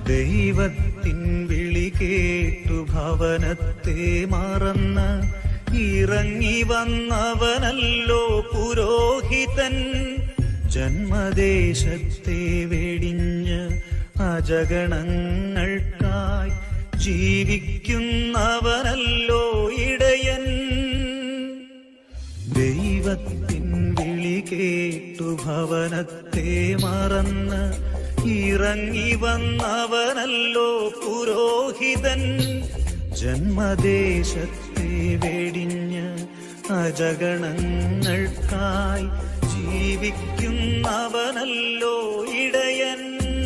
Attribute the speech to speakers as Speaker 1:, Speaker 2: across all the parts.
Speaker 1: ദൈവത്തിൻ വിളി കേട്ടു ഭവനത്തെ മറന്ന് ഇറങ്ങി വന്നവനല്ലോ പുരോഹിതൻ ജന്മദേശത്തെ വെടിഞ്ഞ് അജഗണങ്ങൾക്കായി ജീവിക്കുന്നവനല്ലോ ഇടയൻ ദൈവത്തിൻ വിളി കേട്ടു ഭവനത്തെ മറന്ന് ഇറങ്ങി വന്നവനല്ലോ പുരോഹിതൻ ജന്മദേശത്തെ വെടിഞ്ഞ് അജഗണങ്ങൾക്കായി ജീവിക്കുന്നവനല്ലോ ഇടയൻ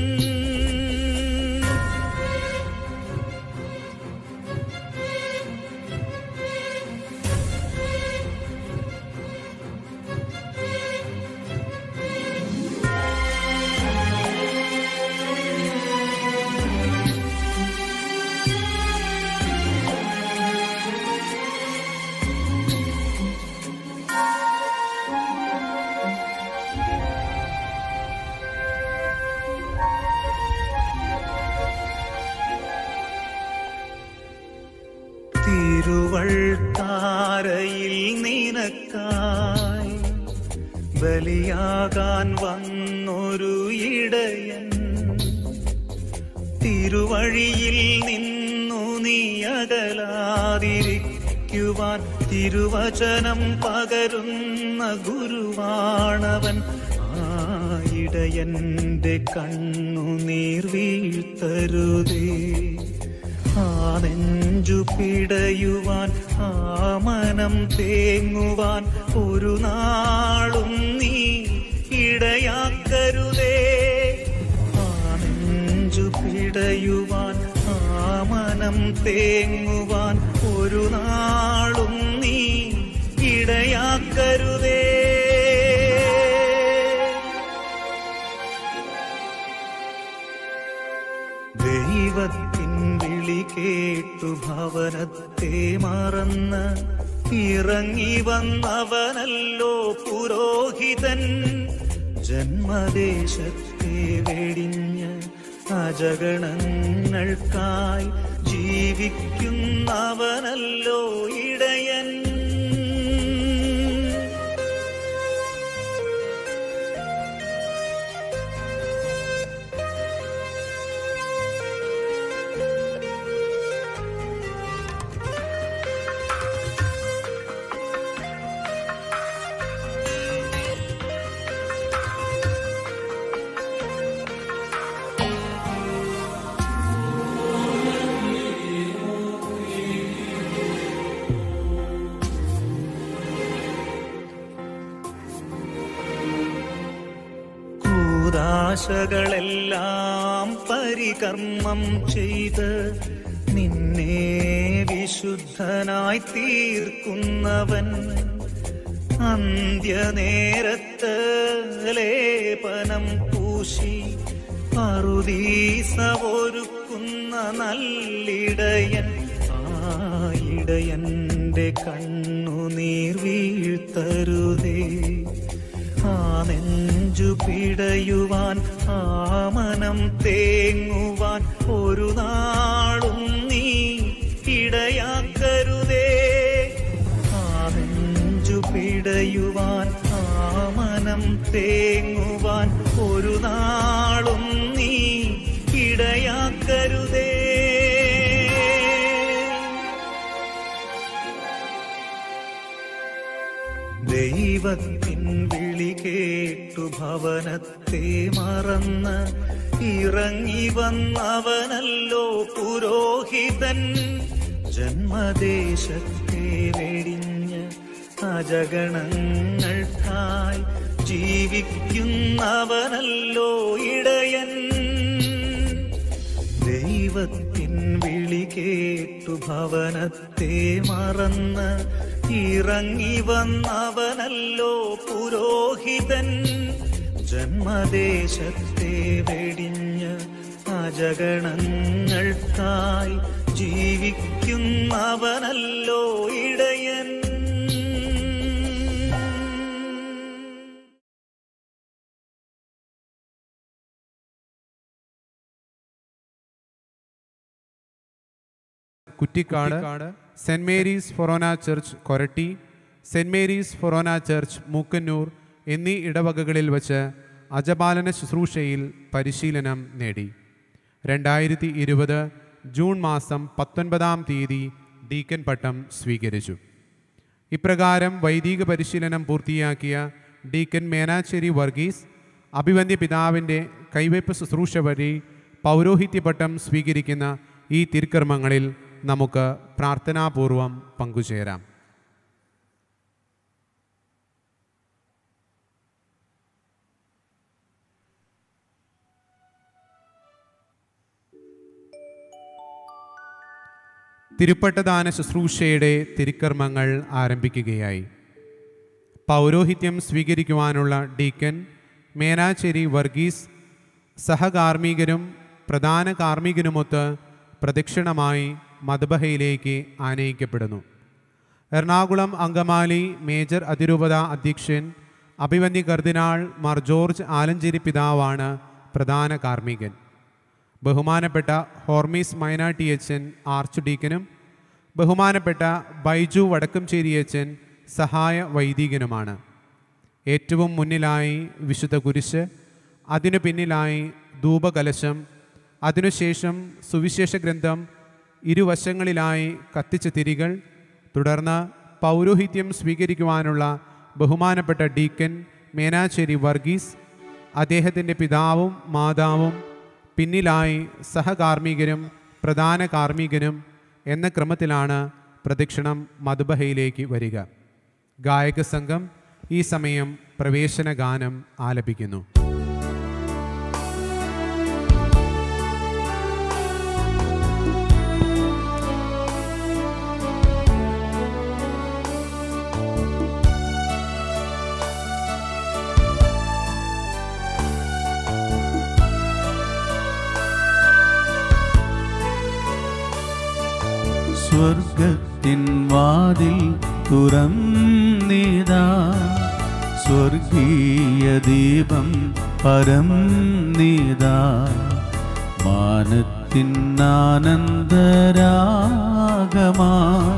Speaker 1: തിരുവൾത്താരയിൽ നിനക്കായി ബലിയാകാൻ വന്നൊരു ഇടയൻ തിരുവഴിയിൽ നിന്നു നീ അകലാതിരിക്കുവാൻ തിരുവചനം പകരുന്ന ഗുരുവാണവൻ ആ ഇടയന്റെ കണ്ണുനീർ വീഴ്ത്തരുതേ ആ നെഞ്ചു പിടയുവാൻ ആ മനം തേങ്ങുവാൻ ഒരു നാളും നീ ഇടയാക്കരുതേ ആ നെഞ്ചു പിടയുവാൻ ആ മനം തേങ്ങുവാൻ ഒരു നാളും നീ ഇടയാക്കരുതേ ദൈവത്തിൻ വിളി കേട്ടു ഭവനത്തെ മറന്ന് ഇറങ്ങി വന്നവനല്ലോ പുരോഹിതൻ ജന്മദേശത്തെ വെടിഞ്ഞ് അജഗണങ്ങൾക്കായി ജീവിക്കുന്നവനല്ലോ ഇടയൻ കൂതാശകളെല്ലാം പരികർമ്മം ചെയ്ത് നിന്നെ വിശുദ്ധനായി തീർക്കുന്നവൻ അന്ത്യനേരത്ത് ലേപനം പൂശി അറുദീസ ഒരുക്കുന്ന നല്ലിടയൻ ആ ഇടയന്റെ കണ്ണുനീർ വീഴ്ത്തരുതേ ആ നെഞ്ചു പിടയുവാൻ ആ മനം തേങ്ങുവാൻ ഒരു നാളും നീ ഇടയാക്കരുതേ ആ നെഞ്ചു പിടയുവാൻ ആ മനം തേങ്ങുവാൻ ഒരു നാളും നീ ഇടയാക്കരുതേ ദൈവത്തിൻ വിളി കേട്ടു ഭവനത്തെ മറന്ന് ഇറങ്ങി വന്നവനല്ലോ പുരോഹിതൻ ജന്മദേശത്തെ വെടിഞ്ഞ് അജഗണങ്ങൾക്കായി ജീവിക്കുന്നവനല്ലോ ഇടയൻ ദൈവത്തിൻ വിളി കേട്ടു ഭവനത്തെ മറന്ന് ഇറങ്ങി വന്നവനല്ലോ പുരോഹിതൻ ജന്മദേശത്തെ വെടിഞ്ഞ് അജഗണങ്ങൾക്കായി ജീവിക്കുന്നവനല്ലോ ഇടയൻ
Speaker 2: Kuttikkad saint Mary's forane church Koratty saint Mary's forane church Mookkannoor എന്നീ ഇടവകകളിൽ വച്ച് അജപാലന ശുശ്രൂഷയിൽ പരിശീലനം നേടി രണ്ടായിരത്തി ഇരുപത് ജൂൺ മാസം പത്തൊൻപതാം തീയതി ഡീക്കൻ പട്ടം സ്വീകരിച്ചു ഇപ്രകാരം വൈദിക പരിശീലനം പൂർത്തിയാക്കിയ ഡീക്കൻ മേനാച്ചേരി വർഗീസ് അഭിവന്ദ്യ പിതാവിൻ്റെ കൈവയ്പ് ശുശ്രൂഷ വഴി പൗരോഹിത്യപട്ടം സ്വീകരിക്കുന്ന ഈ തിരുക്കർമ്മങ്ങളിൽ നമുക്ക് പ്രാർത്ഥനാപൂർവം പങ്കുചേരാം തിരുപ്പട്ടദാന ശുശ്രൂഷയുടെ തിരുക്കർമ്മങ്ങൾ ആരംഭിക്കുകയായി പൗരോഹിത്യം സ്വീകരിക്കുവാനുള്ള ഡീക്കൻ മേനാച്ചേരി വർഗീസ് സഹകാർമ്മികരും പ്രധാന കാർമ്മികനുമൊത്ത് പ്രദക്ഷിണമായി മധുബഹയിലേക്ക് ആനയിക്കപ്പെടുന്നു എറണാകുളം അങ്കമാലി മേജർ അതിരൂപത അധ്യക്ഷൻ അഭിവന്യ കർദിനാൾ മാർ ജോർജ് ആലഞ്ചേരി പിതാവാണ് പ്രധാന കാർമ്മികൻ ബഹുമാനപ്പെട്ട ഹോർമീസ് മൈനാട്ടി അച്ഛൻ ആർച്ച് ഡീക്കനും ബഹുമാനപ്പെട്ട ബൈജു വടക്കംചേരി അച്ഛൻ സഹായ വൈദികനുമാണ് ഏറ്റവും മുന്നിലായി വിശുദ്ധ കുരിശ് അതിനു പിന്നിലായി ധൂപകലശം അതിനുശേഷം സുവിശേഷ ഗ്രന്ഥം ഇരുവശങ്ങളിലായി കത്തിച്ച തിരികൾ തുടർന്ന് പൗരോഹിത്യം സ്വീകരിക്കുവാനുള്ള ബഹുമാനപ്പെട്ട ഡീക്കൻ മേനാച്ചേരി വർഗീസ് അദ്ദേഹത്തിൻ്റെ പിതാവും മാതാവും പിന്നിലായി സഹകാർമ്മികരും പ്രധാന കാർമ്മികനും എന്ന ക്രമത്തിലാണ് പ്രദക്ഷിണം മധുബഹയിലേക്ക് വരിക ഗായക സംഘം ഈ സമയം പ്രവേശന ഗാനം ആലപിക്കുന്നു
Speaker 1: സ്വർഗത്തിൻ വാതിൽ തുറന്നിതാ സ്വർഗീയ ദീപം പരം നീതാ മാനത്തിൻ ആനന്ദരാഗമാ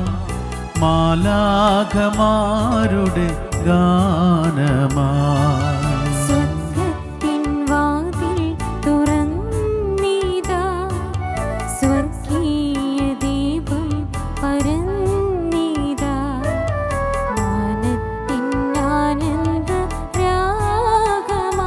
Speaker 1: മാലാഖമാരുടെ ഗാനമാ
Speaker 3: സ്വർഗത്തിൻ വാതിൽ തുറന്നിതാ സ്വർഗീയ ദീപം പരന്നിതാ മാനത്തിൻ ആനന്ദ രാഗമാ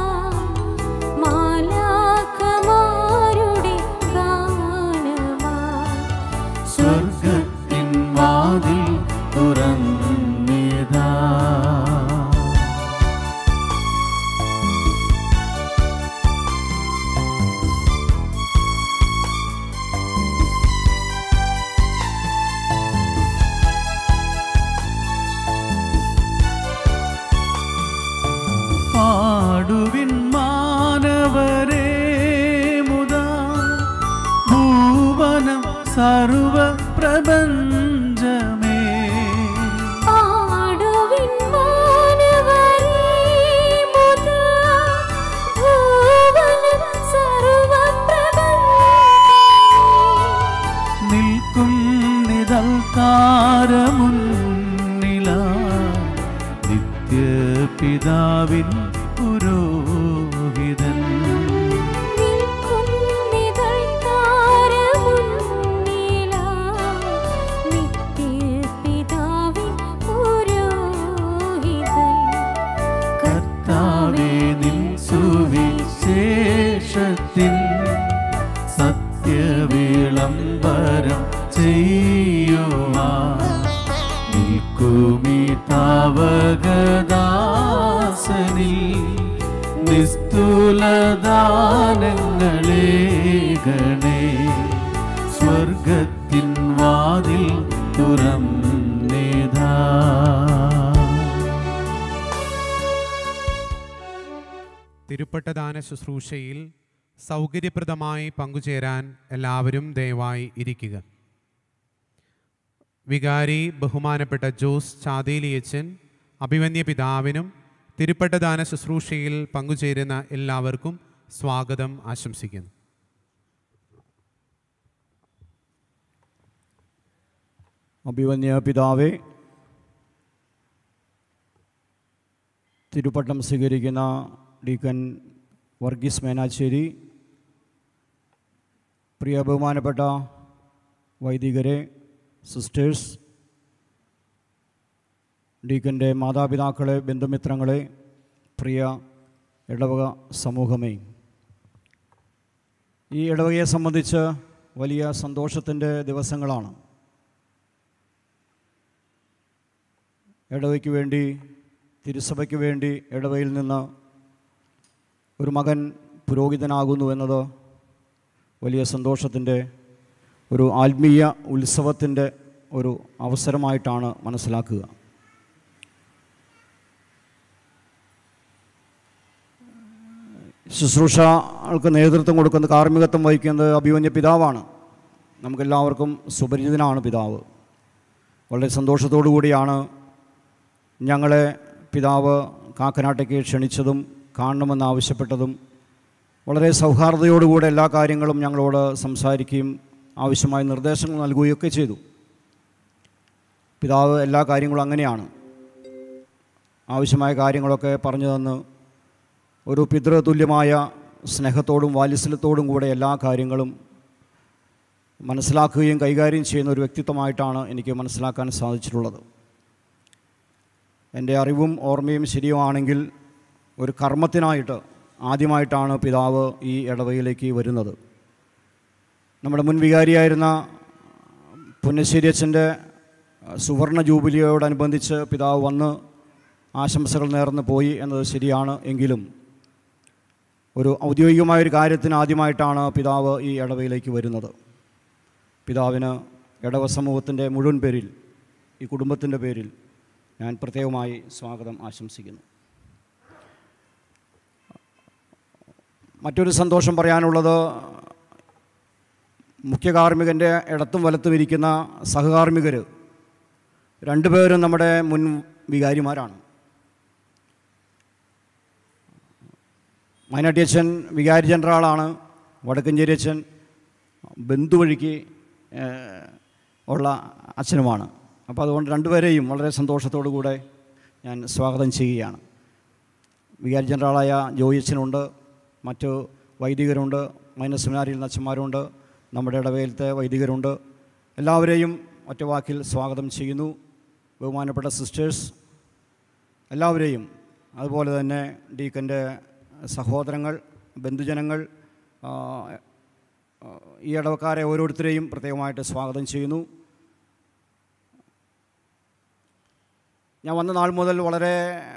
Speaker 3: മാലാഖമാരുടെ ഗാനമാ
Speaker 1: സ്വർഗത്തിൻ വാതിൽ തുറന്നിതാ പാടുവിൻ മാനവരേ മുതാ ഭൂവനം സർവ പ്രപഞ്ചമേ
Speaker 3: പാടുവിൻ മാനവരേ മുതാ ഭൂവനം സർവപ്രപഞ്ചമേ
Speaker 1: നിൽക്കും നിതൽക്കാരമുന്നില നിത്യപിതാവിൻ പുരോഹിതൻ
Speaker 3: നിൽക്കുന്നിതൾ താരമുന്നിലാ നിത്യപിതാവിൻ പുരോഹിതൻ
Speaker 1: കർത്താവേ നിൻ സുവിശേഷത്തിൻ സത്യവിളംബരം ചെയ്യുവാ നിൽക്കുമീ താവകദാസനിൽ നിസ്തുലദാനങ്ങളേ ഗണേ സ്വർഗത്തിൻ വാതിൽ തുറന്നേതാ
Speaker 2: തിരുപ്പട്ടദാന ശുശ്രൂഷയിൽ സൗകര്യപ്രദമായി പങ്കുചേരാൻ എല്ലാവരും ദയവായി ഇരിക്കുക വികാരി ബഹുമാനപ്പെട്ട ജോസ് ചാതേലിയച്ചൻ അഭിമന്യ പിതാവിനും തിരുപ്പട്ടദാന ശുശ്രൂഷയിൽ പങ്കുചേരുന്ന എല്ലാവർക്കും സ്വാഗതം ആശംസിക്കുന്നു
Speaker 4: അഭിവന്യ പിതാവേ തിരുപ്പട്ടം സ്വീകരിക്കുന്ന ഡീക്കൻ വർഗീസ് മേനാച്ചേരി പ്രിയ ബഹുമാനപ്പെട്ട വൈദികരെ സിസ്റ്റേഴ്സ് ഡീക്കൻ്റെ മാതാപിതാക്കളെ ബന്ധുമിത്രങ്ങളെ പ്രിയ ഇടവക സമൂഹമേ ഈ ഇടവകയെ സംബന്ധിച്ച് വലിയ സന്തോഷത്തിൻ്റെ ദിവസങ്ങളാണ് ഇടവയ്ക്ക് വേണ്ടി തിരുസഭയ്ക്ക് വേണ്ടി ഇടവയിൽ നിന്ന് ഒരു മകൻ പുരോഹിതനാകുന്നു എന്നത് വലിയ സന്തോഷത്തിൻ്റെ ഒരു ആത്മീയ ഉത്സവത്തിൻ്റെ ഒരു അവസരമായിട്ടാണ് മനസ്സിലാക്കുക ശുശ്രൂഷകൾക്ക് നേതൃത്വം കൊടുക്കുന്ന കാർമ്മികത്വം വഹിക്കുന്നത് അഭിമന്യ പിതാവാണ് നമുക്കെല്ലാവർക്കും സുപരിചിതനാണ് പിതാവ് വളരെ സന്തോഷത്തോടു കൂടിയാണ് ഞങ്ങളെ പിതാവ് കാക്കനാട്ടേക്ക് ക്ഷണിച്ചതും കാണണമെന്ന് ആവശ്യപ്പെട്ടതും വളരെ സൗഹാർദ്ദയോടുകൂടെ എല്ലാ കാര്യങ്ങളും ഞങ്ങളോട് സംസാരിക്കുകയും ആവശ്യമായ നിർദ്ദേശങ്ങൾ നൽകുകയൊക്കെ ചെയ്തു പിതാവ് എല്ലാ കാര്യങ്ങളും അങ്ങനെയാണ് ആവശ്യമായ കാര്യങ്ങളൊക്കെ പറഞ്ഞു തന്ന് ഒരു പിതൃതുല്യമായ സ്നേഹത്തോടും വാത്സല്യത്തോടും കൂടെ എല്ലാ കാര്യങ്ങളും മനസ്സിലാക്കുകയും കൈകാര്യം ചെയ്യുന്ന ഒരു വ്യക്തിത്വമായിട്ടാണ് എനിക്ക് മനസ്സിലാക്കാൻ സാധിച്ചിട്ടുള്ളത് എൻ്റെ അറിവും ഓർമ്മയും ശരിയുമാണെങ്കിൽ ഒരു കർമ്മത്തിനായിട്ട് ആദ്യമായിട്ടാണ് പിതാവ് ഈ ഇടവയിലേക്ക് വരുന്നത് നമ്മുടെ മുൻ വികാരിയായിരുന്ന പുന്നശ്ശേരി അച്ഛൻ്റെ സുവർണ ജൂബിലിയോടനുബന്ധിച്ച് പിതാവ് വന്ന് ആശംസകൾ നേർന്ന് പോയി എന്നത് ശരിയാണ് എങ്കിലും ഒരു ഔദ്യോഗികമായ ഒരു കാര്യത്തിന് ആദ്യമായിട്ടാണ് പിതാവ് ഈ ഇടവയിലേക്ക് വരുന്നത് പിതാവിന് ഇടവ സമൂഹത്തിൻ്റെ മുഴുവൻ പേരിൽ ഈ കുടുംബത്തിൻ്റെ പേരിൽ ഞാൻ പ്രത്യേകമായി സ്വാഗതം ആശംസിക്കുന്നു മറ്റൊരു സന്തോഷം പറയാനുള്ളത് മുഖ്യ കാർമ്മികൻ്റെ ഇടത്തും വലത്തും ഇരിക്കുന്ന സഹകാർമ്മികർ രണ്ടുപേരും നമ്മുടെ മുൻ വികാരിമാരാണ് മൈനാട്ടി അച്ഛൻ വികാരി ജനറലാണ് വടക്കഞ്ചേരി അച്ഛൻ ബന്ധുവഴിക്ക് ഏഹ്, ഉള്ള അച്ഛനുമാണ് അപ്പോൾ അതുകൊണ്ട് രണ്ടുപേരെയും വളരെ സന്തോഷത്തോടു കൂടെ ഞാൻ സ്വാഗതം ചെയ്യുകയാണ് വികാരി ജനറലായ ജോയി അച്ഛനുണ്ട് മറ്റ് വൈദികരുണ്ട് മൈനസ് സെമിനാരിയിൽ നിന്ന് അച്ഛന്മാരുണ്ട് നമ്മുടെ ഇടവയിലത്തെ വൈദികരുണ്ട് എല്ലാവരെയും ഒറ്റ വാക്കിൽ സ്വാഗതം ചെയ്യുന്നു ബഹുമാനപ്പെട്ട സിസ്റ്റേഴ്സ് എല്ലാവരെയും അതുപോലെ തന്നെ ഡീക്കൻ്റെ സഹോദരങ്ങൾ ബന്ധുജനങ്ങൾ ആ, ആ, ഈ ഇടവക്കാരെ ഓരോരുത്തരെയും പ്രത്യേകമായിട്ട് സ്വാഗതം ചെയ്യുന്നു ഞാൻ വന്ന നാൾ മുതൽ വളരെ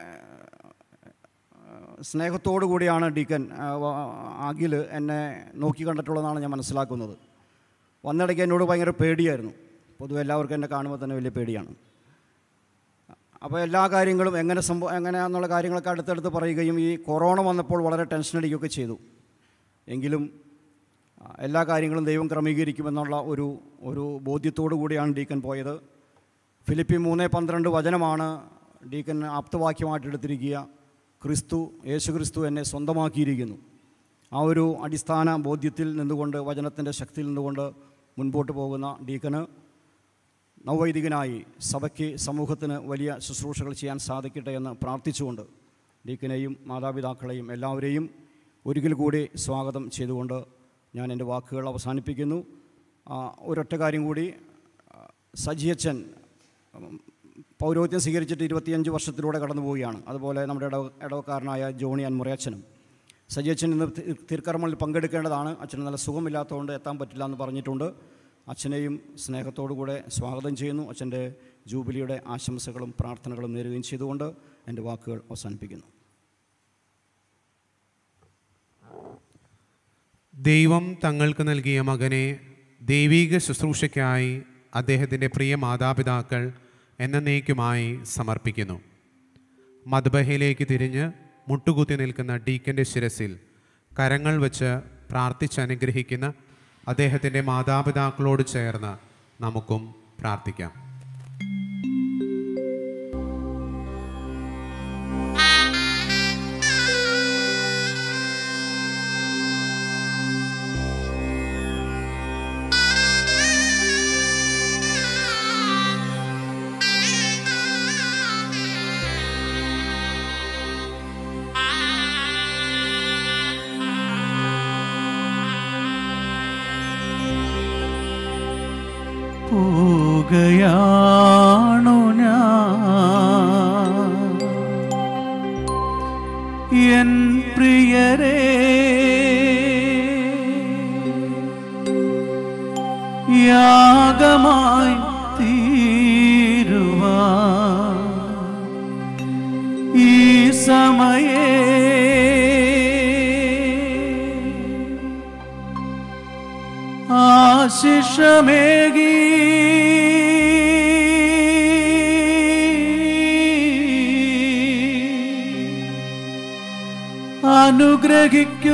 Speaker 4: സ്നേഹത്തോടു കൂടിയാണ് ഡീക്കൻ ആ, വ- അഖിൽ എന്നെ നോക്കി കണ്ടിട്ടുള്ളതാണ് ഞാൻ മനസ്സിലാക്കുന്നത് വന്നിടയ്ക്ക് എന്നോട് ഭയങ്കര പേടിയായിരുന്നു പൊതുവെ എല്ലാവർക്കും എന്നെ കാണുമ്പോൾ തന്നെ വലിയ പേടിയാണ് അപ്പോൾ എല്ലാ കാര്യങ്ങളും എങ്ങനെ സംഭവം എങ്ങനെയാണെന്നുള്ള കാര്യങ്ങളൊക്കെ അടുത്തടുത്ത് പറയുകയും ഈ കൊറോണ വന്നപ്പോൾ വളരെ ടെൻഷൻ അടിക്കുകയൊക്കെ ചെയ്തു എങ്കിലും ആ, എല്ലാ കാര്യങ്ങളും ദൈവം ക്രമീകരിക്കുമെന്നുള്ള ഒരു ഒരു ബോധ്യത്തോടു കൂടിയാണ് ഡീക്കൻ പോയത് ഫിലിപ്പി മൂന്ന് പന്ത്രണ്ട് വചനമാണ് ഡീക്കൻ ആപ്തവാക്യമായിട്ട് എടുത്തിരിക്കുക ക്രിസ്തു യേശു ക്രിസ്തു എന്നെ സ്വന്തമാക്കിയിരിക്കുന്നു ആ ഒരു അടിസ്ഥാന ബോധ്യത്തിൽ നിന്നുകൊണ്ട് വചനത്തിൻ്റെ ശക്തിയിൽ നിന്നുകൊണ്ട് മുൻപോട്ട് പോകുന്ന ഡീക്കന് നവവൈദികനായി സഭയ്ക്ക് സമൂഹത്തിന് വലിയ ശുശ്രൂഷകൾ ചെയ്യാൻ സാധിക്കട്ടെ എന്ന് പ്രാർത്ഥിച്ചുകൊണ്ട് ഡീക്കനെയും മാതാപിതാക്കളെയും എല്ലാവരെയും ഒരിക്കൽ കൂടി സ്വാഗതം ചെയ്തുകൊണ്ട് ഞാൻ എൻ്റെ വാക്കുകൾ അവസാനിപ്പിക്കുന്നു ആ, ഒരൊറ്റ കാര്യം കൂടി ആ, സജിയച്ചൻ ഉം, പൗരോഹിത്യം സ്വീകരിച്ചിട്ട് ഇരുപത്തിയഞ്ച് വർഷത്തിലൂടെ കടന്നു പോവുകയാണ് അതുപോലെ നമ്മുടെ ഇടവ ഇടവക്കാരനായ ജോണി അൻമുറയച്ചനും സജിയച്ചൻ ഇന്ന് തി- തിരുക്കർമ്മങ്ങളിൽ പങ്കെടുക്കേണ്ടതാണ് അച്ഛന് നല്ല സുഖമില്ലാത്തതുകൊണ്ട് എത്താൻ പറ്റില്ല എന്ന് പറഞ്ഞിട്ടുണ്ട് അച്ഛനെയും സ്നേഹത്തോടു കൂടെ സ്വാഗതം ചെയ്യുന്നു അച്ഛൻ്റെ ജൂബിലിയുടെ ആശംസകളും പ്രാർത്ഥനകളും നേരുകയും ചെയ്തുകൊണ്ട് എൻ്റെ വാക്കുകൾ അവസാനിപ്പിക്കുന്നു
Speaker 2: ദൈവം തങ്ങൾക്ക് നൽകിയ മകനെ ദൈവീക ശുശ്രൂഷയ്ക്കായി അദ്ദേഹത്തിൻ്റെ പ്രിയ മാതാപിതാക്കൾ എന്നേക്കുമായി സമർപ്പിക്കുന്നു മദ്ബഹയിലേക്ക് തിരിഞ്ഞ് മുട്ടുകുത്തി നിൽക്കുന്ന ഡീക്കൻ്റെ ശിരസിൽ കരങ്ങൾ വച്ച് പ്രാർത്ഥിച്ചനുഗ്രഹിക്കുന്ന അദ്ദേഹത്തിൻ്റെ മാതാപിതാക്കളോട് ചേർന്ന് നമുക്കും പ്രാർത്ഥിക്കാം
Speaker 3: ആ
Speaker 1: തേടുകയാണു ഞാൻ എൻ പ്രിയരേ യാഗമായി തീരുവാ ഈ സമയേ ആശിഷമേകി അനുഗ്രഹിക്കൂ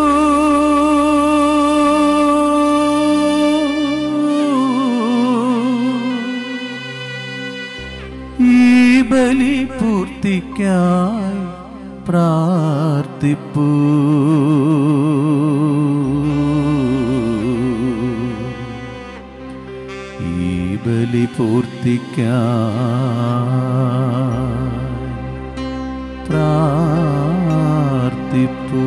Speaker 1: ഈ ബലി പൂർത്തിക്കായി പ്രാർത്ഥിപ്പൂ ഈ ബലി പൂർത്തിക്കായി പ്രാർത്ഥിപ്പൂ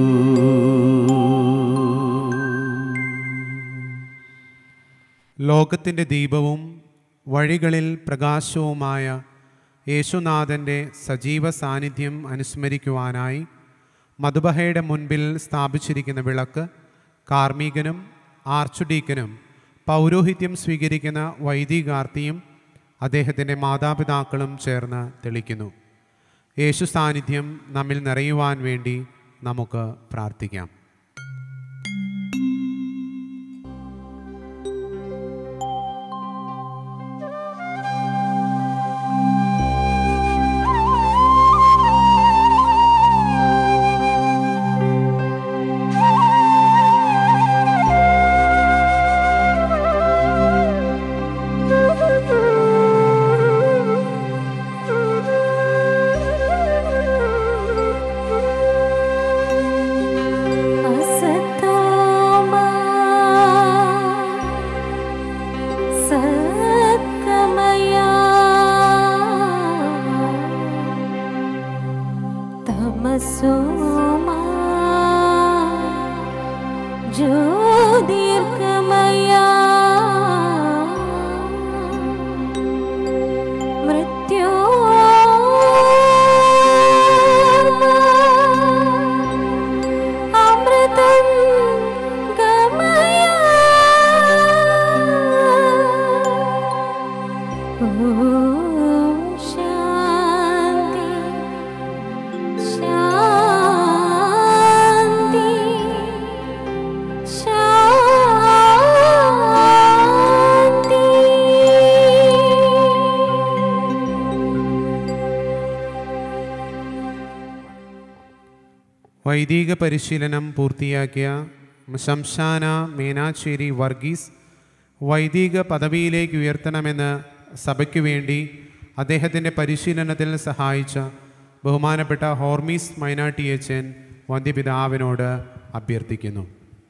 Speaker 2: ലോകത്തിൻ്റെ ദീപവും വഴികളിൽ പ്രകാശവുമായ യേശുനാഥൻ്റെ സജീവ സാന്നിധ്യം അനുസ്മരിക്കുവാനായി മധുബഹയുടെ മുൻപിൽ സ്ഥാപിച്ചിരിക്കുന്ന വിളക്ക് കാർമ്മികനും ആർച്ചുഡീക്കനും പൗരോഹിത്യം സ്വീകരിക്കുന്ന വൈദികാർത്തിയും അദ്ദേഹത്തിൻ്റെ മാതാപിതാക്കളും ചേർന്ന് തെളിക്കുന്നു യേശു സാന്നിധ്യം നമ്മിൽ നിറയുവാൻ വേണ്ടി നമുക്ക് പ്രാർത്ഥിക്കാം
Speaker 3: അസത്തോമാ സത്കമയാ തമസോമാ ജ്യോതിർഗമയാ മൃത്യോർമാ അമൃതം ഗമയ ഓം ശാന്തി ശാന്തി
Speaker 2: വൈദിക പരിശീലനം പൂർത്തിയാക്കിയ ശംശാന മേനാച്ചേരി വർഗീസ് വൈദിക പദവിയിലേക്ക് ഉയർത്തണമെന്ന് സഭയ്ക്കു വേണ്ടി അദ്ദേഹത്തിൻ്റെ പരിശീലനത്തിൽ സഹായിച്ച ബഹുമാനപ്പെട്ട ഹോർമീസ് മൈനാട്ടിയച്ചൻ വന്ധ്യപിതാവിനോട് അഭ്യർത്ഥിക്കുന്നു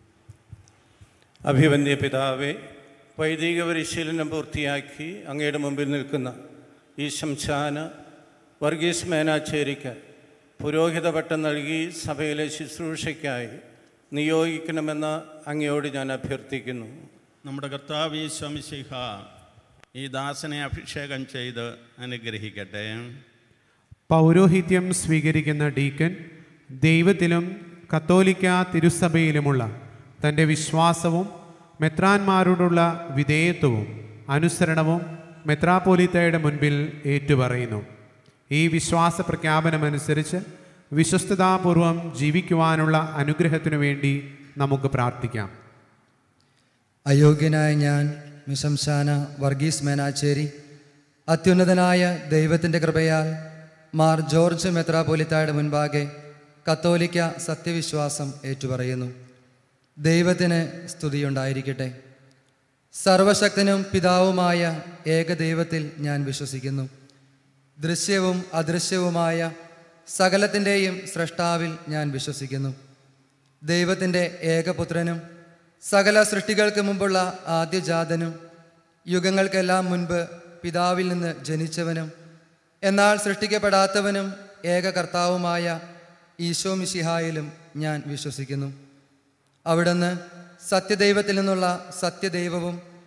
Speaker 5: അഭിവന്യ പിതാവെ വൈദിക പരിശീലനം പൂർത്തിയാക്കി അങ്ങയുടെ മുമ്പിൽ നിൽക്കുന്ന ഈ ശംശാന വർഗീസ് മേനാച്ചേരിക്ക് പുരോഹിത പട്ടം നൽകി സഭയിലെ ശുശ്രൂഷയ്ക്കായി നിയോഗിക്കണമെന്ന് അങ്ങയോട് ഞാൻ അഭ്യർത്ഥിക്കുന്നു
Speaker 6: നമ്മുടെ കർത്താവ് ഈശ്വമിശിഹ ഈ ദാസനെ അഭിഷേകം ചെയ്ത് അനുഗ്രഹിക്കട്ടെ
Speaker 2: പൗരോഹിത്യം സ്വീകരിക്കുന്ന ഡീക്കൻ ദൈവത്തിലും കത്തോലിക്ക തിരുസഭയിലുമുള്ള തൻ്റെ വിശ്വാസവും മെത്രാന്മാരോടുള്ള വിധേയത്വവും അനുസരണവും മെത്രാപോലിത്തയുടെ മുൻപിൽ ഏറ്റുപറയുന്നു ഈ വിശ്വാസ പ്രഖ്യാപനമനുസരിച്ച് വിശ്വസ്തതാപൂർവം ജീവിക്കുവാനുള്ള അനുഗ്രഹത്തിനു വേണ്ടി നമുക്ക് പ്രാർത്ഥിക്കാം
Speaker 7: അയോഗ്യനായ ഞാൻ മിശംശാന വർഗീസ് മേനാച്ചേരി അത്യുന്നതനായ ദൈവത്തിൻ്റെ കൃപയാൽ മാർ ജോർജ് മെത്രാപോലിത്തായുടെ മുൻപാകെ കത്തോലിക്ക സത്യവിശ്വാസം ഏറ്റുപറയുന്നു ദൈവത്തിന് സ്തുതിയുണ്ടായിരിക്കട്ടെ സർവശക്തനും പിതാവുമായ ഏകദൈവത്തിൽ ഞാൻ വിശ്വസിക്കുന്നു ദൃശ്യവും അദൃശ്യവുമായ സകലത്തിൻ്റെയും സ്രഷ്ടാവിൽ ഞാൻ വിശ്വസിക്കുന്നു ദൈവത്തിൻ്റെ ഏകപുത്രനും സകല സൃഷ്ടികൾക്ക് മുമ്പുള്ള ആദ്യജാതനും യുഗങ്ങൾക്കെല്ലാം മുൻപ് പിതാവിൽ നിന്ന് ജനിച്ചവനും എന്നാൽ സൃഷ്ടിക്കപ്പെടാത്തവനും ഏക കർത്താവുമായ ഈശോ മിശിഹായിലും ഞാൻ വിശ്വസിക്കുന്നു അവിടുന്ന് സത്യദൈവത്തിൽ നിന്നുള്ള സത്യദൈവവും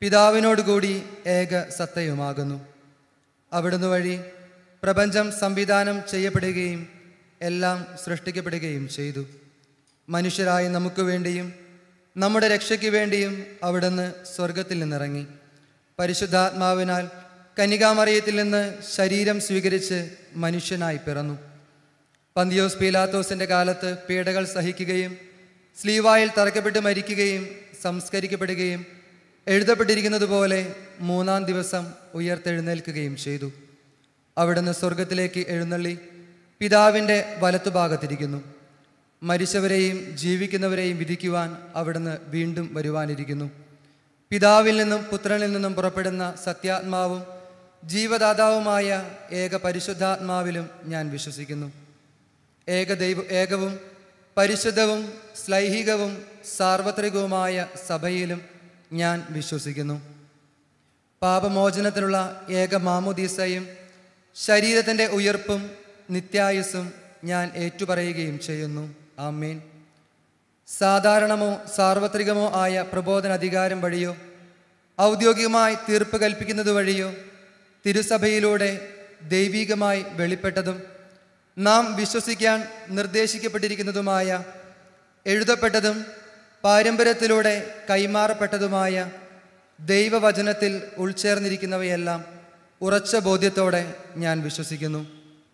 Speaker 7: പിതാവിനോടുകൂടി ഏക സത്തയുമാകുന്നു അവിടുന്ന് വഴി പ്രപഞ്ചം സംവിധാനം ചെയ്യപ്പെടുകയും എല്ലാം സൃഷ്ടിക്കപ്പെടുകയും ചെയ്തു മനുഷ്യരായ നമുക്ക് വേണ്ടിയും നമ്മുടെ രക്ഷയ്ക്ക് വേണ്ടിയും അവിടുന്ന് സ്വർഗത്തിൽ നിന്നിറങ്ങി പരിശുദ്ധാത്മാവിനാൽ കനികാമറിയത്തിൽ നിന്ന് ശരീരം സ്വീകരിച്ച് മനുഷ്യനായി പിറന്നു പന്തിയോസ് പീലാത്തോസിന്റെ കാലത്ത് പീഡകൾ സഹിക്കുകയും സ്ലീവായിൽ തറക്കപ്പെട്ട് മരിക്കുകയും സംസ്കരിക്കപ്പെടുകയും എഴുതപ്പെട്ടിരിക്കുന്നത് പോലെ മൂന്നാം ദിവസം ഉയർത്തെഴുന്നേൽക്കുകയും ചെയ്തു അവിടുന്ന് സ്വർഗത്തിലേക്ക് എഴുന്നള്ളി പിതാവിൻ്റെ വലത്തുഭാഗത്തിരിക്കുന്നു മരിച്ചവരെയും ജീവിക്കുന്നവരെയും വിധിക്കുവാൻ അവിടുന്ന് വീണ്ടും വരുവാനിരിക്കുന്നു പിതാവിൽ നിന്നും പുത്രനിൽ നിന്നും പുറപ്പെടുന്ന സത്യാത്മാവും ജീവദാതാവുമായ ഏക പരിശുദ്ധാത്മാവിലും ഞാൻ വിശ്വസിക്കുന്നു ഏകദൈവ ഏകവും പരിശുദ്ധവും ശ്ലൈഹികവും സാർവത്രികവുമായ സഭയിലും ഞാൻ വിശ്വസിക്കുന്നു പാപമോചനത്തിനുള്ള ഏക മാമുദീസയും ശരീരത്തിൻ്റെ ഉയർപ്പും നിത്യായുസ്സും ഞാൻ ഏറ്റുപറയുകയും ചെയ്യുന്നു ആമേൻ സാധാരണമോ സാർവത്രികമോ ആയ പ്രബോധന അധികാരം വഴിയോ ഔദ്യോഗികമായി തീർപ്പ് കൽപ്പിക്കുന്നത് വഴിയോ തിരുസഭയിലൂടെ ദൈവികമായി വെളിപ്പെട്ടതും നാം വിശ്വസിക്കാൻ നിർദ്ദേശിക്കപ്പെട്ടിരിക്കുന്നതുമായ എഴുതപ്പെട്ടതും പാരമ്പര്യത്തിലൂടെ കൈമാറപ്പെട്ടതുമായ ദൈവവചനത്തിൽ ഉൾച്ചേർന്നിരിക്കുന്നവയെല്ലാം ഉറച്ച ബോധ്യത്തോടെ ഞാൻ വിശ്വസിക്കുന്നു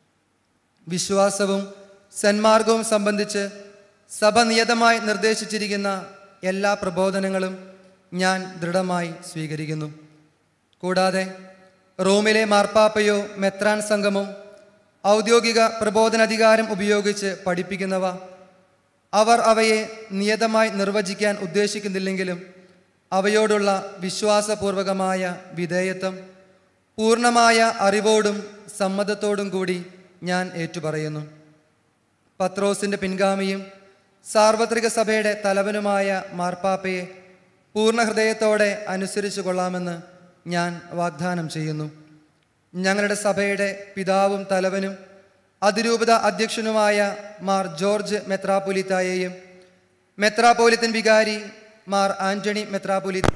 Speaker 7: വിശ്വാസവും സന്മാർഗവും സംബന്ധിച്ച് സഭ നിയതമായി നിർദ്ദേശിച്ചിരിക്കുന്ന എല്ലാ പ്രബോധനങ്ങളും ഞാൻ ദൃഢമായി സ്വീകരിക്കുന്നു കൂടാതെ റോമിലെ മാർപ്പാപ്പയോ മെത്രാൻ സംഘമോ ഔദ്യോഗിക പ്രബോധനാധികാരം ഉപയോഗിച്ച് പഠിപ്പിക്കുന്നവ അവർ അവയെ നിയതമായി നിർവചിക്കാൻ ഉദ്ദേശിക്കുന്നില്ലെങ്കിലും അവയോടുള്ള വിശ്വാസപൂർവകമായ വിധേയത്വം പൂർണ്ണമായ അറിവോടും സമ്മതത്തോടും കൂടി ഞാൻ ഏറ്റുപറയുന്നു പത്രോസിൻ്റെ പിൻഗാമിയും സാർവത്രിക സഭയുടെ തലവനുമായ മാർപ്പാപ്പയെ പൂർണ്ണ ഹൃദയത്തോടെ അനുസരിച്ചു കൊള്ളാമെന്ന് ഞാൻ വാഗ്ദാനം ചെയ്യുന്നു ഞങ്ങളുടെ സഭയുടെ പിതാവും തലവനും അതിരൂപത അധ്യക്ഷനുമായ മാർ ജോർജ് മെത്രാപ്പൊലിത്തായെയും മെത്രാപ്പോലിത്തൻ വികാരി മാർ ആന്റണി മെത്രാപ്പൊലിത്ത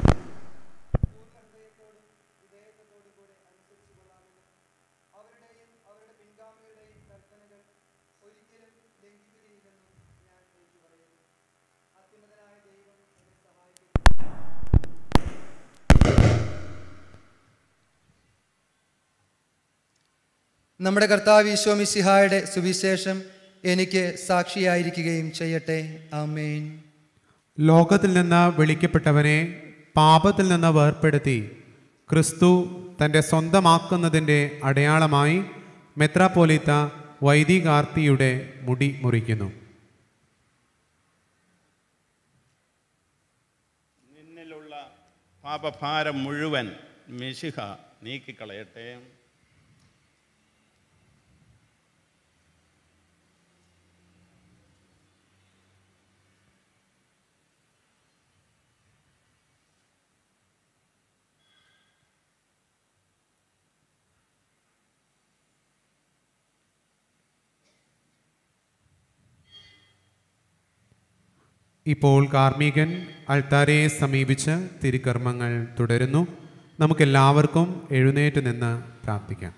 Speaker 7: നമ്മുടെ കർത്താവ് ഈശോ മിശിഹായുടെ സുവിശേഷം എനിക്ക് സാക്ഷിയായിരിക്കുകയും ചെയ്യട്ടെ ആമേൻ
Speaker 2: ലോകത്തിൽ നിന്ന് വിളിക്കപ്പെട്ടവനെ പാപത്തിൽ നിന്ന് വേർപ്പെടുത്തി ക്രിസ്തു തൻ്റെ സ്വന്തമാക്കുന്നതിൻ്റെ അടയാളമായി മെത്രാപ്പോലിത്ത വൈദികാർത്തിയുടെ മുടി മുറിക്കുന്നു
Speaker 6: നിന്നിലുള്ള പാപഭാരം മുഴുവൻ മിശിഹ നീക്കിക്കളയട്ടെ
Speaker 2: ഇപ്പോൾ കാർമികൻ അൾത്താരയെ സമീപിച്ച് തിരുക്കർമ്മങ്ങൾ തുടരുന്നു നമുക്കെല്ലാവർക്കും എഴുന്നേറ്റ് നിന്ന് പ്രാർത്ഥിക്കാം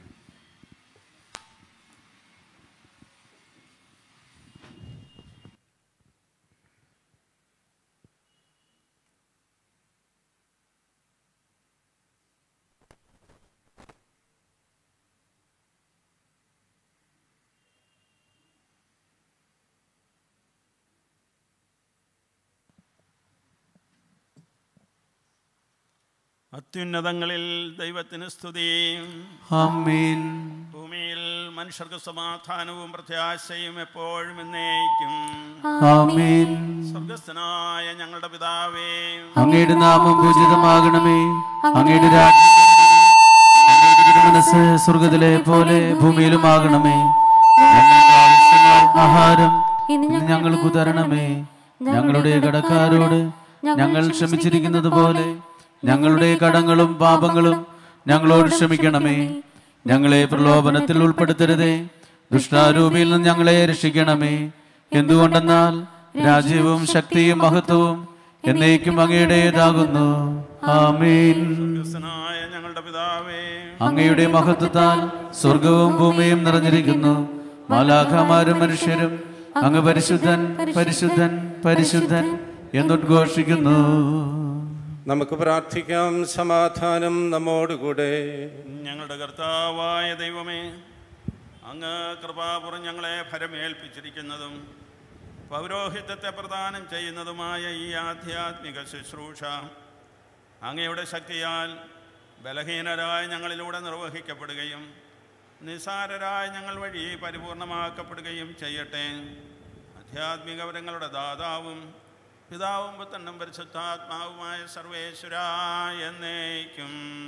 Speaker 6: അത്യുന്നതങ്ങളിൽ ദൈവത്തിന് സ്തുതി
Speaker 1: ആമേൻ
Speaker 6: ഭൂമിയിൽ മനുഷ്യർക്ക് സമാധാനവും പ്രത്യാശയും എപ്പോഴും എന്നേക്കും
Speaker 1: ആമേൻ
Speaker 6: സ്വർഗസ്ഥനായ ഞങ്ങളുടെ പിതാവേ
Speaker 1: അങ്ങയുടെ നാമം പൂജിതമാകണമേ അങ്ങയുടെ രാജ്യം വരണമേ. അങ്ങയുടെ തിരുമനസ് സ്വർഗത്തിലെ പോലെ ഭൂമിയിലുമാകണമേ ഞങ്ങൾക്ക് ആവശ്യമായ ആഹാരം ഇന്ന് ഞങ്ങൾക്ക് തരണമേ ഞങ്ങളുടെ കടക്കാരോട് ഞങ്ങൾ ക്ഷമിച്ചിരിക്കുന്നത് പോലെ ഞങ്ങളുടെ കടങ്ങളും പാപങ്ങളും ഞങ്ങളോട് ക്ഷമിക്കണമേ ഞങ്ങളെ പ്രലോഭനത്തിൽ ഉൾപ്പെടുത്തരുതേ ദുഷ്ടാരൂപിയിൽ നിന്ന് ഞങ്ങളെ രക്ഷിക്കണമേ എന്തുകൊണ്ടെന്നാൽ രാജ്യവും ശക്തിയും മഹത്വവും എന്നേക്കും അങ്ങയുടേതാകുന്നു ആമേൻ
Speaker 6: സ്വർഗസ്ഥനായ ഞങ്ങളുടെ പിതാവേ
Speaker 1: അങ്ങയുടെ മഹത്വത്താൽ സ്വർഗവും ഭൂമിയും നിറഞ്ഞിരിക്കുന്നു മാലാഖമാരും മനുഷ്യരും അങ്ങ് പരിശുദ്ധൻ പരിശുദ്ധൻ പരിശുദ്ധൻ എന്നുദ്ഘോഷിക്കുന്നു
Speaker 5: നമുക്ക് പ്രാർത്ഥിക്കാം സമാധാനം നമ്മോടുകൂടെ
Speaker 6: ഞങ്ങളുടെ കർത്താവായ ദൈവമേ അങ്ങ് കൃപാപുറം ഞങ്ങളെ ഫലമേൽപ്പിച്ചിരിക്കുന്നതും പൗരോഹിത്യത്തെ പ്രദാനം ചെയ്യുന്നതുമായ ഈ ആധ്യാത്മിക ശുശ്രൂഷ അങ്ങയുടെ ശക്തിയാൽ ബലഹീനരായ ഞങ്ങളിലൂടെ നിർവഹിക്കപ്പെടുകയും നിസാരരായ ഞങ്ങൾ വഴി പരിപൂർണമാക്കപ്പെടുകയും ചെയ്യട്ടെ ആധ്യാത്മിക വരങ്ങളുടെ ദാതാവും പിതാവും പുത്തനും പരിശുദ്ധാത്മാവുമായ സർവേശ്വര എന്നേക്കും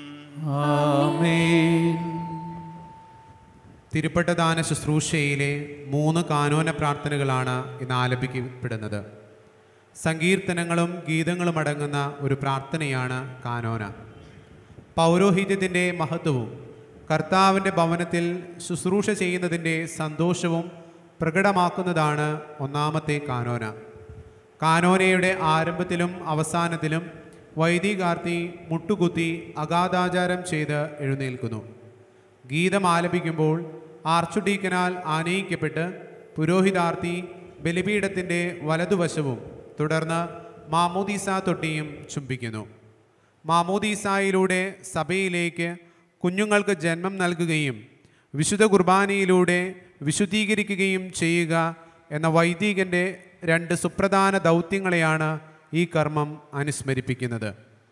Speaker 1: ആമേൻ
Speaker 2: തിരുപ്പട്ടദാന ശുശ്രൂഷയിലെ മൂന്ന് കാനോന പ്രാർത്ഥനകളാണ് ഇന്ന് ആലപിക്കപ്പെടുന്നത് സങ്കീർത്തനങ്ങളും ഗീതങ്ങളും അടങ്ങുന്ന ഒരു പ്രാർത്ഥനയാണ് കാനോന പൗരോഹിത്യത്തിൻ്റെ മഹത്വവും കർത്താവിൻ്റെ ഭവനത്തിൽ ശുശ്രൂഷ ചെയ്യുന്നതിൻ്റെ സന്തോഷവും പ്രകടമാക്കുന്നതാണ് ഒന്നാമത്തെ കാനോന കാനോനയുടെ ആരംഭത്തിലും അവസാനത്തിലും വൈദികാർത്തി മുട്ടുകുത്തി അഗാധാചാരം ചെയ്ത് എഴുന്നേൽക്കുന്നു ഗീതം ആലപിക്കുമ്പോൾ ആർച്ചുഡീക്കനാൽ ആനയിക്കപ്പെട്ട് പുരോഹിതാർത്തി ബലിപീഠത്തിൻ്റെ വലതുവശവും തുടർന്ന് മാമോദീസ തൊട്ടിയും ചുംബിക്കുന്നു മാമോദീസായിലൂടെ സഭയിലേക്ക് കുഞ്ഞുങ്ങൾക്ക് ജന്മം നൽകുകയും വിശുദ്ധ കുർബാനയിലൂടെ വിശുദ്ധീകരിക്കുകയും ചെയ്യുക എന്ന വൈദികൻ്റെ രണ്ട് സുപ്രധാന ദൗത്യങ്ങളെയാണ് ഈ കർമ്മം അനുസ്മരിപ്പിക്കുന്നത്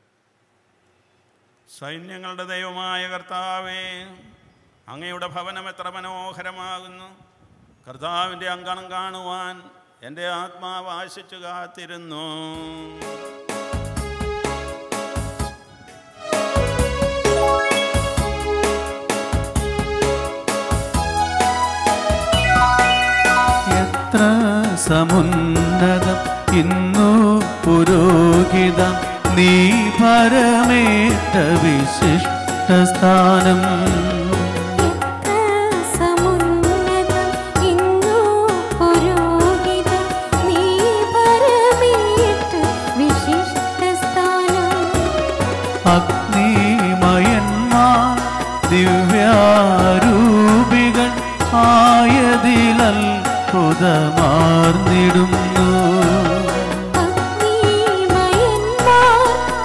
Speaker 6: സൈന്യങ്ങളുടെ ദൈവമായ കർത്താവേ അങ്ങയുടെ ഭവനം എത്ര മനോഹരമാകുന്നു കർത്താവിൻ്റെ അങ്കണം കാണുവാൻ എൻ്റെ ആത്മാവ് ആശിച്ചു കാത്തിരുന്നു
Speaker 1: എത്ര സമുന്നതം ഇന്നു പുരോഹിതം നീ പരമേറ്റ വിശിഷ്ട സ്ഥാനം
Speaker 3: സമുന്നതം ഇന്നു പുരോഹിതം നീ പരമേറ്റ വിശിഷ്ട സ്ഥാനം
Speaker 1: അഗ്നിമയന്മാർ ദിവ്യാരൂപികൾ ആയതിലൽ പുതമാർന്നിടുന്നു
Speaker 3: അഗ്നിമയന്മാർ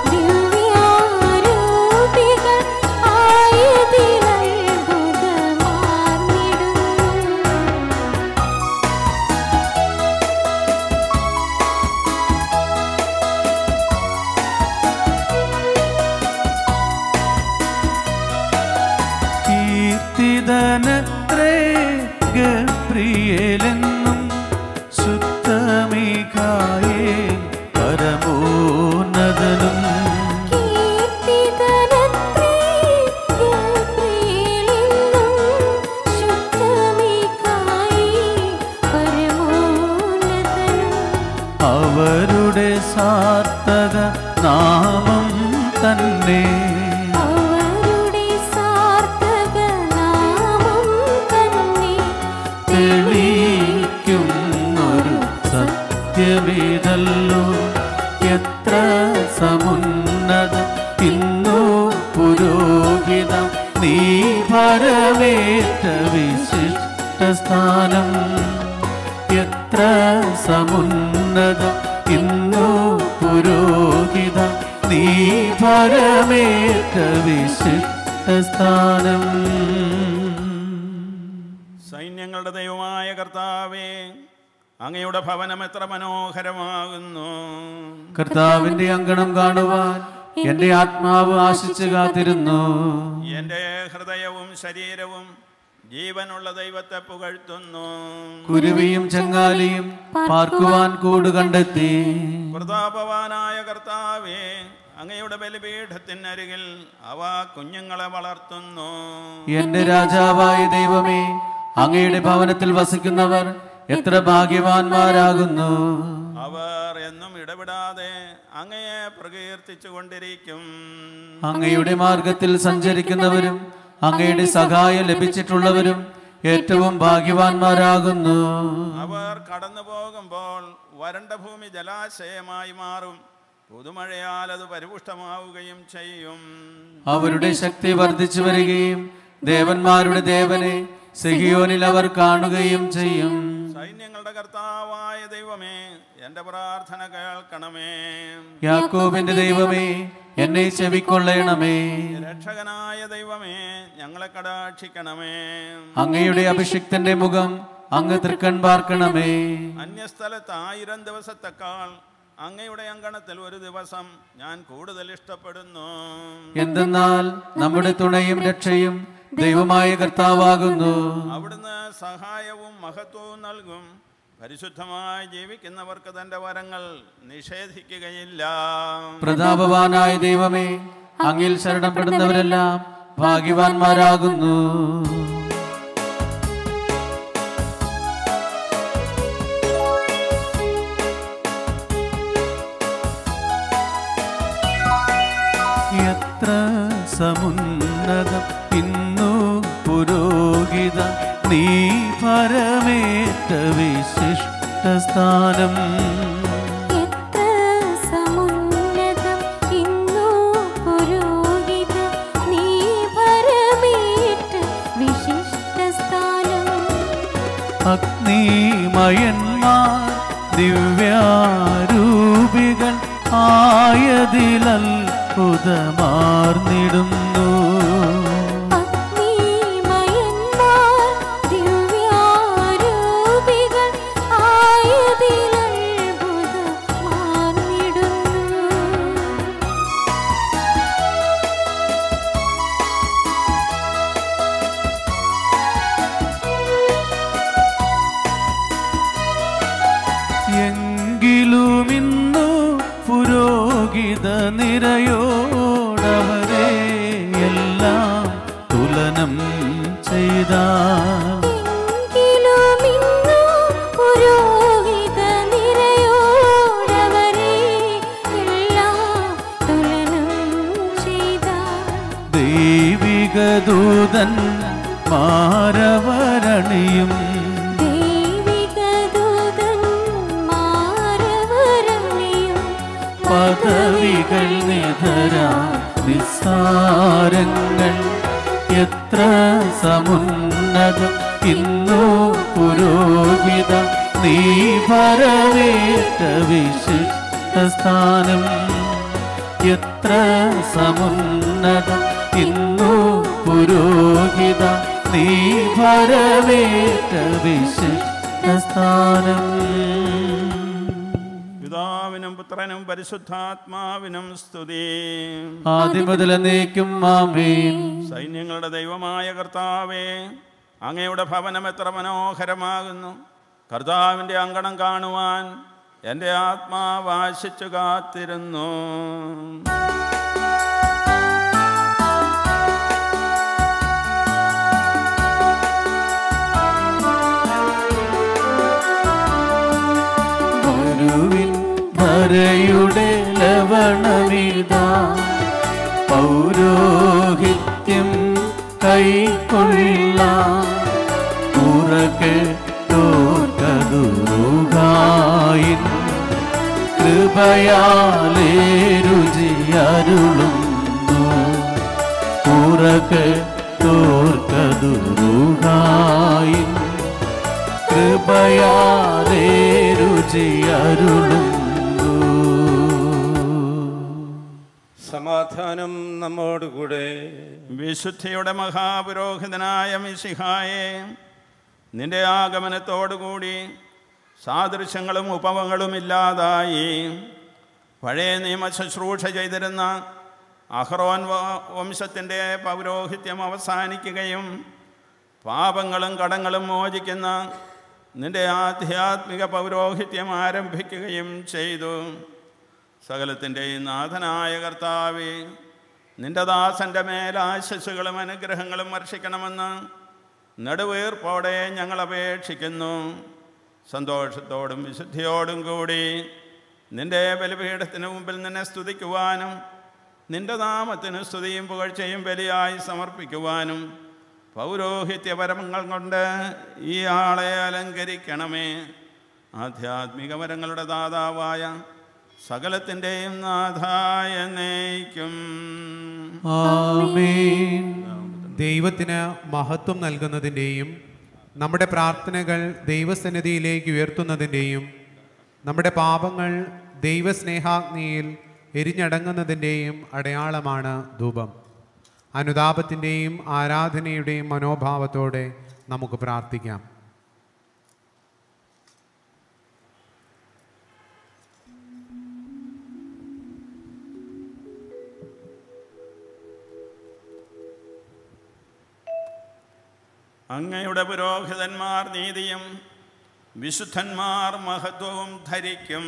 Speaker 3: ദിവ്യാരൂപികൾ ആയതിനാൽ ബുധമാർന്നിടുന്നു
Speaker 1: കീർത്തിതനത്രേ ഗപ്രിയേലെന്നും ശുദ്ധമികായേ പരമോന്നതനും
Speaker 3: കീർത്തിതനത്രേ ഗബ്രിയേലെന്നും ശുദ്ധമികായി പരമോന്നതനും
Speaker 1: അവരുടെ സാർത്ഥക നാമം തന്നെ
Speaker 3: അവരുടെ സാർത്ഥക നാമം തന്നെ
Speaker 1: തെളിയിക്കുന്നൊരു സത്യമേതല്ലോ എത്ര സമുന്നത ഇന്നു പുരോഹിതം നീ പരമേറ്റ വിശിഷ്ട സ്ഥാനം എത്ര സമുന്നതം ഇന്നു പുരോഹിതം നീ പരമേറ്റ വിശിഷ്ട സ്ഥാനം
Speaker 6: സൈന്യങ്ങളുടെ ദൈവമായ കർത്താവേ അങ്ങയുടെ ഭവനം എത്ര മനോഹരമാകുന്നു
Speaker 1: കർത്താവിന്റെ അങ്കണം കാണുവാൻ എന്റെ ആത്മാവ് ആശിച്ചു കാത്തിരുന്നു
Speaker 6: എൻ്റെ ഹൃദയവും ശരീരവും ജീവനുള്ള ദൈവത്തെ പുകഴ്ത്തുന്നു
Speaker 1: കുരുവിയും ചങ്ങാലിയും പാർക്കുവാൻ കൂട് കണ്ടെത്തി
Speaker 6: പ്രതാപവാനായ കർത്താവേ അങ്ങയുടെ ബലിപീഠത്തിനരികിൽ അവ കുഞ്ഞുങ്ങളെ വളർത്തുന്നു
Speaker 1: എന്റെ രാജാവായ ദൈവമേ അങ്ങയുടെ ഭവനത്തിൽ വസിക്കുന്നവർ എത്ര ഭാഗ്യവാന്മാരാകുന്നു
Speaker 6: അവർ എന്നും ഇടപെടാതെ അങ്ങയെ പ്രകീർത്തിച്ചു കൊണ്ടിരിക്കും
Speaker 1: അങ്ങയുടെ മാർഗത്തിൽ സഞ്ചരിക്കുന്നവരും അങ്ങയുടെ സഹായം ലഭിച്ചിട്ടുള്ളവരും ഏറ്റവും ഭാഗ്യവാന്മാരാകുന്നു
Speaker 6: അവർ കടന്നു പോകുമ്പോൾ വരണ്ട ഭൂമി ജലാശയമായി മാറും പുതുമഴയാൽ അത് പരിപുഷ്ടമാവുകയും ചെയ്യും
Speaker 1: അവരുടെ ശക്തി വർദ്ധിച്ചു വരികയും ദേവന്മാരുടെ ദേവനെ സെഹിയോനിൽ അവർ കാണുകയും ചെയ്യും
Speaker 6: സൈന്യങ്ങളുടെ കർത്താവായ ദൈവമേ എൻ്റെ പ്രാർത്ഥന കേൾക്കണമേ
Speaker 1: യാക്കോബിന്റെ ദൈവമേ എന്നെ ചെവിക്കൊള്ളണമേ
Speaker 6: രക്ഷകനായ ദൈവമേ ഞങ്ങളെ കടാക്ഷിക്കണമേ
Speaker 1: അങ്ങയുടെ അഭിഷിക്തന്റെ മുഖം അങ്ങ് തൃക്കൺ പാർക്കണമേ
Speaker 6: അന്യസ്ഥലത്ത് ആയിരം ദിവസത്തെക്കാൾ അങ്ങയുടെ അങ്കണത്തിൽ ഒരു ദിവസം ഞാൻ കൂടുതൽ ഇഷ്ടപ്പെടുന്നു
Speaker 1: എന്തെന്നാൽ നമ്മുടെ തുണയും രക്ഷയും ദൈവമായ കർത്താവാകുന്നു
Speaker 6: അവിടുന്ന് സഹായവും മഹത്വവും നൽകും പരിശുദ്ധമായി ജീവിക്കുന്നവർക്ക് തൻ്റെ വരങ്ങൾ നിഷേധിക്കുകയില്ല
Speaker 1: പ്രതാപവാനായ ദൈവമേ അങ്ങിൽ ശരണപ്പെടുന്നവരെല്ലാം ഭാഗ്യവാന്മാരാകുന്നു എത്ര സമുന്നതം ഇന്നു പുരോഹിത നീ പരമേറ്റ വിശിഷ്ട സ്ഥാനം
Speaker 3: എത്ര സമുന്നതം ഇന്നു പുരോഹിത നീ പരമേറ്റ വിശിഷ്ട സ്ഥാനം
Speaker 1: അഗ്നിമയന്മാർ ദിവ്യാരൂപികൾ ആയതിലത്ഭുതമാർന്നിടുന്നു
Speaker 3: അഗ്നിമയന്മാർ ദിവ്യാരൂപികൾ ആയതിലത്ഭുതമാർന്നിടുന്നു
Speaker 1: എങ്കിലുമിന്നു പുരോഹിത നിരയോടവരെ എല്ലാം തുലനം ചെയ്ത
Speaker 3: എങ്കിലുമിന്നു പുരോഹിത നിരയോടവരെ എല്ലാം തുലനം ചെയ്ത
Speaker 1: ദൈവിക ദൂതൻ മാരവരണിയും
Speaker 3: ദൈവിക ദൂതന്മാരവരണിയും
Speaker 1: പദവികൾ നിധരാ നിസ്സാരങ്ങൾ എത്ര സമുന്നതം ഇന്നു പുരോഹിത നീ പരവേറ്റ വിശിഷ്ട സ്ഥാനം എത്ര സമുന്നതം ഇന്നു പുരോഹിത നീ പരവേറ്റ വിശിഷ്ട സ്ഥാനം
Speaker 6: പിതാവിനും പുത്രനും പരിശുദ്ധാത്മാവിനും സ്തുതി
Speaker 1: ആദ്യം മുതൽ എന്നേക്കും ആമേൻ
Speaker 6: സൈന്യങ്ങളുടെ ദൈവമായ കർത്താവേ അങ്ങയുടെ ഭവനം എത്ര മനോഹരമാകുന്നു കർത്താവിൻ്റെ അങ്കണം കാണുവാൻ എൻ്റെ ആത്മാവ് ആശിച്ചു കാത്തിരുന്നു
Speaker 1: ഗുരുവിൻ ധരയുടെ ലവണമിതാ പൗരോഹിത്യം കൈക്കൊള്ളാം ഉറകെട്ടോർക്കതുറുകായിൻ കൃപയാലേ രുചിയരുളുന്നു ഉറകെട്ടോർക്കതുറുകായിൻ കൃപയാലേ രുചിയരുളുന്നു
Speaker 5: സമാധാനം നമ്മോടുകൂടെ
Speaker 6: വിശുദ്ധിയുടെ മഹാപുരോഹിതനായ മിശിഹായെ നിന്റെ ആഗമനത്തോടുകൂടി സാദൃശ്യങ്ങളും ഉപമകളും ഇല്ലാതായി പഴയ നിയമ ശുശ്രൂഷ ചെയ്തിരുന്ന അഹ്റോൻ വ- വംശത്തിൻ്റെ പൗരോഹിത്യം അവസാനിക്കുകയും പാപങ്ങളും കടങ്ങളും മോചിക്കുന്ന നിന്റെ ആധ്യാത്മിക പൗരോഹിത്യം ആരംഭിക്കുകയും ചെയ്തു സകലത്തിൻ്റെയും നാഥനായ കർത്താവേ നിന്റെ ദാസൻ്റെ മേൽ ആശസ്സുകളും അനുഗ്രഹങ്ങളും വർഷിക്കണമെന്ന് നെടുവീർപ്പോടെ ഞങ്ങൾ അപേക്ഷിക്കുന്നു സന്തോഷത്തോടും വിശുദ്ധിയോടും കൂടി നിന്റെ ബലിപീഠത്തിന് മുമ്പിൽ നിന്നെ സ്തുതിക്കുവാനും നിന്റെ നാമത്തിന് സ്തുതിയും പുകഴ്ചയും ബലിയായി സമർപ്പിക്കുവാനും പൗരോഹിത്യപരമങ്ങൾ കൊണ്ട് ഈ ആളെ അലങ്കരിക്കണമേ ആധ്യാത്മിക വരങ്ങളുടെ ദാതാവായ സകലത്തിൻ്റെയും നാഥായ നയിക്കും
Speaker 1: ആമേൻ
Speaker 2: ദൈവത്തിന് മഹത്വം നൽകുന്നതിൻ്റെയും നമ്മുടെ പ്രാർത്ഥനകൾ ദൈവസന്നിധിയിലേക്ക് ഉയർത്തുന്നതിൻ്റെയും നമ്മുടെ പാപങ്ങൾ ദൈവസ്നേഹാഗ്നിയിൽ എരിഞ്ഞടങ്ങുന്നതിൻ്റെയും അടയാളമാണ് ധൂപം അനുതാപത്തിൻ്റെയും ആരാധനയുടെയും മനോഭാവത്തോടെ നമുക്ക് പ്രാർത്ഥിക്കാം
Speaker 6: അങ്ങയുടെ പുരോഹിതന്മാർ നീതിയും വിശുദ്ധന്മാർ മഹത്വവും ധരിക്കും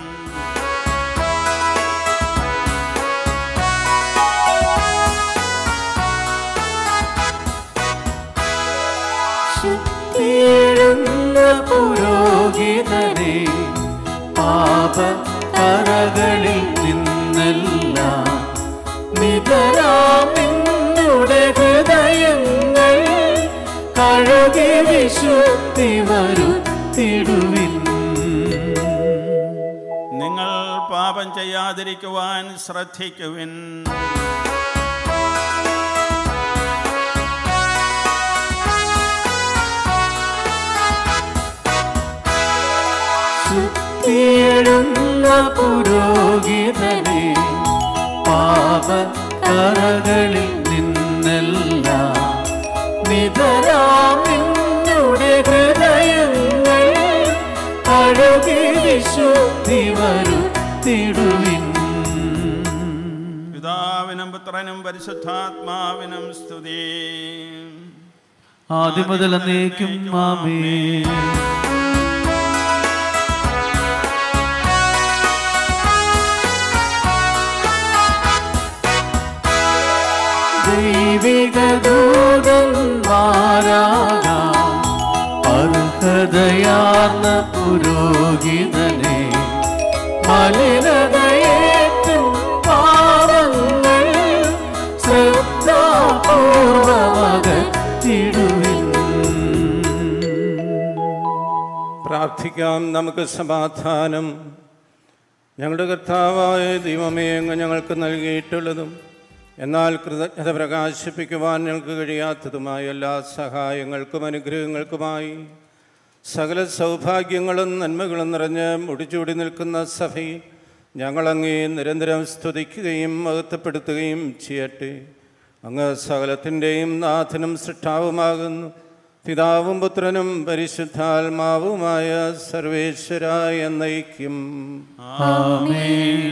Speaker 1: തീഴുന്ന പുരോഹിതനെ പാപ കറകളിൽ നിന്നെല്ലാം നിതരാം നിന്നുടെ ഹൃദയങ്ങൾ കഴുകി വിശുദ്ധി വരുത്തിടുവിൻ
Speaker 6: നിങ്ങൾ പാപം ചെയ്യാതിരിക്കുവാൻ ശ്രദ്ധിക്കുവിൻ
Speaker 1: തീഴുന്ന പുരോഹിതനെ പാപ കറകളിൽ നിന്നെല്ലാം നിതരാം നിന്നുടെ ഹൃദയങ്ങൾ കഴുകി വിശുദ്ധി വരുത്തിടുവിൻ
Speaker 6: പിതാവിനും പുത്രനും പരിശുദ്ധാത്മാവിനും സ്തുതി
Speaker 1: ആദ്യം മുതൽ എന്നേക്കും മാമേ ദൈവിക ദൂതന്മാരാകാം അർഹതയാർന്ന പുരോഹിതനെ മലിനതയേറ്റും പാവങ്ങൾ ശ്രദ്ധാപൂർവമകറ്റിടുവിൻ
Speaker 5: പ്രാർത്ഥിക്കാം നമുക്ക് സമാധാനം ഞങ്ങളുടെ കർത്താവായ ദൈവമേ അങ്ങ് ഞങ്ങൾക്ക് നൽകിയിട്ടുള്ളതും എന്നാൽ കൃതജ്ഞത പ്രകാശിപ്പിക്കുവാൻ ഞങ്ങൾക്ക് കഴിയാത്തതുമായ എല്ലാ സഹായങ്ങൾക്കും അനുഗ്രഹങ്ങൾക്കുമായി സകല സൗഭാഗ്യങ്ങളും നന്മകളും നിറഞ്ഞ് മുടിച്ചൂടി നിൽക്കുന്ന സഭയിൽ ഞങ്ങളങ്ങേ നിരന്തരം സ്തുതിക്കുകയും മഹത്വപ്പെടുത്തുകയും ചെയ്യട്ടെ അങ്ങ് സകലത്തിൻ്റെയും നാഥനും സൃഷ്ടാവുമാകുന്നു പിതാവും പുത്രനും പരിശുദ്ധാത്മാവുമായ സർവേശ്വരായ നയിക്കും
Speaker 1: ആമേൻ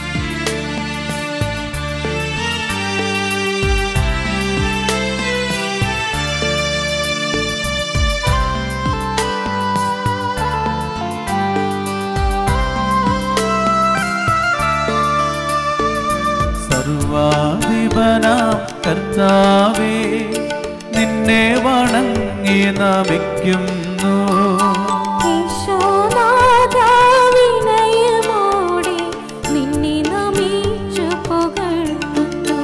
Speaker 1: സർവാധിപനാം കർത്താവേ നിന്നെ വണങ്ങി നമിക്കുന്നു
Speaker 3: ഈശോനാഥാവിനയമോടെ നിന്നെ നമിച്ചു പുകഴ്ത്തുന്നു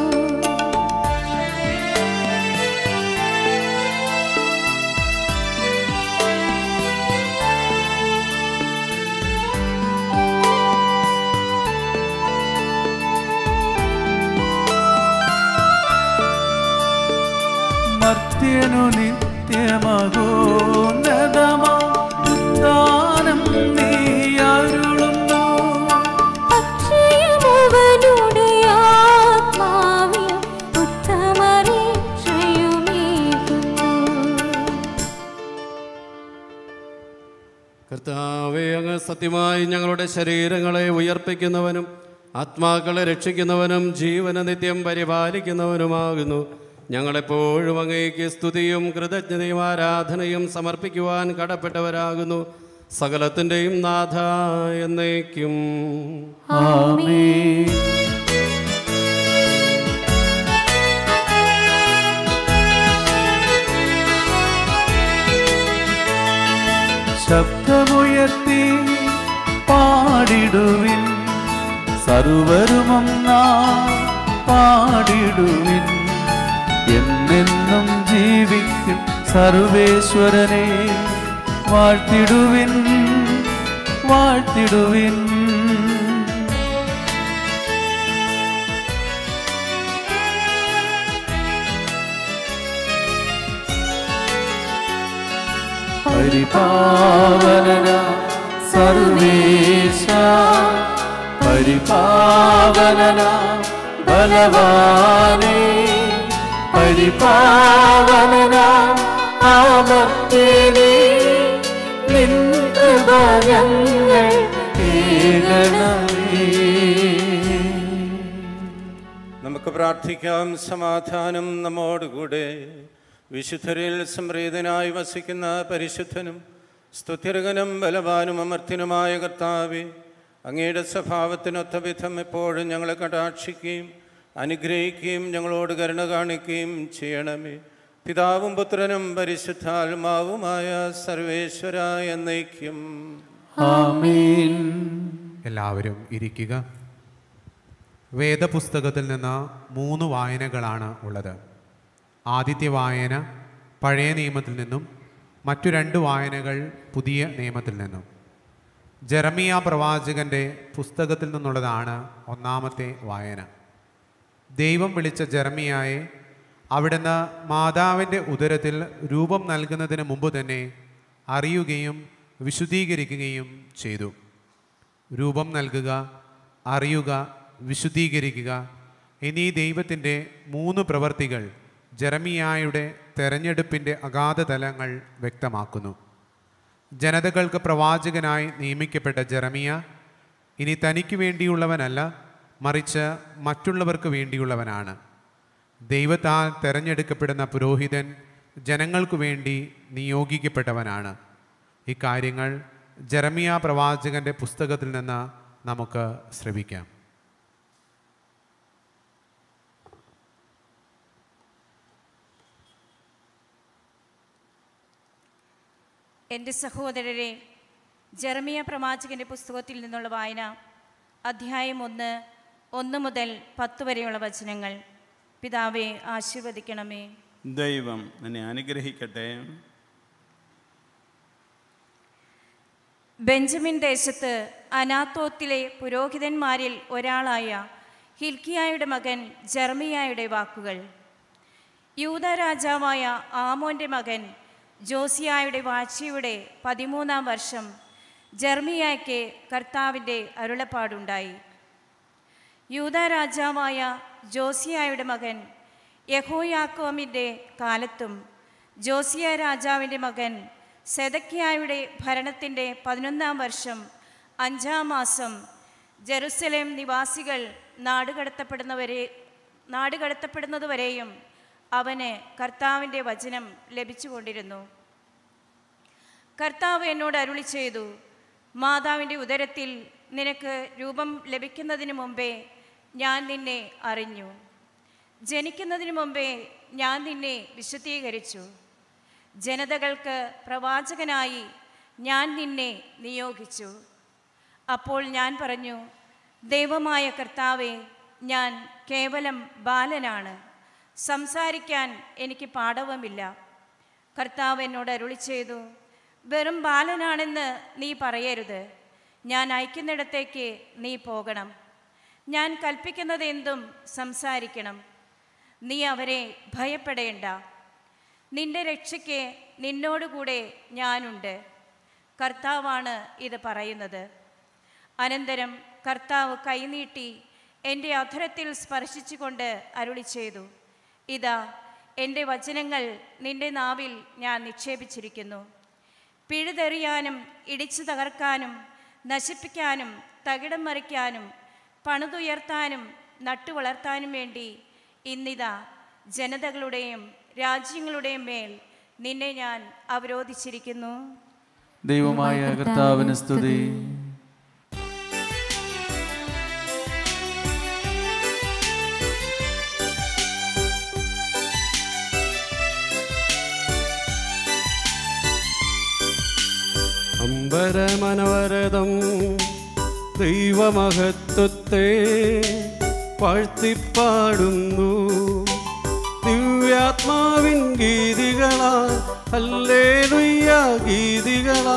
Speaker 1: മർത്യനു നിത്യമകോന്നതമോ ദാനം നീ അരുളുന്നു
Speaker 3: അക്ഷയമവനുടെ ആത്മാവിൽ ഉത്തമരക്ഷയുമേകുന്നു
Speaker 8: കർത്താവെ അങ്ങ് സത്യമായി ഞങ്ങളുടെ ശരീരങ്ങളെ ഉയർപ്പിക്കുന്നവനും ആത്മാക്കളെ രക്ഷിക്കുന്നവനും ജീവന നിത്യം പരിപാലിക്കുന്നവനുമാകുന്നു ഞങ്ങളെപ്പോഴും അങ്ങേക്ക് സ്തുതിയും കൃതജ്ഞതയും ആരാധനയും സമർപ്പിക്കുവാൻ കടപ്പെട്ടവരാകുന്നു സകലത്തിൻ്റെയും നാഥ എന്നേക്കും
Speaker 1: ആമേൻ ശബ്ദമുയർത്തി പാടിടുവിൻ സർവരുമൊന്നാ പാടിടുവിൻ എന്നെന്നും ജീവിക്കും സർവേശ്വരനെ വാഴ്ത്തിടുവിൻ വാഴ്ത്തിടുവിൻ പരിപാവന സർവേശ പരിപാവന ബലവാനേ പരിപാവന ആമർത്തിനി നിൻ കൃപ ഞങ്ങൾ കേൾക്കണമേ
Speaker 5: നമുക്ക് പ്രാർത്ഥിക്കാം സമാധാനം നമ്മോടുകൂടെ വിശുദ്ധരിൽ സംപ്രീതനായി വസിക്കുന്ന പരിശുദ്ധനും സ്തുത്യർഗനും ബലവാനും അമർത്തിനുമായ കർത്താവെ അങ്ങയുടെ സ്വഭാവത്തിനൊത്ത വിധം എപ്പോഴും ഞങ്ങളെ കടാക്ഷിക്കുകയും അനുഗ്രഹിക്കുകയും ഞങ്ങളോട് കരുണ കാണിക്കുകയും ചെയ്യണമേ പിതാവും പുത്രനും പരിശുദ്ധാത്മാവുമായ സർവേശ്വര എന്നേക്കും
Speaker 1: ആമേൻ
Speaker 2: എല്ലാവരും ഇരിക്കുക വേദപുസ്തകത്തിൽ നിന്ന് മൂന്ന് വായനകളാണ് ഉള്ളത് ആദ്യത്തെ വായന പഴയ നിയമത്തിൽ നിന്നും മറ്റു രണ്ട് വായനകൾ പുതിയ നിയമത്തിൽ നിന്നും ജെറമിയ പ്രവാചകന്റെ പുസ്തകത്തിൽ നിന്നുള്ളതാണ് ഒന്നാമത്തെ വായന ദൈവം വിളിച്ച ജെറമിയായെ അവിടുന്ന് മാതാവിൻ്റെ ഉദരത്തിൽ രൂപം നൽകുന്നതിന് മുമ്പ് തന്നെ അറിയുകയും വിശുദ്ധീകരിക്കുകയും ചെയ്തു രൂപം നൽകുക അറിയുക വിശുദ്ധീകരിക്കുക എന്നീ ദൈവത്തിൻ്റെ മൂന്ന് പ്രവർത്തികൾ ജെറമിയായുടെ തെരഞ്ഞെടുപ്പിൻ്റെ അഗാധ തലങ്ങൾ വ്യക്തമാക്കുന്നു ജനതകൾക്ക് പ്രവാചകനായി നിയമിക്കപ്പെട്ട ജെറമിയ ഇനി തനിക്ക് വേണ്ടിയുള്ളവനല്ല മറിച്ച് മറ്റുള്ളവർക്ക് വേണ്ടിയുള്ളവനാണ് ദൈവത്താൽ തെരഞ്ഞെടുക്കപ്പെടുന്ന പുരോഹിതൻ ജനങ്ങൾക്കു വേണ്ടി നിയോഗിക്കപ്പെട്ടവനാണ് ഇക്കാര്യങ്ങൾ ജെറമിയ പ്രവാചകന്റെ പുസ്തകത്തിൽ നിന്ന് നമുക്ക് ശ്രവിക്കാം
Speaker 9: എൻ്റെ സഹോദരരെ ജെറമിയ പ്രവാചകന്റെ പുസ്തകത്തിൽ നിന്നുള്ള വായന അധ്യായം ഒന്ന് ഒന്ന് മുതൽ പത്ത് വരെയുള്ള വചനങ്ങൾ പിതാവെ ആശീർവദിക്കണമേ
Speaker 6: ദൈവം നിന്നെ അനുഗ്രഹിക്കട്ടെ
Speaker 9: ബെഞ്ചമിൻ ദേശത്ത് അനാത്തോത്തിലെ പുരോഹിതന്മാരിൽ ഒരാളായ ഹിൽക്കിയായുടെ മകൻ ജെർമിയായുടെ വാക്കുകൾ യൂത രാജാവായ ആമോന്റെ മകൻ ജോസിയായുടെ വാഴ്ചയുടെ പതിമൂന്നാം വർഷം ജെർമിയായ്ക്ക് കർത്താവിൻ്റെ അരുളപ്പാടുണ്ടായി യൂത രാജാവായ ജോസിയായുടെ മകൻ യഹോയാക്കോമിൻ്റെ കാലത്തും ജോസിയ രാജാവിൻ്റെ മകൻ സെദക്കിയായുടെ ഭരണത്തിൻ്റെ പതിനൊന്നാം വർഷം അഞ്ചാം മാസം ജെറുസലേം നിവാസികൾ നാടുകടത്തപ്പെടുന്നവരെ നാടുകടത്തപ്പെടുന്നതുവരെയും അവന് കർത്താവിൻ്റെ വചനം ലഭിച്ചുകൊണ്ടിരുന്നു കർത്താവ് എന്നോട് അരുളി ചെയ്തു മാതാവിൻ്റെ ഉദരത്തിൽ നിനക്ക് രൂപം ലഭിക്കുന്നതിന് മുമ്പേ ഞാൻ നിന്നെ അറിഞ്ഞു ജനിക്കുന്നതിന് മുമ്പേ ഞാൻ നിന്നെ വിശുദ്ധീകരിച്ചു ജനതകൾക്ക് പ്രവാചകനായി ഞാൻ നിന്നെ നിയോഗിച്ചു അപ്പോൾ ഞാൻ പറഞ്ഞു ദൈവമായ കർത്താവെ ഞാൻ കേവലം ബാലനാണ് സംസാരിക്കാൻ എനിക്ക് പാടവമില്ല കർത്താവ് എന്നോട് അരുളി ചെയ്തു വെറും ബാലനാണെന്ന് നീ പറയരുത് ഞാൻ അയക്കുന്നിടത്തേക്ക് നീ പോകണം ഞാൻ കൽപ്പിക്കുന്നത് എന്തും സംസാരിക്കണം നീ അവരെ ഭയപ്പെടേണ്ട നിന്റെ രക്ഷയ്ക്ക് നിന്നോടുകൂടെ ഞാനുണ്ട് കർത്താവാണ് ഇത് പറയുന്നത് അനന്തരം കർത്താവ് കൈനീട്ടി എൻ്റെ അധരത്തിൽ സ്പർശിച്ചുകൊണ്ട് അരുളി ചെയ്തു ഇതാ എൻ്റെ വചനങ്ങൾ നിന്റെ നാവിൽ ഞാൻ നിക്ഷേപിച്ചിരിക്കുന്നു പിഴുതെറിയാനും ഇടിച്ചു തകർക്കാനും നശിപ്പിക്കാനും തകിടം മറിക്കാനും പണിതുയർത്താനും നട്ടുവളർത്താനും വേണ്ടി ഇന്നിതാ ജനതകളുടെയും രാജ്യങ്ങളുടെയും മേൽ നിന്നെ ഞാൻ അവരോധിച്ചിരിക്കുന്നു
Speaker 1: ദൈവമായ കർത്താവിന് സ്തുതി
Speaker 8: അമ്പരമനവരതം ദൈവമഹത്വത്തെ വാഴ്ത്തിപ്പാടുന്നു ദിവ്യാത്മാവിൻ ഗീതികളാ അല്ലേലുയ്യ ഗീതികളാ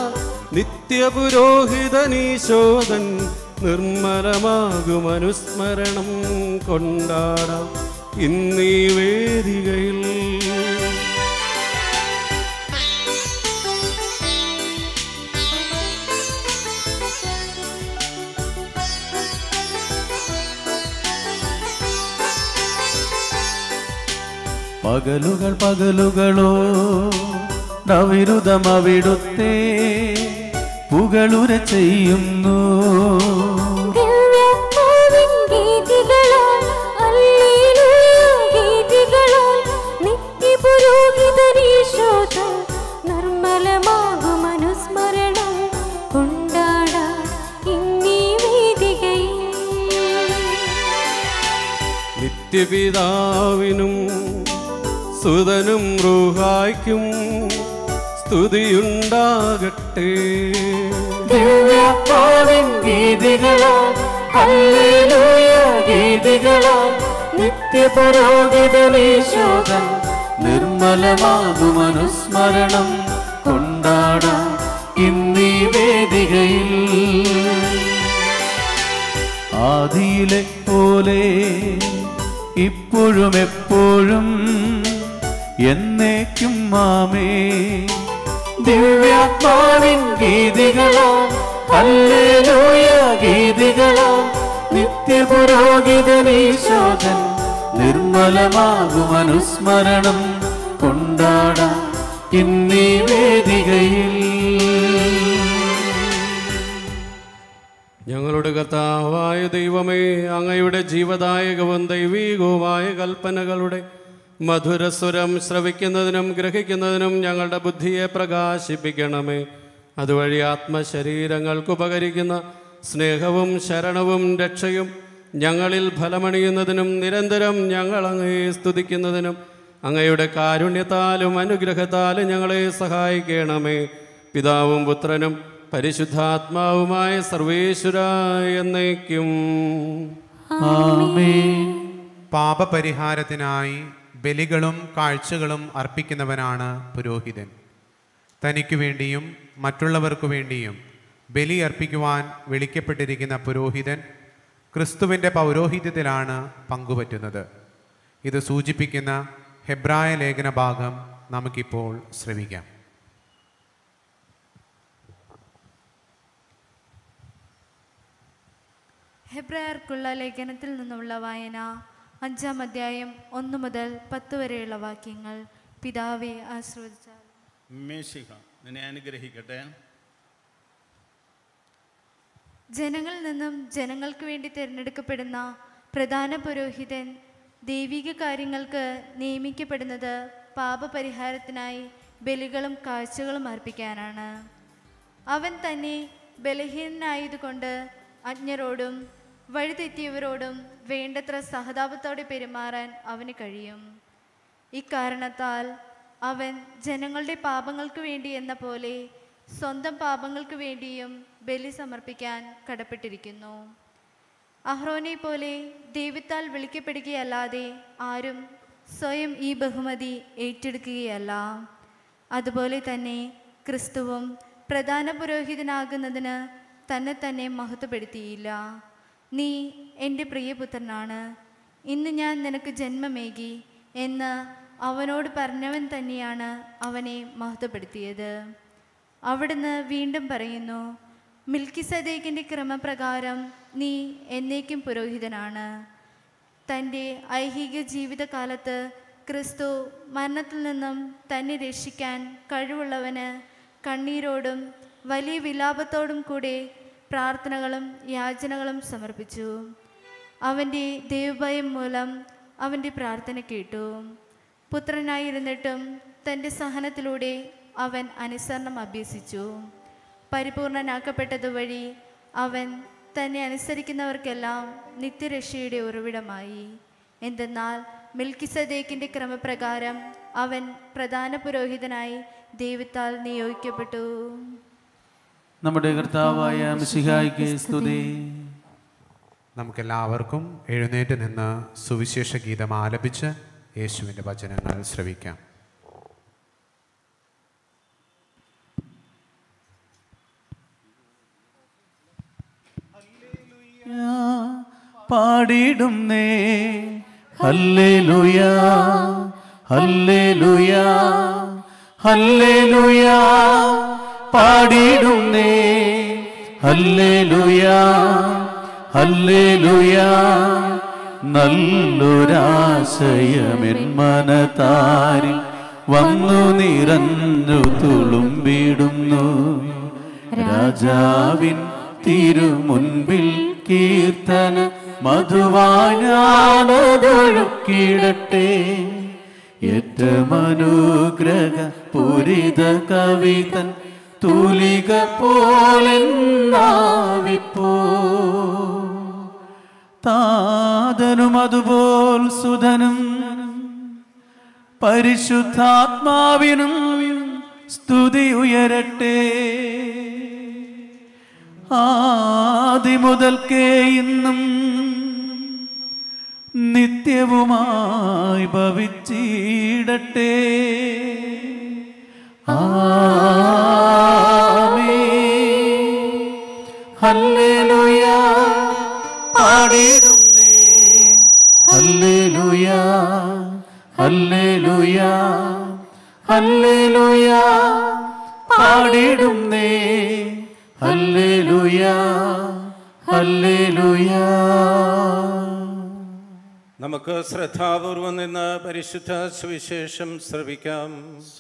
Speaker 8: നിത്യപുരോഹിതനീശോദൻ നിർമ്മലമാകും അനുസ്മരണം കൊണ്ടാടാം ഇന്നീ വേദികയിൽ
Speaker 1: പകലുകൾ പകലുകളോ നവിരുതമവിടുത്തെ പുകളുര ചെയ്യുന്നു
Speaker 3: ദിവ്യാത്മാവിൻ ഗീതികളാൽ, ഹല്ലേലൂയ ഗീതികളാൽ, നിത്യപുരോഹിതനീശോധൻ നിർമ്മലമാകും അനുസ്മരണം കൊണ്ടാടാൻ ഇന്നീ വേദികയിൽ
Speaker 8: നിത്യപിതാവിനും സുതനും റൂഹായ്ക്കും സ്തുതിയുണ്ടാകട്ടെ
Speaker 3: ദിവ്യാത്മാവിൻ ഗീതികളാൽ, ഹല്ലേലൂയ ഗീതികളാൽ, നിത്യപുരോഹിതനീശോധൻ
Speaker 1: നിർമ്മലമാകും അനുസ്മരണം കൊണ്ടാടാം ഇന്നീ വേദികയിൽ ആദിയിലെ പോലെ ഇപ്പോഴും എപ്പോഴും എന്നേക്കും മാമേ ദിവ്യാത്മാവിൻ ഗീതികളാം ഹല്ലേലൂയ ഗീതികളാം നിത്യപുരോഹിതനീശോധൻ നിർമ്മലമാകും അനുസ്മരണം കൊണ്ടാടാം ഇന്നീ വേദികയിൽ
Speaker 8: ഞങ്ങളുടെ കർത്താവായ ദൈവമേ അങ്ങയുടെ ജീവദായകവും ദൈവീകവുമായ കൽപ്പനകളുടെ മധുരസ്വരം ശ്രവിക്കുന്നതിനും ഗ്രഹിക്കുന്നതിനും ഞങ്ങളുടെ ബുദ്ധിയെ പ്രകാശിപ്പിക്കണമേ അതുവഴി ആത്മശരീരങ്ങൾക്ക് ഉപകരിക്കുന്ന സ്നേഹവും ശരണവും രക്ഷയും ഞങ്ങളിൽ ഫലമണിയുന്നതിനും നിരന്തരം ഞങ്ങൾ അങ്ങയെ സ്തുതിക്കുന്നതിനും അങ്ങയുടെ കാരുണ്യത്താലും അനുഗ്രഹത്താലും ഞങ്ങളെ സഹായിക്കണമേ പിതാവും പുത്രനും പരിശുദ്ധാത്മാവുമായ സർവേശ്വര എന്നേക്കും
Speaker 1: ആമേൻ
Speaker 2: പാപപരിഹാരത്തിനായി ബലികളും കാഴ്ചകളും അർപ്പിക്കുന്നവനാണ് പുരോഹിതൻ തനിക്കു വേണ്ടിയും മറ്റുള്ളവർക്കു വേണ്ടിയും ബലി അർപ്പിക്കുവാൻ വിളിക്കപ്പെട്ടിരിക്കുന്ന പുരോഹിതൻ ക്രിസ്തുവിൻ്റെ പൗരോഹിത്യത്തിലാണ് പങ്കുപറ്റുന്നത് ഇത് സൂചിപ്പിക്കുന്ന ഹെബ്രായ ലേഖന ഭാഗം നമുക്കിപ്പോൾ ശ്രവിക്കാം
Speaker 10: ഹെബ്രായർക്കുള്ള ലേഖനത്തിൽ നിന്നുള്ള വായന അഞ്ചാം അധ്യായം ഒന്ന് മുതൽ പത്ത് വരെയുള്ള വാക്യങ്ങൾ പിതാവെ ആശ്രവദിച്ചാൽ
Speaker 6: മേശിക നിന്നെ അനുഗ്രഹിക്കട്ടെ
Speaker 10: ജനങ്ങളിൽ നിന്നും ജനങ്ങൾക്ക് വേണ്ടി തിരഞ്ഞെടുക്കപ്പെടുന്ന പ്രധാന പുരോഹിതൻ ദൈവിക കാര്യങ്ങൾക്ക് നിയമിക്കപ്പെടുന്നത് പാപപരിഹാരത്തിനായി ബലികളും കാഴ്ചകളും അർപ്പിക്കാനാണ് അവൻ തന്നെ ബലഹീനനായതുകൊണ്ട് അജ്ഞരോടും വഴിതെറ്റിയവരോടും വേണ്ടത്ര സഹതാപത്തോടെ പെരുമാറാൻ അവന് കഴിയും ഇക്കാരണത്താൽ അവൻ ജനങ്ങളുടെ പാപങ്ങൾക്ക് വേണ്ടി എന്ന പോലെ സ്വന്തം പാപങ്ങൾക്ക് വേണ്ടിയും ബലി സമർപ്പിക്കാൻ കടപ്പെട്ടിരിക്കുന്നു അഹ്റോനെ പോലെ ദൈവത്താൽ വിളിക്കപ്പെടുകയല്ലാതെ ആരും സ്വയം ഈ ബഹുമതി ഏറ്റെടുക്കുകയല്ല അതുപോലെ തന്നെ ക്രിസ്തുവും പ്രധാന പുരോഹിതനാകുന്നതിന് തന്നെ തന്നെ മഹത്വപ്പെടുത്തിയില്ല നീ എൻ്റെ പ്രിയപുത്രനാണ് ഇന്ന് ഞാൻ നിനക്ക് ജന്മമേകി എന്ന് അവനോട് പറഞ്ഞവൻ തന്നെയാണ് അവനെ മഹത്വപ്പെടുത്തിയത് അവിടുന്ന് വീണ്ടും പറയുന്നു മിൽക്കിസദേക്കിൻ്റെ ക്രമപ്രകാരം നീ എന്നേക്കും പുരോഹിതനാണ് തൻ്റെ ഐഹിക ജീവിതകാലത്ത് ക്രിസ്തു മരണത്തിൽ നിന്നും തന്നെ രക്ഷിക്കാൻ കഴിവുള്ളവന് കണ്ണീരോടും വലിയ വിലാപത്തോടും കൂടെ പ്രാർത്ഥനകളും യാചനകളും സമർപ്പിച്ചു അവൻ്റെ ദൈവഭയം മൂലം അവൻ്റെ പ്രാർത്ഥന കേട്ടു പുത്രനായിരുന്നിട്ടും തൻ്റെ സഹനത്തിലൂടെ അവൻ അനുസരണം അഭ്യസിച്ചു പരിപൂർണനാക്കപ്പെട്ടതുവഴി അവൻ തന്നെ അനുസരിക്കുന്നവർക്കെല്ലാം നിത്യരക്ഷയുടെ ഉറവിടമായി എന്തെന്നാൽ മിൽക്കിസദേക്കിൻ്റെ ക്രമപ്രകാരം അവൻ പ്രധാന പുരോഹിതനായി ദൈവത്താൽ നിയോഗിക്കപ്പെട്ടു
Speaker 1: നമ്മുടെ കർത്താവായ മിശിഹായിക്ക് സ്തുതി
Speaker 2: നമുക്കെല്ലാവർക്കും എഴുന്നേറ്റ് നിന്ന് സുവിശേഷ ഗീതം ആലപിച്ച് യേശുവിൻ്റെ വചനങ്ങൾ ശ്രവിക്കാം
Speaker 1: പാടിടും നേ ഹല്ലേലൂയ ഹല്ലേലൂയ ഹല്ലേലൂയ പാടിടും നേ ഹല്ലേലൂയ ഹല്ലേലൂയ നല്ലൊരാശയമെൻ മനതാരിൽ വന്നു നിറഞ്ഞു തുളുമ്പിടുന്നു രാജാവിൻ തിരുമുൻപിൽ കീർത്തന മധുവാനാണതൊഴുക്കിടട്ടെ ഏറ്റമനുഗ്രഹ പൂരിത കവിതൻ തൂലിക പോലെന്നാവിപ്പോ താതനും അതുപോൽ സുധനും പരിശുദ്ധാത്മാവിനും സ്തുതി ഉയരട്ടെ ആദി മുതൽക്കേ ഇന്നും നിത്യവുമായി ഭവിച്ചിടട്ടെ ആമേൻ. ഹല്ലേലൂയ പാടിടുന്നേ ഹല്ലേലൂയ ഹല്ലേലൂയ ഹല്ലേലൂയ പാടിടുന്നേ ഹല്ലേലൂയ ഹല്ലേലൂയ
Speaker 5: നമുക്ക് ശ്രദ്ധാപൂർവം നിന്ന് പരിശുദ്ധ സുവിശേഷം ശ്രവിക്കാം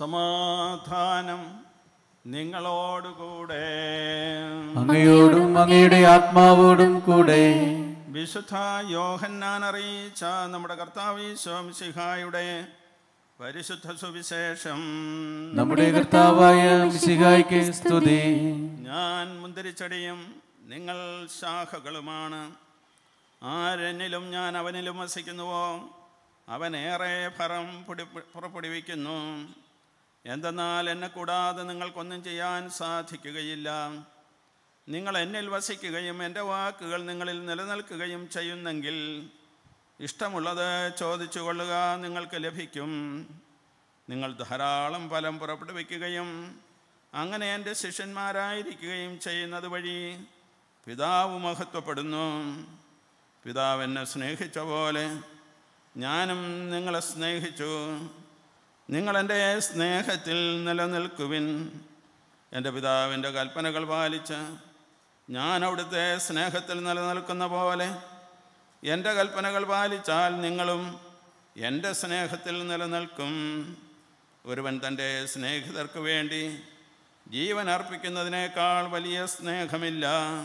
Speaker 6: സമാധാനം നിങ്ങളോടുകൂടെ
Speaker 1: അങ്ങയോടും അങ്ങയുടെ ആത്മാവോടും കൂടെ
Speaker 6: വിശുദ്ധ യോഹന്നാൻ അറിയിച്ച നമ്മുടെ കർത്താവ് ശോംസിഹായുടെ പരിശുദ്ധ സുവിശേഷം
Speaker 1: നമ്മുടെ കർത്താവായ മിശിഹായ്ക്ക് സ്തുതി
Speaker 6: ഞാൻ മുന്തിരിച്ചെടിയും നിങ്ങൾ ശാഖകളുമാണ് ആരെന്നിലും ഞാൻ അവനിലും വസിക്കുന്നുവോ അവൻ ഏറെ ഫലം പൊടി പുറപ്പെടുവിക്കുന്നു എന്തെന്നാൽ എന്നെ കൂടാതെ നിങ്ങൾക്കൊന്നും ചെയ്യാൻ സാധിക്കുകയില്ല നിങ്ങൾ എന്നിൽ വസിക്കുകയും എൻ്റെ വാക്കുകൾ നിങ്ങളിൽ നിലനിൽക്കുകയും ചെയ്യുന്നെങ്കിൽ ഇഷ്ടമുള്ളത് ചോദിച്ചു കൊള്ളുക നിങ്ങൾക്ക് ലഭിക്കും നിങ്ങൾ ധാരാളം ഫലം പുറപ്പെടുവിക്കുകയും അങ്ങനെ എൻ്റെ ശിഷ്യന്മാരായിരിക്കുകയും ചെയ്യുന്നത് വഴി പിതാവ് മഹത്വപ്പെടുന്നു പിതാവ് എന്നെ സ്നേഹിച്ച പോലെ ഞാനും നിങ്ങളെ സ്നേഹിച്ചു നിങ്ങൾ എൻ്റെ സ്നേഹത്തിൽ നിലനിൽക്കുവിൻ എൻ്റെ പിതാവിൻ്റെ കൽപ്പനകൾ പാലിച്ച് ഞാൻ അവിടുത്തെ സ്നേഹത്തിൽ നിലനിൽക്കുന്ന പോലെ എൻ്റെ കൽപ്പനകൾ പാലിച്ചാൽ നിങ്ങളും എൻ്റെ സ്നേഹത്തിൽ നിലനിൽക്കും ഒരുവൻ തൻ്റെ സ്നേഹിതർക്ക് വേണ്ടി ജീവൻ അർപ്പിക്കുന്നതിനേക്കാൾ വലിയ സ്നേഹമില്ല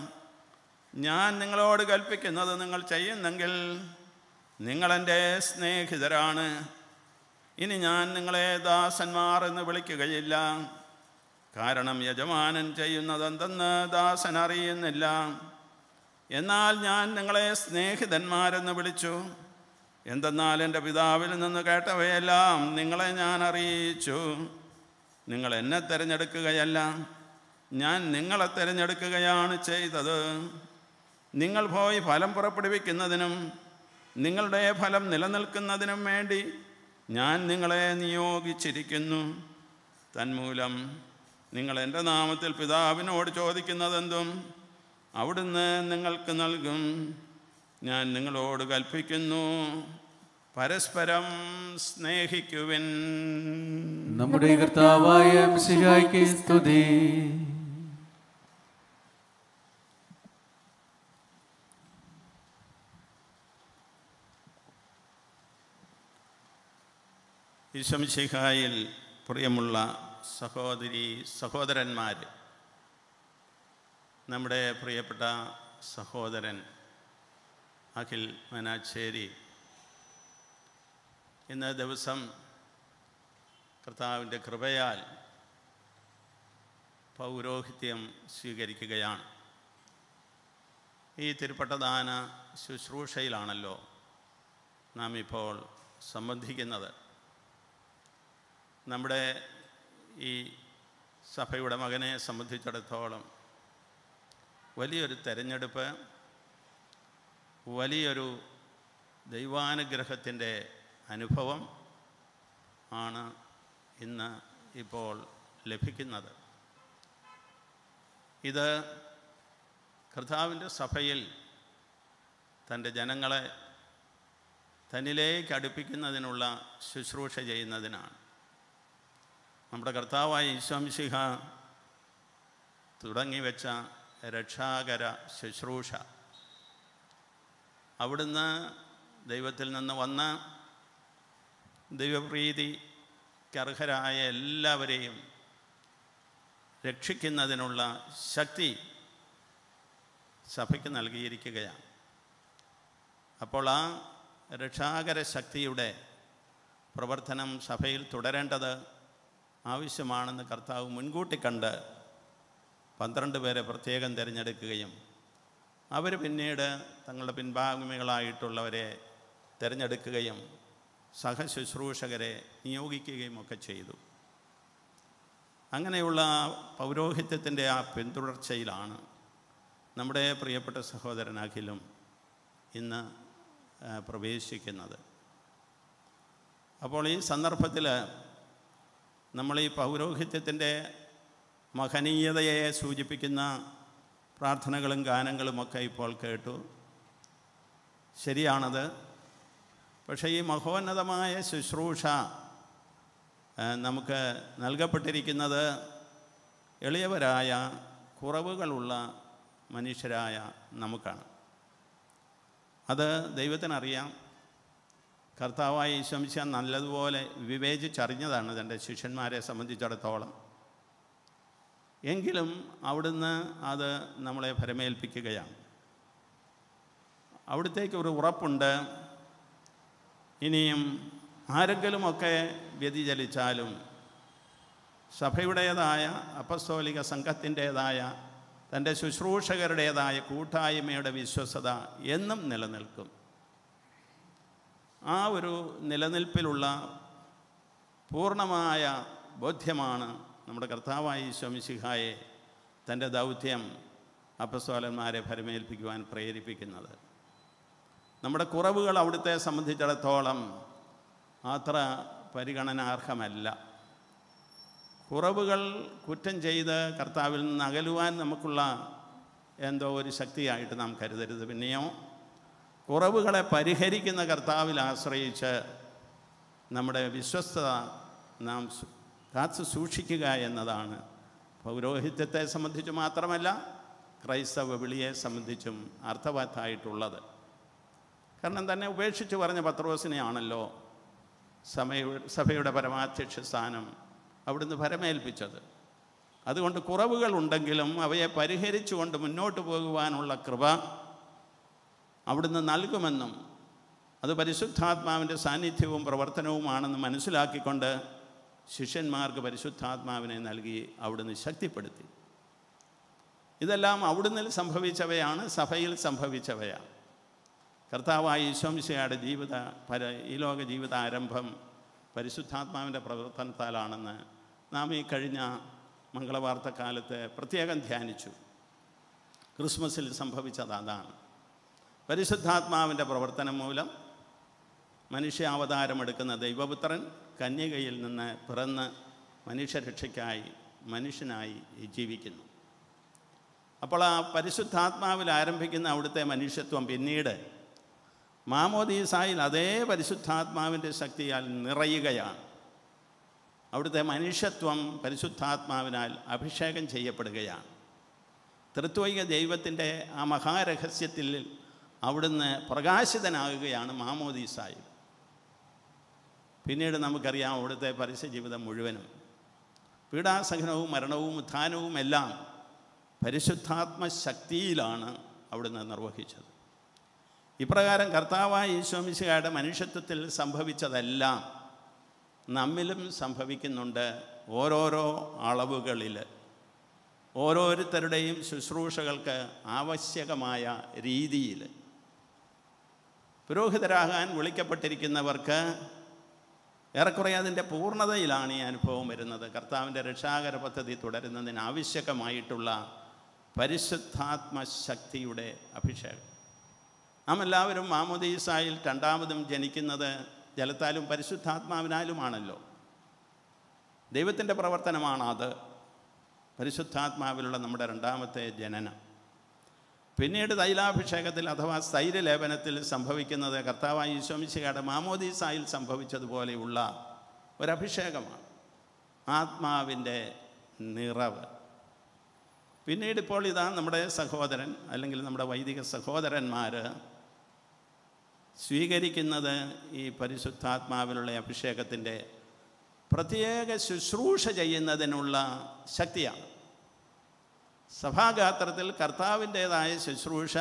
Speaker 6: ഞാൻ നിങ്ങളോട് കൽപ്പിക്കുന്നത് നിങ്ങൾ ചെയ്യുന്നെങ്കിൽ നിങ്ങളെൻ്റെ സ്നേഹിതരാണ് ഇനി ഞാൻ നിങ്ങളെ ദാസന്മാർ എന്ന് വിളിക്കുകയില്ല കാരണം യജമാനൻ ചെയ്യുന്നതെന്തെന്ന് ദാസൻ അറിയുന്നില്ല എന്നാൽ ഞാൻ നിങ്ങളെ സ്നേഹിതന്മാരെന്ന് വിളിച്ചു എന്തെന്നാൽ എൻ്റെ പിതാവിൽ നിന്ന് കേട്ടവയെല്ലാം നിങ്ങളെ ഞാൻ അറിയിച്ചു നിങ്ങൾ എന്നെ തിരഞ്ഞെടുക്കുകയല്ല ഞാൻ നിങ്ങളെ തിരഞ്ഞെടുക്കുകയാണ് ചെയ്തത് നിങ്ങൾ പോയി ഫലം പുറപ്പെടുവിക്കുന്നതിനും നിങ്ങളുടെ ഫലം നിലനിൽക്കുന്നതിനും വേണ്ടി ഞാൻ നിങ്ങളെ നിയോഗിച്ചിരിക്കുന്നു തന്മൂലം നിങ്ങൾ എൻ്റെ നാമത്തിൽ പിതാവിനോട് ചോദിക്കുന്നതെന്തും അവിടുന്ന് നിങ്ങൾക്ക് നൽകും ഞാൻ നിങ്ങളോട് കൽപ്പിക്കുന്നു പരസ്പരം സ്നേഹിക്കുവിൻ
Speaker 1: നമ്മുടെ കർത്താവായ മിശിഹായ്ക്ക് സ്തുതി
Speaker 6: ഈശംശിഹായിൽ പ്രിയമുള്ള സഹോദരി സഹോദരന്മാർ നമ്മുടെ പ്രിയപ്പെട്ട സഹോദരൻ അഖിൽ മനാച്ചേരി ഇന്ന് ദിവസം കർത്താവിൻ്റെ കൃപയാൽ പൗരോഹിത്യം സ്വീകരിക്കുകയാണ് ഈ തിരുപ്പട്ടദാന ശുശ്രൂഷയിലാണല്ലോ നാം ഇപ്പോൾ സംബന്ധിക്കുന്നത് നമ്മുടെ ഈ സഭയുടെ മകനെ സംബന്ധിച്ചിടത്തോളം വലിയൊരു തെരഞ്ഞെടുപ്പ് വലിയൊരു ദൈവാനുഗ്രഹത്തിൻ്റെ അനുഭവം ആണ് ഇന്ന് ഇപ്പോൾ ലഭിക്കുന്നത് ഇത് കർത്താവിൻ്റെ സഭയിൽ തൻ്റെ ജനങ്ങളെ തന്നിലേക്ക് അടുപ്പിക്കുന്നതിനുള്ള ശുശ്രൂഷ ചെയ്യുന്നതിനാണ് നമ്മുടെ കർത്താവായ ഈശോംശിഹ തുടങ്ങിവെച്ച രക്ഷാകര ശുശ്രൂഷ അവിടുന്ന് ദൈവത്തിൽ നിന്ന് വന്ന് ദൈവപ്രീതിക്കർഹരായ എല്ലാവരെയും രക്ഷിക്കുന്നതിനുള്ള ശക്തി സഭയ്ക്ക് നൽകിയിരിക്കുകയാണ് അപ്പോൾ ആ രക്ഷാകര ശക്തിയുടെ പ്രവർത്തനം സഭയിൽ തുടരേണ്ടത് ആവശ്യമാണെന്ന് കർത്താവ് മുൻകൂട്ടി കണ്ട് പന്ത്രണ്ട് പേരെ പ്രത്യേകം തിരഞ്ഞെടുക്കുകയും അവർ പിന്നീട് തങ്ങളുടെ പിൻഭാഗമികളായിട്ടുള്ളവരെ തിരഞ്ഞെടുക്കുകയും സഹശുശ്രൂഷകരെ നിയോഗിക്കുകയും ഒക്കെ ചെയ്തു അങ്ങനെയുള്ള പൗരോഹിത്യത്തിൻ്റെ ആ പിന്തുടർച്ചയിലാണ് നമ്മുടെ പ്രിയപ്പെട്ട സഹോദരൻ അഖിലും ഇന്ന് ആ, പ്രവേശിക്കുന്നത് അപ്പോൾ ഈ സന്ദർഭത്തിൽ നമ്മൾ ഈ പൗരോഹിത്യത്തിൻ്റെ മഹനീയതയെ സൂചിപ്പിക്കുന്ന പ്രാർത്ഥനകളും ഗാനങ്ങളുമൊക്കെ ഇപ്പോൾ കേട്ടു ശരിയാണത് പക്ഷേ ഈ മഹോന്നതമായ ശുശ്രൂഷ ആ, നമുക്ക് നൽകപ്പെട്ടിരിക്കുന്നത് എളിയവരായ കുറവുകളുള്ള മനുഷ്യരായ നമുക്കാണ് അത് ദൈവത്തിനറിയാം കർത്താവായ ഈശംശ നല്ലതുപോലെ വിവേചിച്ചറിഞ്ഞതാണ് തൻ്റെ ശിഷ്യന്മാരെ സംബന്ധിച്ചിടത്തോളം എങ്കിലും അവിടുന്ന് അത് നമ്മളെ ഫലമേൽപ്പിക്കുകയാണ് അവിടത്തേക്ക് ഒരു ഉറപ്പുണ്ട് ഇനിയും ആരെങ്കിലുമൊക്കെ വ്യതിചലിച്ചാലും സഭയുടേതായ അപ്പസ്തോലിക സംഘത്തിൻ്റേതായ തൻ്റെ ശുശ്രൂഷകരുടേതായ കൂട്ടായ്മയുടെ വിശ്വസത എന്നും നിലനിൽക്കും ആ ഒരു നിലനിൽപ്പിലുള്ള പൂർണ്ണമായ ബോധ്യമാണ് നമ്മുടെ കർത്താവായ ഈശോമിശിഹായെ തൻ്റെ ദൗത്യം അപ്പസ്തോലന്മാരെ ഫലമേൽപ്പിക്കുവാൻ പ്രേരിപ്പിക്കുന്നത് നമ്മുടെ കുറവുകൾ അവിടുത്തെ സംബന്ധിച്ചിടത്തോളം അത്ര പരിഗണനാർഹമല്ല കുറവുകൾ കുറ്റം ചെയ്ത് കർത്താവിൽ നിന്ന് അകലുവാൻ നമുക്കുള്ള എന്തോ ഒരു ശക്തിയായിട്ട് നാം കരുതരുത് പിന്നെയോ കുറവുകളെ പരിഹരിക്കുന്ന കർത്താവിൽ ആശ്രയിച്ച് നമ്മുടെ വിശ്വസ്തത നാം സു- കാത്തു സൂക്ഷിക്കുക എന്നതാണ് പൗരോഹിത്യത്തെ സംബന്ധിച്ച് മാത്രമല്ല ക്രൈസ്തവ വിളിയെ സംബന്ധിച്ചും അർത്ഥവത്തായിട്ടുള്ളത് കാരണം തന്നെ ഉപേക്ഷിച്ച് പറഞ്ഞ പത്രോസിനെയാണല്ലോ സമയ സഭയുടെ പരമാധ്യക്ഷ സ്ഥാനം അവിടുന്ന് ഭരമേൽപ്പിച്ചത് അതുകൊണ്ട് കുറവുകളുണ്ടെങ്കിലും അവയെ പരിഹരിച്ചുകൊണ്ട് മുന്നോട്ട് പോകുവാനുള്ള കൃപ അവിടുന്ന് നൽകുമെന്നും അത് പരിശുദ്ധാത്മാവിൻ്റെ സാന്നിധ്യവും പ്രവർത്തനവുമാണെന്ന് മനസ്സിലാക്കിക്കൊണ്ട് ശിഷ്യന്മാർക്ക് പരിശുദ്ധാത്മാവിനെ നൽകി അവിടുന്ന് ശക്തിപ്പെടുത്തി ഇതെല്ലാം അവിടുന്ന് സംഭവിച്ചവയാണ് സഭയിൽ സംഭവിച്ചവയാണ് കർത്താവായ ഈശോമിശയുടെ ജീവിത പര ഈ ലോക ജീവിതാരംഭം പരിശുദ്ധാത്മാവിൻ്റെ പ്രവർത്തനത്താലാണെന്ന് നാം ഈ കഴിഞ്ഞ മംഗളവാർത്ത കാലത്ത് പ്രത്യേകം ധ്യാനിച്ചു ക്രിസ്മസിൽ സംഭവിച്ചത് അതാണ് പരിശുദ്ധാത്മാവിൻ്റെ പ്രവർത്തനം മൂലം മനുഷ്യാവതാരമെടുക്കുന്ന ദൈവപുത്രൻ കന്യകയിൽ നിന്ന് പിറന്ന് മനുഷ്യരക്ഷയ്ക്കായി മനുഷ്യനായി ജീവിക്കുന്നു അപ്പോൾ ആ പരിശുദ്ധാത്മാവിൽ ആരംഭിക്കുന്ന അവിടുത്തെ മനുഷ്യത്വം പിന്നീട് മാമോദീസായിൽ അതേ പരിശുദ്ധാത്മാവിൻ്റെ ശക്തിയാൽ നിറയുകയാണ് അവിടുത്തെ മനുഷ്യത്വം പരിശുദ്ധാത്മാവിനാൽ അഭിഷേകം ചെയ്യപ്പെടുകയാണ് തൃത്വൈക ദൈവത്തിൻ്റെ ആ മഹാരഹസ്യത്തിൽ അവിടുന്ന് പ്രകാശിതനാകുകയാണ് മാമോദീസായിൽ പിന്നീട് നമുക്കറിയാം അവിടുത്തെ പരസ്യ ജീവിതം മുഴുവനും പീഡാസഹനവും മരണവും ഉത്ഥാനവും എല്ലാം പരിശുദ്ധാത്മ ശക്തിയിലാണ് അവിടുന്ന് നിർവഹിച്ചത് ഇപ്രകാരം കർത്താവായ ഈശോമിശിയുടെ മനുഷ്യത്വത്തിൽ സംഭവിച്ചതെല്ലാം നമ്മിലും സംഭവിക്കുന്നുണ്ട് ഓരോരോ അളവുകളിൽ ഓരോരുത്തരുടെയും ശുശ്രൂഷകൾക്ക് ആവശ്യകമായ രീതിയിൽ പുരോഹിതരാകാൻ വിളിക്കപ്പെട്ടിരിക്കുന്നവർക്ക് ഏറെക്കുറെ അതിൻ്റെ പൂർണ്ണതയിലാണ് ഈ അനുഭവം വരുന്നത് കർത്താവിൻ്റെ രക്ഷാകര പദ്ധതി തുടരുന്നതിന് ആവശ്യകമായിട്ടുള്ള പരിശുദ്ധാത്മ ശക്തിയുടെ അഭിഷേകം നാം എല്ലാവരും മാമോദീസായിൽ രണ്ടാമതും ജനിക്കുന്നത് ജലത്താലും പരിശുദ്ധാത്മാവിനാലുമാണല്ലോ ദൈവത്തിൻ്റെ പ്രവർത്തനമാണ് അത് പരിശുദ്ധാത്മാവിലുള്ള നമ്മുടെ രണ്ടാമത്തെ ജനനം പിന്നീട് തൈലാഭിഷേകത്തിൽ അഥവാ സ്ഥൈര്യലേപനത്തിൽ സംഭവിക്കുന്നത് കർത്താവായ ഈശോമിശികയുടെ മാമോദീസായിൽ സംഭവിച്ചതുപോലെയുള്ള ഒരഭിഷേകമാണ് ആത്മാവിൻ്റെ നിറവ് പിന്നീട് ഇപ്പോൾ ഇതാ നമ്മുടെ സഹോദരൻ അല്ലെങ്കിൽ നമ്മുടെ വൈദിക സഹോദരന്മാർ സ്വീകരിക്കുന്നത് ഈ പരിശുദ്ധാത്മാവിലുള്ള അഭിഷേകത്തിൻ്റെ പ്രത്യേക ശുശ്രൂഷ ചെയ്യുന്നതിനുള്ള ശക്തിയാണ് സഭാഗാത്രത്തിൽ കർത്താവിൻ്റേതായ ശുശ്രൂഷ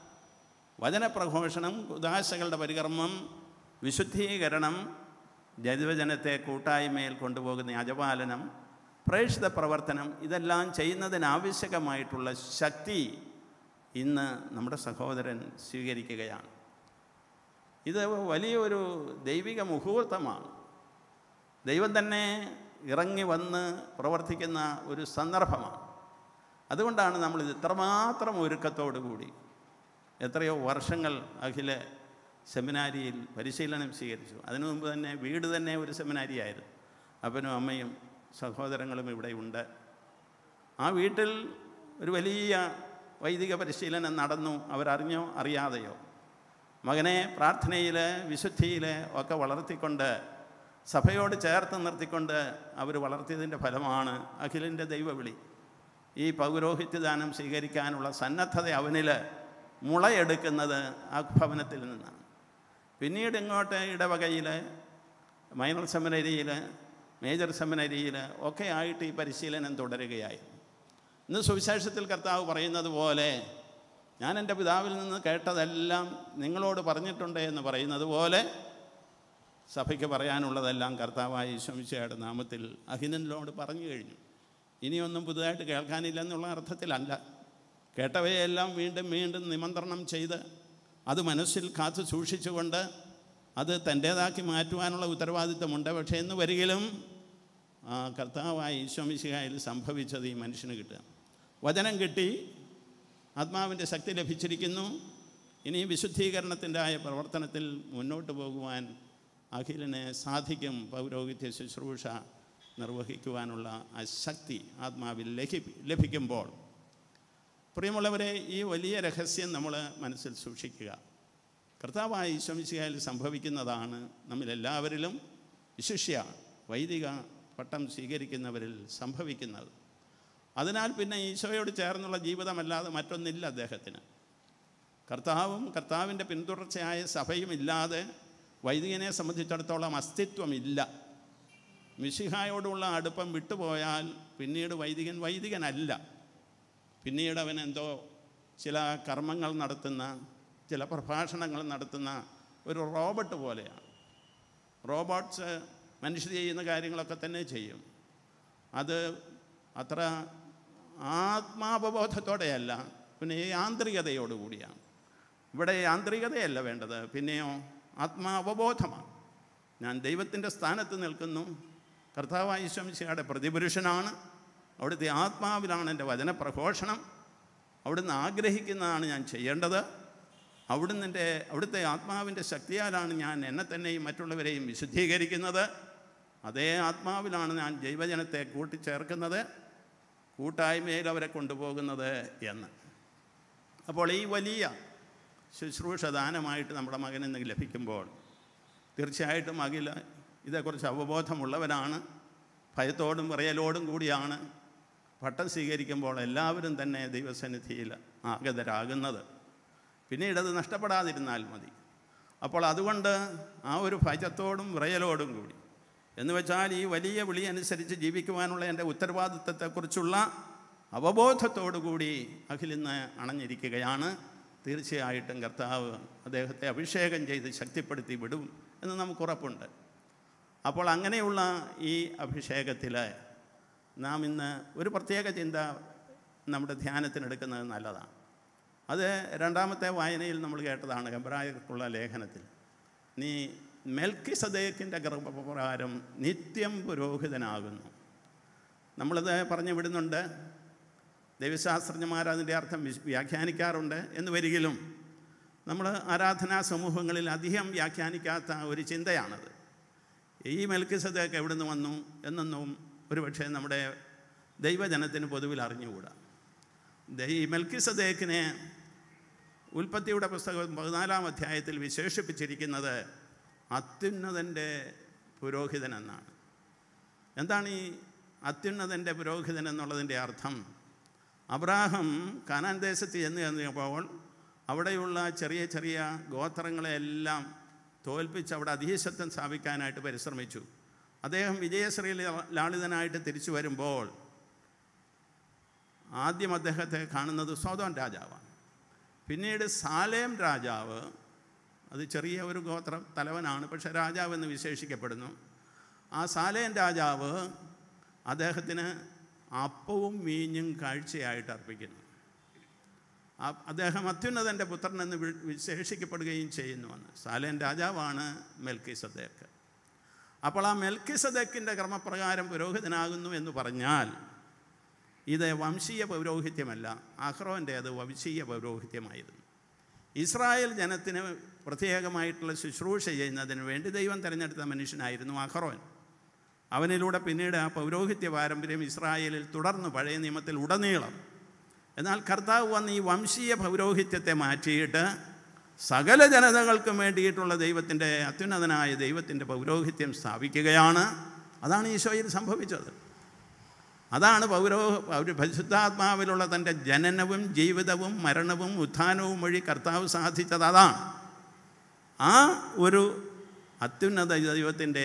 Speaker 6: വചനപ്രഘോഷണം ഉദാശകളുടെ പരികർമ്മം വിശുദ്ധീകരണം ജൈവജനത്തെ കൂട്ടായ്മയിൽ കൊണ്ടുപോകുന്ന അജപാലനം പ്രേക്ഷിത പ്രവർത്തനം ഇതെല്ലാം ചെയ്യുന്നതിനാവശ്യകമായിട്ടുള്ള ശക്തി ഇന്ന് നമ്മുടെ സഹോദരൻ സ്വീകരിക്കുകയാണ് ഇത് വലിയൊരു ദൈവിക മുഹൂർത്തമാണ് ദൈവം തന്നെ ഇറങ്ങി വന്ന് പ്രവർത്തിക്കുന്ന ഒരു സന്ദർഭമാണ് അതുകൊണ്ടാണ് നമ്മളിത് ഇത്രമാത്രം ഒരുക്കത്തോടു കൂടി എത്രയോ വർഷങ്ങൾ അഖില സെമിനാരിയിൽ പരിശീലനം സ്വീകരിച്ചു അതിനു മുമ്പ് തന്നെ വീട് തന്നെ ഒരു സെമിനാരിയായിരുന്നു അപ്പനും അമ്മയും സഹോദരങ്ങളും ഇവിടെ ഉണ്ട് ആ വീട്ടിൽ ഒരു വലിയ വൈദിക പരിശീലനം നടന്നു അവരറിഞ്ഞോ അറിയാതെയോ മകനെ പ്രാർത്ഥനയിൽ വിശുദ്ധിയിൽ ഒക്കെ വളർത്തിക്കൊണ്ട് സഭയോട് ചേർത്ത് നിർത്തിക്കൊണ്ട് അവർ വളർത്തിയതിൻ്റെ ഫലമാണ് അഖിലിൻ്റെ ദൈവവിളി ഈ പൗരോഹിത്യദാനം സ്വീകരിക്കാനുള്ള സന്നദ്ധത അവനിൽ മുളയെടുക്കുന്നത് ആ ഭവനത്തിൽ നിന്നാണ് പിന്നീട് ഇങ്ങോട്ട് ഇടവകയിൽ മൈനർ സെമിനരിയിൽ മേജർ സെമിനരിയിൽ ഒക്കെ ആയിട്ട് ഈ പരിശീലനം തുടരുകയായിരുന്നു ഇന്ന് സുവിശേഷത്തിൽ കർത്താവ് പറയുന്നത് പോലെ ഞാൻ എൻ്റെ പിതാവിൽ നിന്ന് കേട്ടതെല്ലാം നിങ്ങളോട് പറഞ്ഞിട്ടുണ്ട് എന്ന് പറയുന്നത് പോലെ സഭയ്ക്ക് പറയാനുള്ളതെല്ലാം കർത്താവായ ഈശ്വമിച്ചയുടെ നാമത്തിൽ അഹിനനോട് പറഞ്ഞു കഴിഞ്ഞു ഇനിയൊന്നും പുതുതായിട്ട് കേൾക്കാനില്ലെന്നുള്ള അർത്ഥത്തിലല്ല കേട്ടവയെല്ലാം വീണ്ടും വീണ്ടും നിമന്ത്രണം ചെയ്ത് അത് മനസ്സിൽ കാത്തു സൂക്ഷിച്ചുകൊണ്ട് അത് തൻ്റേതാക്കി മാറ്റുവാനുള്ള ഉത്തരവാദിത്തമുണ്ട് പക്ഷേ എന്ന് വരികിലും ആ കർത്താവായ ഈശ്വമിശിഹായിൽ സംഭവിച്ചത് ഈ മനുഷ്യന് കിട്ടുക വചനം കിട്ടി ആത്മാവിൻ്റെ ശക്തി ലഭിച്ചിരിക്കുന്നു ഇനി വിശുദ്ധീകരണത്തിൻ്റെ ആയ പ്രവർത്തനത്തിൽ മുന്നോട്ട് പോകുവാൻ അഖിലിന് സാധിക്കും പൗരോഹിത്യ ശുശ്രൂഷ നിർവഹിക്കുവാനുള്ള ആ ശക്തി ആത്മാവിൽ ലഭി ലഭിക്കുമ്പോൾ പ്രിയമുള്ളവരെ ഈ വലിയ രഹസ്യം നമ്മൾ മനസ്സിൽ സൂക്ഷിക്കുക കർത്താവായ ഈശ്വമിശിയായിൽ സംഭവിക്കുന്നതാണ് നമ്മിലെല്ലാവരിലും വിശിഷ്യ വൈദിക പട്ടം സ്വീകരിക്കുന്നവരിൽ സംഭവിക്കുന്നത് അതിനാൽ പിന്നെ ഈശോയോട് ചേർന്നുള്ള ജീവിതമല്ലാതെ മറ്റൊന്നില്ല അദ്ദേഹത്തിന് കർത്താവും കർത്താവിൻ്റെ പിന്തുടർച്ചയായ സഭയും ഇല്ലാതെ വൈദികനെ സംബന്ധിച്ചിടത്തോളം അസ്തിത്വമില്ല മിശിഹായോടുള്ള അടുപ്പം വിട്ടുപോയാൽ പിന്നീട് വൈദികൻ വൈദികനല്ല പിന്നീട് അവൻ എന്തോ ചില കർമ്മങ്ങൾ നടത്തുന്ന ചില പ്രഭാഷണങ്ങൾ നടത്തുന്ന ഒരു റോബോട്ട് പോലെയാണ് റോബോട്ട്സ് മനുഷ്യർ ചെയ്യുന്ന കാര്യങ്ങളൊക്കെ തന്നെ ചെയ്യും അത് അത്ര ആത്മാവബോധത്തോടെയല്ല പിന്നെ യാന്ത്രികതയോടുകൂടിയാണ് ഇവിടെ യാന്ത്രികതയല്ല വേണ്ടത് പിന്നെയോ ആത്മാവബോധമാണ് ഞാൻ ദൈവത്തിൻ്റെ സ്ഥാനത്ത് നിൽക്കുന്നു കർത്താവായ ശംശയുടെ പ്രതിപുരുഷനാണ് അവിടുത്തെ ആത്മാവിലാണ് എൻ്റെ വചനപ്രഘോഷണം അവിടുന്ന് ആഗ്രഹിക്കുന്നതാണ് ഞാൻ ചെയ്യേണ്ടത് അവിടുന്ന് എൻ്റെ അവിടുത്തെ ആത്മാവിൻ്റെ ശക്തിയാലാണ് ഞാൻ എന്നെ തന്നെയും മറ്റുള്ളവരെയും വിശുദ്ധീകരിക്കുന്നത് അതേ ആത്മാവിലാണ് ഞാൻ ജൈവജനത്തെ കൂട്ടിച്ചേർക്കുന്നത് കൂട്ടായ്മയിൽ അവരെ കൊണ്ടുപോകുന്നത് എന്ന് അപ്പോൾ ഈ വലിയ ശുശ്രൂഷ ദാനമായിട്ട് നമ്മുടെ മകനിന്ന് ലഭിക്കുമ്പോൾ തീർച്ചയായിട്ടും അഖില ഇതേക്കുറിച്ച് അവബോധമുള്ളവരാണ് ഭയത്തോടും വിറയലോടും കൂടിയാണ് പട്ടം സ്വീകരിക്കുമ്പോൾ എല്ലാവരും തന്നെ ദൈവസന്നിധിയിൽ ആഗതരാകുന്നത് പിന്നീട് അത് നഷ്ടപ്പെടാതിരുന്നാൽ മതി അപ്പോൾ അതുകൊണ്ട് ആ ഒരു ഭയത്തോടും വിറയലോടും കൂടി എന്ന് വെച്ചാൽ ഈ വലിയ വിളി അനുസരിച്ച് ജീവിക്കുവാനുള്ള എൻ്റെ ഉത്തരവാദിത്തത്തെക്കുറിച്ചുള്ള അവബോധത്തോടു കൂടി അഖിലിന്ന് അണഞ്ഞിരിക്കുകയാണ് തീർച്ചയായിട്ടും കർത്താവ് അദ്ദേഹത്തെ അഭിഷേകം ചെയ്ത് ശക്തിപ്പെടുത്തി വിടും എന്ന് നമുക്ക് ഉറപ്പുണ്ട് അപ്പോൾ അങ്ങനെയുള്ള ഈ അഭിഷേകത്തിൽ നാം ഇന്ന് ഒരു പ്രത്യേക ചിന്ത നമ്മുടെ ധ്യാനത്തിനെടുക്കുന്നത് നല്ലതാണ് അത് രണ്ടാമത്തെ വായനയിൽ നമ്മൾ കേട്ടതാണ് ഗംഭരായർക്കുള്ള ലേഖനത്തിൽ നീ മെൽക്കി സദേക്കിൻ്റെ ഗർഭപ്രകാരം നിത്യം പുരോഹിതനാകുന്നു നമ്മളിത് പറഞ്ഞു വിടുന്നുണ്ട് ദൈവശാസ്ത്രജ്ഞന്മാർ അതിൻ്റെ അർത്ഥം വിശ്- വ്യാഖ്യാനിക്കാറുണ്ട് എന്ന് വരികിലും നമ്മൾ ആരാധനാ സമൂഹങ്ങളിൽ അധികം വ്യാഖ്യാനിക്കാത്ത ഒരു ചിന്തയാണത് ഈ മെൽക്കിസദേക്ക് എവിടെ നിന്ന് വന്നു എന്നൊന്നും ഒരുപക്ഷെ നമ്മുടെ ദൈവജനത്തിന് പൊതുവിൽ അറിഞ്ഞുകൂടാ ദൈ മെൽക്കിസദേക്കിനെ ഉൽപ്പത്തിയുടെ പുസ്തകം പതിനാലാം അധ്യായത്തിൽ വിശേഷിപ്പിച്ചിരിക്കുന്നത് അത്യുന്നതൻ്റെ പുരോഹിതൻ എന്നാണ് എന്താണ് ഈ അത്യുന്നതൻ്റെ പുരോഹിതൻ എന്നുള്ളതിൻ്റെ അർത്ഥം അബ്രാഹം കാനാൻ ദേശത്ത് ചെന്ന് കഴിഞ്ഞപ്പോൾ അവിടെയുള്ള ചെറിയ ചെറിയ ഗോത്രങ്ങളെല്ലാം തോൽപ്പിച്ച് അവിടെ അധീശത്വം സ്ഥാപിക്കാനായിട്ട് പരിശ്രമിച്ചു അദ്ദേഹം വിജയശ്രീ ലാളിതനായിട്ട് തിരിച്ചു വരുമ്പോൾ ആദ്യം അദ്ദേഹത്തെ കാണുന്നത് സോതോൻ രാജാവാണ് പിന്നീട് സാലേം രാജാവ് അത് ചെറിയ ഒരു ഗോത്ര തലവനാണ് പക്ഷെ രാജാവ് എന്ന് വിശേഷിക്കപ്പെടുന്നു ആ സാലേം രാജാവ് അദ്ദേഹത്തിന് അപ്പവും മീഞ്ഞും കാഴ്ചയായിട്ട് അർപ്പിക്കുന്നു ആ- അദ്ദേഹം അത്യുന്നതൻ്റെ പുത്രൻ എന്ന് വി- വിശേഷിക്കപ്പെടുകയും ചെയ്യുന്നുവെന്ന് സാലേൻ രാജാവാണ് മെൽക്കി സദേക്ക് അപ്പോൾ ആ മെൽക്കി സദേക്കിൻ്റെ ക്രമപ്രകാരം പുരോഹിതനാകുന്നു എന്ന് പറഞ്ഞാൽ ഇത് വംശീയ പൗരോഹിത്യമല്ല അഹ്റോൻ്റെ അത് വംശീയ പൗരോഹിത്യമായിരുന്നു ഇസ്രായേൽ ജനത്തിന് പ്രത്യേകമായിട്ടുള്ള ശുശ്രൂഷ ചെയ്യുന്നതിന് വേണ്ടി ദൈവം തിരഞ്ഞെടുത്ത മനുഷ്യനായിരുന്നു അഹ്റോൻ അവനിലൂടെ പിന്നീട് ആ പൗരോഹിത്യ പാരമ്പര്യം ഇസ്രായേലിൽ തുടർന്നു പഴയ നിയമത്തിൽ ഉടനീളം എന്നാൽ കർത്താവ് വന്ന് ഈ വംശീയ പൗരോഹിത്യത്തെ മാറ്റിയിട്ട് സകല ജനതകൾക്കും വേണ്ടിയിട്ടുള്ള ദൈവത്തിൻ്റെ അത്യുന്നതനായ ദൈവത്തിൻ്റെ പൗരോഹിത്യം സ്ഥാപിക്കുകയാണ് അതാണ് ഈശോയിൽ സംഭവിച്ചത് അതാണ് പൗരോ പൗര പരിശുദ്ധാത്മാവിലുള്ള തൻ്റെ ജനനവും ജീവിതവും മരണവും ഉത്ഥാനവും വഴി കർത്താവ് സാധിച്ചത് അതാണ് ആ ഒരു അത്യുന്നത ദൈവത്തിൻ്റെ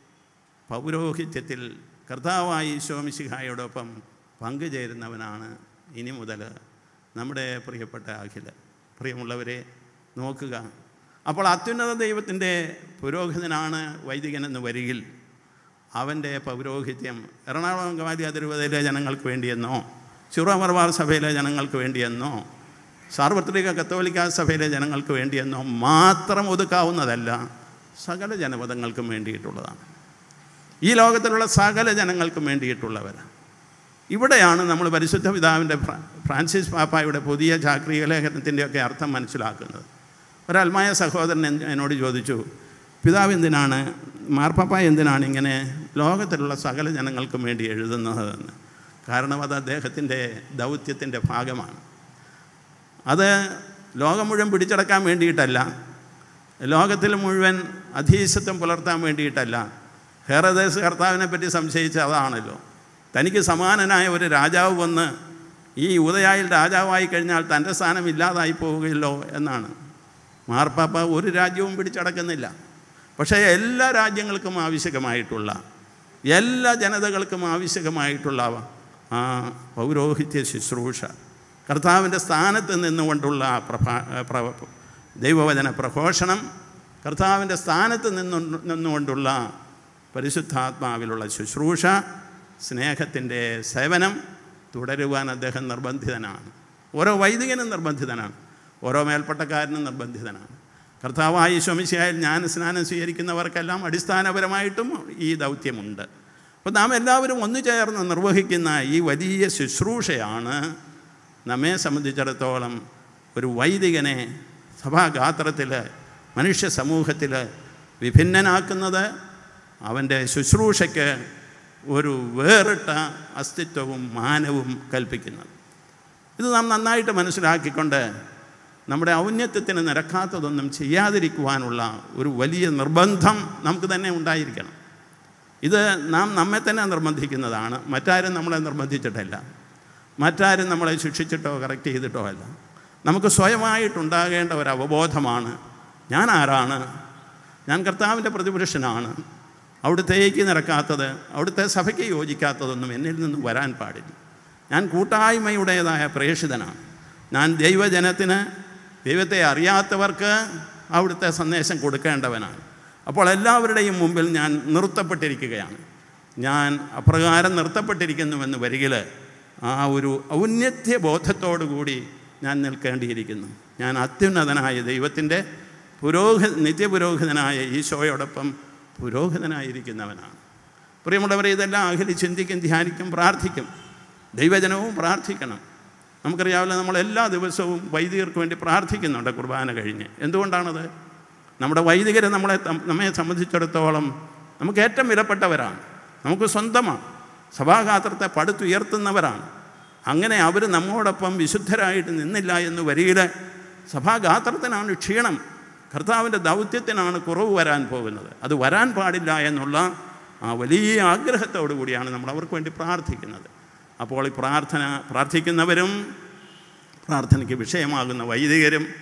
Speaker 6: പൗരോഹിത്യത്തിൽ കർത്താവായ ഈശോമിശിഹായോടൊപ്പം പങ്കുചേരുന്നവനാണ് ഇനി മുതൽ നമ്മുടെ പ്രിയപ്പെട്ട അഖില പ്രിയമുള്ളവരെ നോക്കുക അപ്പോൾ അത്യുന്നത ദൈവത്തിൻ്റെ പുരോഹിതനാണ് വൈദികനെന്ന് വരികിൽ അവൻ്റെ പൗരോഹിത്യം എറണാകുളം ഗവാലി അതിരൂപതയിലെ ജനങ്ങൾക്ക് വേണ്ടിയെന്നോ ചുറമർവാർ സഭയിലെ ജനങ്ങൾക്ക് വേണ്ടിയെന്നോ സാർവത്രിക കത്തോലിക്ക സഭയിലെ ജനങ്ങൾക്ക് വേണ്ടിയെന്നോ മാത്രം ഒതുക്കാവുന്നതല്ല സകല ജനപദങ്ങൾക്കും വേണ്ടിയിട്ടുള്ളതാണ് ഈ ലോകത്തിലുള്ള സകല ജനങ്ങൾക്കും വേണ്ടിയിട്ടുള്ളവരാണ് ഇവിടെയാണ് നമ്മൾ പരിശുദ്ധ പിതാവിൻ്റെ ഫ്രാ- ഫ്രാൻസിസ് പാപ്പായുടെ പുതിയ ചാക്രിക ലേഖനത്തിൻ്റെയൊക്കെ അർത്ഥം മനസ്സിലാക്കുന്നത് ഒരൽമായ സഹോദരൻ എൻ- എന്നോട് ചോദിച്ചു പിതാവ് എന്തിനാണ് മാർപ്പാപ്പ എന്തിനാണ് ഇങ്ങനെ ലോകത്തിലുള്ള സകല ജനങ്ങൾക്കും വേണ്ടി എഴുതുന്നതെന്ന് കാരണം അത് അദ്ദേഹത്തിൻ്റെ ദൗത്യത്തിൻ്റെ ഭാഗമാണ് അത് ലോകം മുഴുവൻ പിടിച്ചടക്കാൻ വേണ്ടിയിട്ടല്ല ലോകത്തിൽ മുഴുവൻ അധീശത്വം പുലർത്താൻ വേണ്ടിയിട്ടല്ല ഹേറദേസ് കർത്താവിനെ പറ്റി സംശയിച്ച അതാണല്ലോ തനിക്ക് സമാനനായ ഒരു രാജാവ് വന്ന് ഈ ഉദയായിൽ രാജാവായി കഴിഞ്ഞാൽ തൻ്റെ സ്ഥാനം ഇല്ലാതായി പോവുകയല്ലോ എന്നാണ് മാർപ്പാപ്പ ഒരു രാജ്യവും പിടിച്ചടക്കുന്നില്ല പക്ഷേ എല്ലാ രാജ്യങ്ങൾക്കും ആവശ്യകമായിട്ടുള്ള എല്ലാ ജനതകൾക്കും ആവശ്യകമായിട്ടുള്ള ആ പൗരോഹിത്യ ശുശ്രൂഷ കർത്താവിൻ്റെ സ്ഥാനത്ത് നിന്നുകൊണ്ടുള്ള പ്രഭാ പ്ര ദൈവവചന പ്രഘോഷണം കർത്താവിൻ്റെ സ്ഥാനത്ത് നിന്നു നിന്നുകൊണ്ടുള്ള പരിശുദ്ധാത്മാവിലുള്ള ശുശ്രൂഷ സ്നേഹത്തിൻ്റെ സേവനം തുടരുവാൻ അദ്ദേഹം നിർബന്ധിതനാണ് ഓരോ വൈദികനും നിർബന്ധിതനാണ് ഓരോ മേൽപ്പട്ടക്കാരനും നിർബന്ധിതനാണ് കർത്താവായി ശമിശയായി ജ്ഞാന സ്നാനം സ്വീകരിക്കുന്നവർക്കെല്ലാം അടിസ്ഥാനപരമായിട്ടും ഈ ദൗത്യമുണ്ട് അപ്പോൾ നാം എല്ലാവരും ഒന്നു ചേർന്ന് നിർവഹിക്കുന്ന ഈ വലിയ ശുശ്രൂഷയാണ് നമ്മെ സംബന്ധിച്ചിടത്തോളം ഒരു വൈദികനെ സഭാഗാത്രത്തിൽ മനുഷ്യ സമൂഹത്തിൽ വിഭിന്നനാക്കുന്നത് അവൻ്റെ ശുശ്രൂഷയ്ക്ക് ഒരു വേറിട്ട അസ്തിത്വവും മാനവും കൽപ്പിക്കുന്നത് ഇത് നാം നന്നായിട്ട് മനസ്സിലാക്കിക്കൊണ്ട് നമ്മുടെ ഔന്നത്യത്തിന് നിരക്കാത്തതൊന്നും ചെയ്യാതിരിക്കുവാനുള്ള ഒരു വലിയ നിർബന്ധം നമുക്ക് തന്നെ ഉണ്ടായിരിക്കണം ഇത് നാം നമ്മെ തന്നെ നിർബന്ധിക്കുന്നതാണ് മറ്റാരും നമ്മളെ നിർബന്ധിച്ചിട്ടല്ല മറ്റാരും നമ്മളെ ശിക്ഷിച്ചിട്ടോ കറക്റ്റ് ചെയ്തിട്ടോ അല്ല നമുക്ക് സ്വയമായിട്ടുണ്ടാകേണ്ട ഒരു അവബോധമാണ് ഞാൻ ആരാണ് ഞാൻ കർത്താവിൻ്റെ പ്രതിപുരുഷനാണ് അവിടുത്തേക്ക് നിരക്കാത്തത് അവിടുത്തെ സഭയ്ക്ക് യോജിക്കാത്തതൊന്നും എന്നിൽ നിന്നും വരാൻ പാടില്ല ഞാൻ കൂട്ടായ്മയുടേതായ പ്രേക്ഷിതനാണ് ഞാൻ ദൈവജനത്തിന് ദൈവത്തെ അറിയാത്തവർക്ക് അവിടുത്തെ സന്ദേശം കൊടുക്കേണ്ടവനാണ് അപ്പോൾ എല്ലാവരുടെയും മുമ്പിൽ ഞാൻ നിർത്തപ്പെട്ടിരിക്കുകയാണ് ഞാൻ അപ്രകാരം നിർത്തപ്പെട്ടിരിക്കുന്നുവെന്ന് വരികിൽ ആ ഒരു ഔന്നത്യ ബോധത്തോടു കൂടി ഞാൻ നിൽക്കേണ്ടിയിരിക്കുന്നു ഞാൻ അത്യുന്നതനായ ദൈവത്തിൻ്റെ പുരോഹ നിത്യപുരോഹിതനായ ഈശോയോടൊപ്പം പുരോഹിതനായിരിക്കുന്നവനാണ് പ്രിയമുള്ളവരെ ഇതെല്ലാം അഖിലി ചിന്തിക്കും ധ്യാനിക്കും പ്രാർത്ഥിക്കും ദൈവജനവും പ്രാർത്ഥിക്കണം നമുക്കറിയാവില്ല നമ്മൾ എല്ലാ ദിവസവും വൈദികർക്ക് വേണ്ടി പ്രാർത്ഥിക്കുന്നുണ്ട് കുർബാന കഴിഞ്ഞ് എന്തുകൊണ്ടാണത് നമ്മുടെ വൈദികരെ നമ്മളെ തം- നമ്മെ സംബന്ധിച്ചിടത്തോളം നമുക്ക് ഏറ്റവും വിലപ്പെട്ടവരാണ് നമുക്ക് സ്വന്തമാണ് സഭാഗാത്രത്തെ പടുത്തുയർത്തുന്നവരാണ് അങ്ങനെ അവർ നമ്മോടൊപ്പം വിശുദ്ധരായിട്ട് നിന്നില്ല എന്ന് വരികിൽ സഭാഗാത്രത്തിനാണ് ക്ഷീണം കർത്താവിൻ്റെ ദൗത്യത്തിനാണ് കുറവ് വരാൻ പോകുന്നത് അത് വരാൻ പാടില്ല എന്നുള്ള ആ വലിയ ആഗ്രഹത്തോടു കൂടിയാണ് നമ്മൾ അവർക്ക് വേണ്ടി പ്രാർത്ഥിക്കുന്നത് അപ്പോൾ ഈ പ്രാർത്ഥന പ്രാർത്ഥിക്കുന്നവരും പ്രാർത്ഥനയ്ക്ക് വിഷയമാകുന്ന വൈദികരും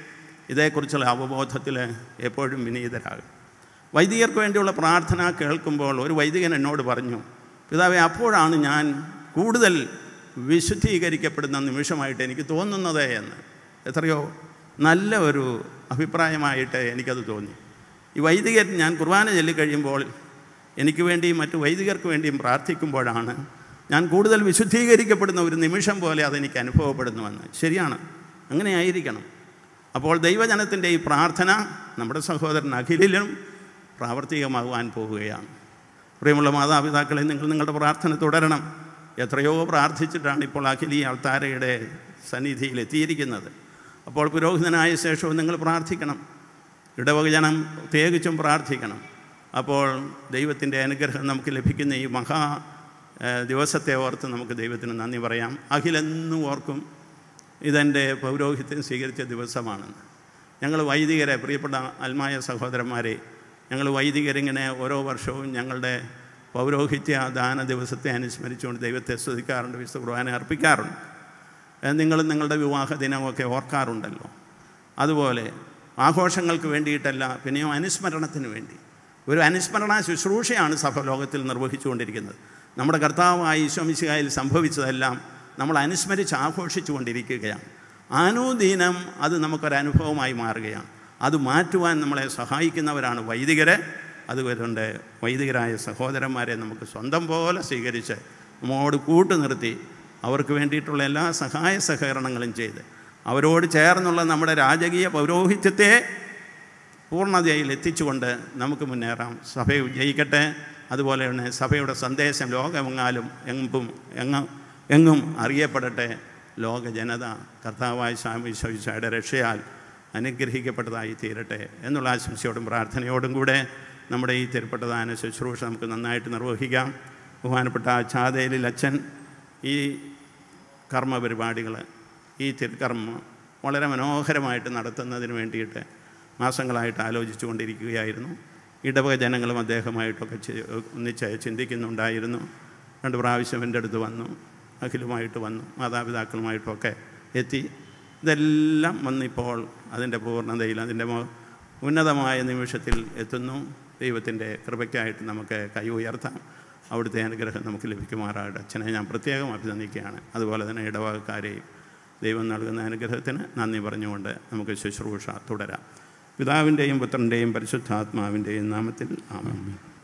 Speaker 6: ഇതേക്കുറിച്ചുള്ള അവബോധത്തിൽ എപ്പോഴും വിനീതരാകും വൈദികർക്ക് വേണ്ടിയുള്ള പ്രാർത്ഥന കേൾക്കുമ്പോൾ ഒരു വൈദികൻ എന്നോട് പറഞ്ഞു പിതാവെ അപ്പോഴാണ് ഞാൻ കൂടുതൽ വിശുദ്ധീകരിക്കപ്പെടുന്ന നിമിഷമായിട്ട് എനിക്ക് തോന്നുന്നത് എന്ന് എത്രയോ നല്ല ഒരു അഭിപ്രായമായിട്ട് എനിക്കത് തോന്നി ഈ വൈദികൻ ഞാൻ കുർബാന ചൊല്ലിക്കഴിയുമ്പോൾ എനിക്ക് വേണ്ടിയും മറ്റു വൈദികർക്ക് വേണ്ടിയും പ്രാർത്ഥിക്കുമ്പോഴാണ് ഞാൻ കൂടുതൽ വിശുദ്ധീകരിക്കപ്പെടുന്ന ഒരു നിമിഷം പോലെ അതെനിക്ക് അനുഭവപ്പെടുന്നുവെന്ന് ശരിയാണ് അങ്ങനെ ആയിരിക്കണം അപ്പോൾ ദൈവജനത്തിൻ്റെ ഈ പ്രാർത്ഥന നമ്മുടെ സഹോദരൻ അഖിലിലും പ്രാവർത്തികമാകുവാൻ പോവുകയാണ് പ്രിയമുള്ള മാതാപിതാക്കളെ നിങ്ങൾ നിങ്ങളുടെ പ്രാർത്ഥന തുടരണം എത്രയോ പ്രാർത്ഥിച്ചിട്ടാണ് ഇപ്പോൾ അഖിലി അൾത്താരയുടെ സന്നിധിയിൽ എത്തിയിരിക്കുന്നത് അപ്പോൾ പുരോഹിതനായ ശേഷവും നിങ്ങൾ പ്രാർത്ഥിക്കണം ഇടവകജനം പ്രത്യേകിച്ചും പ്രാർത്ഥിക്കണം അപ്പോൾ ദൈവത്തിൻ്റെ അനുഗ്രഹം നമുക്ക് ലഭിക്കുന്ന ഈ മഹാ ഏഹ്, ദിവസത്തെ ഓർത്ത് നമുക്ക് ദൈവത്തിന് നന്ദി പറയാം അഖിലെന്നും ഓർക്കും ഇതെൻ്റെ പൗരോഹിത്യം സ്വീകരിച്ച ദിവസമാണെന്ന് ഞങ്ങൾ വൈദികരെ പ്രിയപ്പെട്ട ആത്മായ സഹോദരന്മാരെ ഞങ്ങൾ വൈദികരിങ്ങനെ ഓരോ വർഷവും ഞങ്ങളുടെ പൗരോഹിത്യ ദാന ദിവസത്തെ അനുസ്മരിച്ചുകൊണ്ട് ദൈവത്തെ സ്തുതിക്കാറുണ്ട് വിശുദ്ധ കുർബാന അർപ്പിക്കാറുണ്ട് ഏഹ് നിങ്ങളും നിങ്ങളുടെ വിവാഹ ദിനമൊക്കെ ഓർക്കാറുണ്ടല്ലോ അതുപോലെ ആഘോഷങ്ങൾക്ക് വേണ്ടിയിട്ടല്ല പിന്നെയോ അനുസ്മരണത്തിന് വേണ്ടി ഒരു അനുസ്മരണ ശുശ്രൂഷയാണ് സഭ ലോകത്തിൽ നിർവഹിച്ചുകൊണ്ടിരിക്കുന്നത് നമ്മുടെ കർത്താവായ ഈശോമിശിഹായിൽ സംഭവിച്ചതെല്ലാം നമ്മൾ അനുസ്മരിച്ച് ആഘോഷിച്ചു കൊണ്ടിരിക്കുകയാണ് ആനുദീനം അത് നമുക്കൊരനുഭവമായി മാറുകയാണ് അത് മാറ്റുവാൻ നമ്മളെ സഹായിക്കുന്നവരാണ് വൈദികരെ അതുകൊണ്ട് വൈദികരായ സഹോദരന്മാരെ നമുക്ക് സ്വന്തം പോലെ സ്വീകരിച്ച് നമ്മോട് കൂട്ടുനിർത്തി അവർക്ക് വേണ്ടിയിട്ടുള്ള എല്ലാ സഹായ സഹകരണങ്ങളും ചെയ്ത് അവരോട് ചേർന്നുള്ള നമ്മുടെ രാജകീയ പൗരോഹിത്യത്തെ പൂർണ്ണതയിൽ എത്തിച്ചുകൊണ്ട് നമുക്ക് മുന്നേറാം സഭ വിജയിക്കട്ടെ അതുപോലെ തന്നെ സഭയുടെ സന്ദേശം ലോകമെങ്ങാലും എങ്ങും എങ്ങും എങ്ങും അറിയപ്പെടട്ടെ ലോക ജനത കർത്താവായ സ്വാമി ശോഭിച്ചയുടെ രക്ഷയാൽ അനുഗ്രഹിക്കപ്പെട്ടതായി തീരട്ടെ എന്നുള്ള ആശംസയോടും പ്രാർത്ഥനയോടും കൂടെ നമ്മുടെ ഈ തിരുപ്പട്ടദാന ശുശ്രൂഷ നമുക്ക് നന്നായിട്ട് നിർവഹിക്കാം ബഹുമാനപ്പെട്ട ചാതേലിൽ അച്ഛൻ ഈ കർമ്മ പരിപാടികൾ ഈ തിരുക്കർമ്മം വളരെ മനോഹരമായിട്ട് നടത്തുന്നതിന് വേണ്ടിയിട്ട് മാസങ്ങളായിട്ട് ആലോചിച്ചു കൊണ്ടിരിക്കുകയായിരുന്നു ഇടവക ജനങ്ങളും അദ്ദേഹമായിട്ടൊക്കെ ചി- ഒന്നിച്ച് ചിന്തിക്കുന്നുണ്ടായിരുന്നു രണ്ട് പ്രാവശ്യം എൻ്റെ അടുത്ത് വന്നു അഖിലുമായിട്ട് വന്നു മാതാപിതാക്കളുമായിട്ടൊക്കെ എത്തി ഇതെല്ലാം വന്നിപ്പോൾ അതിൻ്റെ പൂർണ്ണതയിൽ അതിൻ്റെ മോ- ഉന്നതമായ നിമിഷത്തിൽ എത്തുന്നു ദൈവത്തിൻ്റെ കൃപയ്ക്കായിട്ട് നമുക്ക് കൈ ഉയർത്താം അവിടുത്തെ അനുഗ്രഹം നമുക്ക് ലഭിക്കുമാറാകട്ടെ അച്ഛനെ ഞാൻ പ്രത്യേകം അഭിനന്ദിക്കുകയാണ് അതുപോലെ തന്നെ ഇടവകക്കാരെയും ദൈവം നൽകുന്ന അനുഗ്രഹത്തിന് നന്ദി പറഞ്ഞുകൊണ്ട് നമുക്ക് ശുശ്രൂഷ തുടരാം പിതാവിൻ്റെയും പുത്രൻ്റെയും പരിശുദ്ധാത്മാവിൻ്റെയും നാമത്തിൽ ആമേൻ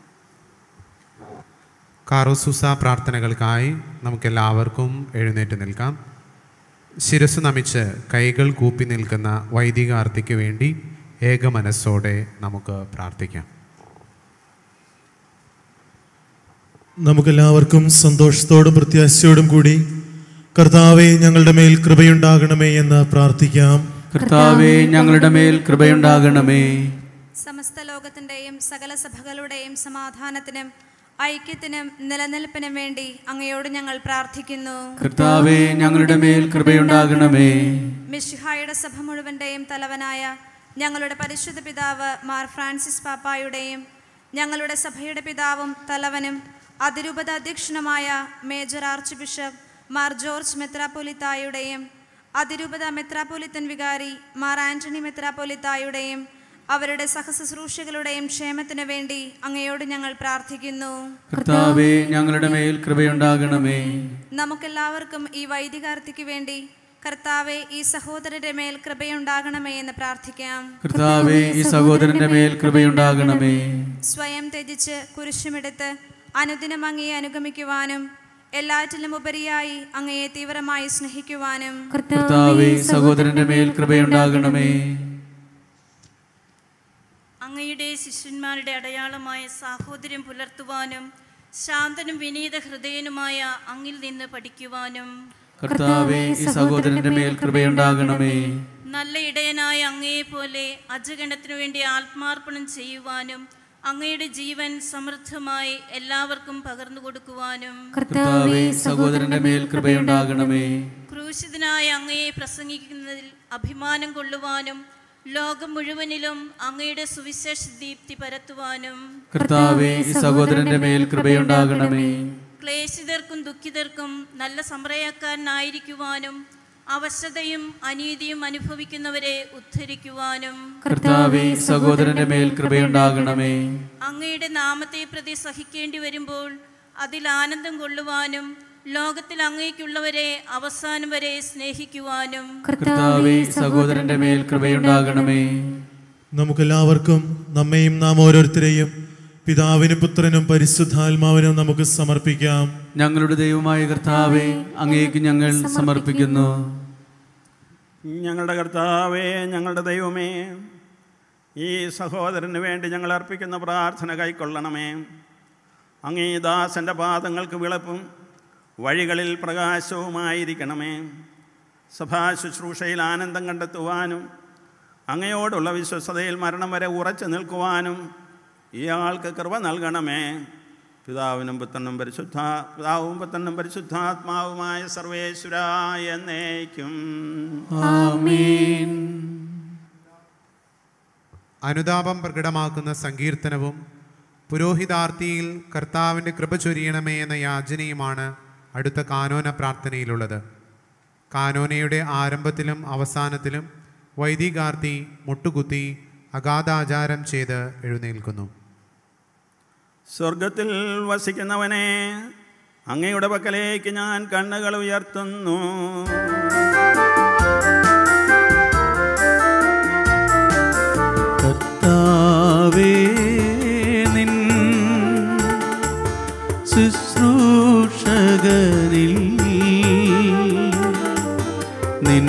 Speaker 2: കാറോസൂസ പ്രാർത്ഥനകൾക്കായി നമുക്കെല്ലാവർക്കും എഴുന്നേറ്റ് നിൽക്കാം ശിരസ് നമിച്ച് കൈകൾ കൂപ്പി നിൽക്കുന്ന വൈദികാർത്തിക്ക് വേണ്ടി ഏക മനസ്സോടെ നമുക്ക് പ്രാർത്ഥിക്കാം
Speaker 11: നമുക്കെല്ലാവർക്കും സന്തോഷത്തോടും പ്രത്യാശയോടും കൂടി കർത്താവെ ഞങ്ങളുടെ മേൽ കൃപയുണ്ടാകണമേ എന്ന് പ്രാർത്ഥിക്കാം
Speaker 1: കർത്താവെ ഞങ്ങളുടെ മേൽ കൃപയുണ്ടാകണമേ
Speaker 12: സമസ്ത ലോകത്തിൻ്റെയും സകല സഭകളുടെയും സമാധാനത്തിനും ഐക്യത്തിനും നിലനിൽപ്പിനും വേണ്ടി അങ്ങയോട് ഞങ്ങൾ പ്രാർത്ഥിക്കുന്നു
Speaker 1: കർത്താവെ ഞങ്ങളുടെ മേൽ കൃപയുണ്ടാകണമേ
Speaker 12: മിഷിഹായുടെ സഭ മുഴുവൻ്റെയും തലവനായ ഞങ്ങളുടെ പരിശുദ്ധ പിതാവ് മാർ ഫ്രാൻസിസ് പാപ്പായുടെയും ഞങ്ങളുടെ സഭയുടെ പിതാവും തലവനും അതിരൂപത അധ്യക്ഷനുമായ major archbishop Mar George മെത്രാപ്പൊലിത്തായുടെയും അതിരൂപത മെത്രാപ്പൊലിത്തൻ വികാരി മാർ ആന്റണി മെത്രാപ്പൊലിത്തായുടെയും അവരുടെ സഹശുശ്രൂഷകളുടെയും ക്ഷേമത്തിനു വേണ്ടി അങ്ങയോട് ഞങ്ങൾ പ്രാർത്ഥിക്കുന്നു
Speaker 1: കർത്താവെ ഞങ്ങളുടെ മേൽ കൃപയുണ്ടാകണമേ
Speaker 12: നമുക്കെല്ലാവർക്കും ഈ വൈദികാർത്തിക്ക് വേണ്ടി കർത്താവെ ഈ സഹോദരന്റെ മേൽ കൃപയുണ്ടാകണമേ എന്ന് പ്രാർത്ഥിക്കാം
Speaker 1: കർത്താവെ ഈ സഹോദരന്റെ മേൽ കൃപയുണ്ടാകണമേ
Speaker 12: സ്വയം ത്യജിച്ച് കുരിശുമെടുത്ത് അനുദിനം അങ്ങയെ അനുഗമിക്കുവാനും എല്ലാറ്റിലും ഉപരിയായി അങ്ങയെ തീവ്രമായി സ്നേഹിക്കുവാനും
Speaker 1: കർത്താവെ ഈ സഹോദരന്റെ മേൽ കൃപയുണ്ടാകണമേ
Speaker 9: അങ്ങയുടെ ശിഷ്യന്മാരുടെ അടയാളമായ സാഹോദര്യം പുലർത്തുവാനും ശാന്തനും വിനീത ഹൃദയനുമായ അങ്ങിൽ നിന്ന് പഠിക്കുവാനും
Speaker 1: കർത്താവെ ഈ സഹോദരന്റെ മേൽ കൃപയുണ്ടാകണമേ
Speaker 9: നല്ല ഇടയനായ അങ്ങയെപ്പോലെ അജഗണത്തിനു വേണ്ടി ആത്മാർപ്പണം ചെയ്യുവാനും അങ്ങയുടെ ജീവൻ സമൃദ്ധമായി എല്ലാവർക്കും പകർന്നു കൊടുക്കുവാനും
Speaker 1: കർത്താവെ ഈ സഹോദരന്റെ മേൽ കൃപയുണ്ടാകണമേ
Speaker 9: ക്രൂശിതനായ അങ്ങയെ പ്രസംഗിക്കുന്നതിൽ അഭിമാനം കൊള്ളുവാനും ലോകം മുഴുവനിലും അങ്ങയുടെ സുവിശേഷ ദീപ്തി പരത്തുവാനും
Speaker 1: കർത്താവെ ഈ സഹോദരന്റെ മേൽ കൃപയുണ്ടാകണമേ
Speaker 9: ക്ലേശിതർക്കും ദുഃഖിതർക്കും നല്ല സംരയക്കാരനായിരിക്കുവാനും അവശതയും അനീതിയും അനുഭവിക്കുന്നവരെ ഉദ്ധരിക്കുവാനും
Speaker 1: കർത്താവെ സഹോദരന്റെ മേൽ കൃപയുണ്ടാകണമേ
Speaker 9: അങ്ങയുടെ നാമത്തെ പ്രതി സഹിക്കേണ്ടി വരുമ്പോൾ അതിൽ ആനന്ദം കൊള്ളുവാനും ലോകത്തിൽ അങ്ങേക്കുള്ളവരെ അവസാനം വരെ സ്നേഹിക്കുവാനും
Speaker 1: കർത്താവെ സഹോദരന്റെ മേൽ കൃപയുണ്ടാകണമേ
Speaker 11: നമുക്കെല്ലാവർക്കും നമ്മയും നാം ഓരോരുത്തരെയും പിതാവിനും പുത്രനും പരിശുദ്ധാത്മാവിനും നമുക്ക് സമർപ്പിക്കാം
Speaker 1: ഞങ്ങളുടെ ദൈവമായ കർത്താവെ അങ്ങേക്ക് ഞങ്ങൾ സമർപ്പിക്കുന്നു
Speaker 6: ഞങ്ങളുടെ കർത്താവേ ഞങ്ങളുടെ ദൈവമേ ഈ സഹോദരന് വേണ്ടി ഞങ്ങൾ അർപ്പിക്കുന്ന പ്രാർത്ഥന കൈക്കൊള്ളണമേ അങ്ങേ ദാസൻ്റെ പാദങ്ങൾക്ക് വിളപ്പും വഴികളിൽ പ്രകാശവുമായിരിക്കണമേ സഭാ ശുശ്രൂഷയിൽ ആനന്ദം കണ്ടെത്തുവാനും അങ്ങയോടുള്ള വിശ്വസതയിൽ മരണം വരെ ഉറച്ചു നിൽക്കുവാനും ഇയാൾക്ക് കൃപ നൽകണമേ പിതാവിനും പുത്രനും പരിശുദ്ധ പിതാവും പുത്രനും പരിശുദ്ധാത്മാവുമായ സർവേശ്വരായ എന്നേക്കും
Speaker 1: ആമേൻ
Speaker 2: അനുതാപം പ്രകടമാക്കുന്ന സങ്കീർത്തനവും പുരോഹിതാർത്ഥിയിൽ കർത്താവിൻ്റെ കൃപ ചൊരിയണമേ എന്ന യാചനയുമാണ് അടുത്ത കാനോന പ്രാർത്ഥനയിലുള്ളത് കാനോനയുടെ ആരംഭത്തിലും അവസാനത്തിലും വൈദികാർത്തി മുട്ടുകുത്തി അഗാധാചാരം ചെയ്ത് എഴുന്നേൽക്കുന്നു
Speaker 6: സ്വർഗത്തിൽ വസിക്കുന്നവനെ അങ്ങയുടെ പക്കലേക്ക് ഞാൻ കണ്ണുകൾ ഉയർത്തുന്നു
Speaker 1: കർത്താവേ നിൻ ശുശ്രൂഷകരിൽ നിൻ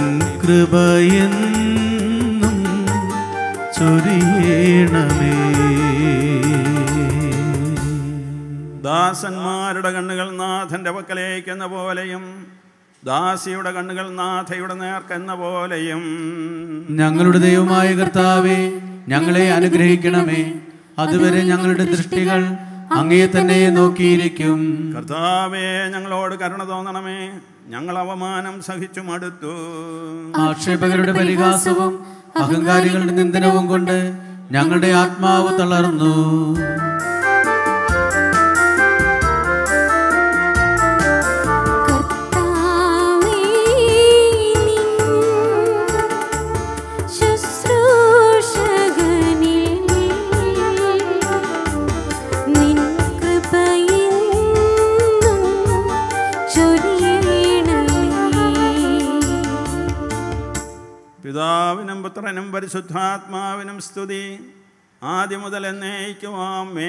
Speaker 1: കൃപയെന്നും ചൊരിയണമേ
Speaker 6: ദാസന്മാരുടെ കണ്ണുകൾ നാഥൻ്റെ പക്കലേക്ക് എന്ന പോലെയും ദാസിയുടെ കണ്ണുകൾ നാഥയുടെ നേർക്കെന്ന പോലെയും
Speaker 1: ഞങ്ങളുടെ ദൈവമായ കർത്താവേ ഞങ്ങളെ അനുഗ്രഹിക്കണമേ അതുവരെ ഞങ്ങളുടെ ദൃഷ്ടികൾ അങ്ങേ തന്നെ നോക്കിയിരിക്കും
Speaker 6: കർത്താവേ ഞങ്ങളോട് കരുണ തോന്നണമേ ഞങ്ങൾ അവമാനം സഹിച്ചു മടുത്തു
Speaker 1: ആക്ഷേപകരുടെ പരിഹാസവും അഹങ്കാരികളുടെ നിന്ദനവും കൊണ്ട് ഞങ്ങളുടെ ആത്മാവ് തളർന്നു
Speaker 3: ശുശ്രൂഷകനിൽ നിൻ കൃപയെന്നും ചൊരിയണമേ
Speaker 6: പിതാവിനും പുത്രനും പരിശുദ്ധാത്മാവിനും സ്തുതി ആദ്യം മുതൽ എന്നേക്കുവാമേ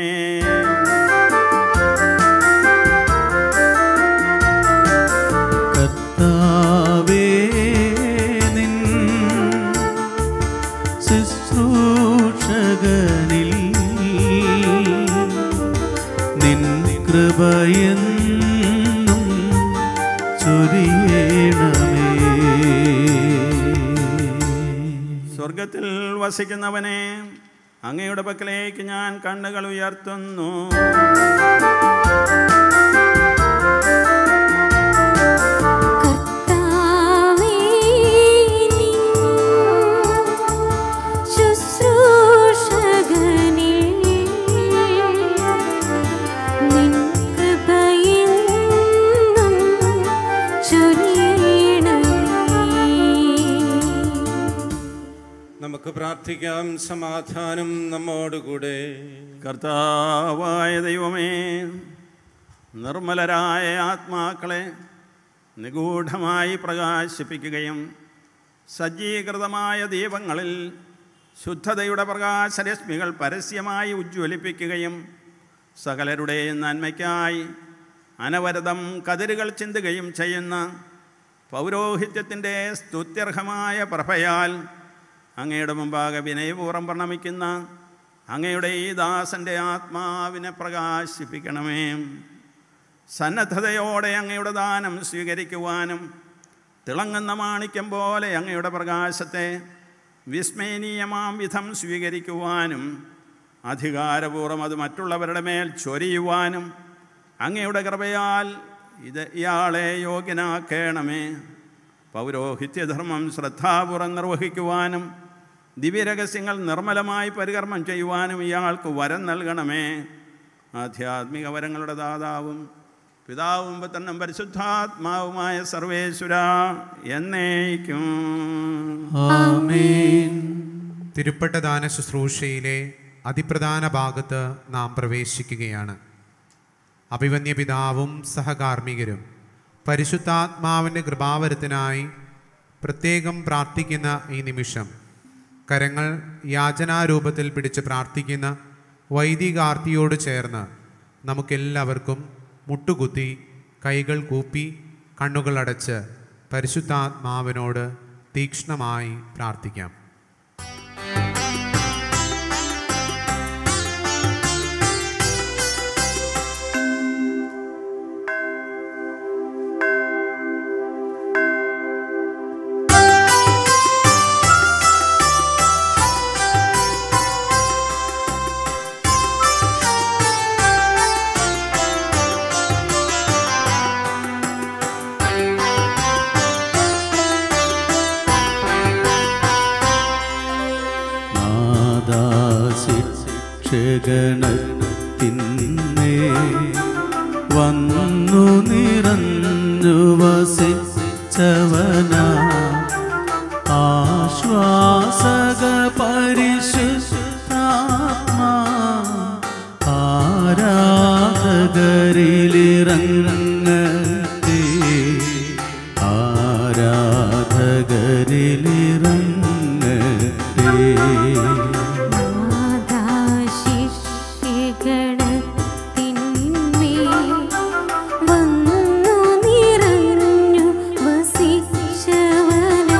Speaker 1: കർത്താവേ നിൻ ശുശ്രൂഷകനിൽ നിൻ കൃപയെന്നും ചൊരിയണമേ
Speaker 6: സ്വർഗത്തിൽ വസിക്കുന്നവനെ അങ്ങയുടെ പക്കലേക്ക് ഞാൻ കണ്ണുകൾ ഉയർത്തുന്നു
Speaker 3: കർത്താവേ നിൻ ശുശ്രൂഷകനിൽ നിൻ കൃപയെന്നും ചൊരിയണമേ
Speaker 5: നമുക്ക് പ്രാർത്ഥിക്കാം സമാധാനം നമ്മോടുകൂടെ
Speaker 6: കർത്താവായ ദൈവമേ നിർമ്മലരായ ആത്മാക്കളെ നിഗൂഢമായി പ്രകാശിപ്പിക്കുകയും സജ്ജീകൃതമായ ദീപങ്ങളിൽ ശുദ്ധതയുടെ പ്രകാശരശ്മികൾ പരസ്യമായി ഉജ്ജ്വലിപ്പിക്കുകയും സകലരുടെയും നന്മയ്ക്കായി അനവരതം കതിരുകൾ ചിന്തുകയും ചെയ്യുന്ന പൗരോഹിത്യത്തിൻ്റെ സ്തുത്യർഹമായ പ്രഭയാൽ അങ്ങയുടെ മുമ്പാകെ വിനയപൂർവ്വം പ്രണമിക്കുന്ന അങ്ങയുടെ ഈ ദാസൻ്റെ ആത്മാവിനെ പ്രകാശിപ്പിക്കണമേ സന്നദ്ധതയോടെ അങ്ങയുടെ ദാനം സ്വീകരിക്കുവാനും തിളങ്ങുന്ന മാണിക്യം പോലെ അങ്ങയുടെ പ്രകാശത്തെ വിസ്മയനീയമാം വിധം സ്വീകരിക്കുവാനും അധികാരപൂർവ്വം അത് മറ്റുള്ളവരുടെ മേൽ ചൊരിയുവാനും അങ്ങയുടെ കൃപയാൽ ഇത് ഇയാളെ യോഗ്യനാക്കണമേ പൗരോഹിത്യധർമ്മം ശ്രദ്ധാപൂർവ്വം നിർവഹിക്കുവാനും ദിവ്യരഹസ്യങ്ങൾ നിർമ്മലമായി പരികർമ്മം ചെയ്യുവാനും ഇയാൾക്ക് വരം നൽകണമേ ആധ്യാത്മിക വരങ്ങളുടെ ദാതാവും പിതാവും പുത്രനും പരിശുദ്ധാത്മാവുമായ സർവേശ്വര എന്നേക്കും
Speaker 2: തിരുപ്പട്ടദാന ശുശ്രൂഷയിലെ അതിപ്രധാന ഭാഗത്ത് നാം പ്രവേശിക്കുകയാണ് അഭിവന്യ പിതാവും സഹകാർമ്മികരും പരിശുദ്ധാത്മാവിൻ്റെ കൃപാവരത്തിനായി പ്രത്യേകം പ്രാർത്ഥിക്കുന്ന ഈ നിമിഷം കരങ്ങൾ യാചനാരൂപത്തിൽ പിടിച്ച് പ്രാർത്ഥിക്കുന്ന വൈദികാർത്തിയോട് ചേർന്ന് നമുക്കെല്ലാവർക്കും മുട്ടുകുത്തി കൈകൾ കൂപ്പി കണ്ണുകൾ അടച്ച് പരിശുദ്ധാത്മാവിനോട് തീക്ഷ്ണമായി പ്രാർത്ഥിക്കാം
Speaker 1: ശിക്ഷകണത്തിന്നേ വന്നു നിറഞ്ഞു വസിച്ചവനാ ആശ്വാസക പരിശുദ്ധാത്മാ ആരാധകരിലിറങ്ങത്തെ ആരാധകരിലിറങ്ങത്തെ
Speaker 3: വന്നു നിറഞ്ഞു വസിച്ചവനാ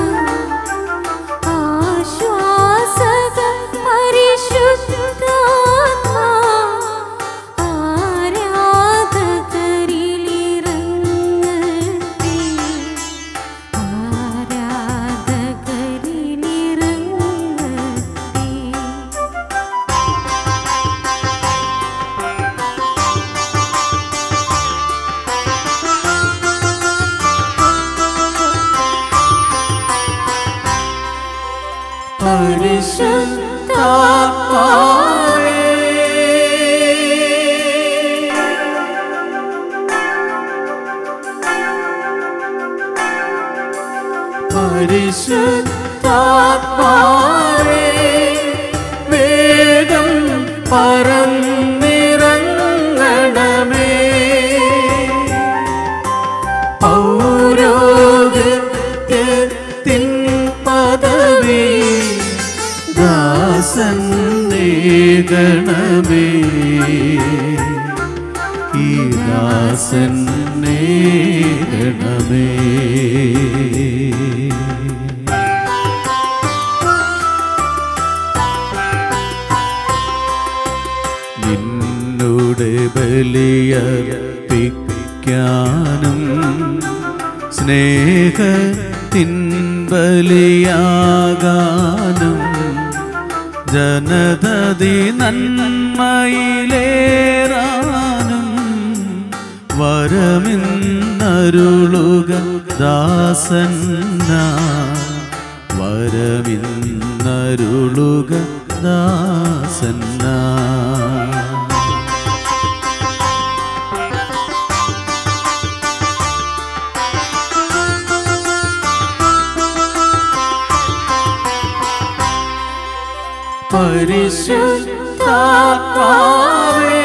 Speaker 3: ആശ്വാസക പരിശുദ്ധാത്മാ ആരാധകരിലിറങ്ങട്ടെ ആരാധകരിലിറങ്ങട്ടെ
Speaker 1: പരിശുദ്ധാത്മാവേ പരിശുദ്ധാത്മാവേ വേഗം പറന്നിറങ്ങണമേ പൗരോഗത്യത്തിൻ പദവി ദാസന്നേ ഗണമേ ഈ ദാസന്നേ ഗണമേ നിന്നുടെ ബലിയർപ്പിക്കാനും സ്നേഹത്തിൻ ബലിയാകാനും ജനതതി നന്മയിലേറാനും വരമിന്നരുളുക ദാസന്ന വരമിന്നരുളുക ദാസന്ന പരിശുദ്ധാത്മാവേ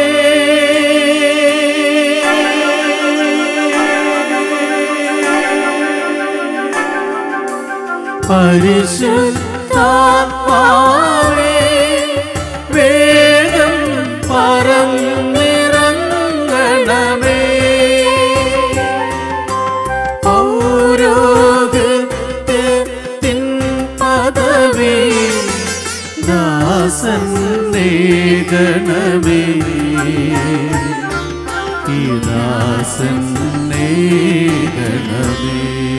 Speaker 1: പരിശുദ്ധാത്മാവേ വേഗം പറന്നിറങ്ങണമേ പൗരോഗത്യത്തിൻ പദവി ദാസന്നേ ഗണമേ ഈ ദാസന്നേ ഗണമേ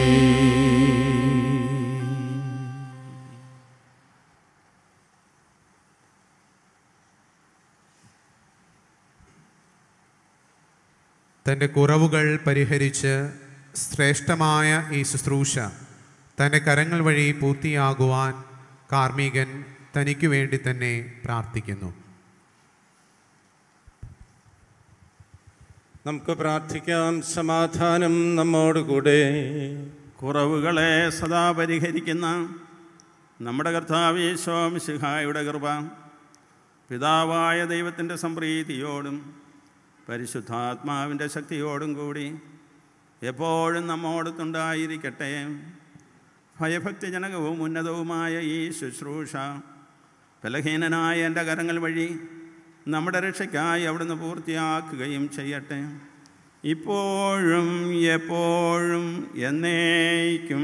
Speaker 2: തൻ്റെ കുറവുകൾ പരിഹരിച്ച് ശ്രേഷ്ഠമായ ഈ ശുശ്രൂഷ തൻ്റെ കരങ്ങൾ വഴി പൂർത്തിയാകുവാൻ കാർമ്മികൻ തനിക്ക് വേണ്ടി തന്നെ പ്രാർത്ഥിക്കുന്നു
Speaker 5: നമുക്ക് പ്രാർത്ഥിക്കാം സമാധാനം നമ്മോടുകൂടെ
Speaker 6: കുറവുകളെ സദാ പരിഹരിക്കുന്ന നമ്മുടെ കർത്താവ് ശോമിശിഹായുടെ കൃപ പിതാവായ ദൈവത്തിൻ്റെ സംപ്രീതിയോടും പരിശുദ്ധാത്മാവിൻ്റെ ശക്തിയോടും കൂടി എപ്പോഴും നമ്മോടത്തുണ്ടായിരിക്കട്ടെ ഭയഭക്തിജനകവും ഉന്നതവുമായ ഈ ശുശ്രൂഷ ബലഹീനനായ എൻ്റെ കരങ്ങൾ വഴി നമ്മുടെ രക്ഷയ്ക്കായി അവിടുന്ന് പൂർത്തിയാക്കുകയും ചെയ്യട്ടെ ഇപ്പോഴും എപ്പോഴും എന്നേക്കും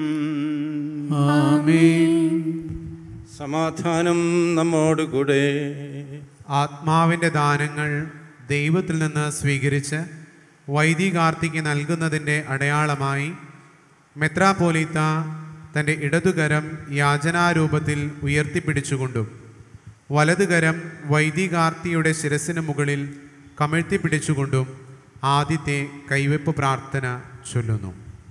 Speaker 5: സമാധാനം നമ്മോടുകൂടെ
Speaker 2: ആത്മാവിൻ്റെ ദാനങ്ങൾ ദൈവത്തിൽ നിന്ന് സ്വീകരിച്ച് വൈദികാർത്തിക്ക് നൽകുന്നതിൻ്റെ അടയാളമായി മെത്രാപോലീത്ത തൻ്റെ ഇടതുകരം യാചനാരൂപത്തിൽ ഉയർത്തിപ്പിടിച്ചുകൊണ്ടും വലതുകരം വൈദികാർത്തിയുടെ ശിരസിന് മുകളിൽ കമിഴ്ത്തിപ്പിടിച്ചുകൊണ്ടും ആദ്യത്തെ കൈവെപ്പ് പ്രാർത്ഥന ചൊല്ലുന്നു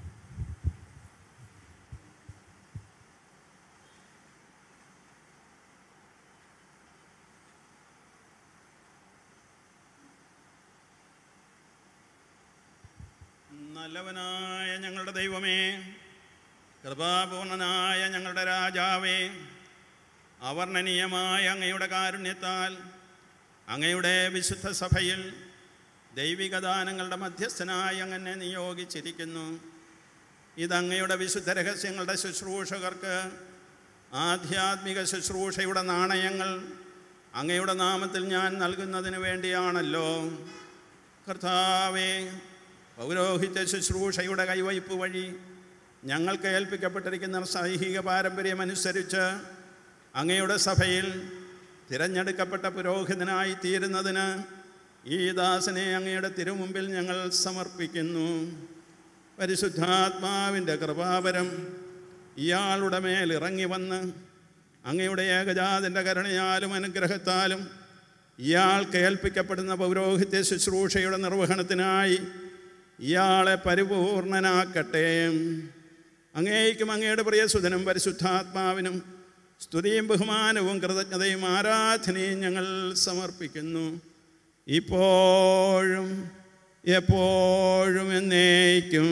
Speaker 6: നല്ലവനായ ഞങ്ങളുടെ ദൈവമേ കൃപാപൂർണനായ ഞങ്ങളുടെ രാജാവേ അവർണ്ണനീയമായ അങ്ങയുടെ കാരുണ്യത്താൽ അങ്ങയുടെ വിശുദ്ധ സഭയിൽ ദൈവിക ദാനങ്ങളുടെ മധ്യസ്ഥനായി അങ്ങനെ നിയോഗിച്ചിരിക്കുന്നു ഇതങ്ങയുടെ വിശുദ്ധ രഹസ്യങ്ങളുടെ ശുശ്രൂഷകർക്ക് ആധ്യാത്മിക ശുശ്രൂഷയുടെ നാണയങ്ങൾ അങ്ങയുടെ നാമത്തിൽ ഞാൻ നൽകുന്നതിന് വേണ്ടിയാണല്ലോ കർത്താവേ പൗരോഹിത്യ ശുശ്രൂഷയുടെ കൈവയ്പ് വഴി ഞങ്ങൾക്ക് ഏൽപ്പിക്കപ്പെട്ടിരിക്കുന്ന സൈഹിക പാരമ്പര്യമനുസരിച്ച് അങ്ങയുടെ സഭയിൽ തിരഞ്ഞെടുക്കപ്പെട്ട പുരോഹിതനായി തീരുന്നതിന് ഈ ദാസനെ അങ്ങയുടെ തിരുമുമ്പിൽ ഞങ്ങൾ സമർപ്പിക്കുന്നു പരിശുദ്ധാത്മാവിൻ്റെ കൃപാപരം ഇയാളുടെ മേൽ ഇറങ്ങി വന്ന് അങ്ങയുടെ ഏകജാതിൻ്റെ കരുണയാലും അനുഗ്രഹത്താലും ഇയാൾക്ക് ഏൽപ്പിക്കപ്പെടുന്ന പൗരോഹിത്യ ശുശ്രൂഷയുടെ നിർവഹണത്തിനായി ഇയാളെ പരിപൂർണനാക്കട്ടെ അങ്ങേക്കും അങ്ങയുടെ പ്രിയസുധനും പരിശുദ്ധാത്മാവിനും സ്തുതിയും ബഹുമാനവും കൃതജ്ഞതയും ആരാധനയും ഞങ്ങൾ സമർപ്പിക്കുന്നു ഇപ്പോഴും എപ്പോഴും എന്നേക്കും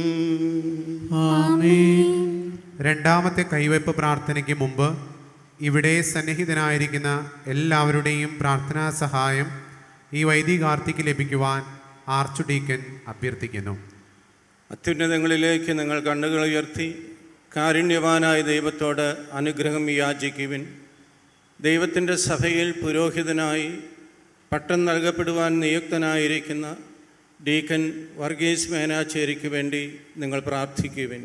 Speaker 2: രണ്ടാമത്തെ കൈവയ്പ് പ്രാർത്ഥനയ്ക്ക് മുമ്പ് ഇവിടെ സന്നിഹിതനായിരിക്കുന്ന എല്ലാവരുടെയും പ്രാർത്ഥനാ സഹായം ഈ വൈദികാർത്തിക്ക് ലഭിക്കുവാൻ ആർച്ച് ഡീക്കൻ അഭ്യർത്ഥിക്കുന്നു
Speaker 5: അത്യുന്നതങ്ങളിലേക്ക് നിങ്ങൾ കണ്ണുകൾ ഉയർത്തി കാരുണ്യവാനായ ദൈവത്തോട് അനുഗ്രഹം യാചിക്കുവിൻ ദൈവത്തിൻ്റെ സഭയിൽ പുരോഹിതനായി പട്ടം നൽകപ്പെടുവാൻ നിയുക്തനായിരിക്കുന്ന ഡീക്കൻ വർഗീസ് മേനാച്ചേരിക്ക് വേണ്ടി നിങ്ങൾ പ്രാർത്ഥിക്കുവിൻ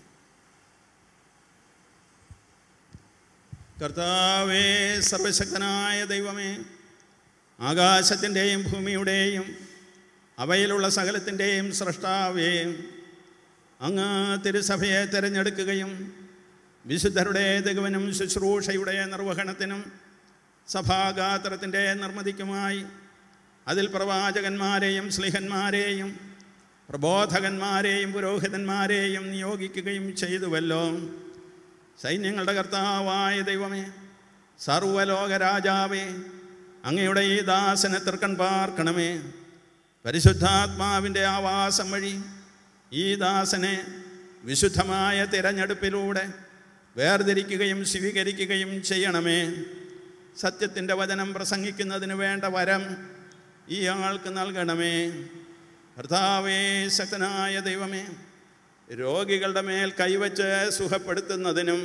Speaker 6: കർത്താവേ സർവശക്തനായ ദൈവമേ ആകാശത്തിൻ്റെയും ഭൂമിയുടെയും അവയിലുള്ള സകലത്തിൻ്റെയും സൃഷ്ടാവേ അങ്ങ് തിരുസഭയെ തിരഞ്ഞെടുക്കുകയും വിശുദ്ധരുടെ തികവനും ശുശ്രൂഷയുടെ നിർവഹണത്തിനും സഭാഗാത്രത്തിൻ്റെ നിർമ്മിതിക്കുമായി അതിൽ പ്രവാചകന്മാരെയും സ്ലിഹന്മാരെയും പ്രബോധകന്മാരെയും പുരോഹിതന്മാരെയും നിയോഗിക്കുകയും ചെയ്തുവല്ലോ സൈന്യങ്ങളുടെ കർത്താവായ ദൈവമേ സർവലോക രാജാവേ അങ്ങയുടെ ഈ ദാസനെ തൃക്കൺ പാർക്കണമേ പരിശുദ്ധാത്മാവിൻ്റെ ആവാസം വഴി ഈ ദാസനെ വിശുദ്ധമായ തിരഞ്ഞെടുപ്പിലൂടെ വേർതിരിക്കുകയും സ്വീകരിക്കുകയും ചെയ്യണമേ സത്യത്തിൻ്റെ വചനം പ്രസംഗിക്കുന്നതിന് വേണ്ട വരം ഈ ആൾക്ക് നൽകണമേ കർത്താവേ ശക്തനായ ദൈവമേ രോഗികളുടെ മേൽ കൈവച്ച് സുഖപ്പെടുത്തുന്നതിനും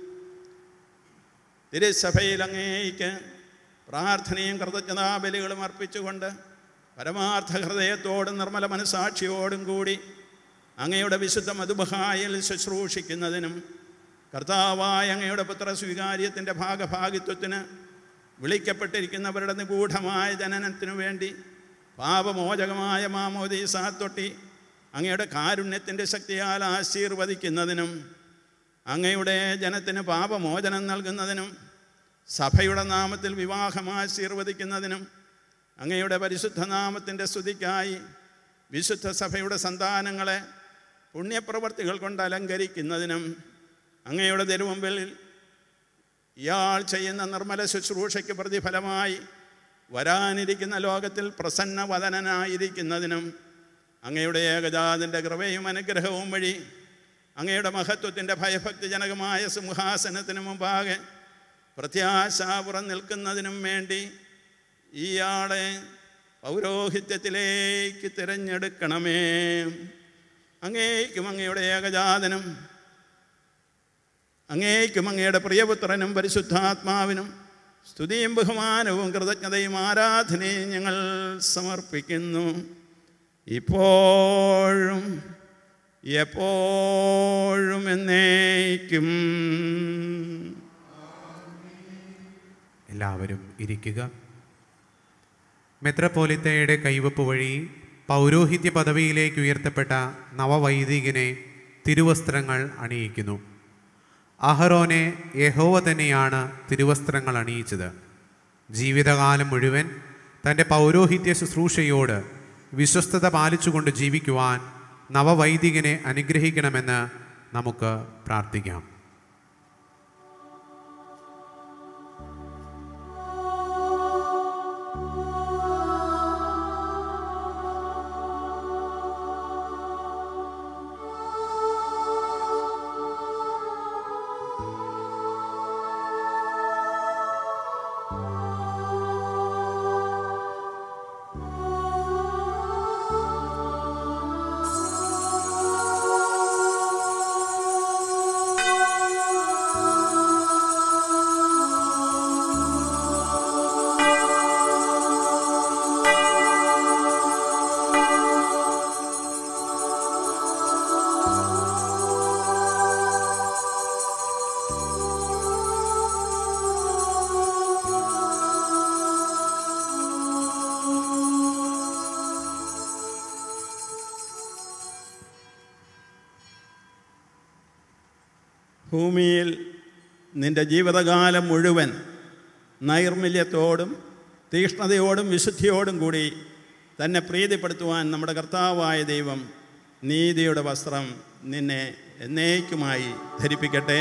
Speaker 6: തിരുസഭയിൽ അങ്ങേക്ക് പ്രാർത്ഥനയും കൃതജ്ഞതാബലികളും അർപ്പിച്ചുകൊണ്ട് പരമാർത്ഥ ഹൃദയത്തോടും നിർമ്മല മനസാക്ഷിയോടും കൂടി അങ്ങയുടെ വിശുദ്ധ മധുബഹായിൽ ശുശ്രൂഷിക്കുന്നതിനും കർത്താവായ അങ്ങയുടെ പുത്ര സ്വീകാര്യത്തിൻ്റെ ഭാഗഭാഗിത്വത്തിന് വിളിക്കപ്പെട്ടിരിക്കുന്നവരുടെ നിഗൂഢമായ ജനനത്തിനു വേണ്ടി പാപമോചകമായ മാമോദീസ തൊട്ടി അങ്ങയുടെ കാരുണ്യത്തിൻ്റെ ശക്തിയാൽ ആശീർവദിക്കുന്നതിനും അങ്ങയുടെ ജനത്തിന് പാപമോചനം നൽകുന്നതിനും സഭയുടെ നാമത്തിൽ വിവാഹം ആശീർവദിക്കുന്നതിനും അങ്ങയുടെ പരിശുദ്ധ നാമത്തിൻ്റെ സ്തുതിക്കായി വിശുദ്ധ സഭയുടെ സന്താനങ്ങളെ പുണ്യപ്രവർത്തികൾ കൊണ്ട് അലങ്കരിക്കുന്നതിനും അങ്ങയുടെ തിരുമുമ്പിൽ ഇയാൾ ചെയ്യുന്ന നിർമ്മല ശുശ്രൂഷയ്ക്ക് പ്രതിഫലമായി വരാനിരിക്കുന്ന ലോകത്തിൽ പ്രസന്നവദനായിരിക്കുന്നതിനും അങ്ങയുടെ ഏകജാതൻ്റെ കൃപയും അനുഗ്രഹവും വഴി അങ്ങയുടെ മഹത്വത്തിൻ്റെ ഭയഭക്തിജനകമായ സിംഹാസനത്തിന് മുമ്പാകെ പ്രത്യാശാപുറം നിൽക്കുന്നതിനും വേണ്ടി ഇയാളെ പൗരോഹിത്യത്തിലേക്ക് തിരഞ്ഞെടുക്കണമേ അങ്ങേക്കും അങ്ങയുടെ ഏകജാതനും അങ്ങേക്കും അങ്ങയുടെ പ്രിയപുത്രനും പരിശുദ്ധാത്മാവിനും സ്തുതിയും ബഹുമാനവും കൃതജ്ഞതയും ആരാധനയും ഞങ്ങൾ സമർപ്പിക്കുന്നു ഇപ്പോഴും എപ്പോഴും എന്നേക്കും
Speaker 2: എല്ലാവരും ഇരിക്കുക മെത്രപ്പോലിത്തയുടെ കൈവപ്പ് വഴി പൗരോഹിത്യ പദവിയിലേക്ക് ഉയർത്തപ്പെട്ട നവവൈദികനെ തിരുവസ്ത്രങ്ങൾ അണിയിക്കുന്നു അഹറോനെ യഹോവ തന്നെയാണ് തിരുവസ്ത്രങ്ങൾ അണിയിച്ചത് ജീവിതകാലം മുഴുവൻ തൻ്റെ പൗരോഹിത്യ ശുശ്രൂഷയോട് വിശ്വസ്തത പാലിച്ചുകൊണ്ട് ജീവിക്കുവാൻ നവവൈദികനെ അനുഗ്രഹിക്കണമെന്ന് നമുക്ക് പ്രാർത്ഥിക്കാം
Speaker 6: ഭൂമിയിൽ നിന്റെ ജീവിതകാലം മുഴുവൻ നൈർമല്യത്തോടും തീക്ഷ്ണതയോടും വിശുദ്ധിയോടും കൂടി തന്നെ പ്രീതിപ്പെടുത്തുവാൻ നമ്മുടെ കർത്താവായ ദൈവം നീതിയുടെ വസ്ത്രം നിന്നെ എന്നേക്കുമായി ധരിപ്പിക്കട്ടെ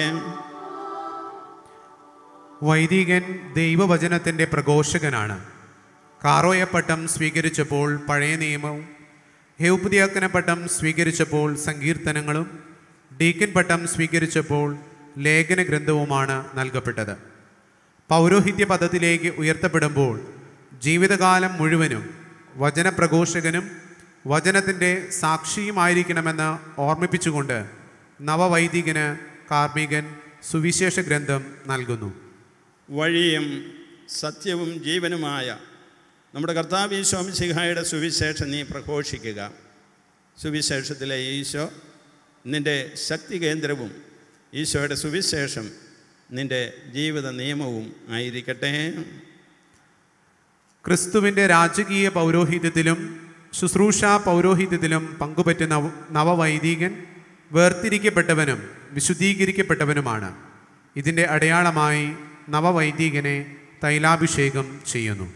Speaker 2: വൈദികൻ ദൈവവചനത്തിൻ്റെ പ്രഘോഷകനാണ് കാറോയപ്പട്ടം സ്വീകരിച്ചപ്പോൾ പഴയ നിയമവും ഹൌപുതിയാക്കന പട്ടം സ്വീകരിച്ചപ്പോൾ സങ്കീർത്തനങ്ങളും ഡീക്കൻ പട്ടം സ്വീകരിച്ചപ്പോൾ ലേഖന ഗ്രന്ഥവുമാണ് നൽകപ്പെട്ടത് പൗരോഹിത്യ പദത്തിലേക്ക് ഉയർത്തപ്പെടുമ്പോൾ ജീവിതകാലം മുഴുവനും വചനപ്രഘോഷകനും വചനത്തിൻ്റെ സാക്ഷിയുമായിരിക്കണമെന്ന് ഓർമ്മിപ്പിച്ചുകൊണ്ട് നവവൈദികന് കാർമികൻ സുവിശേഷ ഗ്രന്ഥം നൽകുന്നു
Speaker 6: വഴിയും സത്യവും ജീവനുമായ നമ്മുടെ കർത്താവ് ഈശോമിശിഹായുടെ സുവിശേഷം നീ പ്രഘോഷിക്കുക സുവിശേഷത്തിലെ ഈശോ നിൻ്റെ ശക്തി കേന്ദ്രവും ഈശോയുടെ സുവിശേഷം നിൻ്റെ ജീവിത നിയമവും ആയിരിക്കട്ടെ
Speaker 2: ക്രിസ്തുവിൻ്റെ രാജകീയ പൗരോഹിത്യത്തിലും ശുശ്രൂഷ പൗരോഹിത്യത്തിലും പങ്കുപറ്റ നവ നവവൈദികൻ വേർതിരിക്കപ്പെട്ടവനും വിശുദ്ധീകരിക്കപ്പെട്ടവനുമാണ് ഇതിൻ്റെ അടയാളമായി നവവൈദികനെ തൈലാഭിഷേകം ചെയ്യുന്നു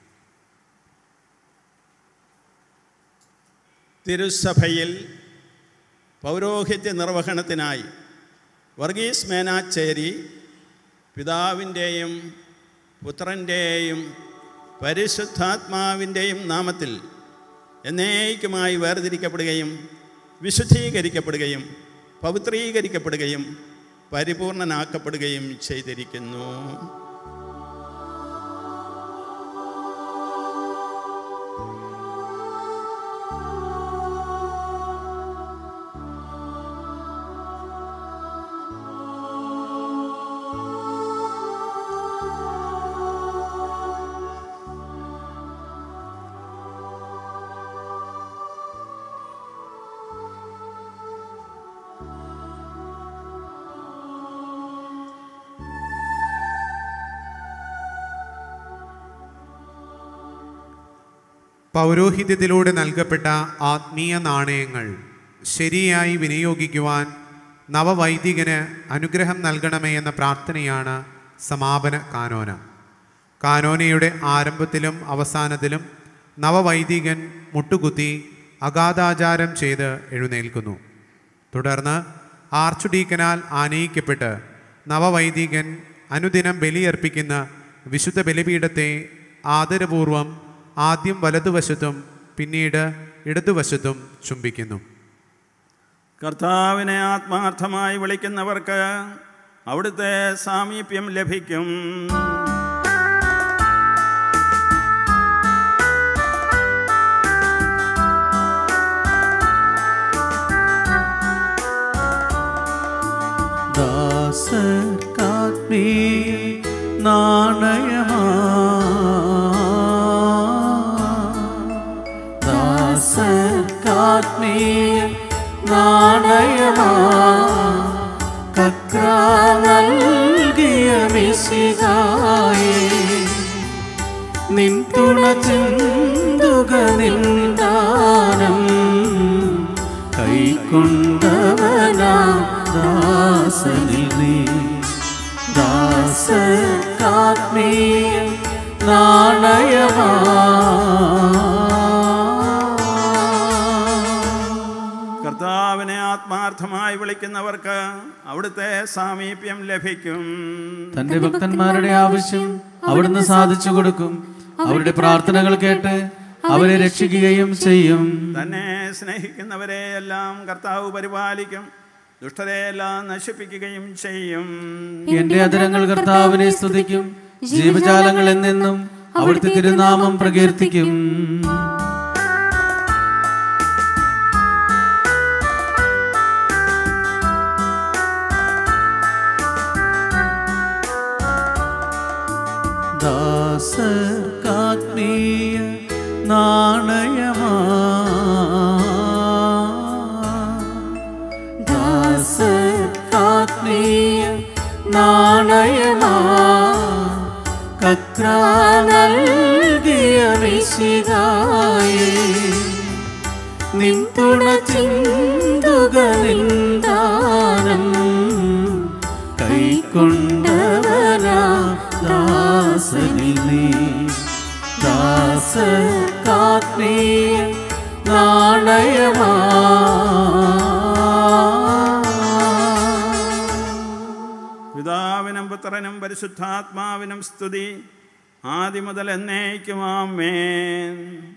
Speaker 6: തിരുസഭയിൽ പൗരോഹിത്യ നിർവഹണത്തിനായി വർഗീസ് മേനാച്ചേരി പിതാവിൻ്റെയും പുത്രൻ്റെയും പരിശുദ്ധാത്മാവിൻ്റെയും നാമത്തിൽ എന്നേക്കുമായി വേർതിരിക്കപ്പെടുകയും വിശുദ്ധീകരിക്കപ്പെടുകയും പവിത്രീകരിക്കപ്പെടുകയും പരിപൂർണനാക്കപ്പെടുകയും ചെയ്തിരിക്കുന്നു
Speaker 2: പൗരോഹിത്യത്തിലൂടെ നൽകപ്പെട്ട ആത്മീയ നാണയങ്ങൾ ശരിയായി വിനിയോഗിക്കുവാൻ നവവൈദികന് അനുഗ്രഹം നൽകണമേ എന്ന പ്രാർത്ഥനയാണ് സമാപന കാനോന കാനോനയുടെ ആരംഭത്തിലും അവസാനത്തിലും നവവൈദികൻ മുട്ടുകുത്തി അഗാധാചാരം ചെയ്ത് എഴുന്നേൽക്കുന്നു തുടർന്ന് ആർച്ച് ഡീക്കനാൽ ആനയിക്കപ്പെട്ട് നവവൈദികൻ അനുദിനം ബലിയർപ്പിക്കുന്ന വിശുദ്ധ ബലിപീഠത്തെ ആദരപൂർവം ആദ്യം വലതുവശത്തും പിന്നീട് ഇടതുവശത്തും ചുംബിക്കുന്നു
Speaker 6: കർത്താവിനെ ആത്മാർത്ഥമായി വിളിക്കുന്നവർക്ക് അവിടുത്തെ സാമീപ്യം ലഭിക്കും
Speaker 1: ദാസർക്കാത്മീ നാണയമാ ദാസർക്കാത്മീയ നാണയമാ കക്ര നൽകിയ മിശികായേ നിൻ തുണ ചിന്തുക നിന്ദാനം കൈക്കൊണ്ടവനാ ദാസനിൽ നീ ദാസർക്കാത്മീയ നാണയമാ
Speaker 6: കർത്താവിനെ ആത്മാർത്ഥമായി വിളിക്കുന്നവർക്ക് അവിടുത്തെ സാമീപ്യം ലഭിക്കും
Speaker 1: തന്റെ ഭക്തന്മാരുടെ ആവശ്യം അവിടുന്ന് സാധിച്ചു കൊടുക്കും അവരുടെ പ്രാർത്ഥനകൾ കേട്ട് അവരെ രക്ഷിക്കുകയും ചെയ്യും
Speaker 6: തന്നെ സ്നേഹിക്കുന്നവരെ എല്ലാം കർത്താവ് പരിപാലിക്കും ദുഷ്ടരെയെല്ലാം നശിപ്പിക്കുകയും ചെയ്യും
Speaker 1: എന്റെ അതരങ്ങൾ കർത്താവിനെ സ്തുതിക്കും ജീവജാലങ്ങൾ എന്നെന്നും അവിടുത്തെ തിരുനാമം പ്രകീർത്തിക്കും ദാസർക്കാത്മീയ നാണയമാ ദാസർക്കാത്മീയ നാണയമാ കക്ര നൽകിയ മിശികായേ നിൻ തുണ ചിന്തുക നിന്ദാനം കൈക്കൊണ്ടവനാ ദാസനിൽ നീ ദാസർക്കാത്മീയ നാണയമാ
Speaker 6: പിതാവിനും പുത്രനും പരിശുദ്ധാത്മാവിനും സ്തുതി ആദ്യം മുതൽ എന്നേക്കും ആമേൻ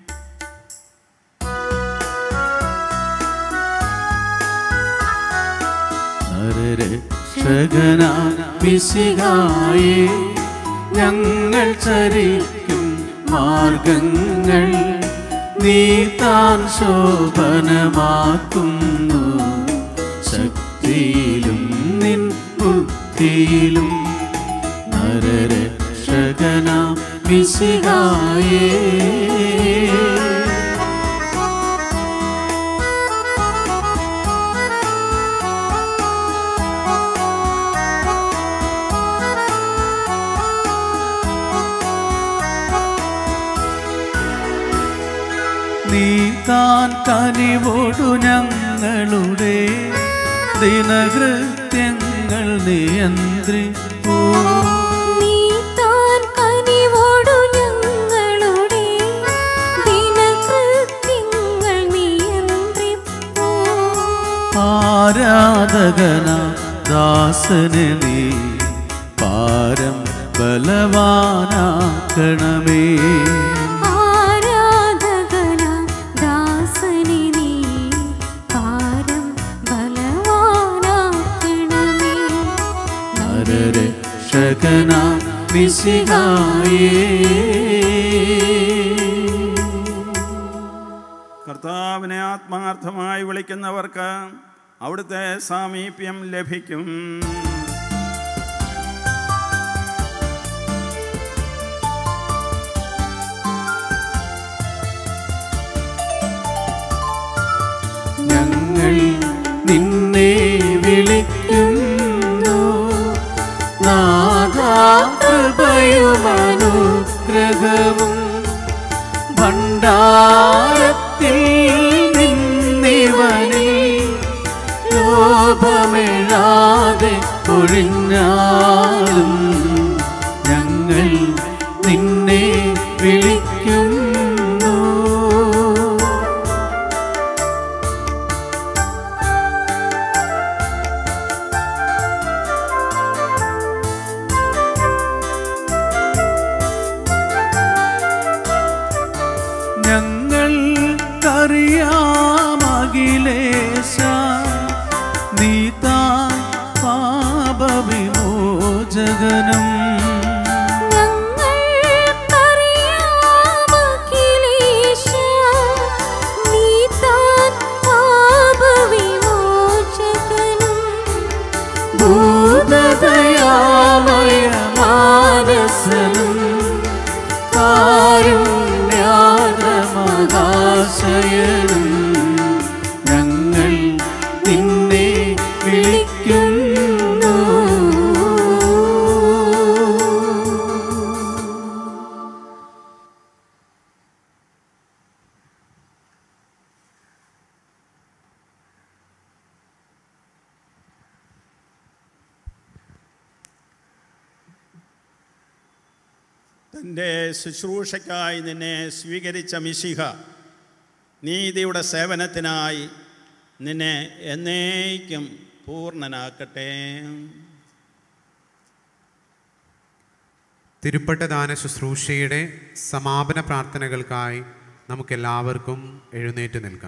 Speaker 1: നരരക്ഷകനാ പിശികായേ ഞങ്ങൾ ചരിക്കും മാർഗങ്ങൾ നീ താൻ ശോഭനമാക്കുന്നു ശക്തിയിലും നിൻ ബുദ്ധിയിലും നരരക്ഷകനാ പിശികായേ നീ താൻ കനിവോടു ഞങ്ങളുടെ ദിനകൃത്യങ്ങൾ നിയന്ത്രിപ്പൂ
Speaker 3: നീ താൻ കനിവോടു ഞങ്ങളുടെ ദിനകൃത്യങ്ങൾ നിയന്ത്രിപ്പൂ
Speaker 1: ആരാധകന ദാസന് നീ പാരം ബലവാനാക്കണമേ
Speaker 3: ആരാധകന ദാസനെ നീ പാരം ബലവാനാക്കണമേ
Speaker 1: നരരക്ഷകന വിശികായേ
Speaker 6: കർത്താവിനെ ആത്മാർത്ഥമായി വിളിക്കുന്നവർക്ക് അവിടുത്തെ സാമീപ്യം ലഭിക്കും
Speaker 1: ഞങ്ങൾ നിന്നെ വിളിക്കുന്നു നാദാകൃപയുമനുഗ്രഹവും ഭണ്ഡാരത്തിൽ നിന്നിവനെ ലോപമിഴാതെ ഒഴിഞ്ഞാലും ഞങ്ങൾ നിന്നെ വിളിക്കുന്നു ഞങ്ങൾക്കറിയാ താൻ പാപവിമോചകനും
Speaker 3: ഞങ്ങൾക്കറിയാമഖിലേശ, നീ താൻ പാപവിമോചകനും
Speaker 1: ഭൂതദയാമയ മാനസനും കാരുണ്യാതമഹാശയനും ഞങ്ങൾ നിന്നെ വിളിക്കുന്നു
Speaker 6: തൻ്റെ ശുശ്രൂഷയ്ക്കായി നിന്നെ സ്വീകരിച്ച മിശിഹ നീതിയുടെ സേവനത്തിനായി നിന്നെ എന്നേക്കും പൂർണ്ണനാക്കട്ടെ
Speaker 2: തിരുപ്പട്ടദാന ശുശ്രൂഷയുടെ സമാപന പ്രാർത്ഥനകൾക്കായി നമുക്കെല്ലാവർക്കും എഴുന്നേറ്റ് നിൽക്കാം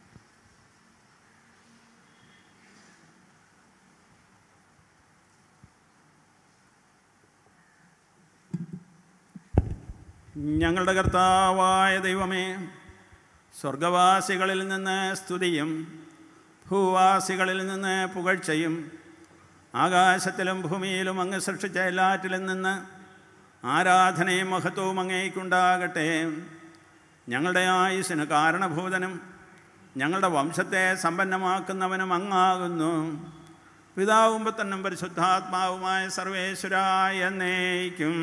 Speaker 6: ഞങ്ങളുടെ കർത്താവായ ദൈവമേ സ്വർഗവാസികളിൽ നിന്ന് സ്തുതിയും ഭൂവാസികളിൽ നിന്ന് പുകഴ്ചയും ആകാശത്തിലും ഭൂമിയിലും അങ്ങ് സൃഷ്ടിച്ച എല്ലാറ്റിലും നിന്ന് ആരാധനയും മഹത്വവും അങ്ങേക്കുണ്ടാകട്ടെ ഞങ്ങളുടെ ആയുസ്സിന് കാരണഭൂതനും ഞങ്ങളുടെ വംശത്തെ സമ്പന്നമാക്കുന്നവനും അങ്ങാകുന്നു പിതാവും പുത്രനും പരിശുദ്ധാത്മാവുമായ സർവേശ്വരായ എന്നേക്കും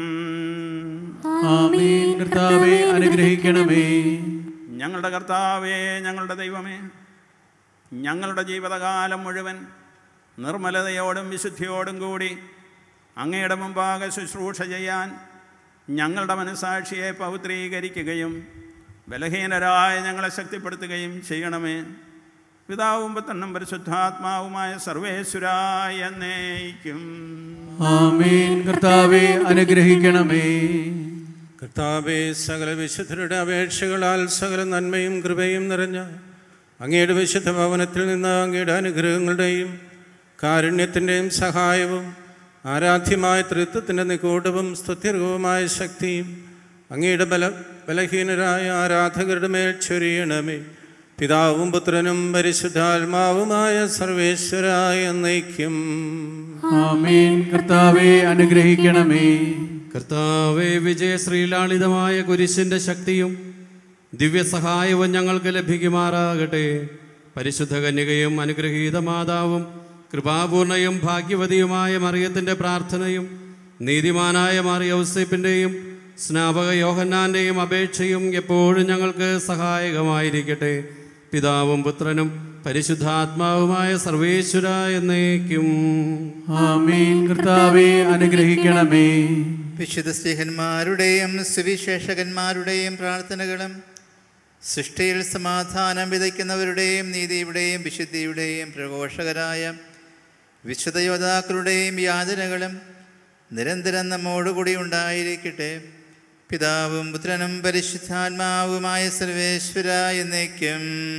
Speaker 1: ആമേൻ കർത്താവേ അനുഗ്രഹിക്കണമേ
Speaker 6: ഞങ്ങളുടെ കർത്താവേ ഞങ്ങളുടെ ദൈവമേ ഞങ്ങളുടെ ജീവിതകാലം മുഴുവൻ നിർമ്മലതയോടും വിശുദ്ധിയോടും കൂടി അങ്ങയുടെ മുമ്പാകെ ശുശ്രൂഷ ചെയ്യാൻ ഞങ്ങളുടെ മനസാക്ഷിയെ പൗത്രീകരിക്കുകയും ബലഹീനരായ ഞങ്ങളെ ശക്തിപ്പെടുത്തുകയും ചെയ്യണമേ പിതാവും പുത്രനും പരിശുദ്ധാത്മാവുമായ സർവേശ്വരായ എന്നേക്കും
Speaker 1: ആമേൻ കർത്താവേ അനുഗ്രഹിക്കണമേ
Speaker 5: കർത്താവെ സകല വിശുദ്ധരുടെ അപേക്ഷകളാൽ സകല നന്മയും കൃപയും നിറഞ്ഞ അങ്ങയുടെ വിശുദ്ധ ഭവനത്തിൽ നിന്ന് അങ്ങയുടെ അനുഗ്രഹങ്ങളുടെയും കാരുണ്യത്തിൻ്റെയും സഹായവും ആരാധ്യമായ തൃത്വത്തിൻ്റെ നിഗൂഢവും സ്തുത്യർഹവുമായ ശക്തിയും അങ്ങയുടെ ബല ബലഹീനരായ ആരാധകരുടെ മേൽ ചൊരിയണമേ പിതാവും പുത്രനും പരിശുദ്ധാത്മാവുമായ സർവേശ്വരായ എന്നേക്കും
Speaker 1: ആമേൻ കർത്താവേ അനുഗ്രഹിക്കണമേ
Speaker 8: കർത്താവെ വിജയശ്രീലാളിതമായ കുരിശിൻ്റെ ശക്തിയും ദിവ്യസഹായവും ഞങ്ങൾക്ക് ലഭിക്കുമാറാകട്ടെ പരിശുദ്ധ കന്യകയും അനുഗ്രഹീത മാതാവും കൃപാപൂർണയും ഭാഗ്യവതിയുമായ മറിയത്തിൻ്റെ പ്രാർത്ഥനയും നീതിമാനായ മറിയ ഔസേപ്പിൻ്റെയും സ്നാപക യോഹന്നാൻ്റെയും അപേക്ഷയും എപ്പോഴും ഞങ്ങൾക്ക് സഹായകമായിരിക്കട്ടെ പിതാവും പുത്രനും പരിശുദ്ധാത്മാവുമായ സർവേശ്വര എന്നേക്കും
Speaker 1: ആമേൻ കർത്താവേ അനുഗ്രഹിക്കണമേ
Speaker 13: വിശുദ്ധ സ്നേഹന്മാരുടെയും സുവിശേഷകന്മാരുടെയും പ്രാർത്ഥനകളും സൃഷ്ടിയിൽ സമാധാനം വിതയ്ക്കുന്നവരുടെയും നീതിയുടെയും വിശുദ്ധിയുടെയും പ്രഘോഷകരായ വിശുദ്ധ യോദ്ധാക്കളുടെയും യാതനകളും നിരന്തരം നമ്മോടുകൂടി ഉണ്ടായിരിക്കട്ടെ പിതാവും പുത്രനും പരിശുദ്ധാത്മാവുമായ സർവേശ്വര എന്നേക്കും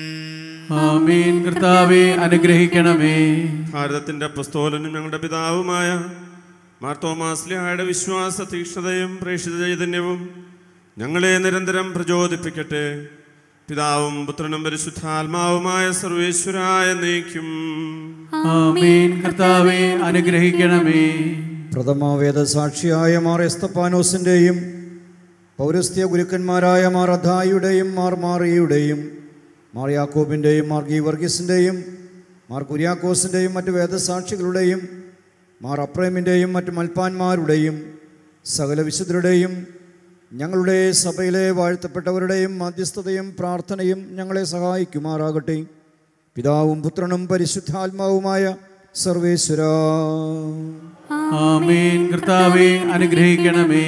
Speaker 1: ആമേൻ കർത്താവേ അനുഗ്രഹിക്കണമേ
Speaker 14: ഭാരതത്തിൻ്റെ പുസ്തോലനും ഞങ്ങളുടെ പിതാവുമായ മാർത്തോമാസ്ലിഹായുടെ വിശ്വാസ തീക്ഷ്ണതയും പ്രേക്ഷിത ചൈതന്യവും ഞങ്ങളെ നിരന്തരം പ്രചോദിപ്പിക്കട്ടെ പിതാവും പുത്രനും പരിശുദ്ധാത്മാവുമായ സർവേശ്വരായ നീക്കും
Speaker 1: ആമേൻ കർത്താവേ അനുഗ്രഹിക്കണമേ
Speaker 4: പ്രഥമ വേദസാക്ഷിയായ മാർ എസ്തപ്പാനോസിൻ്റെയും പൗരസ്ത്യ ഗുരുക്കന്മാരായ മാർ അധായിയുടെയും മാർ മാറിയുടെയും മാർ യാക്കോബിൻ്റെയും മാർ ഗീവർഗീസിൻ്റെയും മാർ കുര്യാക്കോസിൻ്റെയും മറ്റ് വേദസാക്ഷികളുടെയും മാർ അപ്രേമിൻ്റെയും മറ്റ് മൽപ്പാന്മാരുടെയും സകല വിശുദ്ധരുടെയും ഞങ്ങളുടെ സഭയിലെ വാഴ്ത്തപ്പെട്ടവരുടെയും മധ്യസ്ഥതയും പ്രാർത്ഥനയും ഞങ്ങളെ സഹായിക്കുമാറാകട്ടെ പിതാവും പുത്രനും പരിശുദ്ധാത്മാവുമായ സർവേശ്വര
Speaker 1: ആമേൻ കർത്താവേ അനുഗ്രഹിക്കണമേ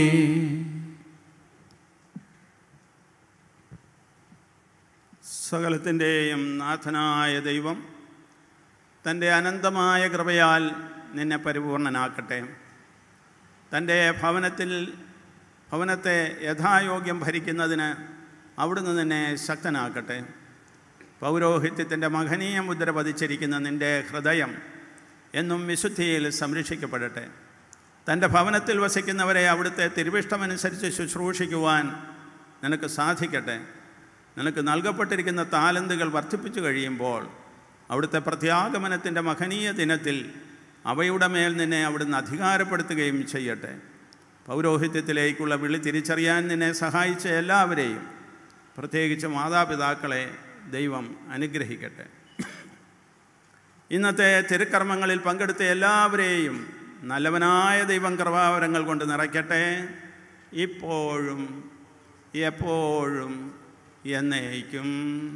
Speaker 6: സകലത്തിൻ്റെയും നാഥനായ ദൈവം തൻ്റെ അനന്തമായ കൃപയാൽ നിന്നെ പരിപൂർണനാക്കട്ടെ തൻ്റെ ഭവനത്തിൽ ഭവനത്തെ യഥായോഗ്യം ഭരിക്കുന്നതിന് അവിടുന്ന് നിന്നെ ശക്തനാക്കട്ടെ പൗരോഹിത്യത്തിൻ്റെ മഹനീയ മുദ്ര പതിച്ചിരിക്കുന്ന നിൻ്റെ ഹൃദയം എന്നും വിശുദ്ധിയിൽ സംരക്ഷിക്കപ്പെടട്ടെ തൻ്റെ ഭവനത്തിൽ വസിക്കുന്നവരെ അവിടുത്തെ തിരുവിഷ്ടമനുസരിച്ച് ശുശ്രൂഷിക്കുവാൻ നിനക്ക് സാധിക്കട്ടെ നിനക്ക് നൽകപ്പെട്ടിരിക്കുന്ന താലന്തുകൾ വർദ്ധിപ്പിച്ചു കഴിയുമ്പോൾ അവിടുത്തെ പ്രത്യാഗമനത്തിൻ്റെ മഹനീയ ദിനത്തിൽ അവയുടെ മേൽ നിന്നെ അവിടുന്ന് അധികാരപ്പെടുത്തുകയും ചെയ്യട്ടെ പൗരോഹിത്യത്തിലേക്കുള്ള വിളി തിരിച്ചറിയാൻ നിന്നെ സഹായിച്ച എല്ലാവരെയും പ്രത്യേകിച്ച് മാതാപിതാക്കളെ ദൈവം അനുഗ്രഹിക്കട്ടെ ഇന്നത്തെ തിരുക്കർമ്മങ്ങളിൽ പങ്കെടുത്ത എല്ലാവരെയും നല്ലവനായ ദൈവം കൃപാവരങ്ങൾ കൊണ്ട് നിറയ്ക്കട്ടെ ഇപ്പോഴും എപ്പോഴും എന്നേക്കും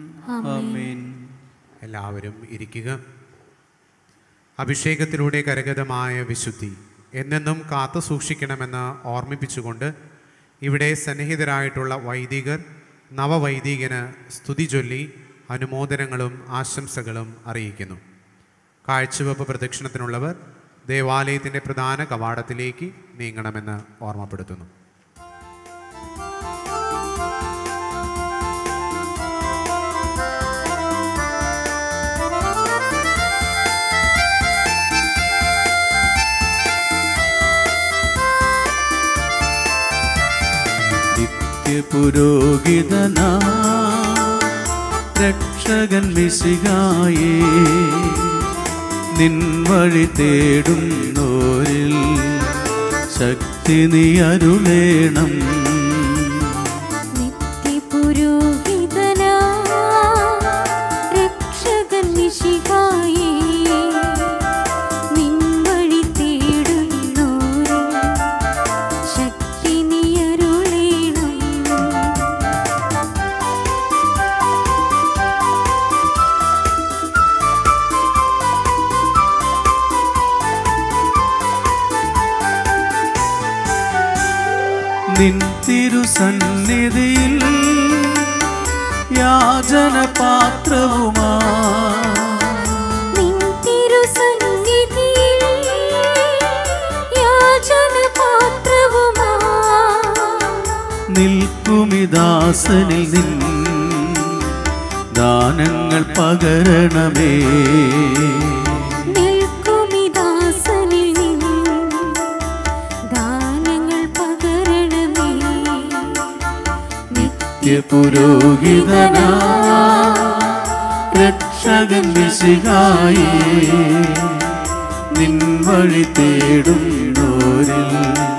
Speaker 2: എല്ലാവരും ഇരിക്കുക അഭിഷേകത്തിലൂടെ കരഗതമായ വിശുദ്ധി എന്നെന്നും കാത്തു സൂക്ഷിക്കണമെന്ന് ഓർമ്മിപ്പിച്ചുകൊണ്ട് ഇവിടെ സന്നിഹിതരായിട്ടുള്ള വൈദികർ നവവൈദികന് സ്തുതി ചൊല്ലി അനുമോദനങ്ങളും ആശംസകളും അറിയിക്കുന്നു കാഴ്ചവെപ്പ് പ്രദക്ഷിണത്തിനുള്ളവർ ദേവാലയത്തിൻ്റെ പ്രധാന കവാടത്തിലേക്ക് നീങ്ങണമെന്ന് ഓർമ്മപ്പെടുത്തുന്നു
Speaker 1: നിത്യപുരോഹിതനാ രക്ഷകൻ മിശികായേ നിൻ വഴി തേടുന്നോരിൽ ശക്തി നീ അരുളേണം
Speaker 3: പുരോഹിതനാ രക്ഷകൻ മിശിഹായേ നിൻ വഴി തേടുന്നോരെ ശക്തി നീ അരുളേണം
Speaker 1: നിൻ തിരുസന്നിധിയിൽ യാചന പാത്രവുമാ
Speaker 3: നിൻ തിരുസന്നിധിയിൽ യാചന പാത്രവുമാ
Speaker 1: നിൽക്കുമിദാസനിൽ നിൻ ദാനങ്ങൾ പകരണമേ
Speaker 3: നിൽക്കുമിദാസനിൽ നിന്നും ദാനങ്ങൾ പകരണമേ
Speaker 1: നിത്യപുരോഹിതനാ രക്ഷകൻ മിശിഹായേ നിൻ വഴി തേടുന്നോരിൽ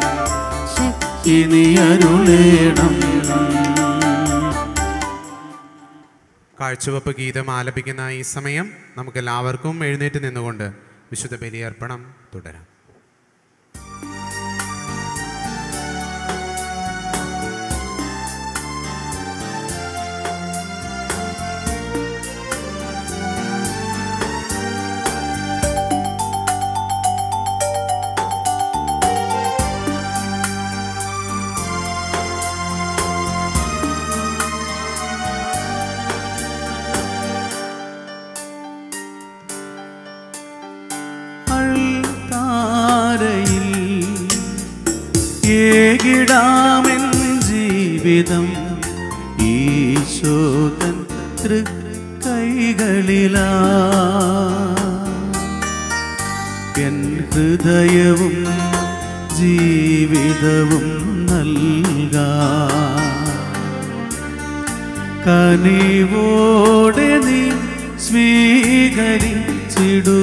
Speaker 1: ഇനി അരുളേണം
Speaker 2: കാഴ്ചവെപ്പ് ഗീതം ആലപിക്കുന്ന ഈ സമയം നമുക്കെല്ലാവർക്കും എഴുന്നേറ്റ് നിന്നുകൊണ്ട് വിശുദ്ധ ബലിയർപ്പണം തുടരാം
Speaker 1: താരയിൽ ഏകിടാമെൻ ജീവിതം ഈശോതൻ തൃക്കൈകളിലാ എൻ ഹൃദയവും ജീവിതവും നൽകാ കനിവോടെ നീ സ്വീകരിച്ചിടൂ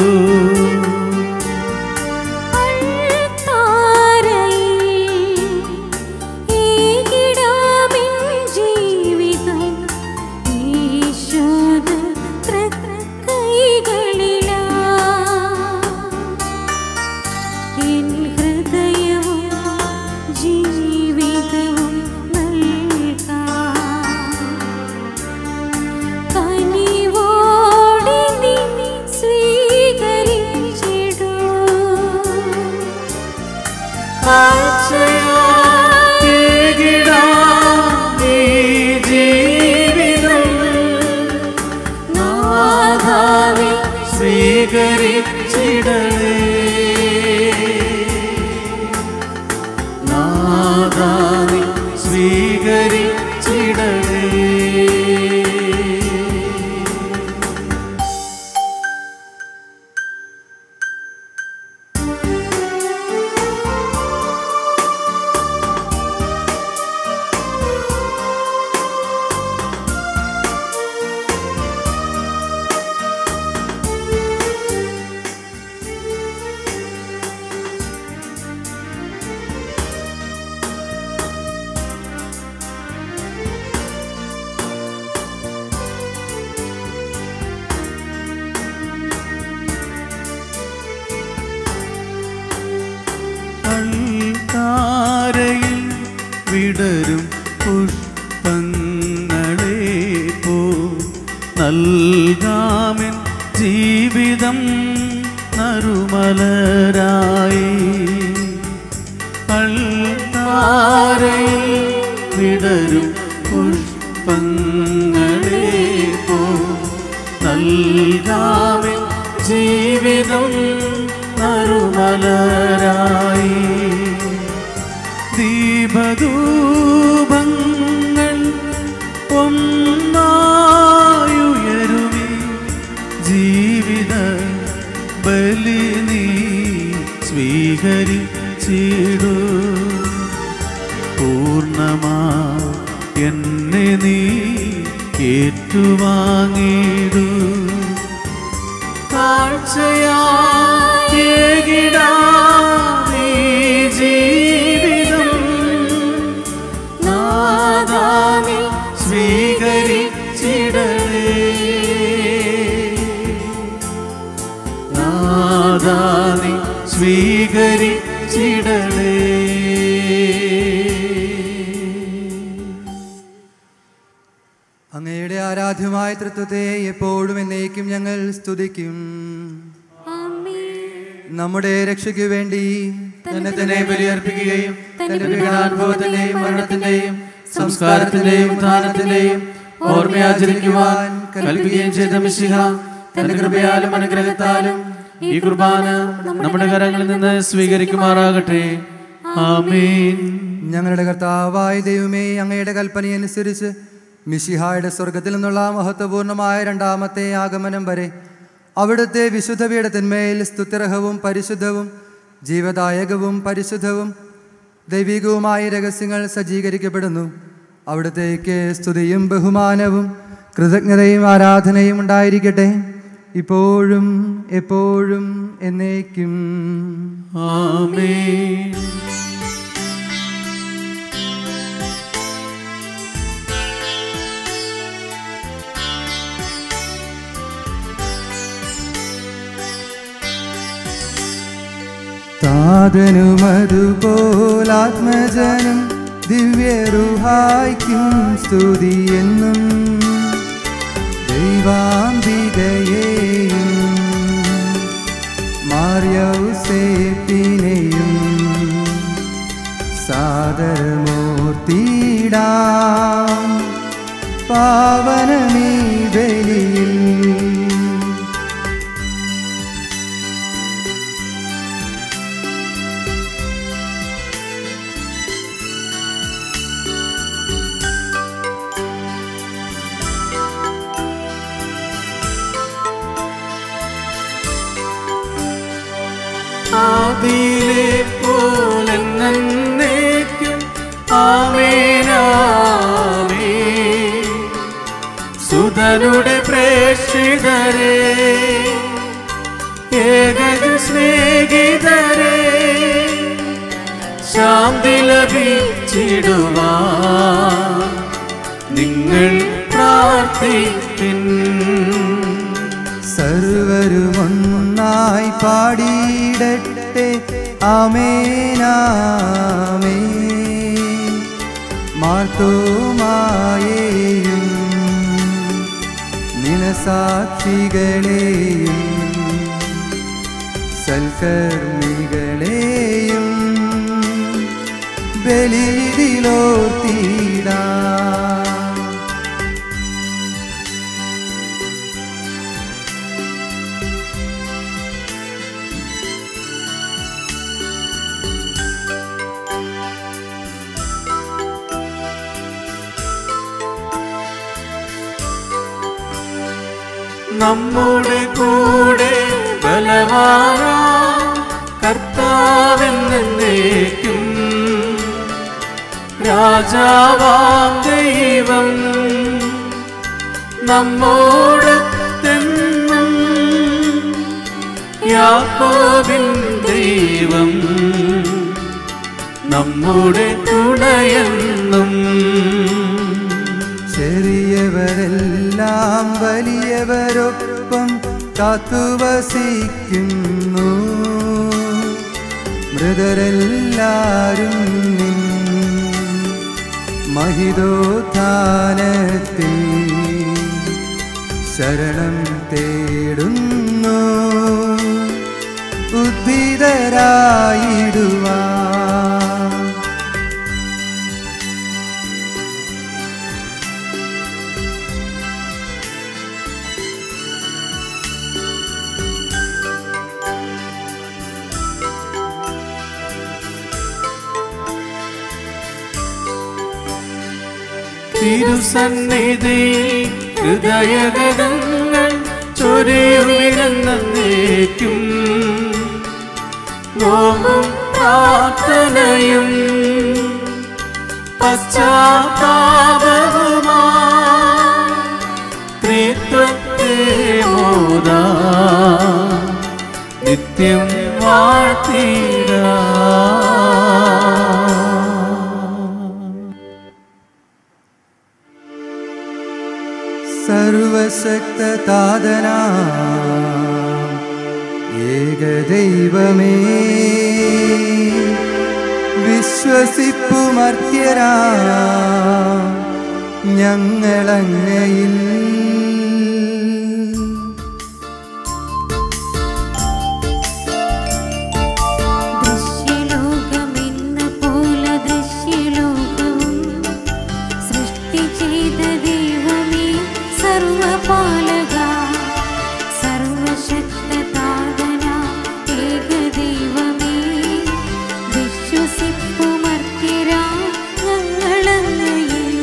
Speaker 3: ജീവിതം ഈശോദ കൈകളിലാ എൻ ഹൃദയവും ജീവിതവും നൽകാം കനിവോടെ നീ സ്വീകരിച്ചിടൂ
Speaker 1: ഏകിടാം ഈ ജീവിതം നാഥാവേ സ്വീകരിച്ചിടണേ നാഥാവേ സ്വീകരിച്ചിടണേ വിടരും പുഷ്പങ്ങളെ പോ നൽകാമെൻ ജീവിതം നറുമലരായി അൾത്താരയിൽ വിടരും പുഷ്പങ്ങളെ പോ നൽകാമെൻ ജീവിതം നറുമലരായി ദീപധൂപങ്ങൾ ഒന്നായുയരുമി ജീവിത ബലി നീ സ്വീകരിച്ചിടൂ പൂർണ്ണമാ എന്നെ നീ ഏറ്റുവാങ്ങിടൂ കാഴ്ചയാകിടാമീ ജീവിതം നാദാനി സ്വീകരിച്ചിടണേ നാദാനി സ്വീകരിച്ചിടണേ
Speaker 7: അങ്ങയുടെ ആരാധ്യമായ തൃത്വത്തെ എപ്പോഴും എന്നേക്കും ഞങ്ങൾ സ്തുതിക്കും നമ്മുടെ രക്ഷയ്ക്ക് വേണ്ടി
Speaker 1: തന്നെ തന്നെ ബലിയർപ്പിക്കുകയും തന്റെ പീഡാനുഭവത്തിന്റെയും മരണത്തിന്റെയും സംസ്കാരത്തിന്റെയും ദാനത്തിന്റെയും ഓർമ്മയാചരിക്കുവാൻ കൽപ്പിക്കുകയും ചെയ്ത മിശിഹ തന്റെ കൃപയാലും അനുഗ്രഹത്താലും ഈ കുർബാന നമ്മുടെ കരങ്ങളിൽ നിന്ന് സ്വീകരിക്കുമാറാകട്ടെ ആമീൻ
Speaker 7: ഞങ്ങളുടെ കർത്താവായ ദൈവമേ അങ്ങയുടെ കൽപ്പനയനുസരിച്ച് മിശിഹായുടെ സ്വർഗത്തിൽ നിന്നുള്ള മഹത്വപൂർണമായ രണ്ടാമത്തെ ആഗമനം വരെ അവിടുത്തെ വിശുദ്ധ പീഠത്തിന്മേൽ സ്തുത്യർഹവും പരിശുദ്ധവും ജീവദായകവും പരിശുദ്ധവും ദൈവികവുമായ രഹസ്യങ്ങൾ സജ്ജീകരിക്കപ്പെടുന്നു അവിടുത്തേക്ക് സ്തുതിയും ബഹുമാനവും കൃതജ്ഞതയും ആരാധനയും ഉണ്ടായിരിക്കട്ടെ ഇപ്പോഴും എപ്പോഴും എന്നേക്കും
Speaker 1: ആമേൻ
Speaker 7: താതനുമതുപോലാത്മജനും ദിവ്യരുഹായ്ക്കും സ്തുതിയെന്നും ദൈവാംബികയെയും മാര്യൗസേപ്പിനെയും സാദരമൂർത്തിടാം പാവനമീ ബലിയിൽ
Speaker 1: ആദിയിലെ പോലെന്നേക്കും ആമേനാമേ സുതനുടെ പ്രേക്ഷിതരെ ഏകജ സ്നേഹിതരെ ശാന്തി ലഭിച്ചിടുവാ നിങ്ങൾ പ്രാർത്ഥിപ്പിൻ
Speaker 7: സർവരുമൊന്നായി പാടിയിടട്ടെ ആമേനാമേ മാർത്തോമായേയും നിനസാക്ഷികളെയും സൽക്കർമ്മികളെയും ബലിയിലോർത്തിടാം
Speaker 1: നമ്മുടെ കൂടെ ബലവാനാ കർത്താവെന്നേക്കും രാജാവാം ദൈവം നമ്മോടത്തെന്നും യാക്കോബിൻ ദൈവം നമ്മുടെ തുണയെന്നും
Speaker 7: ചെറിയവരെല്ലാം വലിയവരൊപ്പം കാത്തുവസിക്കുന്നു മൃതരെല്ലാരും നിൻ മഹിതോത്ഥാനത്തിൽ ശരണം തേടുന്നു ഉദ്ധിതരായിടുവാൻ
Speaker 1: തിരുസന്നിധിയിൽ ഹൃദയഗതങ്ങൾ ചൊരിയുമിരുന്നേക്കും നോവും പ്രാർത്ഥനയും പശ്ചാത്താപവുമാ ത്രിത്വത്തെ മോദാ നിത്യം വാഴ്ത്തിടാ
Speaker 7: സർവശക്തതാതനാ ഏകദൈവമേ വിശ്വസിപ്പുമർത്യരാ ഞങ്ങളങ്ങയിൽ
Speaker 3: ദൃശ്യലോകമെന്ന പോലെ ദൃശ്യലോകവും സൃഷ്ടി ചെയ്ത ദൈവമേ സർവപാലക സർവശക്തതാതന ഏകദൈവമേ വിശ്വസിപ്പുമർത്തിരാ ഞങ്ങളങ്ങയിൽ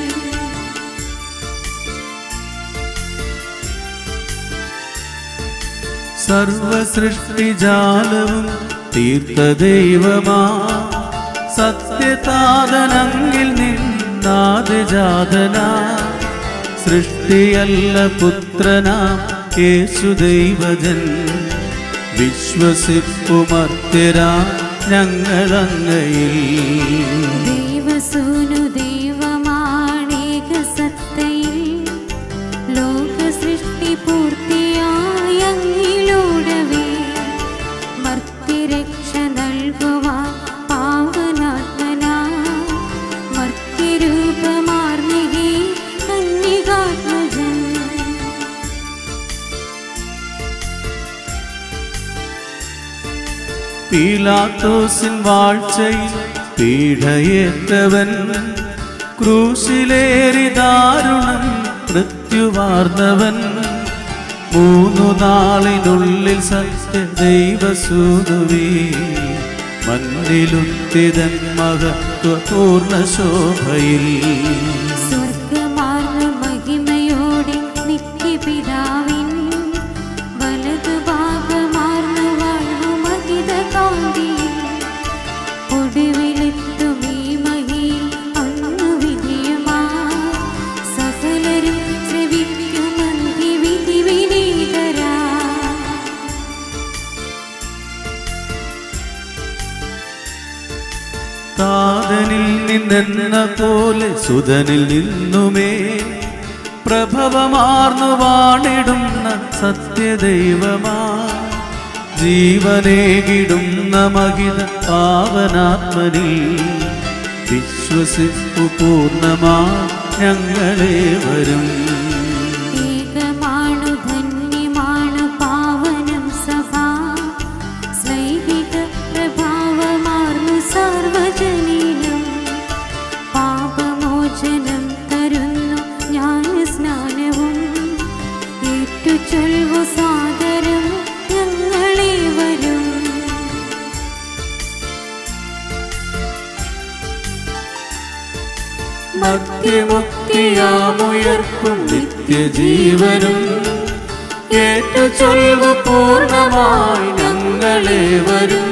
Speaker 1: സർവസൃഷ്ടിജാലവും തീർത്ത ദൈവമാ സത്യതാതനങ്ങിൽ നിന്നാദജാതന സൃഷ്ടിയല്ല പുത്രനാ യേശു ദൈവജൻ വിശ്വസിപ്പുമർത്യരാ ഞങ്ങളങ്ങയിൽ
Speaker 3: ദൈവസൂനു ദൈവമാണേക സത്തയിൽ ലോക സൃഷ്ടി പൂർത്തിയായ അങ്ങിലൂടവേ മർത്യരക്ഷ നൽകുവാൻ പാവനാത്മനാ മർത്യരൂപമാർന്നികേ കന്യകാത്മജൻ
Speaker 1: പീലാത്തോസിൻ വാഴ്ചയിൽ പീഡയേറ്റവൻ ക്രൂശിലേറി ദാരുണം മൃത്യുവാർന്നവൻ മൂന്നു നാളിനുള്ളിൽ സത്യ ദൈവസൂനുവേ മണ്ണിലുത്തിതൻ മഹത്വ പൂർണ്ണ ശോഭയിൽ
Speaker 3: സ്വർഗമാർന്ന മഹിമയോടെ നിത്യപിതാവിൻ വലതുഭാഗമാർന്ന വാഴ്വു മഹിത കാന്തിയിൽ ഒടുവിലെത്തും ഈ മഹിയിൽ അന്നു വിധിയുമാ സകലരും ശ്രവിക്കും അന്ത്യവിധി വിനീതരാ
Speaker 1: താതനിൽ നിന്നെന്ന പോലെ സുതനിൽ നിന്നുമേ പ്രഭവമാർന്നു വാണിടുന്ന സത്യദൈവമാ ജീവനേകിടുന്ന മഹിത പാവനാത്മനിൽ വിശ്വസിപ്പു പൂർണ്ണമാ ഞങ്ങളെ വരും
Speaker 3: ഏകമാണു ധന്യമാണു പാവനം സഭാ സ്നേഹിക പ്രഭാവമാർന്നു സാർവജനീനം പാപമോചനം തരുന്നു ജ്ഞാന സ്നാനവും ഏറ്റു ചൊൽവു സാദരം ഞങ്ങളെ വരും
Speaker 1: മധ്യമുക്തിയാമുയർപ്പും നിത്യജീവനും ഏറ്റു ചൊൽവു പൂർണ്ണമായി ഞങ്ങളെ വരും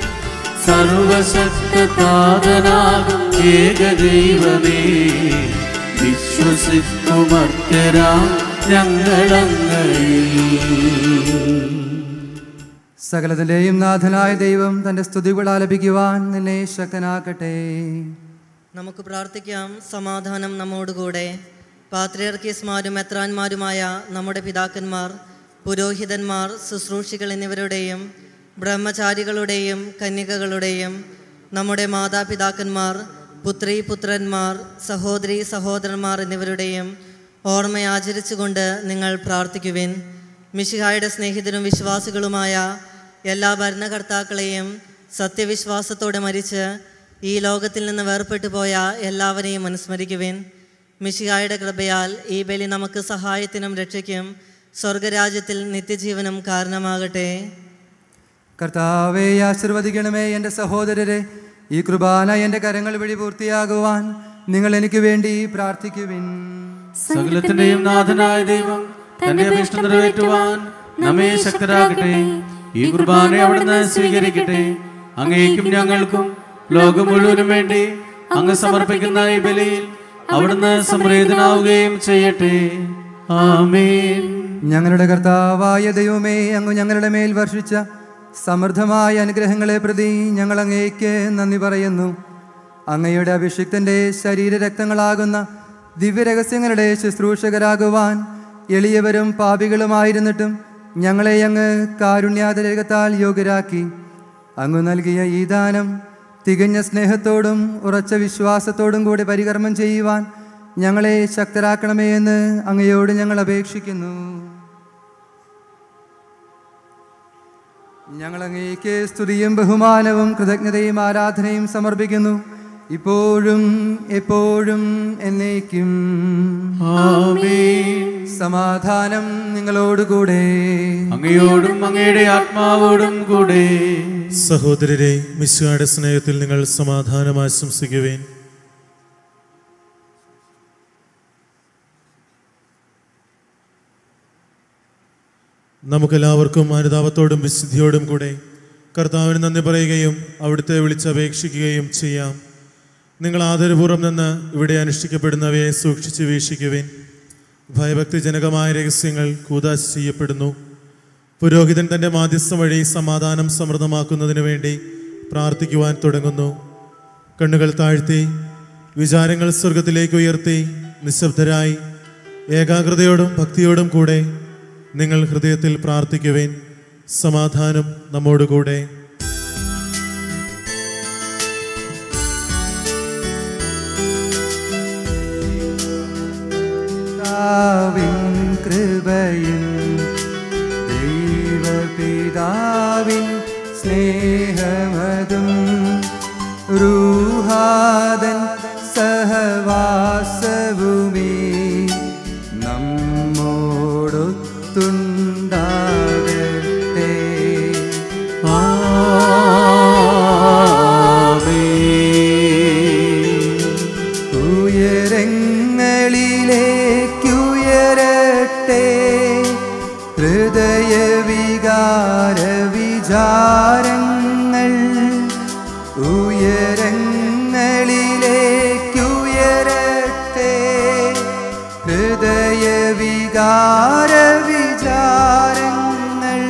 Speaker 1: സർവശക്തതാതനാകും ഏകദൈവമേ വിശ്വസിക്കുമർത്തരാ ഞങ്ങളങ്ങളിൽ
Speaker 7: സകലത്തിൻ്റെയും നാഥനായ ദൈവം തൻ്റെ സ്തുതികൾ ആലപിക്കുവാൻ നിന്നെ ശക്തനാക്കട്ടെ
Speaker 15: നമുക്ക് പ്രാർത്ഥിക്കാം സമാധാനം നമ്മോടുകൂടെ പാത്രിയർക്കീസ്മാരും മെത്രാന്മാരുമായ നമ്മുടെ പിതാക്കന്മാർ പുരോഹിതന്മാർ ശുശ്രൂഷികൾ എന്നിവരുടെയും ബ്രഹ്മചാരികളുടെയും കന്യകകളുടെയും നമ്മുടെ മാതാപിതാക്കന്മാർ പുത്രി പുത്രന്മാർ സഹോദരി സഹോദരന്മാർ എന്നിവരുടെയും ഓർമ്മയാചരിച്ചുകൊണ്ട് നിങ്ങൾ പ്രാർത്ഥിക്കുവിൻ മിശിഹായുടെ സ്നേഹിതരും വിശ്വാസികളുമായ എല്ലാ ഭരണകർത്താക്കളെയും സത്യവിശ്വാസത്തോടെ മരിച്ച് ഈ ലോകത്തിൽ നിന്ന് വേർപെട്ടു പോയ എല്ലാവരെയും അനുസ്മരിക്കുവിൻ മിശിഹായുടെ കൃപയാൽ ഈ ബലി നമുക്ക് സഹായത്തിനും രക്ഷയ്ക്കും സ്വർഗരാജ്യത്തിൽ നിത്യജീവനും കാരണമാകട്ടെ
Speaker 7: കർത്താവെ ആശീർവദിക്കണമേ എൻ്റെ സഹോദരരെ ഈ കൃപാന എൻ്റെ കരങ്ങൾ വഴി പൂർത്തിയാകുവാൻ നിങ്ങൾ എനിക്ക് വേണ്ടി പ്രാർത്ഥിക്കുവിൻ
Speaker 1: സകലത്തിന്റെയും നാഥനായ ദൈവം തന്റെ അഭീഷ്ടം നിറവേറ്റുവാൻ നമ്മെ ശക്തരാകട്ടെ ഈ കുർബാന അവിടുന്ന് സ്വീകരിക്കട്ടെ അങ്ങേക്കും ഞങ്ങൾക്കും ലോകം മുഴുവനും വേണ്ടി അങ്ങ് സമർപ്പിക്കുന്ന ഈ ബലിയിൽ അവിടുന്ന് സംപ്രീതനാവുകയും ചെയ്യട്ടെ ആമേൻ
Speaker 7: ഞങ്ങളുടെ കർത്താവായ ദൈവമേ അങ്ങ് ഞങ്ങളുടെ മേൽ വർഷിച്ച സമൃദ്ധമായ അനുഗ്രഹങ്ങളെ പ്രതി ഞങ്ങൾ അങ്ങേക്ക് നന്ദി പറയുന്നു അങ്ങയുടെ അഭിഷിക്തന്റെ ശരീരരക്തങ്ങളാകുന്ന ദിവ്യരഹസ്യങ്ങളുടെ ശുശ്രൂഷകരാകുവാൻ എളിയവരും പാപികളുമായിരുന്നിട്ടും ഞങ്ങളെ അങ്ങ് കാരുണ്യാതിരകത്താൽ യോഗ്യരാക്കി അങ്ങ് നൽകിയ ഈ ദാനം തികഞ്ഞ സ്നേഹത്തോടും ഉറച്ച വിശ്വാസത്തോടും കൂടി പരികർമ്മം ചെയ്യുവാൻ ഞങ്ങളെ ശക്തരാക്കണമേ എന്ന് അങ്ങയോട് ഞങ്ങൾ അപേക്ഷിക്കുന്നു ഞങ്ങൾ അങ്ങേക്ക് സ്തുതിയും ബഹുമാനവും കൃതജ്ഞതയും ആരാധനയും സമർപ്പിക്കുന്നു ഇപ്പോഴും എപ്പോഴും എന്നേക്കും സമാധാനം നിങ്ങളോടുകൂടെ
Speaker 1: അങ്ങയോടും അങ്ങയുടെ ആത്മാവോടും കൂടെ
Speaker 11: സഹോദരരെ മിശുയുടെ സ്നേഹത്തിൽ നിങ്ങൾ സമാധാനം ആശംസിക്കുവേൻ നമുക്കെല്ലാവർക്കും അനുതാപത്തോടും വിശുദ്ധിയോടും കൂടെ കർത്താവിന് നന്ദി പറയുകയും അവിടുത്തെ വിളിച്ചപേക്ഷിക്കുകയും ചെയ്യാം നിങ്ങൾ ആദരപൂർവ്വം നിന്ന് ഇവിടെ അനുഷ്ഠിക്കപ്പെടുന്നവയെ സൂക്ഷിച്ച് വീക്ഷിക്കുവിൻ ഭയഭക്തിജനകമായ രഹസ്യങ്ങൾ കൂതാശ ചെയ്യപ്പെടുന്നു പുരോഹിതൻ തൻ്റെ മാധ്യസ്ഥം വഴി സമാധാനം സമൃദ്ധമാക്കുന്നതിന് വേണ്ടി പ്രാർത്ഥിക്കുവാൻ തുടങ്ങുന്നു കണ്ണുകൾ താഴ്ത്തി വിചാരങ്ങൾ സ്വർഗത്തിലേക്ക് ഉയർത്തി നിശബ്ദരായി ഏകാഗ്രതയോടും ഭക്തിയോടും കൂടെ നിങ്ങൾ ഹൃദയത്തിൽ പ്രാർത്ഥിക്കുവേൻ സമാധാനം നമ്മോടുകൂടെ
Speaker 7: പിതാവിൻ കൃപയും ദൈവപിതാവിൻ സ്നേഹമതും റൂഹാദൻ സഹവാസവുമേ നമ്മോടൊത്തുണ്ടാകട്ടെ ഉയരങ്ങളിലേക്കുയരട്ടെ ഹൃദയവികാര വിചാരങ്ങൾ ഉയരങ്ങളിലേക്കുയരട്ടെ ഹൃദയവികാര വിചാരങ്ങൾ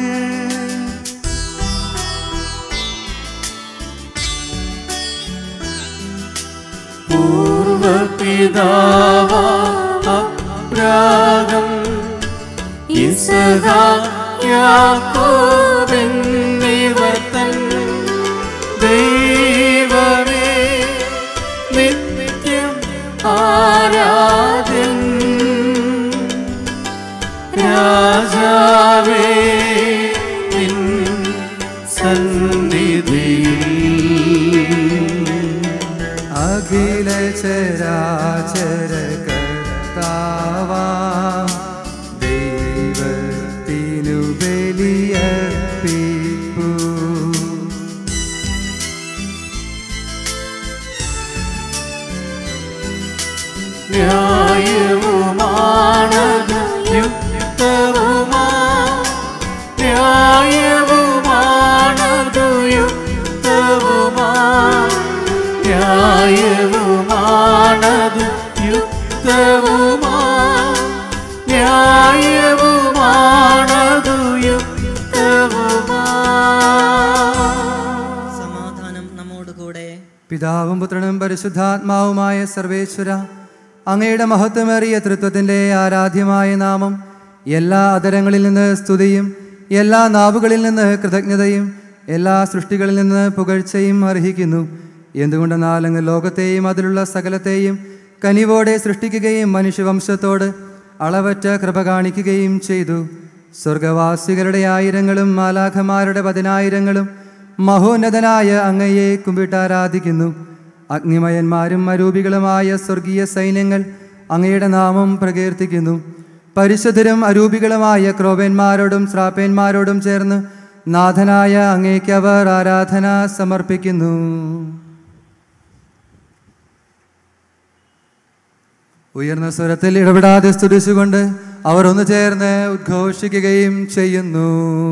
Speaker 1: പൂർവപിതാവാബ്രാഹം യാക്കോബെന്നിവർത്തൻ ദൈവമേ നിത്യം ആരാധ്യൻ രാജാവേ നിൻ സന്നിധിയിൽ
Speaker 7: അഖില ചരാചര കർത്താവാം ദൈവത്തിനു ബലിയർപ്പിപ്പൂ
Speaker 1: ന്യായവുമാണത് യുക്തവുമാ ന്യായവുമാണതു യുക്തവുമാ ന്യായവുമാണത് യുക്തവുമാ ന്യായവുമാണതു യുക്തവുമാ
Speaker 15: സമാധാനം നമ്മോടുകൂടെ
Speaker 7: പിതാവും പുത്രനും പരിശുദ്ധാത്മാവുമായ സർവേശ്വര അങ്ങയുടെ മഹത്വമേറിയ തൃത്വത്തിൻ്റെ ആരാധ്യമായ നാമം എല്ലാ അതരങ്ങളിൽ നിന്ന് സ്തുതിയും എല്ലാ നാവുകളിൽ നിന്ന് കൃതജ്ഞതയും എല്ലാ സൃഷ്ടികളിൽ നിന്ന് പുകഴ്ചയും അർഹിക്കുന്നു എന്തുകൊണ്ടെന്നാൽ അങ്ങ് ലോകത്തെയും അതിലുള്ള സകലത്തെയും കനിവോടെ സൃഷ്ടിക്കുകയും മനുഷ്യവംശത്തോട് അളവറ്റ കൃപ കാണിക്കുകയും ചെയ്തു സ്വർഗവാസികളുടെ ആയിരങ്ങളും മാലാഖമാരുടെ പതിനായിരങ്ങളും മഹോന്നതനായ അങ്ങയെ കുമ്പിട്ടാരാധിക്കുന്നു അഗ്നിമയന്മാരും അരൂപികളുമായ സ്വർഗീയ സൈന്യങ്ങൾ അങ്ങയുടെ നാമം പ്രകീർത്തിക്കുന്നു പരിശുദ്ധരും അരൂപികളുമായ ക്രോവന്മാരോടും ശ്രാപ്പന്മാരോടും ചേർന്ന് നാഥനായ അങ്ങേക്ക് അവർ ആരാധന സമർപ്പിക്കുന്നു ഉയർന്ന സ്വരത്തിൽ ഇടപെടാതെ സ്തുതിച്ചുകൊണ്ട് അവർ ഒന്ന് ചേർന്ന് ഉദ്ഘോഷിക്കുകയും ചെയ്യുന്നു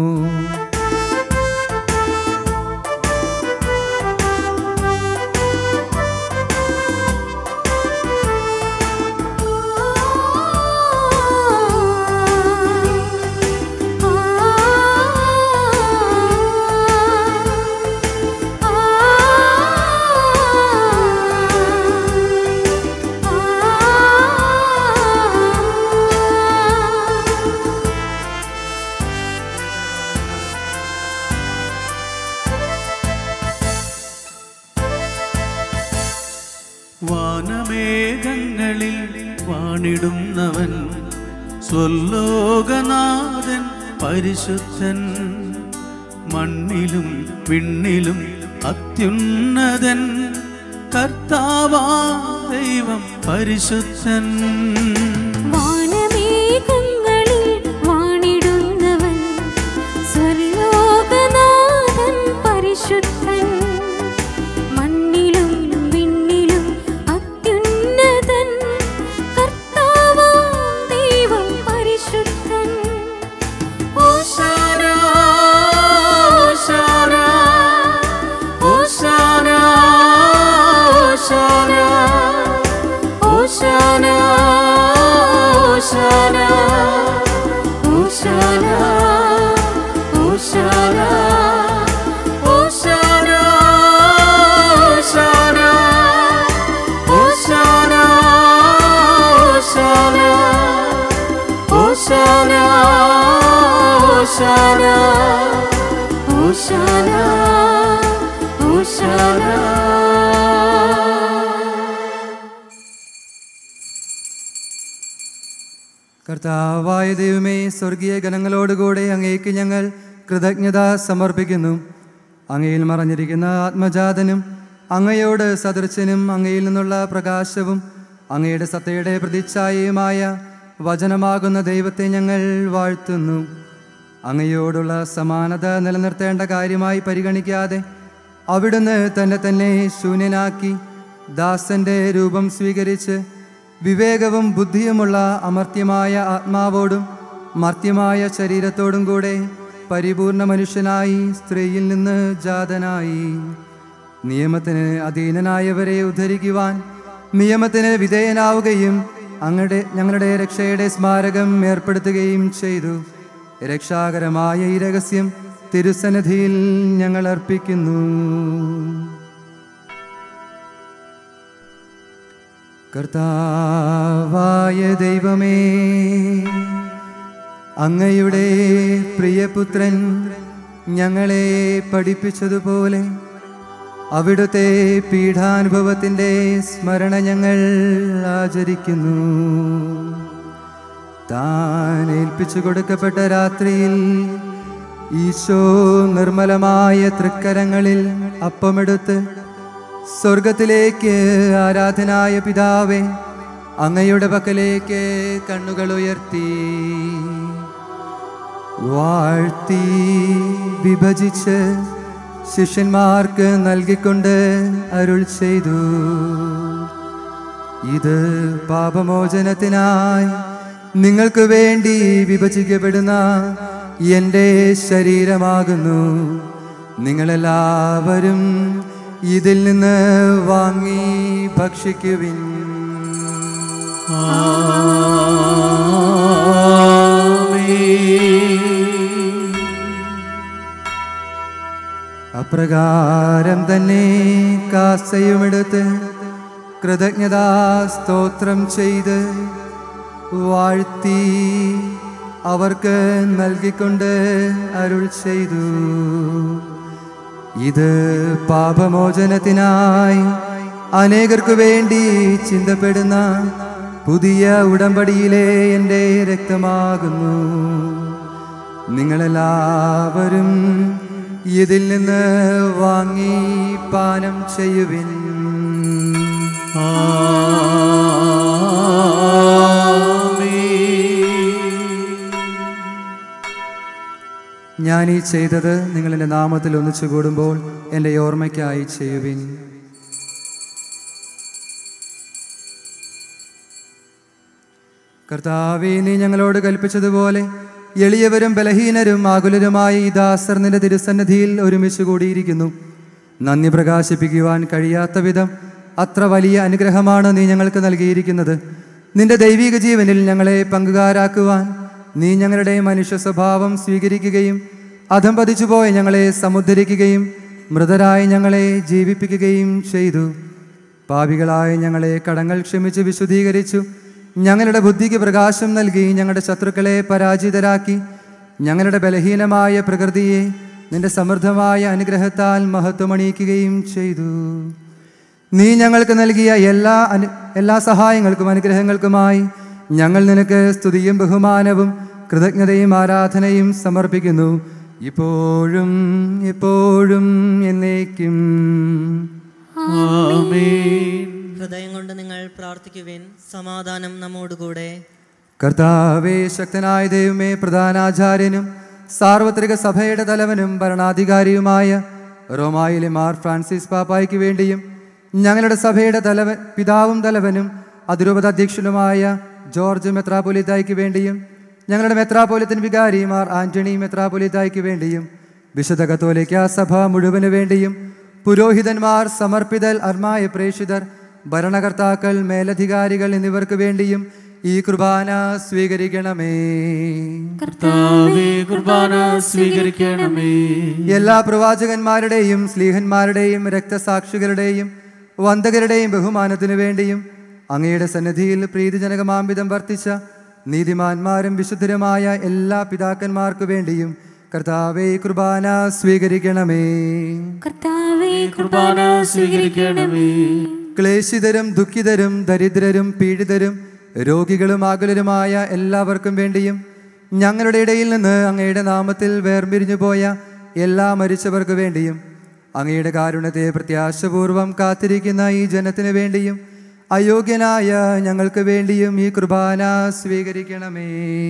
Speaker 1: വാനമേഘങ്ങളിൽ വാണിടുന്നവൻ സ്വല്ലോകനാഥൻ പരിശുദ്ധൻ മണ്ണിലും വിണ്ണിലും അത്യുന്നതൻ കർത്താവാ ദൈവം പരിശുദ്ധൻ
Speaker 3: വാനമേഘങ്ങളിൽ വാണിടുന്നവൻ സ്വർലോകനാഥൻ പരിശുദ്ധൻ മണ്ണിലും വിണ്ണിലും അത്യുന്നതൻ കർത്താവാം ദൈവം പരിശുദ്ധൻ
Speaker 1: ഓശാന ഓശാന ഓശാന ഓശാന ഓശാന ഓശാന ഓശാന ഓശാന ഓശാന ഓശാന ഓശാന ഓശാന ഓശാന ഓശാന
Speaker 7: കർത്താവായ ദൈവമേ സ്വർഗീയ ഗണങ്ങളോടുകൂടെ അങ്ങേക്ക് ഞങ്ങൾ കൃതജ്ഞത സമർപ്പിക്കുന്നു അങ്ങയിൽ മറഞ്ഞിരിക്കുന്ന ആത്മജാതനും അങ്ങയോട് സദൃശനും അങ്ങയിൽ നിന്നുള്ള പ്രകാശവും അങ്ങയുടെ സത്തയുടെ പ്രതിച്ഛായയുമായ വചനമാകുന്ന ദൈവത്തെ ഞങ്ങൾ വാഴ്ത്തുന്നു അങ്ങയോടുള്ള സമാനത നിലനിർത്തേണ്ട കാര്യമായി പരിഗണിക്കാതെ അവിടുന്ന് തന്നെ തന്നെ ശൂന്യനാക്കി ദാസന്റെ രൂപം സ്വീകരിച്ച് വിവേകവും ബുദ്ധിയുമുള്ള അമർത്യമായ ആത്മാവോടും മർത്യമായ ശരീരത്തോടും കൂടെ പരിപൂർണ മനുഷ്യനായി സ്ത്രീയിൽ നിന്ന് ജാതനായി നിയമത്തിന് അധീനനായവരെ ഉദ്ധരിക്കുവാൻ നിയമത്തിന് വിധേയനാവുകയും അങ്ങയുടെ ഞങ്ങളുടെ രക്ഷയുടെ സ്മാരകം ഏർപ്പെടുത്തുകയും ചെയ്തു രക്ഷാകരമായ ഈ രഹസ്യം തിരുസന്നിധിയിൽ ഞങ്ങൾ അർപ്പിക്കുന്നു കർത്താവായ ദൈവമേ അങ്ങയുടെ പ്രിയപുത്രൻ ഞങ്ങളെ പഠിപ്പിച്ചതുപോലെ അവിടുത്തെ പീഠാനുഭവത്തിൻ്റെ സ്മരണ ഞങ്ങൾ ആചരിക്കുന്നു താൻ ഏൽപ്പിച്ചു കൊടുക്കപ്പെട്ട രാത്രിയിൽ ഈശോ നിർമ്മലമായ തൃക്കരങ്ങളിൽ അപ്പമെടുത്ത് സ്വർഗത്തിലേക്ക് ആരാധനായ പിതാവേ അങ്ങയുടെ പക്കലേക്ക് കണ്ണുകൾ ഉയർത്തി വാഴ്ത്തി വിഭജിച്ച് ശിഷ്യന്മാർക്ക് നൽകിക്കൊണ്ട് അരുൾ ചെയ്തു ഇത് പാപമോചനത്തിനായി നിങ്ങൾക്ക് വേണ്ടി വിഭജിക്കപ്പെടുന്ന എൻ്റെ ശരീരമാകുന്നു നിങ്ങളെല്ലാവരും ഇതിൽ നിന്ന് വാങ്ങി ഭക്ഷിക്കുവിൻ അപ്രകാരം തന്നെ കാസയുമെടുത്ത് കൃതജ്ഞതാ സ്തോത്രം ചെയ്ത് വാഴ്ത്തി അവർക്ക് നൽകിക്കൊണ്ട് അരുൾ ചെയ്തു ഇത് പാപമോചനത്തിനായി അനേകർക്കു വേണ്ടി ചിന്തപ്പെടുന്ന പുതിയ ഉടമ്പടിയിലെ എൻ്റെ രക്തമാകുന്നു നിങ്ങളെല്ലാവരും ഇതിൽ നിന്ന് വാങ്ങി പാനം ചെയ്യുവിൻ ഞാൻ ഈ ചെയ്തത് നിങ്ങൾ എൻ്റെ നാമത്തിൽ ഒന്നിച്ചു കൂടുമ്പോൾ എൻ്റെ ഓർമ്മയ്ക്കായി ചെയ്യുവിൻ കർത്താവേ നീ ഞങ്ങളോട് കൽപ്പിച്ചതുപോലെ എളിയവരും ബലഹീനരും ആകുലരുമായ ഈ ദാസർ നിന്റെ തിരുസന്നിധിയിൽ ഒരുമിച്ച് കൂടിയിരിക്കുന്നു നന്ദി പ്രകാശിപ്പിക്കുവാൻ കഴിയാത്ത വിധം അത്ര വലിയ അനുഗ്രഹമാണ് നീ ഞങ്ങൾക്ക് നൽകിയിരിക്കുന്നത് നിന്റെ ദൈവിക ജീവനിൽ ഞങ്ങളെ പങ്കുകാരാക്കുവാൻ നീ ഞങ്ങളുടെ മനുഷ്യ സ്വഭാവം സ്വീകരിക്കുകയും അധം പതിച്ചുപോയ ഞങ്ങളെ സമുദ്ധരിക്കുകയും മൃതരായി ഞങ്ങളെ ജീവിപ്പിക്കുകയും ചെയ്തു പാപികളായ ഞങ്ങളെ കടങ്ങൾ ക്ഷമിച്ച് വിശുദ്ധീകരിച്ചു ഞങ്ങളുടെ ബുദ്ധിക്ക് പ്രകാശം നൽകി ഞങ്ങളുടെ ശത്രുക്കളെ പരാജിതരാക്കി ഞങ്ങളുടെ ബലഹീനമായ പ്രകൃതിയെ നിന്റെ സമൃദ്ധമായ അനുഗ്രഹത്താൽ മഹത്വമണിയിക്കുകയും ചെയ്തു നീ ഞങ്ങൾക്ക് നൽകിയ എല്ലാ അനു എല്ലാ സഹായങ്ങൾക്കും അനുഗ്രഹങ്ങൾക്കുമായി ഞങ്ങൾ നിനക്ക് സ്തുതിയും ബഹുമാനവും കൃതജ്ഞതയും ആരാധനയും സമർപ്പിക്കുന്നു ഇപ്പോഴും എപ്പോഴും എന്നേക്കും
Speaker 15: ഹൃദയം കൊണ്ട് നിങ്ങൾ പ്രാർത്ഥിക്കുവിൻ സമാധാനം നമ്മോടുകൂടെ
Speaker 7: കർത്താവേ ശക്തനായ ദൈവമേ പ്രധാനാചാര്യനും സാർവത്രിക സഭയുടെ തലവനും ഭരണാധികാരിയുമായ റോമായിലെ മാർ ഫ്രാൻസിസ് പാപ്പായ്ക്ക് വേണ്ടിയും ഞങ്ങളുടെ സഭയുടെ തലവൻ പിതാവും തലവനും അതിരൂപത അധ്യക്ഷനുമായ ജോർജ് മെത്രാപൊലിത്തായ്ക്ക് വേണ്ടിയും ഞങ്ങളുടെ മെത്രാപൊലിത്തൻ വികാരി മാർ ആന്റണി മെത്രാപൊലിത്തായ്ക്ക് വേണ്ടിയും വിശുദ്ധ കത്തോലിക്ക സഭ മുഴുവന് വേണ്ടിയും പുരോഹിതന്മാർ സമർപ്പിതൽ അർമായ പ്രേഷിതർ ഭരണകർത്താക്കൾ മേലധികാരികൾ എന്നിവർക്ക് വേണ്ടിയും ഈ കുർബാന സ്വീകരിക്കണമേ
Speaker 1: കർത്താവേ കുർബാന സ്വീകരിക്കണമേ
Speaker 7: എല്ലാ പ്രവാചകന്മാരുടെയും സ്ലീഹന്മാരുടെയും രക്തസാക്ഷികളുടെയും വന്ദകരുടെയും ബഹുമാനത്തിനു വേണ്ടിയും അങ്ങയുടെ സന്നിധിയിൽ പ്രീതിജനകമാംവിധം വർത്തിച്ച നീതിമാന്മാരും വിശുദ്ധരുമായ എല്ലാ പിതാക്കന്മാർക്കു വേണ്ടിയും കർത്താവേ ഈ കുർബാന സ്വീകരിക്കണമേ
Speaker 3: കർത്താവേ
Speaker 1: കുർബാന സ്വീകരിക്കണമേ
Speaker 7: ക്ലേശിതരും ദുഃഖിതരും ദരിദ്രരും പീഡിതരും രോഗികളും ആകുലരുമായ എല്ലാവർക്കും വേണ്ടിയും ഞങ്ങളുടെ ഇടയിൽ നിന്ന് അങ്ങയുടെ നാമത്തിൽ വേർപിരിഞ്ഞു പോയ എല്ലാ മരിച്ചവർക്ക് വേണ്ടിയും അങ്ങയുടെ കാരുണ്യത്തെ പ്രത്യാശപൂർവം കാത്തിരിക്കുന്ന ഈ ജനത്തിനു വേണ്ടിയും അയോഗ്യനായ ഞങ്ങൾക്ക് വേണ്ടിയും ഈ കുർബാന സ്വീകരിക്കണമേ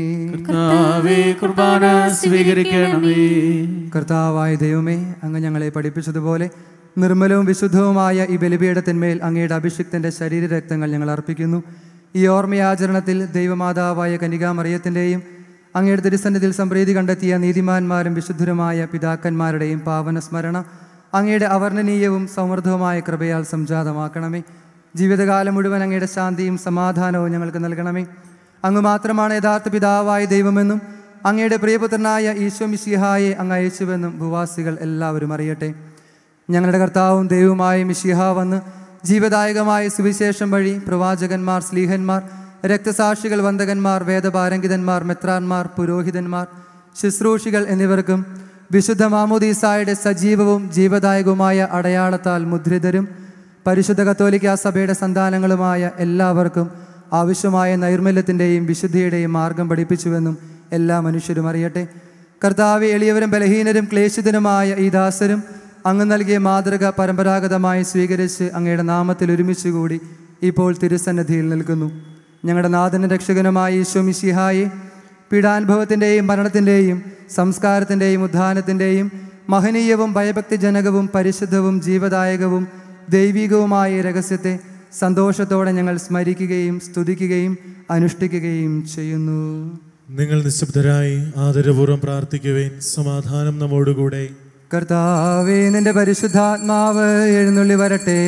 Speaker 1: കർത്താവേ കുർബാന സ്വീകരിക്കണമേ
Speaker 7: കർത്താവായ ദൈവമേ അങ്ങ് ഞങ്ങളെ പഠിപ്പിച്ചതുപോലെ നിർമ്മലവും വിശുദ്ധവുമായ ഈ ബലിപീഠത്തിന്മേൽ അങ്ങയുടെ അഭിഷിക്തന്റെ ശരീരരക്തങ്ങൾ ഞങ്ങൾ അർപ്പിക്കുന്നു ഈ ഓർമ്മയാചരണത്തിൽ ദൈവമാതാവായ കനികാമറിയത്തിൻ്റെയും അങ്ങയുടെ തിരുസന്നിധിയിൽ സംപ്രീതി കണ്ടെത്തിയ നീതിമാന്മാരും വിശുദ്ധരുമായ പിതാക്കന്മാരുടെയും പാവന സ്മരണ അങ്ങയുടെ അവർണ്ണനീയവും സമൃദ്ധവുമായ കൃപയാൽ സംജാതമാക്കണമേ ജീവിതകാലം മുഴുവൻ അങ്ങയുടെ ശാന്തിയും സമാധാനവും ഞങ്ങൾക്ക് നൽകണമേ അങ്ങ് മാത്രമാണ് യഥാർത്ഥ പിതാവായ ദൈവമെന്നും അങ്ങയുടെ പ്രിയപുത്രനായ ഈശോ മിശിഹായെ അങ്ങ് അയച്ചുവെന്നും ഭൂവാസികൾ എല്ലാവരും അറിയട്ടെ ഞങ്ങളുടെ കർത്താവും ദൈവവുമായ മിശിഹ വന്ന് ജീവദായകമായ സുവിശേഷം വഴി പ്രവാചകന്മാർ സ്ലീഹന്മാർ രക്തസാക്ഷികൾ വന്ദകന്മാർ വേദപാരംഗിതന്മാർ മെത്രാന്മാർ പുരോഹിതന്മാർ ശുശ്രൂഷികൾ എന്നിവർക്കും വിശുദ്ധ മാമോദീസായുടെ സജീവവും ജീവദായകവുമായ അടയാളത്താൽ മുദ്രിതരും പരിശുദ്ധ കത്തോലിക്ക സഭയുടെ സന്താനങ്ങളുമായ എല്ലാവർക്കും ആവശ്യമായ നൈർമല്യത്തിൻ്റെയും വിശുദ്ധിയുടെയും മാർഗം പഠിപ്പിച്ചുവെന്നും എല്ലാ മനുഷ്യരും അറിയട്ടെ കർത്താവ് എളിയവരും ബലഹീനരും ക്ലേശിതനുമായ ഈ ദാസരും അങ്ങ് നൽകിയ മാതൃക പരമ്പരാഗതമായി സ്വീകരിച്ച് അങ്ങയുടെ നാമത്തിൽ ഒരുമിച്ച് കൂടി ഇപ്പോൾ തിരുസന്നിധിയിൽ നിൽക്കുന്നു ഞങ്ങളുടെ നാഥന രക്ഷകനുമായ ഈശോ മിശിഹായെ പീഡാനുഭവത്തിൻ്റെയും മരണത്തിൻ്റെയും സംസ്കാരത്തിൻ്റെയും ഉദ്ധാനത്തിൻ്റെയും മഹനീയവും ഭയഭക്തിജനകവും പരിശുദ്ധവും ജീവദായകവും ദൈവികവുമായ ഈ രഹസ്യത്തെ സന്തോഷത്തോടെ ഞങ്ങൾ സ്മരിക്കുകയും സ്തുതിക്കുകയും അനുഷ്ഠിക്കുകയും ചെയ്യുന്നു
Speaker 11: നിങ്ങൾ നിശബ്ദരായി ആദരപൂർവ്വം പ്രാർത്ഥിക്കുവേൻ സമാധാനം നമ്മോടുകൂടെ
Speaker 7: കർത്താവേ നിന്റെ പരിശുദ്ധാത്മാവ് എഴുന്നള്ളി വരട്ടെ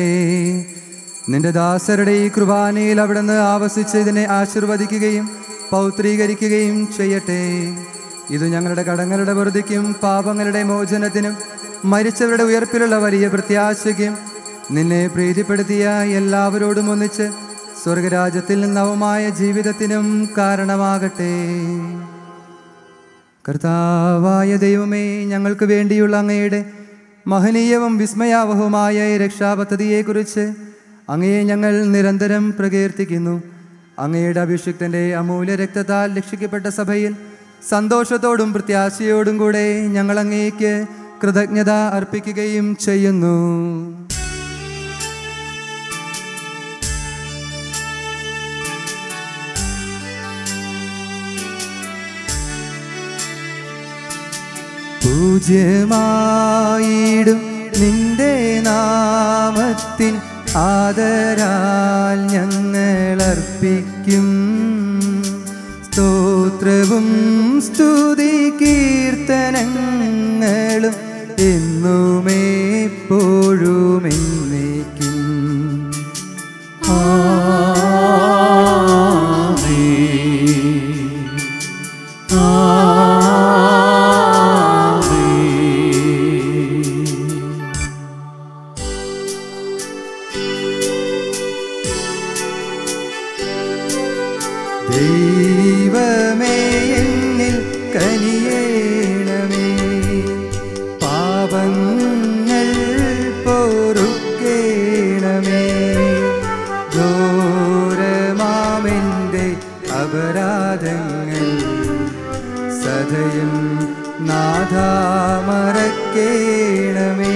Speaker 7: നിന്റെ ദാസരുടെ ഈ കൃപാനയിൽ അവിടുന്ന് ആവസിച്ച് ഇതിനെ ആശീർവദിക്കുകയും പൗത്രീകരിക്കുകയും ചെയ്യട്ടെ ഇത് ഞങ്ങളുടെ കടങ്ങളുടെ വെറുതിക്കും പാപങ്ങളുടെ മോചനത്തിനും മരിച്ചവരുടെ ഉയർപ്പിലുള്ള വലിയ പ്രത്യാശയ്ക്കും നിന്നെ പ്രീതിപ്പെടുത്തിയ എല്ലാവരോടും ഒന്നിച്ച് സ്വർഗരാജ്യത്തിൽ നവമായ ജീവിതത്തിനും കാരണമാകട്ടെ കർത്താവായ ദൈവമേ ഞങ്ങൾക്ക് വേണ്ടിയുള്ള അങ്ങയുടെ മഹനീയവും വിസ്മയാവഹവുമായ ഈ രക്ഷാപദ്ധതിയെക്കുറിച്ച് അങ്ങയെ ഞങ്ങൾ നിരന്തരം പ്രകീർത്തിക്കുന്നു അങ്ങയുടെ അഭിഷിക്തന്റെ അമൂല്യ രക്തത്താൽ രക്ഷിക്കപ്പെട്ട സഭയിൽ സന്തോഷത്തോടും പ്രത്യാശയോടും കൂടെ ഞങ്ങൾ അങ്ങേക്ക് കൃതജ്ഞത അർപ്പിക്കുകയും ചെയ്യുന്നു പൂജ്യമായിടും നിന്റെ നാമത്തിൻ ആദരാൽ ഞങ്ങൾ അർപ്പിക്കും സ്തോത്രവും സ്തുതി കീർത്തനങ്ങളും എന്നുമേപ്പോഴും എന്നേക്കും ദൈവമേ എന്നിൽ കനിയേണമേ പാപങ്ങൾ പൊറുക്കേണമേ ഘോരമാമെൻ്റെ അപരാധങ്ങൾ സദയം നാഥാമറക്കേണമേ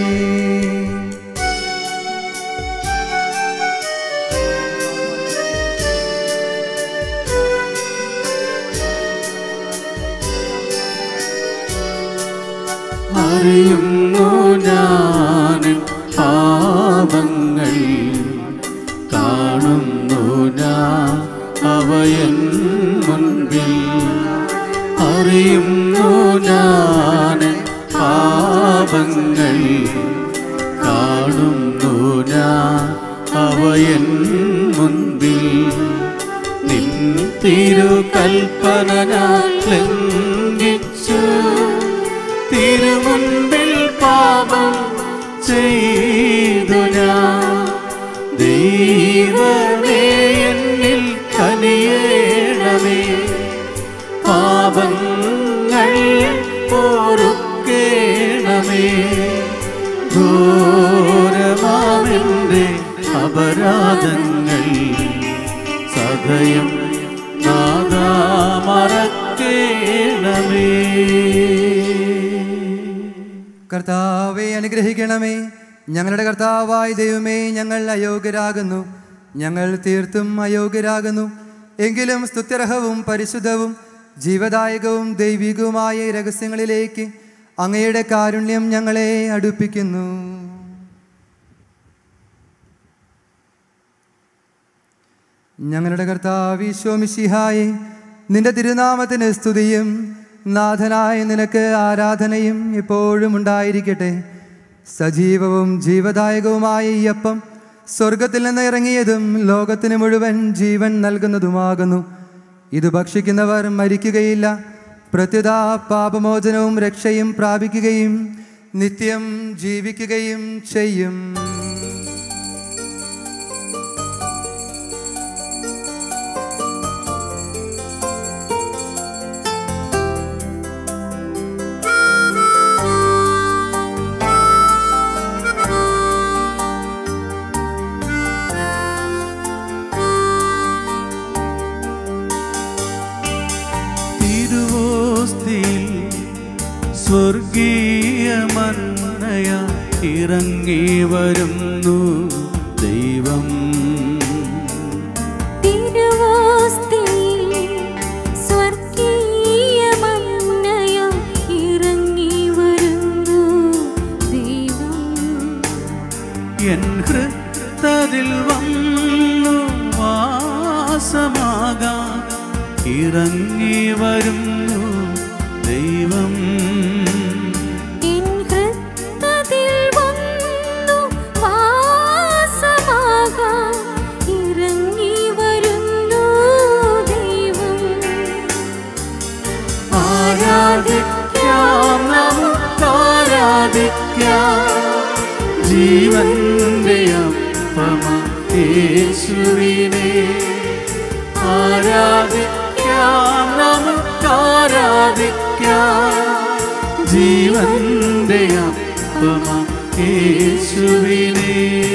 Speaker 1: അറിയുന്നു ഞാൻ പാപങ്ങൾ കാണുന്നു ഞാൻ അവയൻ മുൻപിൽ അറിയുന്നു ഞാൻ പാപങ്ങൾ കാണുന്നു ഞാൻ അവയൻ മുൻപിൽ നിൻ തിരുകൽപ്പന ഞാൻ ലംഘിച്ചു തിരുമുൻപിൽ പാപം ചെയ്തു ഞാൻ ദൈവമേ എന്നിൽ കനിയേണമേ പാപങ്ങൾ പൊറുക്കേണമേ ഘോരമാമെൻ്റെ അപരാധങ്ങൾ സദയം നാദാ മറക്കേണമേ
Speaker 7: കർത്താവെ അനുഗ്രഹിക്കണമേ ഞങ്ങളുടെ കർത്താവായ ദൈവമേ ഞങ്ങൾ അയോഗ്യരാകുന്നു ഞങ്ങൾ തീർത്തും അയോഗ്യരാകുന്നു എങ്കിലും സ്തുത്യർഹവും പരിശുദ്ധവും ജീവദായകവും ദൈവികവുമായ ഈ രഹസ്യങ്ങളിലേക്ക് അങ്ങയുടെ കാരുണ്യം ഞങ്ങളെ അടുപ്പിക്കുന്നു ഞങ്ങളുടെ കർത്താവ് ഈശോമിശിഹായെ നിന്റെ തിരുനാമത്തിന് സ്തുതിയും നാഥനായ നിനക്ക് ആരാധനയും എപ്പോഴും ഉണ്ടായിരിക്കട്ടെ സജീവവും ജീവദായകവുമായ ഈ അപ്പം സ്വർഗത്തിൽ നിന്ന് ഇറങ്ങിയതും ലോകത്തിന് മുഴുവൻ ജീവൻ നൽകുന്നതുമാകുന്നു ഇത് ഭക്ഷിക്കുന്നവർ മരിക്കുകയില്ല പ്രത്യുത പാപമോചനവും രക്ഷയും പ്രാപിക്കുകയും നിത്യം ജീവിക്കുകയും ചെയ്യും
Speaker 1: തിരുവോസ്തിയിൽ സ്വർഗീയ മന്നയ ഇറങ്ങി വരുന്നു ദൈവം
Speaker 3: തിരുവോസ്തിയിൽ സ്വർഗീയമന്നയം ഇറങ്ങി വരുന്നു ദൈവം
Speaker 1: എൻ ഹൃത്തതിൽ വന്നു വാസമാകാൻ ഇറങ്ങി വരുന്നു ദൈവം
Speaker 3: എൻ ഹൃദയത്തിൽ വന്നു വാസമാകാൻ ഇറങ്ങി വരുന്നു ദൈവം
Speaker 1: ആരാധിക്കാം നമുക്കാരാധിക്കാം ജീവന്റെ അപ്പമ യേശുവിനെ ആരാധിക്കാം നമുക്കാരാധിക്കാം ജീവന്റെ അപ്പമ യേശുവിനെ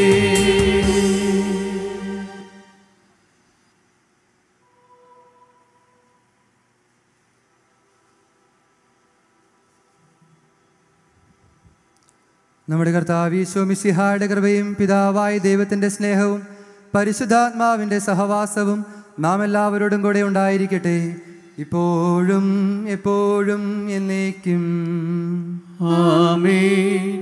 Speaker 7: നമ്മുടെ കർത്താവ് ഈശോമിസിഹായുടെ കൃപയും പിതാവായ ദൈവത്തിൻ്റെ സ്നേഹവും പരിശുദ്ധാത്മാവിൻ്റെ സഹവാസവും നാം എല്ലാവരോടും കൂടെ ഉണ്ടായിരിക്കട്ടെ ഇപ്പോഴും എപ്പോഴും എന്നേക്കും
Speaker 1: ആമേൻ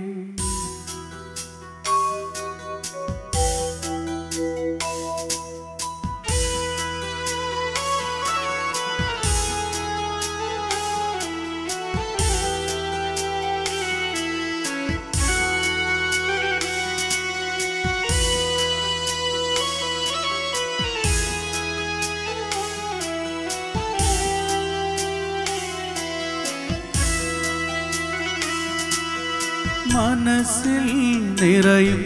Speaker 1: മനസ്സിൽ നിറയും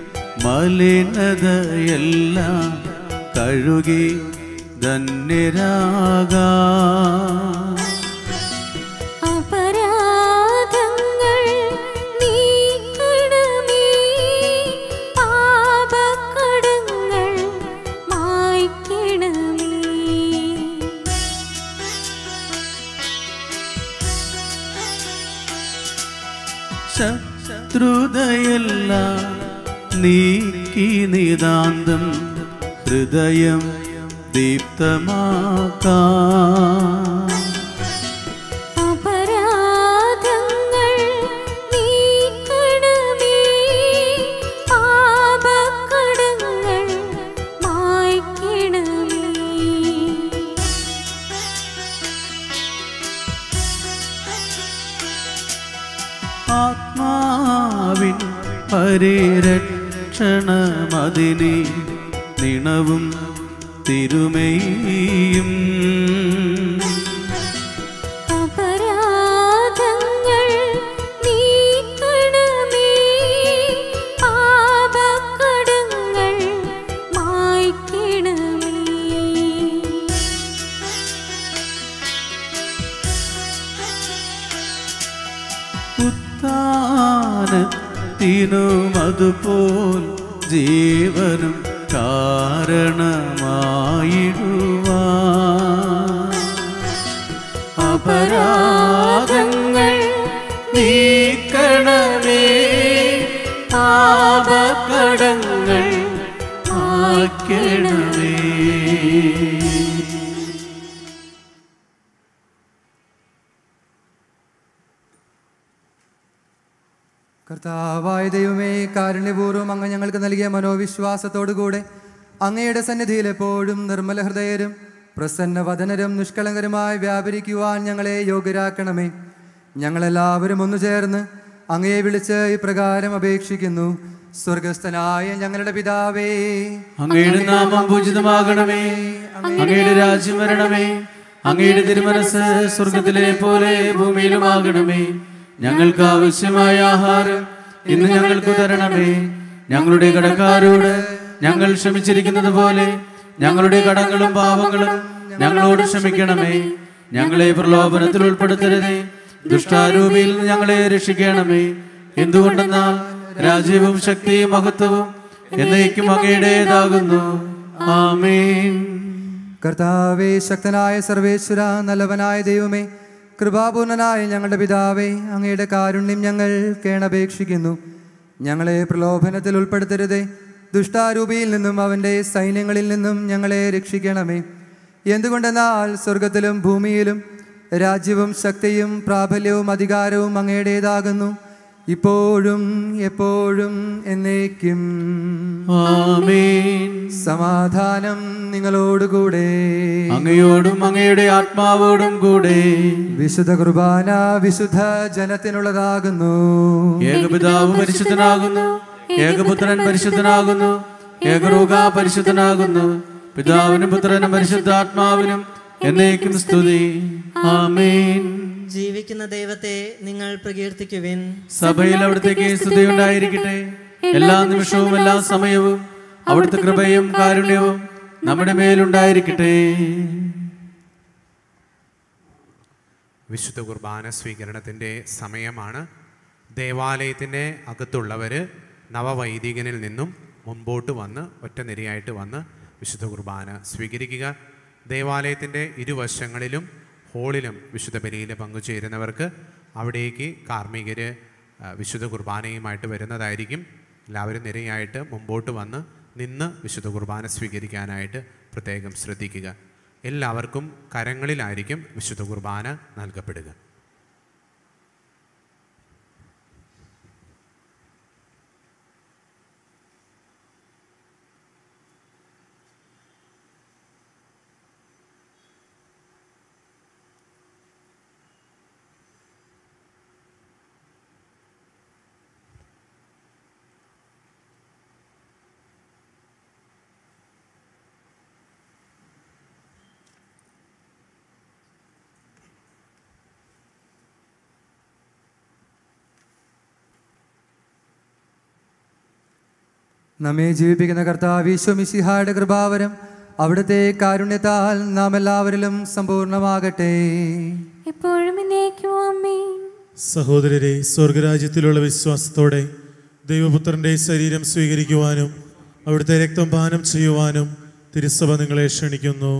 Speaker 1: മലിനതയെല്ലാം കഴുകി ധന്യരാകാ
Speaker 3: അപരാധങ്ങൾ നീക്കണമേ പാപക്കടങ്ങൾ മായ്ക്കണമേ
Speaker 1: ശത്രുതയെല്ലാം നീക്കി നിതാന്തം ഹൃദയം ദീപ്തമാക്കാ
Speaker 3: അപരാധങ്ങൾ നീക്കണമേ പാപക്കടങ്ങൾ മായ്ക്കണമേ
Speaker 1: ആത്മാവിൻ പരിരക്ഷണമതിനെ നിണവും തിരുമയും
Speaker 3: അപരാധങ്ങൾ നീക്കണമേ പാപക്കടങ്ങൾ മായ്ക്കണമേ
Speaker 1: ഉത്താനത്തിനും അതുപോൽ ജീവനും കാരണമായിടുവാ അപരാധങ്ങൾ നീക്കണമേ പാപകടങ്ങൾ ആക്കണമേ
Speaker 7: കർത്താവായ ദൈവമേ കാരുണ്യപൂർവ്വം അങ്ങ് ഞങ്ങൾക്ക് നൽകിയ മനോവിശ്വാസത്തോടുകൂടെ അങ്ങയുടെ സന്നിധിയിൽ എപ്പോഴും നിർമ്മല ഹൃദയരും പ്രസന്നവദനരും നിഷ്കളങ്കരുമായി വ്യാപരിക്കുവാൻ ഞങ്ങളെ യോഗ്യരാക്കണമേ ഞങ്ങളെല്ലാവരും ഒന്നു ചേർന്ന് അങ്ങയെ വിളിച്ച് ഇപ്രകാരം അപേക്ഷിക്കുന്നു സ്വർഗസ്ഥനായ ഞങ്ങളുടെ പിതാവേ
Speaker 1: അങ്ങയുടെ നാമം പൂജിതമാകണമേ അങ്ങയുടെ രാജ്യം വരണമേ അങ്ങയുടെ തിരുമനസ് സ്വർഗത്തിലെ പോലെ ഭൂമിയിലുമാകണമേ ഞങ്ങൾക്ക് ആവശ്യമായ ആഹാരം ഇന്ന് ഞങ്ങൾക്ക് തരണമേ ഞങ്ങളുടെ കടക്കാരോട് ഞങ്ങൾ ക്ഷമിച്ചിരിക്കുന്നത് പോലെ ഞങ്ങളുടെ കടങ്ങളും പാവങ്ങളും ഞങ്ങളോട് ക്ഷമിക്കണമേ ഞങ്ങളെ പ്രലോഭനത്തിൽ ഉൾപ്പെടുത്തരുതേ ദുഷ്ടാരൂപിയിൽ നിന്ന് ഞങ്ങളെ രക്ഷിക്കണമേ എന്തുകൊണ്ടെന്നാൽ രാജ്യവും ശക്തിയും മഹത്വവും എന്നേക്കും അങ്ങയുടേതാകുന്നു ആമേൻ
Speaker 7: കർത്താവേ ശക്തനായ സർവേശ്വര നല്ലവനായ ദൈവമേ കൃപാപൂർണനായ ഞങ്ങളുടെ പിതാവേ അങ്ങയുടെ കാരുണ്യം ഞങ്ങൾ കേണപേക്ഷിക്കുന്നു ഞങ്ങളെ പ്രലോഭനത്തിൽ ഉൾപ്പെടുത്തരുതേ ദുഷ്ടാരൂപിയിൽ നിന്നും അവൻ്റെ സൈന്യങ്ങളിൽ നിന്നും ഞങ്ങളെ രക്ഷിക്കണമേ എന്തുകൊണ്ടെന്നാൽ സ്വർഗത്തിലും ഭൂമിയിലും രാജ്യവും ശക്തിയും പ്രാബല്യവും അധികാരവും അങ്ങയുടേതാകുന്നു ഇപ്പോഴും എപ്പോഴും എന്നേക്കും
Speaker 1: ആമേൻ
Speaker 7: സമാധാനം നിങ്ങളോടുകൂടെ
Speaker 1: അങ്ങയോടും അങ്ങയുടെ ആത്മാവോടും കൂടെ
Speaker 7: വിശുദ്ധ കുർബാന വിശുദ്ധ ജനത്തിനുള്ളതാകുന്നു
Speaker 1: ഏകപിതാവ് പരിശുദ്ധനാകുന്നു ഏകപുത്രൻ പരിശുദ്ധനാകുന്നു ഏകറൂക പരിശുദ്ധനാകുന്നു പിതാവിനും പുത്രനും പരിശുദ്ധാത്മാവിനും എന്നേക്കും സ്തുതി ആമേൻ
Speaker 15: ജീവിക്കുന്ന ദൈവത്തെ നിങ്ങൾ പ്രകീർത്തിക്കുവിൻ
Speaker 1: സഭയിൽ അവിടത്തേക്ക് സ്തുതി ഉണ്ടായിരിക്കട്ടെ എല്ലാ നിമിഷവും എല്ലാ സമയവും അവിടുത്തെ കൃപയും കാരുണ്യവും നമ്മുടെ മേലുണ്ടായിരിക്കട്ടെ
Speaker 2: വിശുദ്ധ കുർബാന സ്വീകരണത്തിൻ്റെ സമയമാണ് ദേവാലയത്തിൻ്റെ അകത്തുള്ളവർ നവവൈദികനിൽ നിന്നും മുൻപോട്ട് വന്ന് ഒറ്റ നിരയായിട്ട് വന്ന് വിശുദ്ധ കുർബാന സ്വീകരിക്കുക ദേവാലയത്തിൻ്റെ ഇരുവശങ്ങളിലും ഹോളിലും വിശുദ്ധ ബലിയിൽ പങ്കുചേരുന്നവർക്ക് അവിടേക്ക് കാർമ്മികർ വിശുദ്ധ കുർബാനയുമായിട്ട് വരുന്നതായിരിക്കും എല്ലാവരും നിരയായിട്ട് മുമ്പോട്ട് വന്ന് നിന്ന് വിശുദ്ധ കുർബാന സ്വീകരിക്കാനായിട്ട് പ്രത്യേകം ശ്രദ്ധിക്കുക എല്ലാവർക്കും കരങ്ങളിലായിരിക്കും വിശുദ്ധ കുർബാന നൽകപ്പെടുക
Speaker 7: നമ്മെ ജീവിപ്പിക്കുന്ന കർത്താവ് ഈശോമിശിഹായുടെ കൃപാവരം അവിടുത്തെ കാരുണ്യത്താൽ നാം എല്ലാവരിലും സമ്പൂർണ്ണമാകട്ടെ
Speaker 3: എപ്പോഴും എന്നേക്കും ആമേൻ
Speaker 11: സഹോദരരെ സ്വർഗരാജ്യത്തിലുള്ള വിശ്വാസത്തോടെ ദൈവപുത്രന്റെ ശരീരം സ്വീകരിക്കുവാനും അവിടുത്തെ രക്തം പാനം ചെയ്യുവാനും തിരുസഭ നിങ്ങളെ ക്ഷണിക്കുന്നു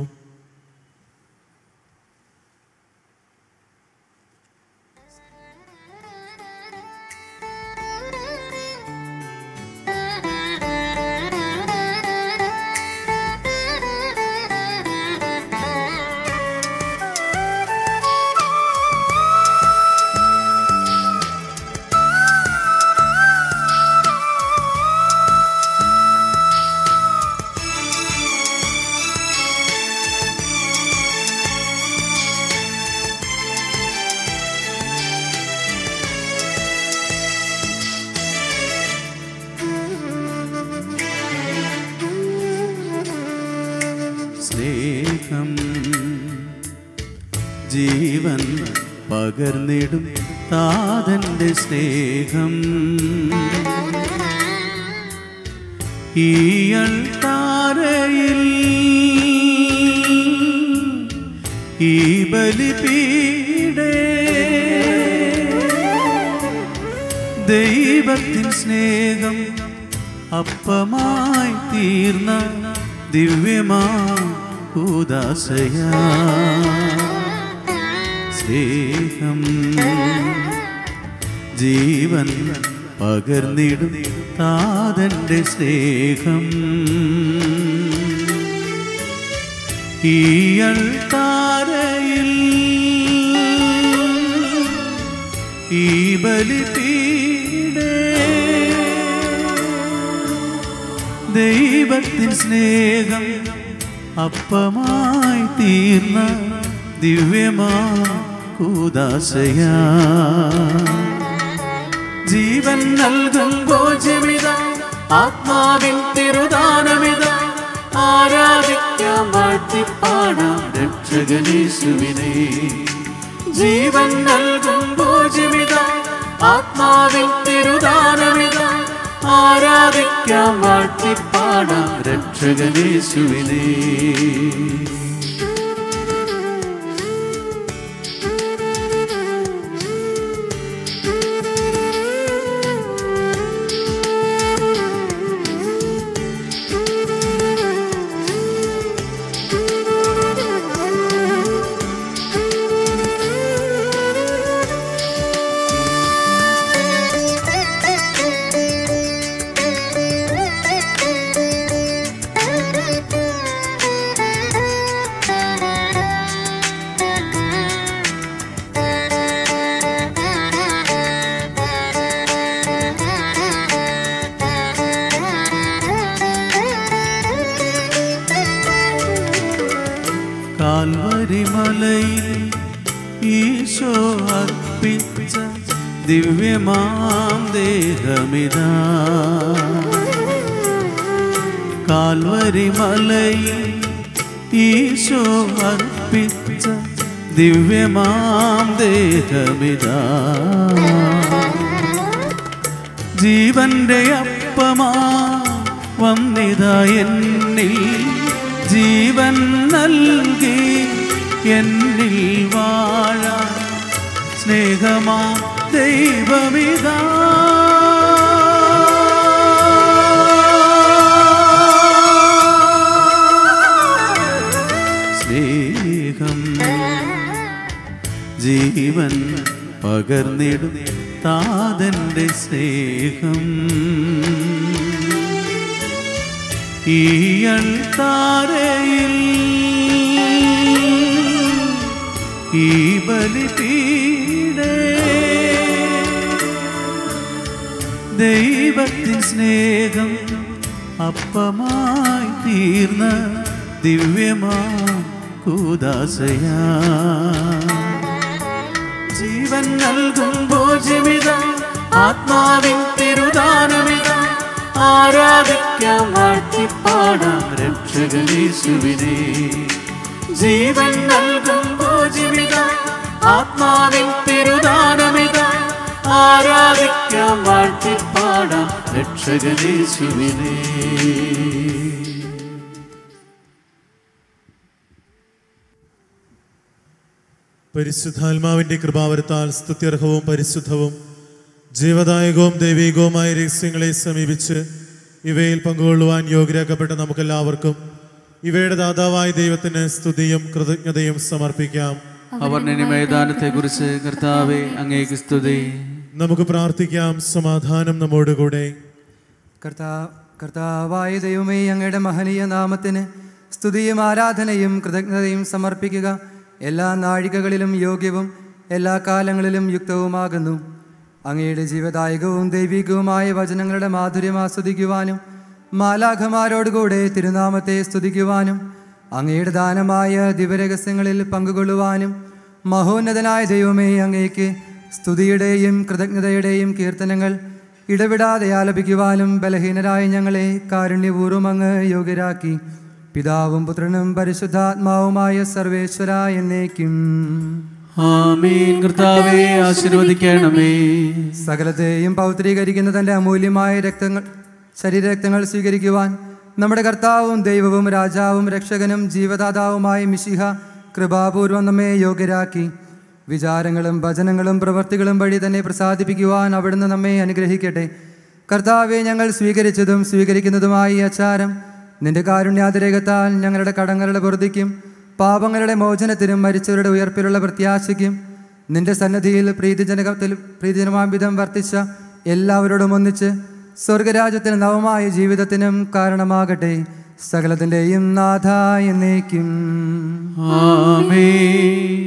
Speaker 1: സ്നേഹം ജീവൻ പകർന്നിടും താതന്റെ സ്നേഹം ഈയൾ താരയിൽ ഈ ബലിപീടേ ദൈവത്തിൻ സ്നേഹം അപ്പമായി തീർന്ന ദിവ്യമാ ഉദാസയാ സ്നേഹം ജീവൻ പകർന്നിടും താതന്റെ സ്നേഹം ഈയൾ താരയിൽ ഈ ബലിപീടേ ദൈവത്തിൻ സ്നേഹം അപ്പമായി തീർന്ന ദിവ്യമാ കൂദാശയാ ജീവൻ നൽകും ഭോജ്യമിത ആത്മാവിൻ തിരുദാനമിത ആരാധിക്കാം വാഴ്ത്തിപ്പാടാം രക്ഷകനേശുവിനെ ജീവൻ നൽകും ഭോജ്യമിത ആത്മാവിൻ തിരുദാനമിത ആരാധിക്കാം വാഴ്ത്തിപ്പാടാം രക്ഷകനേശുവിനെ കാൽവരിമലയിൽ ഈശോ അർപ്പിച്ച ദിവ്യമാം ദേഹമിതാ കാൽവരിമലയിൽ ഈശോ അർപ്പിച്ച ദിവ്യമാം ദേഹമിതാ ജീവന്റെ അപ്പമാ വന്നിതാ എന്നിൽ ജീവൻ നൽകി എന്നിൽ വാഴ സ്നേഹമാ ദൈവമിതാ സ്നേഹം ജീവൻ പകർന്നിടും താതന്റെ സ്നേഹം ഈയൾ താരയിൽ ഈ ബലിപീടേ ദൈവത്തിൻ സ്നേഹം അപ്പമായി തീർന്ന ദിവ്യമാ കൂദാശയാ ജീവൻ നൽകും ഭോജ്യമിത ആത്മാവിൻ തിരുദാനമിത ആരാധിക്കാം വാഴ്ത്തിപ്പാടാം രക്ഷകനേശുവിനെ ജീവൻ നൽകും ഭോജ്യമിത ആത്മാവിൻ തിരുദാനമിത ആരാധിക്കാം വാഴ്ത്തിപ്പാടാം രക്ഷകനേശുവിനെ
Speaker 11: പരിശുദ്ധാത്മാവിന്റെ കൃപാവരത്താൽ സ്തുത്യർഹവും പരിശുദ്ധവും ജീവദായകവും ദൈവികവുമായ രഹസ്യങ്ങളെ സമീപിച്ച് ഇവയിൽ പങ്കുകൊള്ളുവാൻ യോഗ്യരാക്കപ്പെട്ട നമുക്കെല്ലാവർക്കും ഇവയുടെ ദാതാവായ ദൈവത്തിന് സ്തുതിയും കൃതജ്ഞതയും സമർപ്പിക്കാം
Speaker 1: അവർണ്ണനിമയദാനത്തെ കുറിച്ച് കർത്താവെ അങ്ങേക്ക് സ്തുതി
Speaker 11: നമുക്ക് പ്രാർത്ഥിക്കാം സമാധാനം നമ്മോടുകൂടെ
Speaker 7: കർത്താ കർത്താവായ ദൈവമേ അങ്ങയുടെ മഹനീയ നാമത്തിന് സ്തുതിയും ആരാധനയും കൃതജ്ഞതയും സമർപ്പിക്കുക എല്ലാ നാഴികകളിലും യോഗ്യവും എല്ലാ കാലങ്ങളിലും യുക്തവുമാകുന്നു അങ്ങയുടെ ജീവദായകവും ദൈവികവുമായ വചനങ്ങളുടെ മാധുര്യം ആസ്വദിക്കുവാനും മാലാഖമാരോടുകൂടെ തിരുനാമത്തെ സ്തുതിക്കുവാനും അങ്ങയുടെ ദാനമായ ദിവരഹസ്യങ്ങളിൽ പങ്കുകൊള്ളുവാനും മഹോന്നതനായ ദൈവമേ അങ്ങേക്ക് സ്തുതിയുടെയും കൃതജ്ഞതയുടെയും കീർത്തനങ്ങൾ ഇടവിടാതെ ആലപിക്കുവാനും ബലഹീനരായ ഞങ്ങളെ കാരുണ്യപൂർവ്വം അങ്ങ് യോഗ്യരാക്കി പിതാവും പുത്രനും പരിശുദ്ധാത്മാവുമായ സർവേശ്വര എന്നേക്കും
Speaker 1: ആമീൻ കർത്താവെ ആശീർവദിക്കണമേ
Speaker 7: സകലത്തെയും പൗത്രീകരിക്കുന്ന തൻ്റെ അമൂല്യമായ രക്തങ്ങൾ ശരീരരക്തങ്ങൾ സ്വീകരിക്കുവാൻ നമ്മുടെ കർത്താവും ദൈവവും രാജാവും രക്ഷകനും ജീവദാതാവുമായ മിശിഹ കൃപാപൂർവം നമ്മെ യോഗ്യരാക്കി വിചാരങ്ങളും ഭജനങ്ങളും പ്രവർത്തികളും വഴി തന്നെ പ്രസാദിപ്പിക്കുവാൻ അവിടുന്ന് നമ്മെ അനുഗ്രഹിക്കട്ടെ കർത്താവെ ഞങ്ങൾ സ്വീകരിച്ചതും സ്വീകരിക്കുന്നതുമായ ഈ ആചാരം നിന്റെ കാരുണ്യാതിരേകത്താൽ ഞങ്ങളുടെ കടങ്ങളുടെ പൊറുതിക്കും പാപങ്ങളുടെ മോചനത്തിനും മരിച്ചവരുടെ ഉയർപ്പിലുള്ള പ്രത്യാശയ്ക്കും നിന്റെ സന്നദ്ധിയിൽ പ്രീതിജനകത്തിൽ പ്രീതിജനമാംവിധം വർത്തിച്ച എല്ലാവരോടും ഒന്നിച്ച് സ്വർഗരാജ്യത്തിന് നവമായ ജീവിതത്തിനും കാരണമാകട്ടെ സകലത്തിൻ്റെയും നാഥ എന്നേക്കും
Speaker 1: ആമേൻ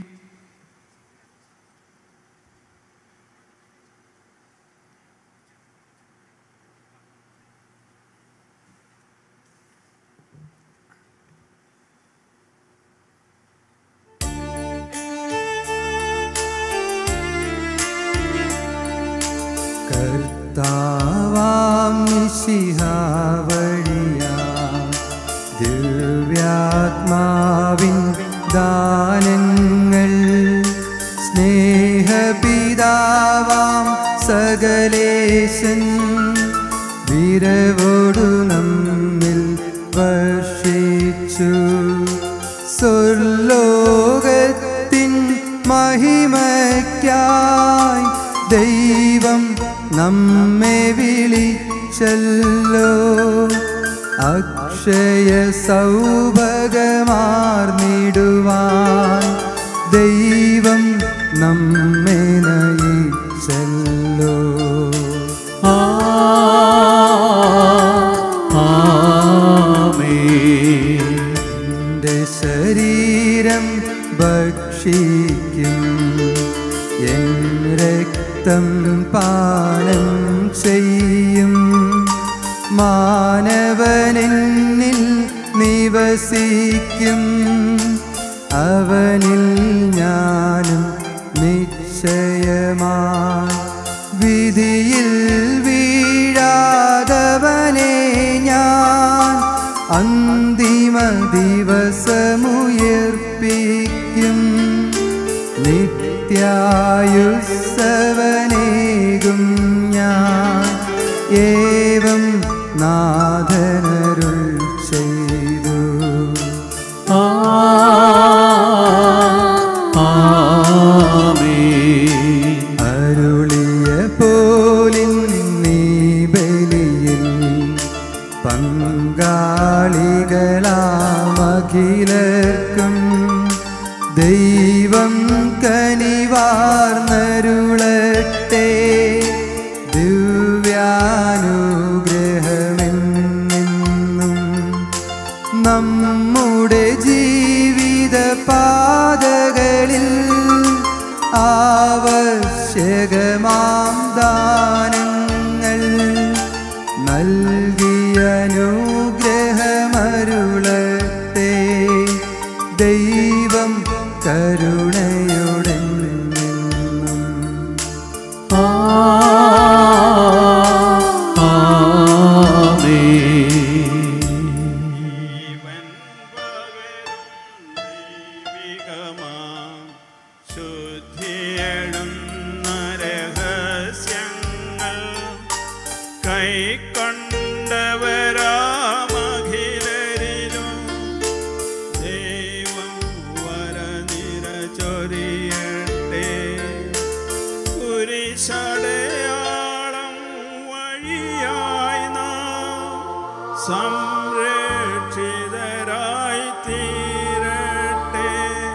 Speaker 7: കർത്താവാം മിശിഹാവഴിയാം ദിവ്യാത്മാവിൻ ദാനങ്ങൾ സ്നേഹപിതാവാം സകലേശൻ വിരവോടു നമ്മിൽ വർഷിച്ചു സ്വർലോകത്തിൻ മഹിമയ്ക്കായി ദൈവം നമ്മെ വിളിച്ചല്ലോ അക്ഷയ സൗഭഗമാർന്നിടുവാൻ ദൈവം നമ്മെ നയിച്ചല്ലോ എൻ്റെ ശരീരം ഭക്ഷിക്കും എൻ രക്തം പാനം ചെയ്യും മാനവനെന്നിൽ നിവസിക്കും അവനിൽ ഞാനും നിശ്ചയമായി വിധിയിൽ വീഴാതവനെ ഞാൻ അന്തിമ ദിവസമുയർപ്പിക്കും നിത്യായുസ്സവനേകും ഞാൻ ഏവം നാഥനരുൾ ചെയ്തു
Speaker 1: ആമേൻ
Speaker 7: പങ്കാളികളാമഖിലർക്കും ദൈവം കനിവാർന്നരുളട്ടെ ദിവ്യാനുഗ്രഹമെന്നും നമ്മുടെ ജീവിത പാതകളിൽ ആവശ്യകമാം ദാനങ്ങൾ നൽകിയ അനുഗ്രഹമരുളട്ടെ ദൈവം കരുണയുടെ
Speaker 5: ശുദ്ധിയെഴുന്ന രഹസ്യങ്ങൾ കൈക്കൊണ്ടവരാമഖിലരിലും ദൈവം വരനിര ചൊരിയട്ടെ കുരിശടയാളം വഴിയായി നാം സംരക്ഷിതരായി തീരട്ടെ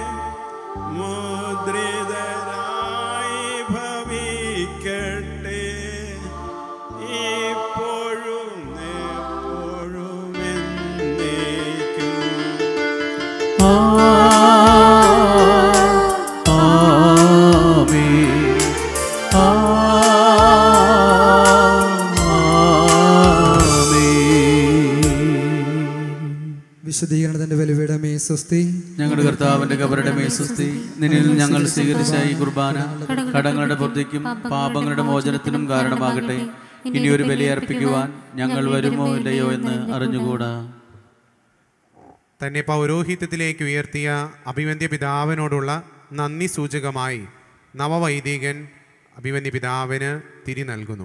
Speaker 5: മുദ്രിതരായി ഭവിക്കട്ടെ ഇപ്പോഴും എപ്പോഴും എന്നേക്കും
Speaker 7: വിശദീകരണത്തിന്റെ ബലിപീഠമേ സ്വസ്തി
Speaker 1: ഞങ്ങളുടെ കർത്താവിന്റെ കബരുടെ മേസ്വസ്തി നിന്നിൽ ഞങ്ങൾ സ്വീകരിച്ച ഈ കുർബാന കടങ്ങളുടെ ബുദ്ധിക്കും പാപങ്ങളുടെ മോചനത്തിനും കാരണമാകട്ടെ ഇനി ഒരു ബലി അർപ്പിക്കുവാൻ ഞങ്ങൾ വരുമോ ഇല്ലയോ എന്ന് അറിഞ്ഞുകൂടാ
Speaker 2: തന്നെ പൗരോഹിത്യത്തിലേക്ക് ഉയർത്തിയ അഭിവന്ദ്യ പിതാവിനോടുള്ള നന്ദി സൂചകമായി നവവൈദികൻ അഭിവന്ദ്യ പിതാവിന് തിരി നൽകുന്നു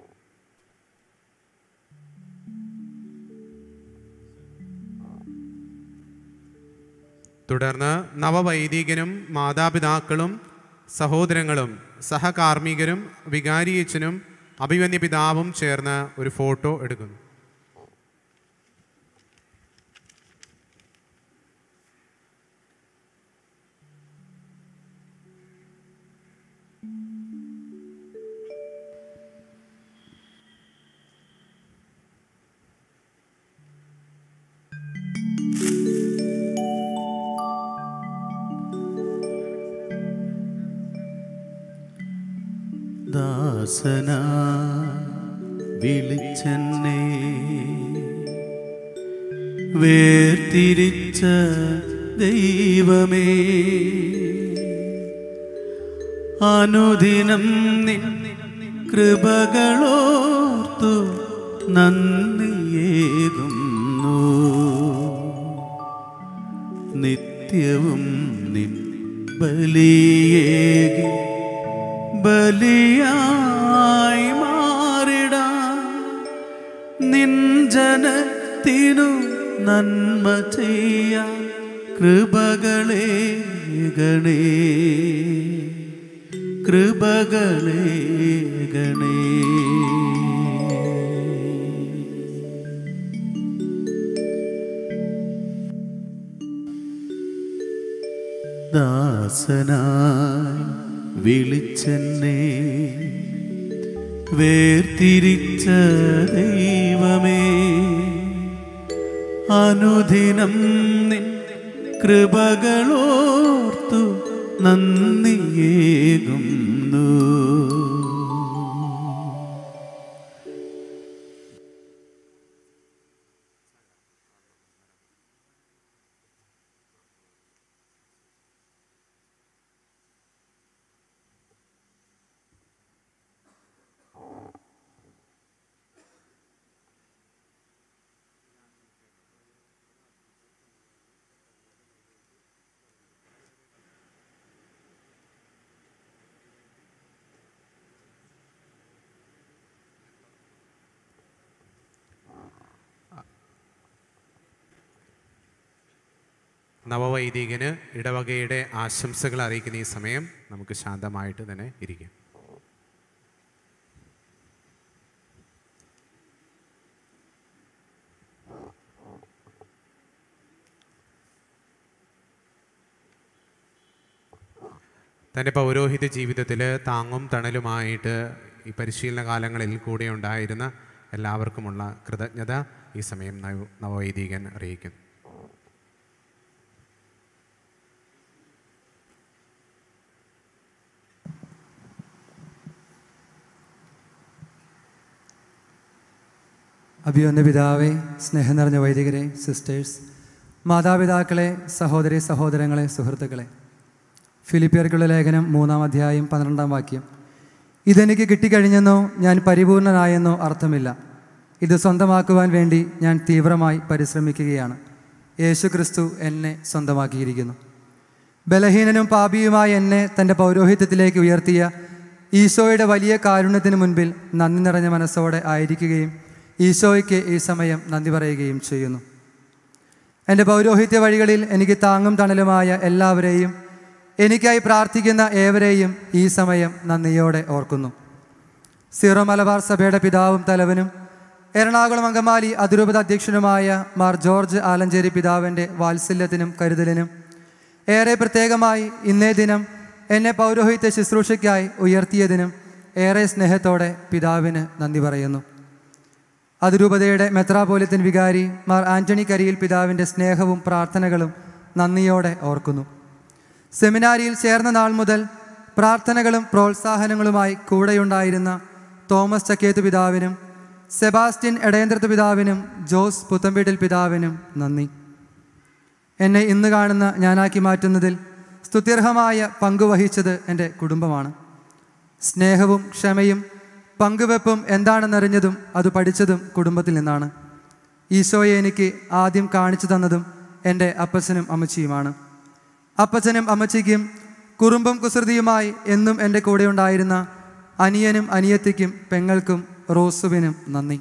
Speaker 2: തുടർന്ന് നവവൈദികനും മാതാപിതാക്കളും സഹോദരങ്ങളും സഹകാർമ്മികരും വികാരിയച്ചനും അഭിവന്യ പിതാവും ചേർന്ന് ഒരു ഫോട്ടോ എടുക്കുന്നു
Speaker 1: ദാസന വിളിച്ചെന്നെ വേർതിരിച്ച ദൈവമേ അനുദിനം നിൻ കൃപകളോർത്തു നന്ദിയേകുന്നു നിത്യവും നിൻ ബലിയേകി ബലിയായി മാറിടാൻ നിൻ ജനത്തിനു നന്മ ചെയ്യാൻ കൃപകളെ ഗണേ കൃപകളെ ഗണേ ദാസനായി വിളിച്ചെന്നെ വേർതിരിച്ച ദൈവമേ അനുദിനം നിൻ കൃപകളോർത്തു നന്ദിയേകുന്നു
Speaker 2: നവവൈദികന് ഇടവകയുടെ ആശംസകൾ അറിയിക്കുന്ന ഈ സമയം നമുക്ക് ശാന്തമായിട്ട് തന്നെ ഇരിക്കാം തൻ്റെ പൗരോഹിത ജീവിതത്തിൽ താങ്ങും തണലുമായിട്ട് ഈ പരിശീലന കാലങ്ങളിൽ കൂടെ ഉണ്ടായിരുന്ന എല്ലാവർക്കുമുള്ള കൃതജ്ഞത ഈ സമയം നവ നവവൈദികൻ അറിയിക്കുന്നു
Speaker 7: അഭിയൊന്ന പിതാവേ സ്നേഹം നിറഞ്ഞ വൈദികരെ സിസ്റ്റേഴ്സ് മാതാപിതാക്കളെ സഹോദരി സഹോദരങ്ങളെ സുഹൃത്തുക്കളെ ഫിലിപ്പിയർക്കുള്ള ലേഖനം മൂന്നാം അധ്യായം പന്ത്രണ്ടാം വാക്യം ഇതെനിക്ക് കിട്ടിക്കഴിഞ്ഞെന്നോ ഞാൻ പരിപൂർണനായെന്നോ അർത്ഥമില്ല ഇത് സ്വന്തമാക്കുവാൻ വേണ്ടി ഞാൻ തീവ്രമായി പരിശ്രമിക്കുകയാണ് യേശു ക്രിസ്തു എന്നെ സ്വന്തമാക്കിയിരിക്കുന്നു ബലഹീനനും പാപിയുമായ എന്നെ തൻ്റെ പൗരോഹിത്യത്തിലേക്ക് ഉയർത്തിയ ഈശോയുടെ വലിയ കാരുണ്യത്തിന് മുൻപിൽ നന്ദി നിറഞ്ഞ മനസ്സോടെ ആയിരിക്കുകയും ഈശോയ്ക്ക് ഈ സമയം നന്ദി പറയുകയും ചെയ്യുന്നു എൻ്റെ പൗരോഹിത്യ വഴികളിൽ എനിക്ക് താങ്ങും തണലുമായ എല്ലാവരെയും എനിക്കായി പ്രാർത്ഥിക്കുന്ന ഏവരെയും ഈ സമയം നന്ദിയോടെ ഓർക്കുന്നു സീറോ മലബാർ സഭയുടെ പിതാവും തലവനും എറണാകുളം അങ്കമാലി അതിരൂപത അധ്യക്ഷനുമായ മാർ ജോർജ് ആലഞ്ചേരി പിതാവിൻ്റെ വാത്സല്യത്തിനും കരുതലിനും ഏറെ പ്രത്യേകമായി ഇന്നേ ദിനം എന്നെ പൗരോഹിത്യ ശുശ്രൂഷയ്ക്കായി ഉയർത്തിയതിനും ഏറെ സ്നേഹത്തോടെ പിതാവിന് നന്ദി പറയുന്നു അതിരൂപതയുടെ മെത്രാപോലിത്തൻ വികാരി മാർ ആന്റണി കരിയിൽ പിതാവിൻ്റെ സ്നേഹവും പ്രാർത്ഥനകളും നന്ദിയോടെ ഓർക്കുന്നു സെമിനാരിയിൽ ചേർന്ന നാൾ മുതൽ പ്രാർത്ഥനകളും പ്രോത്സാഹനങ്ങളുമായി കൂടെയുണ്ടായിരുന്ന തോമസ് ചക്കേത്ത് പിതാവിനും സെബാസ്റ്റ്യൻ എടയന്ത്രത്ത് പിതാവിനും ജോസ് പുത്തമ്പീട്ടിൽ പിതാവിനും നന്ദി എന്നെ ഇന്ന് കാണുന്ന ഞാനാക്കി മാറ്റുന്നതിൽ സ്തുത്യർഹമായ പങ്കുവഹിച്ചത് എൻ്റെ കുടുംബമാണ് സ്നേഹവും ക്ഷമയും പങ്കുവെപ്പും എന്താണെന്നറിഞ്ഞതും അത് പഠിച്ചതും കുടുംബത്തിൽ നിന്നാണ് ഈശോയെ എനിക്ക് ആദ്യം കാണിച്ചു തന്നതും എൻ്റെ അപ്പച്ചനും അമ്മച്ചിയുമാണ് അപ്പച്ചനും അമ്മച്ചിക്കും കുറുമ്പും കുസൃതിയുമായി എന്നും എൻ്റെ കൂടെ ഉണ്ടായിരുന്ന അനിയനും അനിയത്തിക്കും പെങ്ങൾക്കും റോസുവിനും നന്ദി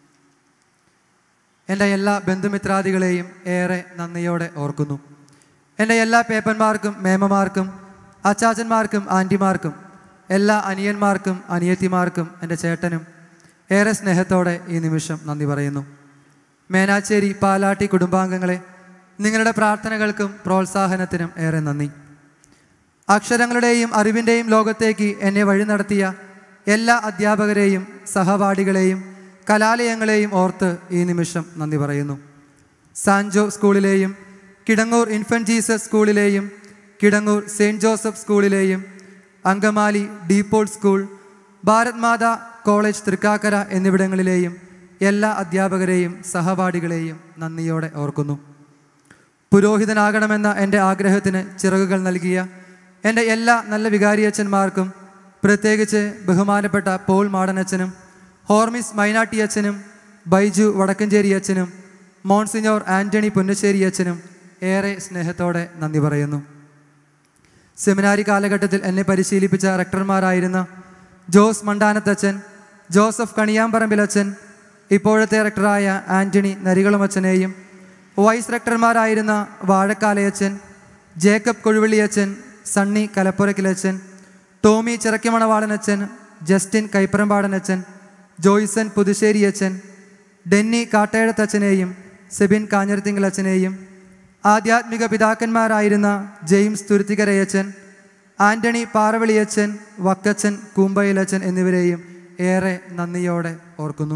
Speaker 7: എൻ്റെ എല്ലാ ബന്ധുമിത്രാദികളെയും ഏറെ നന്ദിയോടെ ഓർക്കുന്നു എൻ്റെ എല്ലാ പേപ്പന്മാർക്കും മേമമാർക്കും അച്ചാച്ചന്മാർക്കും ആൻറ്റിമാർക്കും എല്ലാ അനിയന്മാർക്കും അനിയത്തിമാർക്കും എൻ്റെ ചേട്ടനും ഏറെ സ്നേഹത്തോടെ ഈ നിമിഷം നന്ദി പറയുന്നു മേനാച്ചേരി പാലാട്ടി കുടുംബാംഗങ്ങളെ നിങ്ങളുടെ പ്രാർത്ഥനകൾക്കും പ്രോത്സാഹനത്തിനും ഏറെ നന്ദി അക്ഷരങ്ങളുടെയും അറിവിൻ്റെയും ലോകത്തേക്ക് എന്നെ വഴി നടത്തിയ എല്ലാ അധ്യാപകരെയും സഹപാഠികളെയും കലാലയങ്ങളെയും ഓർത്ത് ഈ നിമിഷം നന്ദി പറയുന്നു സാൻജോ സ്കൂളിലെയും കിടങ്ങൂർ ഇൻഫൻറ്റ് ജീസസ് സ്കൂളിലെയും കിടങ്ങൂർ സെയിൻറ്റ് ജോസഫ് സ്കൂളിലെയും Angamaly DePaul school Bharat Mata college Thrikkakara എന്നിവിടങ്ങളിലെയും എല്ലാ അധ്യാപകരെയും സഹപാഠികളെയും നന്ദിയോടെ ഓർക്കുന്നു പുരോഹിതനാകണമെന്ന എൻ്റെ ആഗ്രഹത്തിന് ചിറകുകൾ നൽകിയ എൻ്റെ എല്ലാ നല്ല വികാരിയച്ഛന്മാർക്കും പ്രത്യേകിച്ച് ബഹുമാനപ്പെട്ട പോൾ മാടനച്ഛനും ഹോർമിസ് മൈനാട്ടി അച്ഛനും ബൈജു വടക്കഞ്ചേരി അച്ഛനും മോൺസിഞ്ഞോർ ആൻ്റണി പുന്നശ്ശേരി അച്ഛനും ഏറെ സ്നേഹത്തോടെ നന്ദി പറയുന്നു സെമിനാരി കാലഘട്ടത്തിൽ എന്നെ പരിശീലിപ്പിച്ച റക്ടർമാരായിരുന്ന ജോസ് മണ്ടാനത്തച്ഛൻ ജോസഫ് കണിയാമ്പറമ്പിലച്ഛൻ ഇപ്പോഴത്തെ റക്ടറായ ആൻ്റണി നരികളുമച്ഛനെയും വൈസ് റക്ടർമാരായിരുന്ന വാഴക്കാലയച്ചൻ ജേക്കബ് കൊഴുവള്ളിയച്ചൻ സണ്ണി കലപ്പുരക്കിലച്ചൻ ടോമി ചിറക്കിമണവാളനച്ചൻ ജസ്റ്റിൻ കൈപ്പറമ്പാടനച്ചൻ ജോയ്സൺ പുതുശ്ശേരിയച്ചൻ ഡെന്നി കാട്ടേഴത്തച്ഛനെയും സെബിൻ കാഞ്ഞിരത്തിങ്കലച്ഛനെയും ആധ്യാത്മിക പിതാക്കന്മാരായിരുന്ന ജെയിംസ് തുരുത്തിക്കരയച്ചൻ ആന്റണി പാറവിളിയച്ചൻ വക്കച്ചൻ കൂമ്പയിലച്ചൻ എന്നിവരെയും ഏറെ നന്ദിയോടെ ഓർക്കുന്നു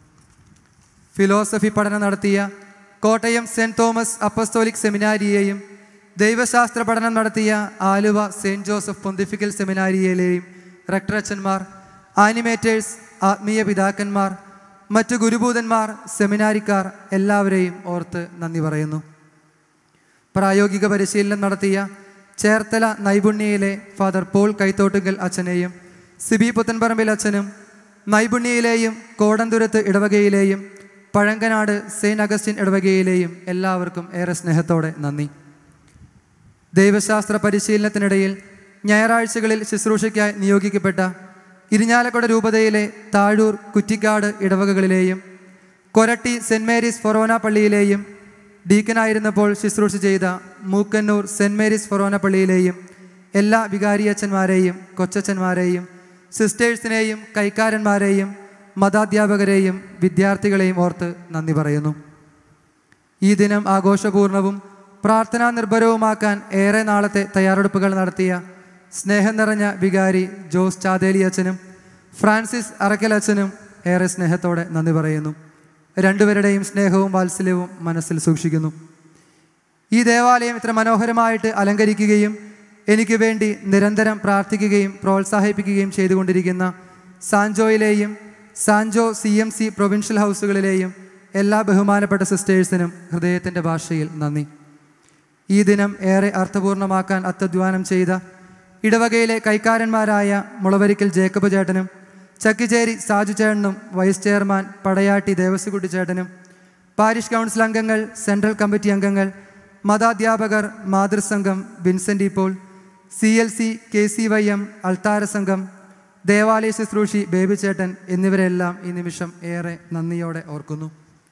Speaker 7: ഫിലോസഫി പഠനം നടത്തിയ കോട്ടയം സെൻറ് തോമസ് അപ്പസ്തോലിക് സെമിനാരിയെയും ദൈവശാസ്ത്ര പഠനം നടത്തിയ ആലുവ സെയിൻറ്റ് ജോസഫ് പൊന്തിഫിക്കൽ സെമിനാരിയിലെയും റക്ടറച്ചന്മാർ ആനിമേറ്റേഴ്സ് ആത്മീയ പിതാക്കന്മാർ മറ്റു ഗുരുഭൂതന്മാർ സെമിനാരിക്കാർ എല്ലാവരെയും ഓർത്ത് നന്ദി പറയുന്നു പ്രായോഗിക പരിശീലനം നടത്തിയ ചേർത്തല നൈപുണ്യയിലെ ഫാദർ പോൾ കൈത്തോട്ടുകൽ അച്ഛനെയും സിബി പുത്തൻപറമ്പിൽ അച്ഛനും നൈപുണ്യയിലെയും കോടന്തുരത്ത് ഇടവകയിലെയും പഴങ്കനാട് സെയിൻറ്റ് അഗസ്റ്റിൻ ഇടവകയിലെയും എല്ലാവർക്കും ഏറെ സ്നേഹത്തോടെ നന്ദി ദൈവശാസ്ത്ര പരിശീലനത്തിനിടയിൽ ഞായറാഴ്ചകളിൽ ശുശ്രൂഷയ്ക്കായി നിയോഗിക്കപ്പെട്ട ഇരിഞ്ഞാലക്കുട രൂപതയിലെ താഴൂർ കുറ്റിക്കാട് ഇടവകകളിലെയും കൊരട്ടി സെൻറ് മേരീസ് ഫൊറോന പള്ളിയിലെയും ഡീക്കനായിരുന്നപ്പോൾ ശുശ്രൂഷ ചെയ്ത മൂക്കന്നൂർ സെൻറ് മേരീസ് ഫൊറോന പള്ളിയിലെയും എല്ലാ വികാരിയച്ഛന്മാരെയും കൊച്ചച്ഛന്മാരെയും സിസ്റ്റേഴ്സിനെയും കൈക്കാരന്മാരെയും മതാധ്യാപകരെയും വിദ്യാർത്ഥികളെയും ഓർത്ത് നന്ദി പറയുന്നു ഈ ദിനം ആഘോഷപൂർണവും പ്രാർത്ഥനാ നിർഭരവുമാക്കാൻ ഏറെ നാളത്തെ തയ്യാറെടുപ്പുകൾ നടത്തിയ സ്നേഹം നിറഞ്ഞ വികാരി ജോസ് ചാതേലി അച്ഛനും ഫ്രാൻസിസ് അറക്കൽ അച്ഛനും ഏറെ സ്നേഹത്തോടെ നന്ദി പറയുന്നു രണ്ടുപേരുടെയും സ്നേഹവും വാത്സല്യവും മനസ്സിൽ സൂക്ഷിക്കുന്നു ഈ ദേവാലയം ഇത്ര മനോഹരമായിട്ട് അലങ്കരിക്കുകയും എനിക്ക് വേണ്ടി നിരന്തരം പ്രാർത്ഥിക്കുകയും പ്രോത്സാഹിപ്പിക്കുകയും ചെയ്തുകൊണ്ടിരിക്കുന്ന സാൻജോയിലെയും Sanjo C M C provincial ഹൗസുകളിലെയും എല്ലാ ബഹുമാനപ്പെട്ട സിസ്റ്റേഴ്സിനും ഹൃദയത്തിൻ്റെ ഭാഷയിൽ നന്ദി ഈ ദിനം ഏറെ അർത്ഥപൂർണമാക്കാൻ അത്യധ്വാനം ചെയ്ത ഇടവകയിലെ കൈക്കാരന്മാരായ മുളവരിക്കൽ ജേക്കബ് ചേട്ടനും ചക്കിച്ചേരി സാജു ചേട്ടനും വൈസ് ചെയർമാൻ പടയാട്ടി ദേവസ്വകുട്ടി ചേട്ടനും പാരിഷ് കൗൺസിൽ അംഗങ്ങൾ സെൻട്രൽ കമ്മിറ്റി അംഗങ്ങൾ മതാധ്യാപകർ മാതൃസംഘം വിൻസെൻ്റ് ഇപ്പോൾ C L C K C Y M അൾത്താര സംഘം ദേവാലയ ശുശ്രൂഷി ബേബിച്ചേട്ടൻ എന്നിവരെല്ലാം ഈ നിമിഷം ഏറെ നന്ദിയോടെ ഓർക്കുന്നു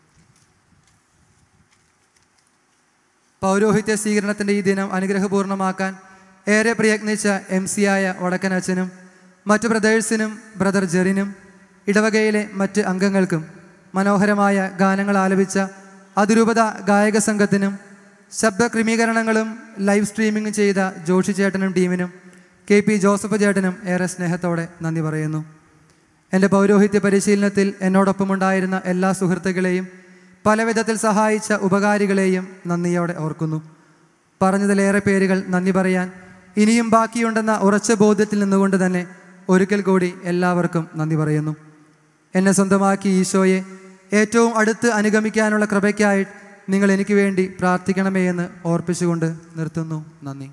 Speaker 7: പൗരോഹിത്യ സ്വീകരണത്തിൻ്റെ ഈ ദിനം അനുഗ്രഹപൂർണ്ണമാക്കാൻ ഏറെ പ്രയത്നിച്ച എം സി ആയ വടക്കനച്ഛനും മറ്റു ബ്രദേഴ്സിനും ബ്രദർ ജെറിനും ഇടവകയിലെ മറ്റ് അംഗങ്ങൾക്കും മനോഹരമായ ഗാനങ്ങൾ ആലപിച്ച അതിരൂപത ഗായക സംഘത്തിനും ശബ്ദ ക്രമീകരണങ്ങളും ലൈവ് സ്ട്രീമിംഗ് ചെയ്ത ജോഷി ചേട്ടനും ടീമിനും കെ പി ജോസഫ് ചേട്ടനും ഏറെ സ്നേഹത്തോടെ നന്ദി പറയുന്നു എൻ്റെ പൗരോഹിത്യ പരിശീലനത്തിൽ എന്നോടൊപ്പമുണ്ടായിരുന്ന എല്ലാ സുഹൃത്തുക്കളെയും പല വിധത്തിൽ സഹായിച്ച ഉപകാരികളെയും നന്ദിയോടെ ഓർക്കുന്നു പറഞ്ഞതിലേറെ പേരുകൾ നന്ദി പറയാൻ ഇനിയും ബാക്കിയുണ്ടെന്ന ഉറച്ച ബോധ്യത്തിൽ നിന്നുകൊണ്ട് തന്നെ ഒരിക്കൽ കൂടി എല്ലാവർക്കും നന്ദി പറയുന്നു എന്നെ സ്വന്തമാക്കി ഈശോയെ ഏറ്റവും അടുത്ത് അനുഗമിക്കാനുള്ള കൃപയ്ക്കായി നിങ്ങൾ എനിക്ക് വേണ്ടി പ്രാർത്ഥിക്കണമേ എന്ന് ഓർപ്പിച്ചുകൊണ്ട് നിർത്തുന്നു നന്ദി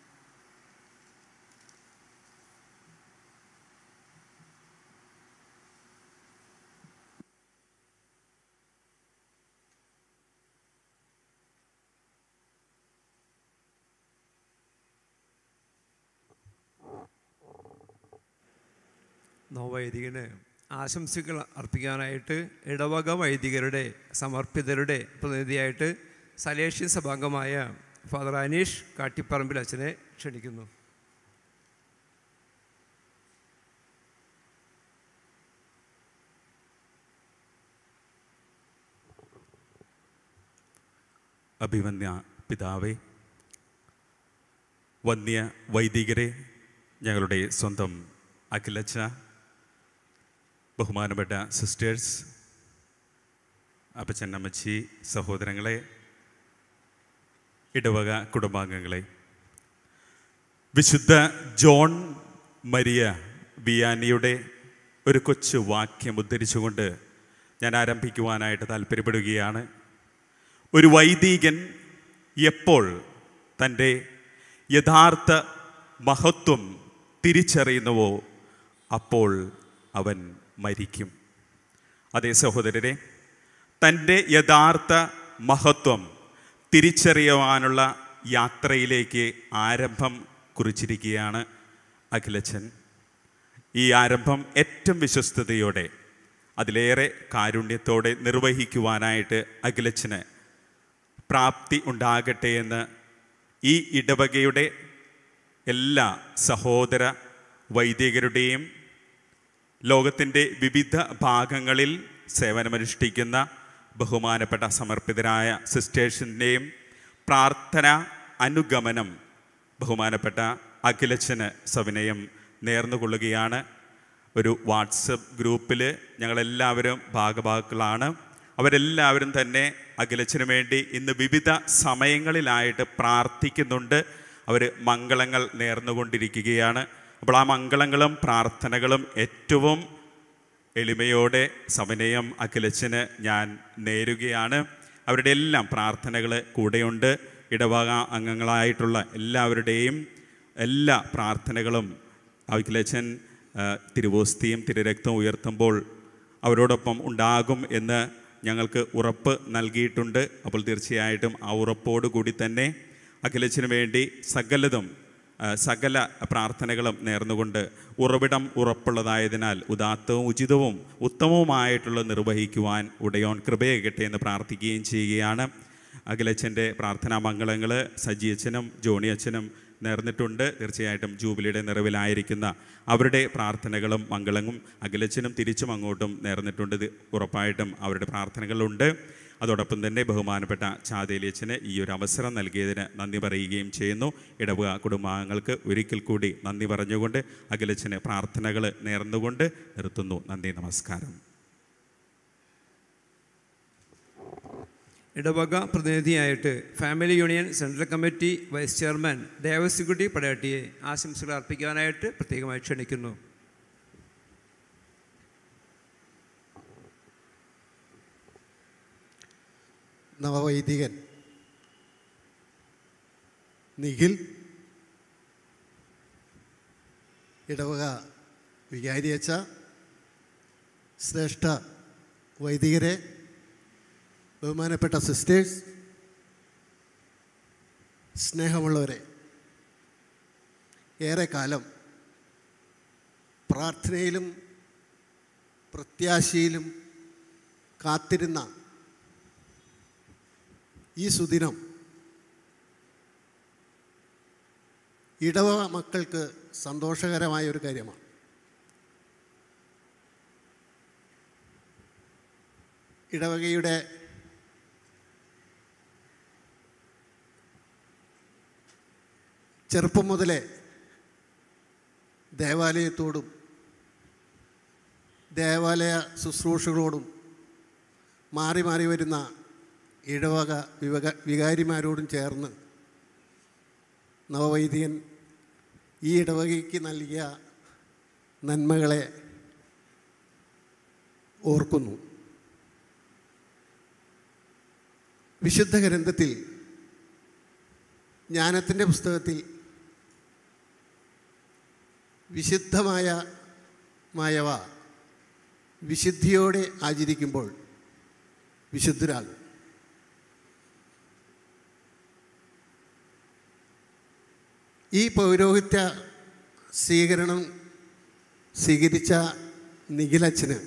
Speaker 16: നവവൈദികന് ആശംസകൾ അർപ്പിക്കാനായിട്ട് ഇടവക വൈദികരുടെ സമർപ്പിതരുടെ പ്രതിനിധിയായിട്ട് സലേഷ്യൻ സഭാംഗമായ ഫാദർ അനീഷ് കാട്ടിപ്പറമ്പിൽ അച്ഛനെ ക്ഷണിക്കുന്നു
Speaker 17: അഭിമന്യ പിതാവേ വന്യ വൈദികരെ ഞങ്ങളുടെ സ്വന്തം അഖിലച്ച ബഹുമാനപ്പെട്ട സിസ്റ്റേഴ്സ് അപ്പച്ചൻ അമ്മച്ചി സഹോദരങ്ങളെ ഇടവക കുടുംബാംഗങ്ങളെ വിശുദ്ധ ജോൺ മരിയ ബിയാനിയുടെ ഒരു കൊച്ചു വാക്യം ഉദ്ധരിച്ചുകൊണ്ട് ഞാൻ ആരംഭിക്കുവാനായിട്ട് താല്പര്യപ്പെടുകയാണ് ഒരു വൈദികൻ എപ്പോൾ തൻ്റെ യഥാർത്ഥ മഹത്വം തിരിച്ചറിയുന്നുവോ അപ്പോൾ അവൻ മരിക്കും അതേ സഹോദരരെ തൻ്റെ യഥാർത്ഥ മഹത്വം തിരിച്ചറിയുവാനുള്ള യാത്രയിലേക്ക് ആരംഭം കുറിച്ചിരിക്കുകയാണ് അഖിലച്ചൻ ഈ ആരംഭം ഏറ്റവും വിശ്വസ്തയോടെ അതിലേറെ കാരുണ്യത്തോടെ നിർവഹിക്കുവാനായിട്ട് അഖിലച്ചന് പ്രാപ്തി ഉണ്ടാകട്ടെ എന്ന് ഈ ഇടവകയുടെ എല്ലാ സഹോദര വൈദികരുടെയും ലോകത്തിൻ്റെ വിവിധ ഭാഗങ്ങളിൽ സേവനമനുഷ്ഠിക്കുന്ന ബഹുമാനപ്പെട്ട സമർപ്പിതരായ സിസ്റ്റേഴ്സിൻ്റെയും പ്രാർത്ഥന അനുഗമനം ബഹുമാനപ്പെട്ട അഖിലച്ചന് സവിനയം നേർന്നുകൊള്ളുകയാണ് ഒരു വാട്സപ്പ് ഗ്രൂപ്പിൽ ഞങ്ങളെല്ലാവരും ഭാഗഭാക്കുകളാണ് അവരെല്ലാവരും തന്നെ അഖിലച്ചന് വേണ്ടി ഇന്ന് വിവിധ സമയങ്ങളിലായിട്ട് പ്രാർത്ഥിക്കുന്നുണ്ട് അവർ മംഗളങ്ങൾ നേർന്നുകൊണ്ടിരിക്കുകയാണ് അപ്പോൾ ആ മംഗളങ്ങളും പ്രാർത്ഥനകളും ഏറ്റവും എളിമയോടെ സമനയം അഖിലച്ചന് ഞാൻ നേരുകയാണ് അവരുടെ എല്ലാം പ്രാർത്ഥനകൾ കൂടെയുണ്ട് ഇടവക അംഗങ്ങളായിട്ടുള്ള എല്ലാവരുടെയും എല്ലാ പ്രാർത്ഥനകളും അഖിലച്ചൻ ആ, തിരുവോസ്തിയും തിരുരക്തവും ഉയർത്തുമ്പോൾ അവരോടൊപ്പം ഉണ്ടാകും എന്ന് ഞങ്ങൾക്ക് ഉറപ്പ് നൽകിയിട്ടുണ്ട് അപ്പോൾ തീർച്ചയായിട്ടും ആ ഉറപ്പോടു കൂടി തന്നെ അഖിലച്ചന് വേണ്ടി സകലതും ആ, സകല പ്രാർത്ഥനകളും നേർന്നുകൊണ്ട് ഉറവിടം ഉറപ്പുള്ളതായതിനാൽ ഉദാത്തവും ഉചിതവും ഉത്തമവുമായിട്ടുള്ള നിർവഹിക്കുവാൻ ഉടയോൻ കൃപയാകട്ടെ എന്ന് പ്രാർത്ഥിക്കുകയും ചെയ്യുകയാണ് അഖിലച്ചൻ്റെ പ്രാർത്ഥനാ മംഗളങ്ങൾ സജി അച്ഛനും ജോണി അച്ഛനും നേർന്നിട്ടുണ്ട് തീർച്ചയായിട്ടും ജൂബിലിയുടെ നിറവിലായിരിക്കുന്ന അവരുടെ പ്രാർത്ഥനകളും മംഗളവും അഖിലച്ചനും തിരിച്ചും അങ്ങോട്ടും നേർന്നിട്ടുണ്ട് ഇത് ഉറപ്പായിട്ടും അവരുടെ പ്രാർത്ഥനകളുണ്ട് അതോടൊപ്പം തന്നെ ബഹുമാനപ്പെട്ട ചാതേലിയച്ചന് ഈ ഒരു അവസരം നൽകിയതിന് നന്ദി പറയുകയും ചെയ്യുന്നു ഇടവക കുടുംബാംഗങ്ങൾക്ക് ഒരിക്കൽ കൂടി നന്ദി പറഞ്ഞുകൊണ്ട് അഖിലച്ചന് പ്രാർത്ഥനകൾ നേർന്നുകൊണ്ട് നിർത്തുന്നു നന്ദി നമസ്കാരം
Speaker 16: ഇടവക പ്രതിനിധിയായിട്ട് family union central committee vice chairman Devassykutty പടയാട്ടിയെ ആശംസകൾ അർപ്പിക്കാനായിട്ട് പ്രത്യേകമായി ക്ഷണിക്കുന്നു
Speaker 18: നവവൈദികൻ നിഖിൽ ഇടവക വികാരിയച്ച ശ്രേഷ്ഠ വൈദികരെ ബഹുമാനപ്പെട്ട സിസ്റ്റേഴ്സ് സ്നേഹമുള്ളവരെ ഏറെക്കാലം പ്രാർത്ഥനയിലും പ്രത്യാശയിലും കാത്തിരുന്ന ഈ സുദിനം ഇടവ മക്കൾക്ക് സന്തോഷകരമായ ഒരു കാര്യമാണ് ഇടവകയുടെ ചെറുപ്പം മുതലേ ദേവാലയത്തോടും ദേവാലയ ശുശ്രൂഷകളോടും മാറി മാറി വരുന്ന ഇടവക വിവക വികാരിമാരോടും ചേർന്ന് നവവൈദികൻ ഈ ഇടവകയ്ക്ക് നൽകിയ നന്മകളെ ഓർക്കുന്നു വിശുദ്ധ ഗ്രന്ഥത്തിൽ ജ്ഞാനത്തിൻ്റെ പുസ്തകത്തിൽ വിശുദ്ധമായ മായവ വിശുദ്ധിയോടെ ആചരിക്കുമ്പോൾ വിശുദ്ധരാകും ഈ പൗരോഹിത്യ സ്വീകരണം സ്വീകരിച്ച നിഖിലച്ചന്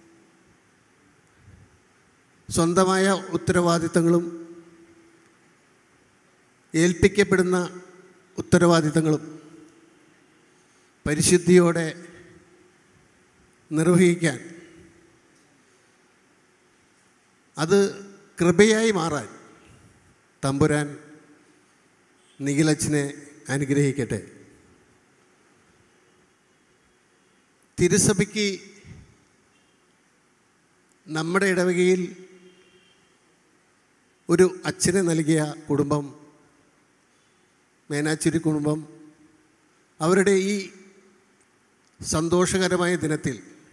Speaker 18: സ്വന്തമായ ഉത്തരവാദിത്തങ്ങളും ഏൽപ്പിക്കപ്പെടുന്ന ഉത്തരവാദിത്തങ്ങളും പരിശുദ്ധിയോടെ നിർവഹിക്കാൻ അത് കൃപയായി മാറാൻ തമ്പുരാൻ നിഖിലച്ചനെ അനുഗ്രഹിക്കട്ടെ തിരുസഭയ്ക്ക് നമ്മുടെ ഇടവകയിൽ ഒരു അച്ഛനെ നൽകിയ കുടുംബം മേനാച്ചിരി കുടുംബം അവരുടെ ഈ സന്തോഷകരമായ ദിനത്തിൽ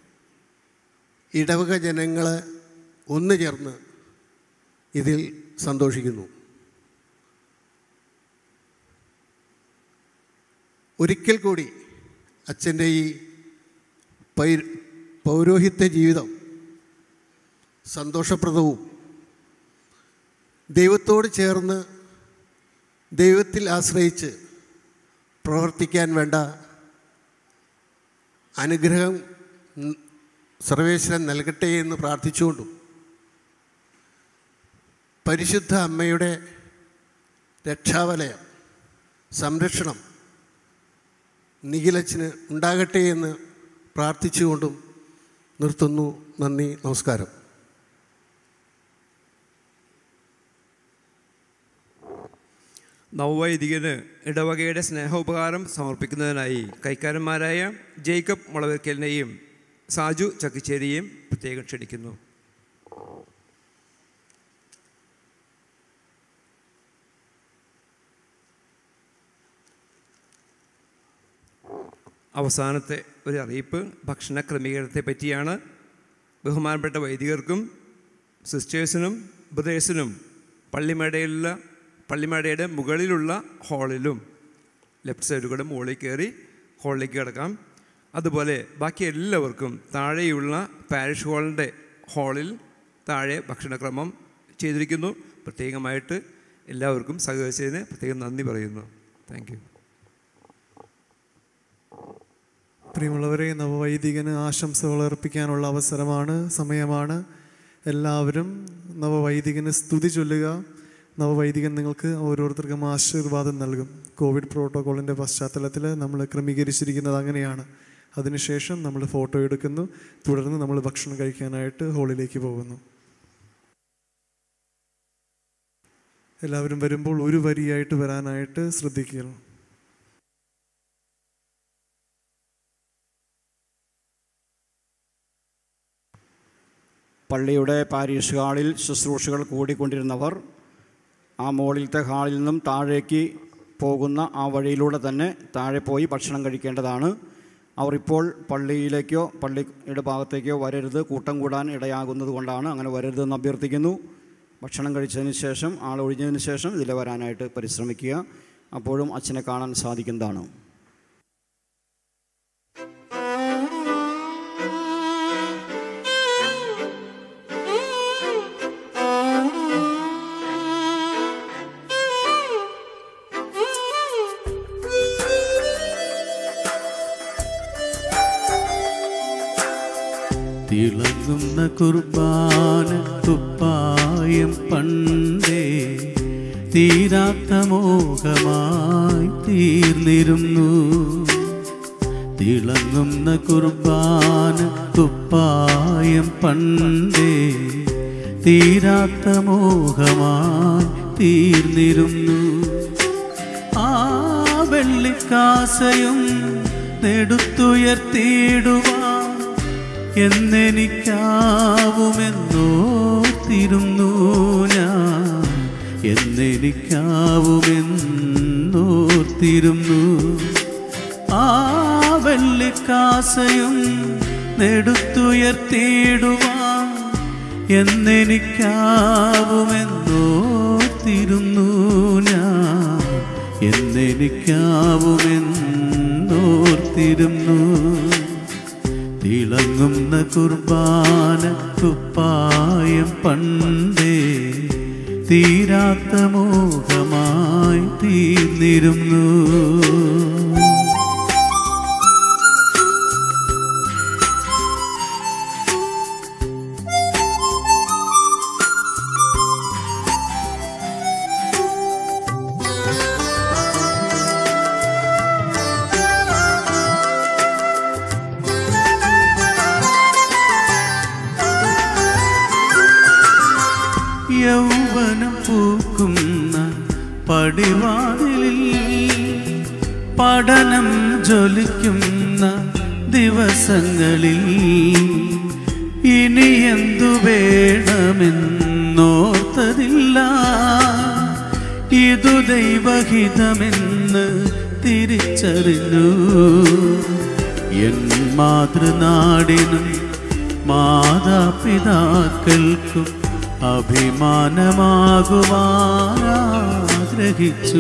Speaker 18: ഇടവക ജനങ്ങൾ ഒന്നു ചേർന്ന് ഇതിൽ സന്തോഷിക്കുന്നു ഒരിക്കൽ കൂടി അച്ഛൻ്റെ ഈ പൈ പൗരോഹിത്യ ജീവിതം സന്തോഷപ്രദവും ദൈവത്തോട് ചേർന്ന് ദൈവത്തിൽ ആശ്രയിച്ച് പ്രവർത്തിക്കാൻ വേണ്ട അനുഗ്രഹം ന- സർവേശ്വരൻ നൽകട്ടെ എന്ന് പ്രാർത്ഥിച്ചുകൊണ്ടും പരിശുദ്ധ അമ്മയുടെ രക്ഷാവലയം സംരക്ഷണം നിഖിലച്ചിന് ഉണ്ടാകട്ടെ എന്ന് പ്രാർത്ഥിച്ചുകൊണ്ടും നിർത്തുന്നു നന്ദി നമസ്കാരം
Speaker 16: നവവൈദികന് ഇടവകയുടെ സ്നേഹോപകാരം സമർപ്പിക്കുന്നതിനായി കൈക്കാരന്മാരായ ജേക്കബ് മുളവക്കലിനെയും സാജു ചക്കിച്ചേരിയെയും പ്രത്യേകം ക്ഷണിക്കുന്നു അവസാനത്തെ ഒരു അറിയിപ്പ് ഭക്ഷണ ക്രമീകരണത്തെ പറ്റിയാണ് ബഹുമാനപ്പെട്ട വൈദികർക്കും സിസ്റ്റേഴ്സിനും ബ്രദേഴ്സിനും പള്ളിമേടയിലുള്ള പള്ളിമേടയുടെ മുകളിലുള്ള ഹാളിലും ലെഫ്റ്റ് സൈഡിൽ കൂടെ മുകളിൽ കയറി ഹാളിലേക്ക് കിടക്കാം അതുപോലെ ബാക്കി എല്ലാവർക്കും താഴെയുള്ള പാരിഷ് ഹാളിൻ്റെ ഹാളിൽ താഴെ ഭക്ഷണക്രമം ചെയ്തിരിക്കുന്നു പ്രത്യേകമായിട്ട് എല്ലാവർക്കും സഹകരിച്ചതിന് പ്രത്യേകം നന്ദി പറയുന്നു താങ്ക് യു
Speaker 11: പ്രിയമുള്ളവരെ നവവൈദികന് ആശംസകൾ അർപ്പിക്കാനുള്ള അവസരമാണ് സമയമാണ് എല്ലാവരും നവവൈദികന് സ്തുതി ചൊല്ലുക നവവൈദികൻ നിങ്ങൾക്ക് ഓരോരുത്തർക്കും ആശീർവാദം നൽകും കോവിഡ് പ്രോട്ടോക്കോളിൻ്റെ പശ്ചാത്തലത്തിൽ നമ്മൾ ക്രമീകരിച്ചിരിക്കുന്നത് അങ്ങനെയാണ് അതിനുശേഷം നമ്മൾ ഫോട്ടോ എടുക്കുന്നു തുടർന്ന് നമ്മൾ ഭക്ഷണം കഴിക്കാനായിട്ട് ഹാളിലേക്ക് പോകുന്നു
Speaker 19: എല്ലാവരും വരുമ്പോൾ ഒരു വരിയായിട്ട് വരാനായിട്ട് ശ്രദ്ധിക്കുക
Speaker 4: പള്ളിയുടെ പാരീഷ് ഹാളിൽ ശുശ്രൂഷകൾ കൂടിക്കൊണ്ടിരുന്നവർ ആ മുകളിലത്തെ ഹാളിൽ നിന്നും താഴേക്ക് പോകുന്ന ആ വഴിയിലൂടെ തന്നെ താഴെ പോയി ഭക്ഷണം കഴിക്കേണ്ടതാണ് അവർ ഇപ്പോൾ പള്ളിയിലേക്കോ പള്ളിയുടെ ഭാഗത്തേക്കോ വരരുത് കൂട്ടം കൂടാൻ ഇടയാകുന്നത് കൊണ്ടാണ് അങ്ങനെ വരരുതെന്ന് അഭ്യർത്ഥിക്കുന്നു ഭക്ഷണം കഴിച്ചതിന് ശേഷം ആൾ ഒഴിഞ്ഞതിന് ശേഷം ഇതിൽ വരാനായിട്ട് പരിശ്രമിക്കുക അപ്പോഴും അച്ഛനെ കാണാൻ സാധിക്കുന്നതാണ്
Speaker 1: തിളങ്ങുന്ന കുർബാന കുപ്പായം പണ്ടേ തീരാത്ത മോഹമായി തീർന്നിരുന്നു തിളങ്ങുന്ന കുർബാന കുപ്പായം പണ്ടേ തീരാത്ത മോഹമായി തീർന്നിരുന്നു ആ വെള്ളിക്കാസയും നെടുത്തുയർത്തിയിടുവാൻ എന്നെനിക്കാവുമെന്നോർത്തിരുന്നു ഞാൻ എന്നെനിക്കാവുമെന്നോർത്തിരുന്നു ആ വെള്ളിക്കാസയും നെടുത്തുയർത്തിയിടുവാൻ എന്നെനിക്കാവുമെന്നോർത്തിരുന്നു ഞാൻ എന്നെനിക്കാവുമെന്നോർത്തിരുന്നു തിളങ്ങുന്ന കുർബാന കുപ്പായം പണ്ടേ തീരാത്ത മോഹമായി തീർന്നിരുന്നു യൗവനം പൂക്കുന്ന പടിവാതിലിൽ പഠനം ജ്വലിക്കുന്ന ദിവസങ്ങളിൽ ഇനി എന്തു വേണമെന്നോർത്തതില്ല ഇതു ദൈവഹിതമെന്ന് തിരിച്ചറിഞ്ഞു എൻ മാതൃനാടിനും മാതാപിതാക്കൾക്കും അഭിമാനമാകുവാനാഗ്രഹിച്ചു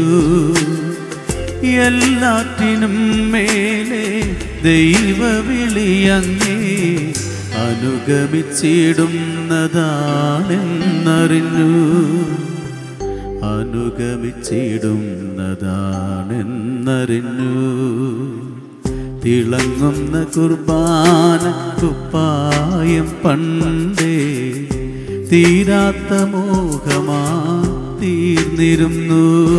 Speaker 1: എല്ലാറ്റിനും മേലെ ദൈവവിളിയങ്ങേ അനുഗമിച്ചിടുന്നതാണെന്നറിഞ്ഞു അനുഗമിച്ചിടുന്നതാണെന്നറിഞ്ഞു തിളങ്ങുന്ന കുർബാന കുപ്പായം പണ്ടേ തീരാത്ത മോഹമാ തീർന്നിരുന്നു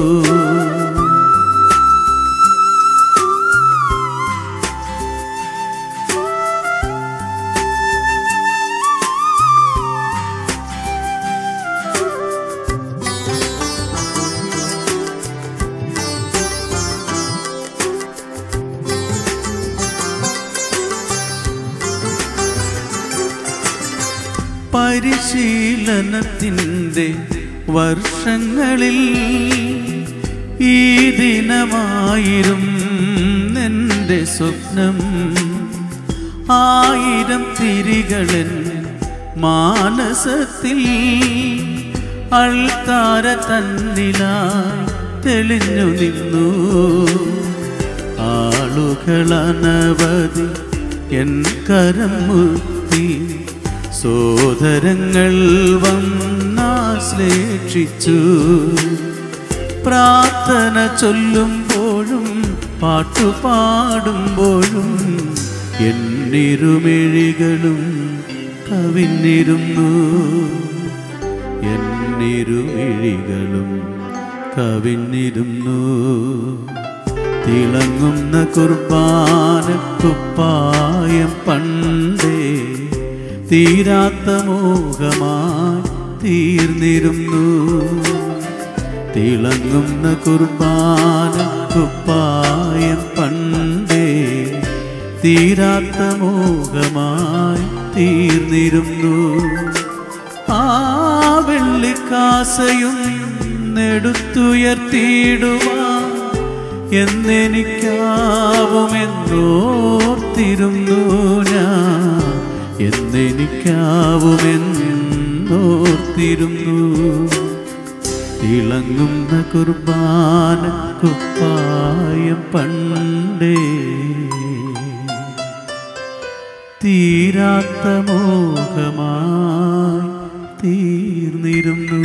Speaker 1: പരിശീലനത്തിൻ്റെ വർഷങ്ങളിൽ ഈ ദിനമായിരും എൻ്റെ സ്വപ്നം ആയിരം തിരികളൻ മാനസത്തിൽ അൾത്താര തന്നിലായി തെളിഞ്ഞു നിന്നു ആളുകളനവധി എൻ കരം മുത്തി സോദരങ്ങൾ വന്നാശ്ലേഷിച്ചു പ്രാർത്ഥന ചൊല്ലുമ്പോഴും പാട്ടുപാടുമ്പോഴും എന്നിരുമിഴികളും കവിഞ്ഞിരുന്നു എന്നിരുമിഴികളും കവിഞ്ഞിരുന്നു തിളങ്ങുന്ന കുർബാന കുപ്പായം പണ്ടേ തീരാത്ത മോഹമായി തീർന്നിരുന്നു തിളങ്ങുന്ന കുർബാന കുപ്പായം പണ്ടേ തീരാത്ത മോഹമായി തീർന്നിരുന്നു ആ വെള്ളിക്കാസയും നെടുത്തുയർത്തിയിടുവാൻ എന്നെനിക്കാവുമെന്നോർത്തിരുന്നു ഞാൻ എന്നെനിക്കാവുമെന്നോർത്തിരുന്നു തിളങ്ങുന്ന കുർബാന കുപ്പായം പണ്ടേ തീരാത്ത മോഹമായി തീർന്നിരുന്നു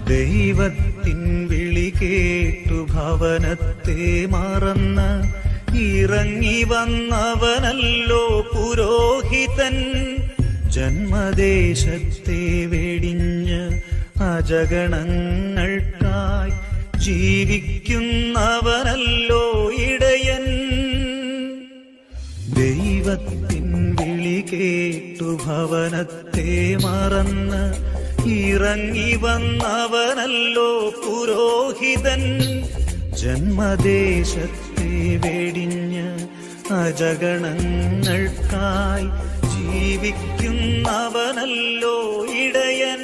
Speaker 20: ദൈവത്തിൻ വിളി കേട്ടു ഭവനത്തെ മറന്ന് ഇറങ്ങി വന്നവനല്ലോ പുരോഹിതൻ ജന്മദേശത്തെ വെടിഞ്ഞ് അജഗണങ്ങൾക്കായി ജീവിക്കുന്നവനല്ലോ ഇടയൻ ദൈവത്തിൻ വിളി കേട്ടു ഭവനത്തെ മറന്ന് ഇറങ്ങി വന്നവനല്ലോ പുരോഹിതൻ ജന്മദേശത്തെ വെടിഞ്ഞ് അജഗണങ്ങൾക്കായി ജീവിക്കുന്നവനല്ലോ ഇടയൻ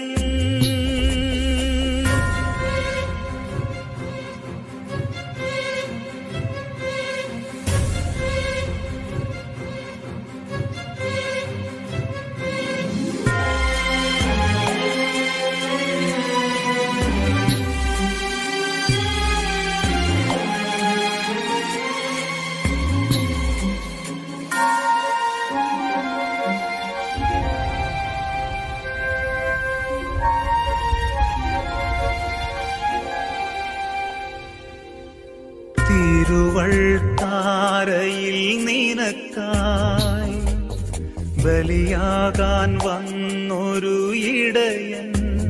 Speaker 20: തിരുവൾത്താരയിൽ നിനക്കായി ബലിയാകാൻ വന്നൊരു ഇടയൻ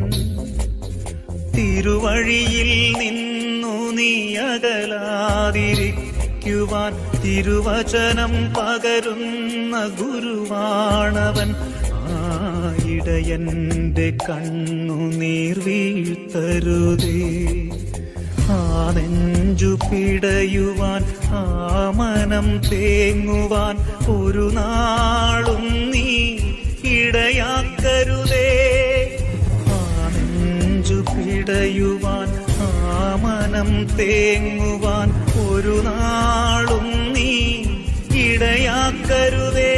Speaker 20: തിരുവഴിയിൽ നിന്നു നീ അകലാതിരിക്കുവാൻ തിരുവചനം പകരുന്ന ഗുരുവാണവൻ ആ ഇടയന്റെ കണ്ണു നീർ വീഴ്ത്തരുതേ ആ നെഞ്ചു പിടയുവാൻ ആ മനം തേങ്ങുവാൻ ഒരു നാളും നീ ഇടയാക്കരുതേ ആ നെഞ്ചു പിടയുവാൻ ആ മനം തേങ്ങുവാൻ ഒരു നാളും നീ ഇടയാക്കരുതേ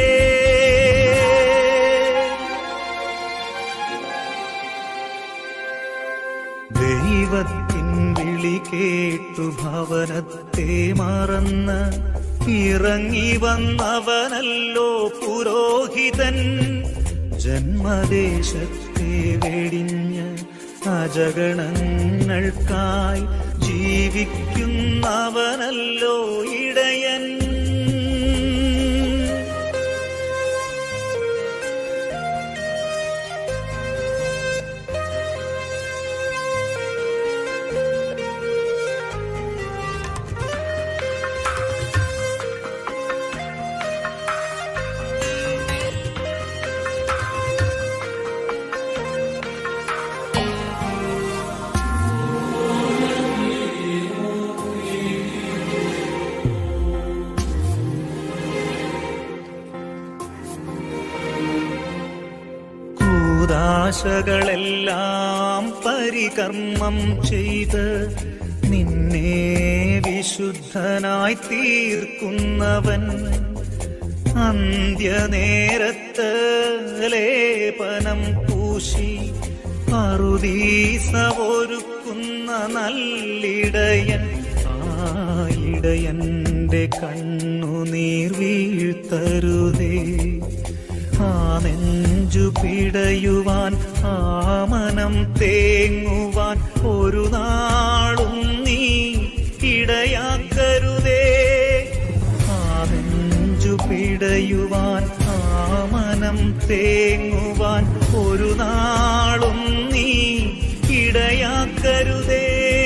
Speaker 20: ദൈവത്തിൻ വിളി കേട്ടു ഭവനത്തെ മറന്ന് ഇറങ്ങി വന്നവനല്ലോ പുരോഹിതൻ ജന്മദേശത്തെ വെടിഞ്ഞ് അജഗണങ്ങൾക്കായി ജീവിക്കുന്നവനല്ലോ ഇടയൻ കൂതാശകളെല്ലാം പരികർമ്മം ചെയ്ത് നിന്നെ വിശുദ്ധനായി തീർക്കുന്നവൻ അന്ത്യനേരത്ത് ലേപനം പൂശി അറുദീസ ഒരുക്കുന്ന നല്ലിടയൻ ആ ഇടയന്റെ കണ്ണുനീർ വീഴ്ത്തരുതേ ആ നെഞ്ചു പിടയുവാൻ ആ മനം തേങ്ങുവാൻ ഒരു നാളും നീ ഇടയാക്കരുതേ ആ നെഞ്ചു പിടയുവാൻ ആ മനം തേങ്ങുവാൻ ഒരു നാളും നീ ഇടയാക്കരുതേ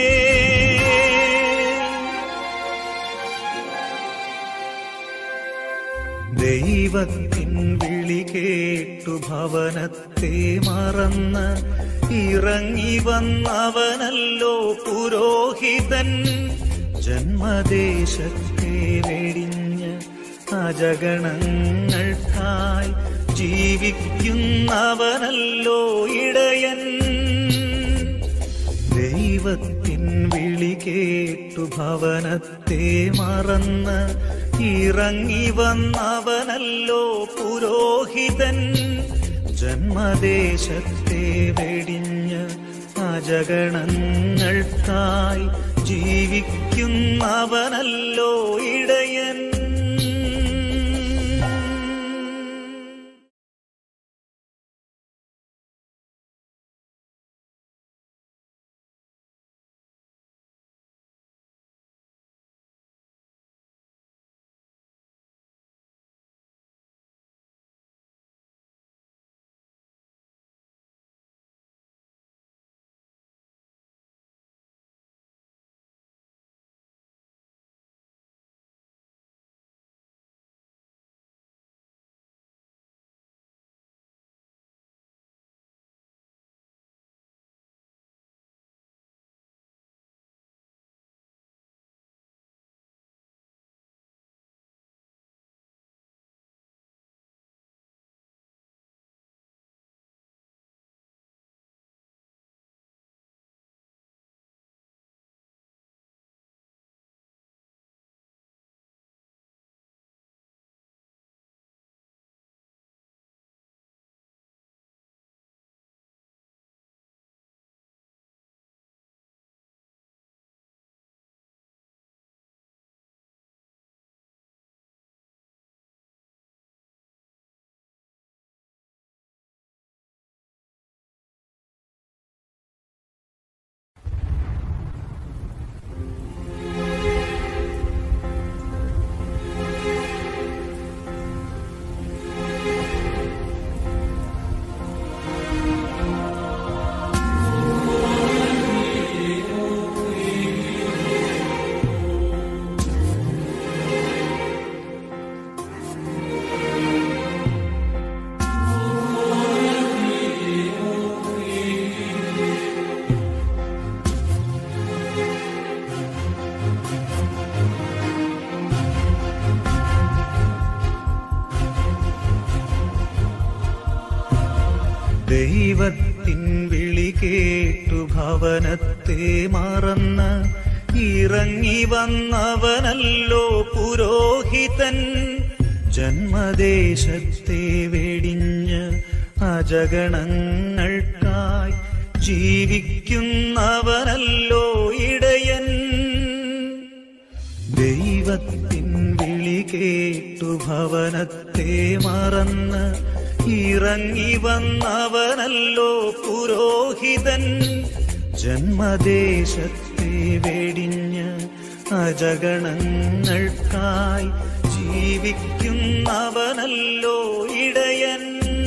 Speaker 20: ദൈവത്തിൻ വിളി കേട്ടു ഭവനത്തെ മറന്ന് ഇറങ്ങി വന്നവനല്ലോ പുരോഹിതൻ ജന്മദേശത്തെ വെടിഞ്ഞ് അജഗണങ്ങൾക്കായി ജീവിക്കുന്നവനല്ലോ ഇടയൻ ദൈവത്തിൻ വിളി കേട്ടു ഭവനത്തെ മറന്ന് ഇറങ്ങി വന്നവനല്ലോ പുരോഹിതൻ ജന്മദേശത്തെ വെടിഞ്ഞ് അജഗണങ്ങൾക്കായി ജീവിക്കുന്നവനല്ലോ ഇടയൻ ദൈവത്തിൻ വിളി കേട്ടു ഭവനത്തെ മറന്ന് ഇറങ്ങി വന്നവനല്ലോ പുരോഹിതൻ ജന്മദേശത്തെ വെടിഞ്ഞ് അജഗണങ്ങൾക്കായി ജീവിക്കുന്നവനല്ലോ ഇടയൻ ദൈവത്തിൻ വിളി കേട്ടു ഭവനത്തെ മറന്ന് ഇറങ്ങി വന്നവനല്ലോ പുരോഹിതൻ ജന്മദേശത്തെ വെടിഞ്ഞ് അജഗണങ്ങൾക്കായി ജീവിക്കുന്നവനല്ലോ ഇടയൻ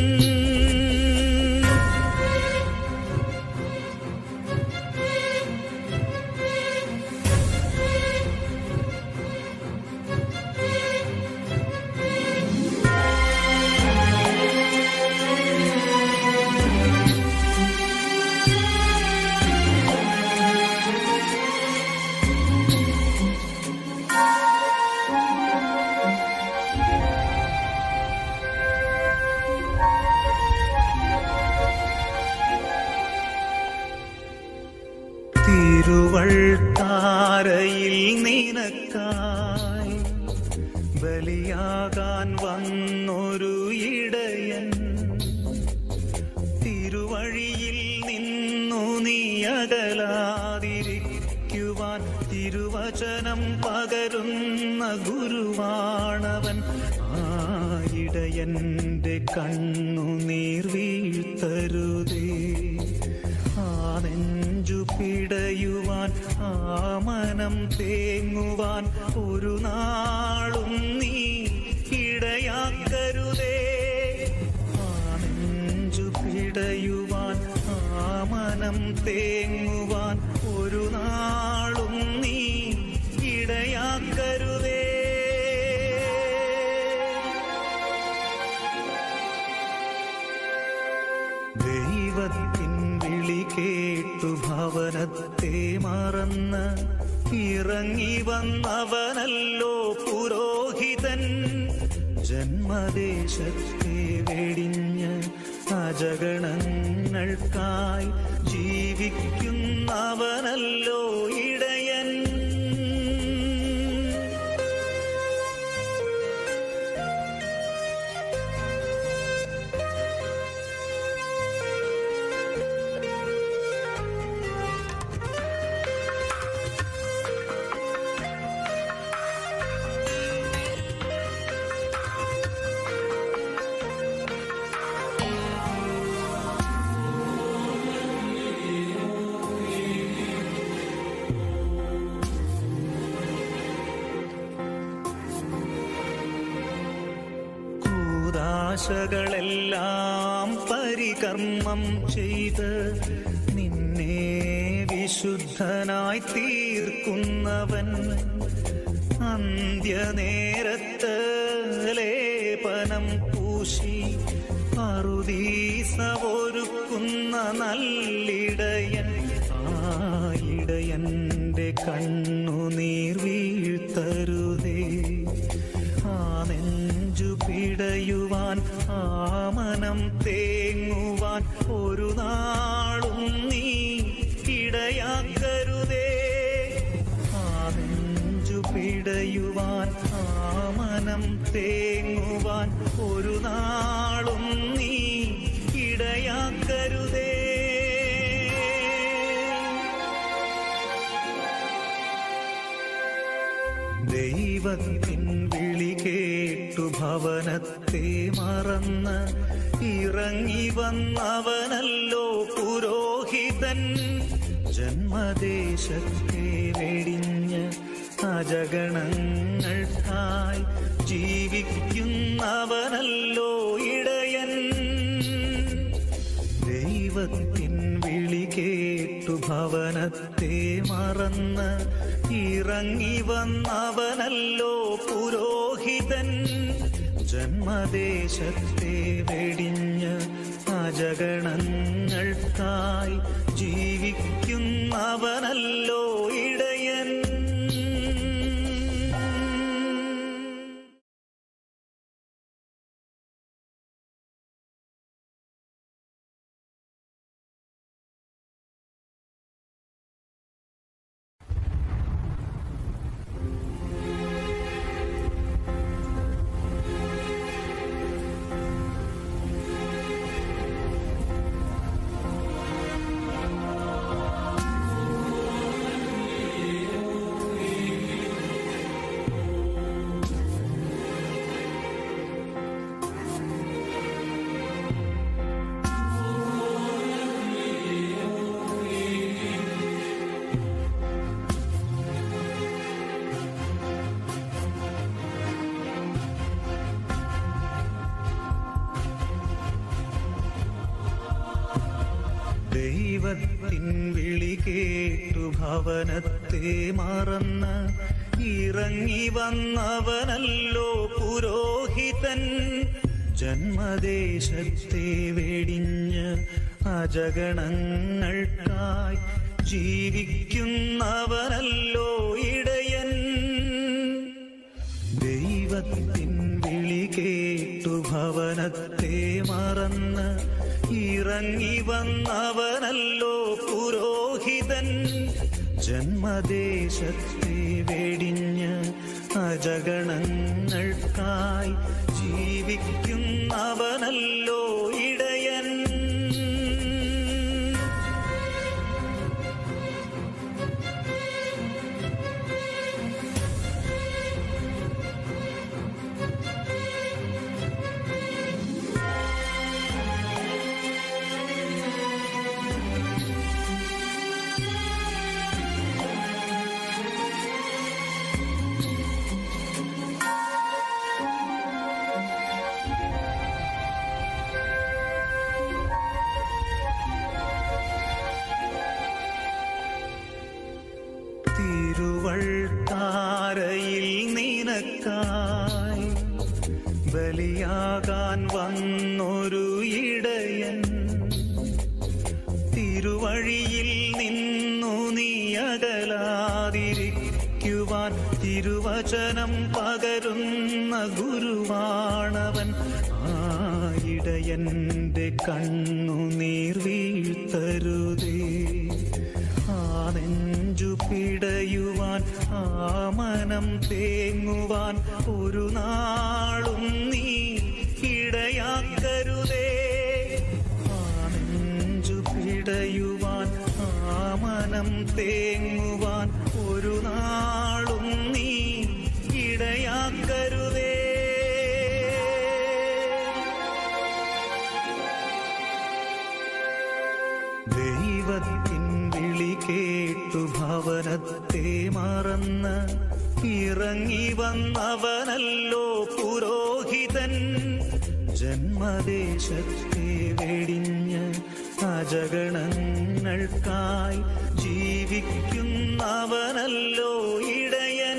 Speaker 20: തിരുവൾത്താരയിൽ നിനക്കായി ബലിയാകാൻ വന്നൊരു ഇടയൻ തിരുവഴിയിൽ നിന്നു നീ അകലാതിരിക്കുവാൻ തിരുവചനം പകരുന്ന ഗുരുവാണവൻ ആ ഇടയന്റെ കണ്ണു നീർ വീഴ്ത്തരുതേ ആ നെഞ്ചു പിടയുവാൻ ആ മനം തേങ്ങുവാൻ ഒരു നാളും നീ ഇടയാക്കരുതേ ആ നെഞ്ചു പിടയുവാൻ ആ മനം തേങ്ങുവാൻ ഒരു നാളും നീ ഇടയാക്കരുതേ ദൈവത്തിൻ വിളി കേട്ടു ഭവനത്തെ മറന്ന് ഇറങ്ങി വന്നവനല്ലോ പുരോഹിതൻ ജന്മദേശത്തെ വെടിഞ്ഞ് അജഗണങ്ങൾക്കായി ജീവിക്കുന്നവനല്ലോ ഇടയൻ കൂതാശകളെല്ലാം പരികർമ്മം ചെയ്ത് നിന്നെ വിശുദ്ധനായി തീർക്കുന്നവൻ അന്ത്യനേരത്ത് ലേപനം പൂശി അറുദീസ ഒരുക്കുന്ന നല്ലിടയൻ ആ ഇടയന്റെ കണ്ണുനീർ വീഴ്ത്തരുതേ ആ നെഞ്ചു പിടയുവാൻ ആ മനം തേങ്ങുവാൻ ഒരു നാളും നീ ഇടയാക്കരുതേ ആ നെഞ്ചു പിടയുവാൻ ആ മനം തേങ്ങുവാൻ ഒരു നാളും നീ ഇടയാക്കരുതേ ദൈവത്തിൻ വിളി കേട്ടു ഭവനത്തെ മറന്ന് ഇറങ്ങി വന്നവനല്ലോ പുരോഹിതൻ ജന്മദേശത്തെ വെടിഞ്ഞ് അജഗണങ്ങൾക്കായി ജീവിക്കുന്നവനല്ലോ ഇടയൻ ദൈവത്തിൻ വിളി കേട്ടു ഭവനത്തെ മറന്ന് ഇറങ്ങി വന്നവനല്ലോ പുരോഹിതൻ ജന്മദേശത്തെ വെടിഞ്ഞ് അജഗണങ്ങൾക്കായി ജീവിക്കുന്നവനല്ലോ ഇടയൻ ദൈവത്തിൻ വിളി കേട്ടു ഭവനത്തെ മറന്ന് ഇറങ്ങി വന്നവനല്ലോ പുരോഹിതൻ ജന്മദേശത്തെ വെടിഞ്ഞ് അജഗണങ്ങൾക്കായി ജീവിക്കുന്നവനല്ലോ ഇടയൻ ദൈവത്തിൻ വിളി കേട്ടു ഭവനത്തെ മറന്ന് ഇറങ്ങി വന്നവനല്ലോ പുരോഹിതൻ ജന്മദേശത്തെ വെടിഞ്ഞ് അജഗണങ്ങൾക്കായി ജീവിക്കുന്നവനല്ലോ ഇടയൻ തിരുവൾത്താരയിൽ നിനക്കായി ബലിയാകാൻ വന്നൊരു ഇടയൻ തിരുവഴിയിൽ നിന്നു നീ അകലാതിരിക്കുവാൻ തിരുവചനം പകരുന്ന ഗുരുവാണവൻ ആ ഇടയന്റെ കണ്ണു നീർ വീഴ്ത്തരുതേ ആ നെഞ്ചു പിടയുവാൻ ആ മനം തേങ്ങുവാൻ ഒരു നാളും നീ ഇടയാക്കരുതേ ആ നെഞ്ചു പിടയുവാൻ ആ മനം തേങ്ങുവാൻ ഒരു നാളും നീ ഇടയാക്കരുതേ ദൈവത്തിൻ വിളി കേട്ടു ഭവനത്തെ മറന്ന് ഇറങ്ങി വന്നവനല്ലോ പുരോഹിതൻ ജന്മദേശത്തെ വെടിഞ്ഞ് അജഗണങ്ങൾക്കായി ജീവിക്കുന്നവനല്ലോ ഇടയൻ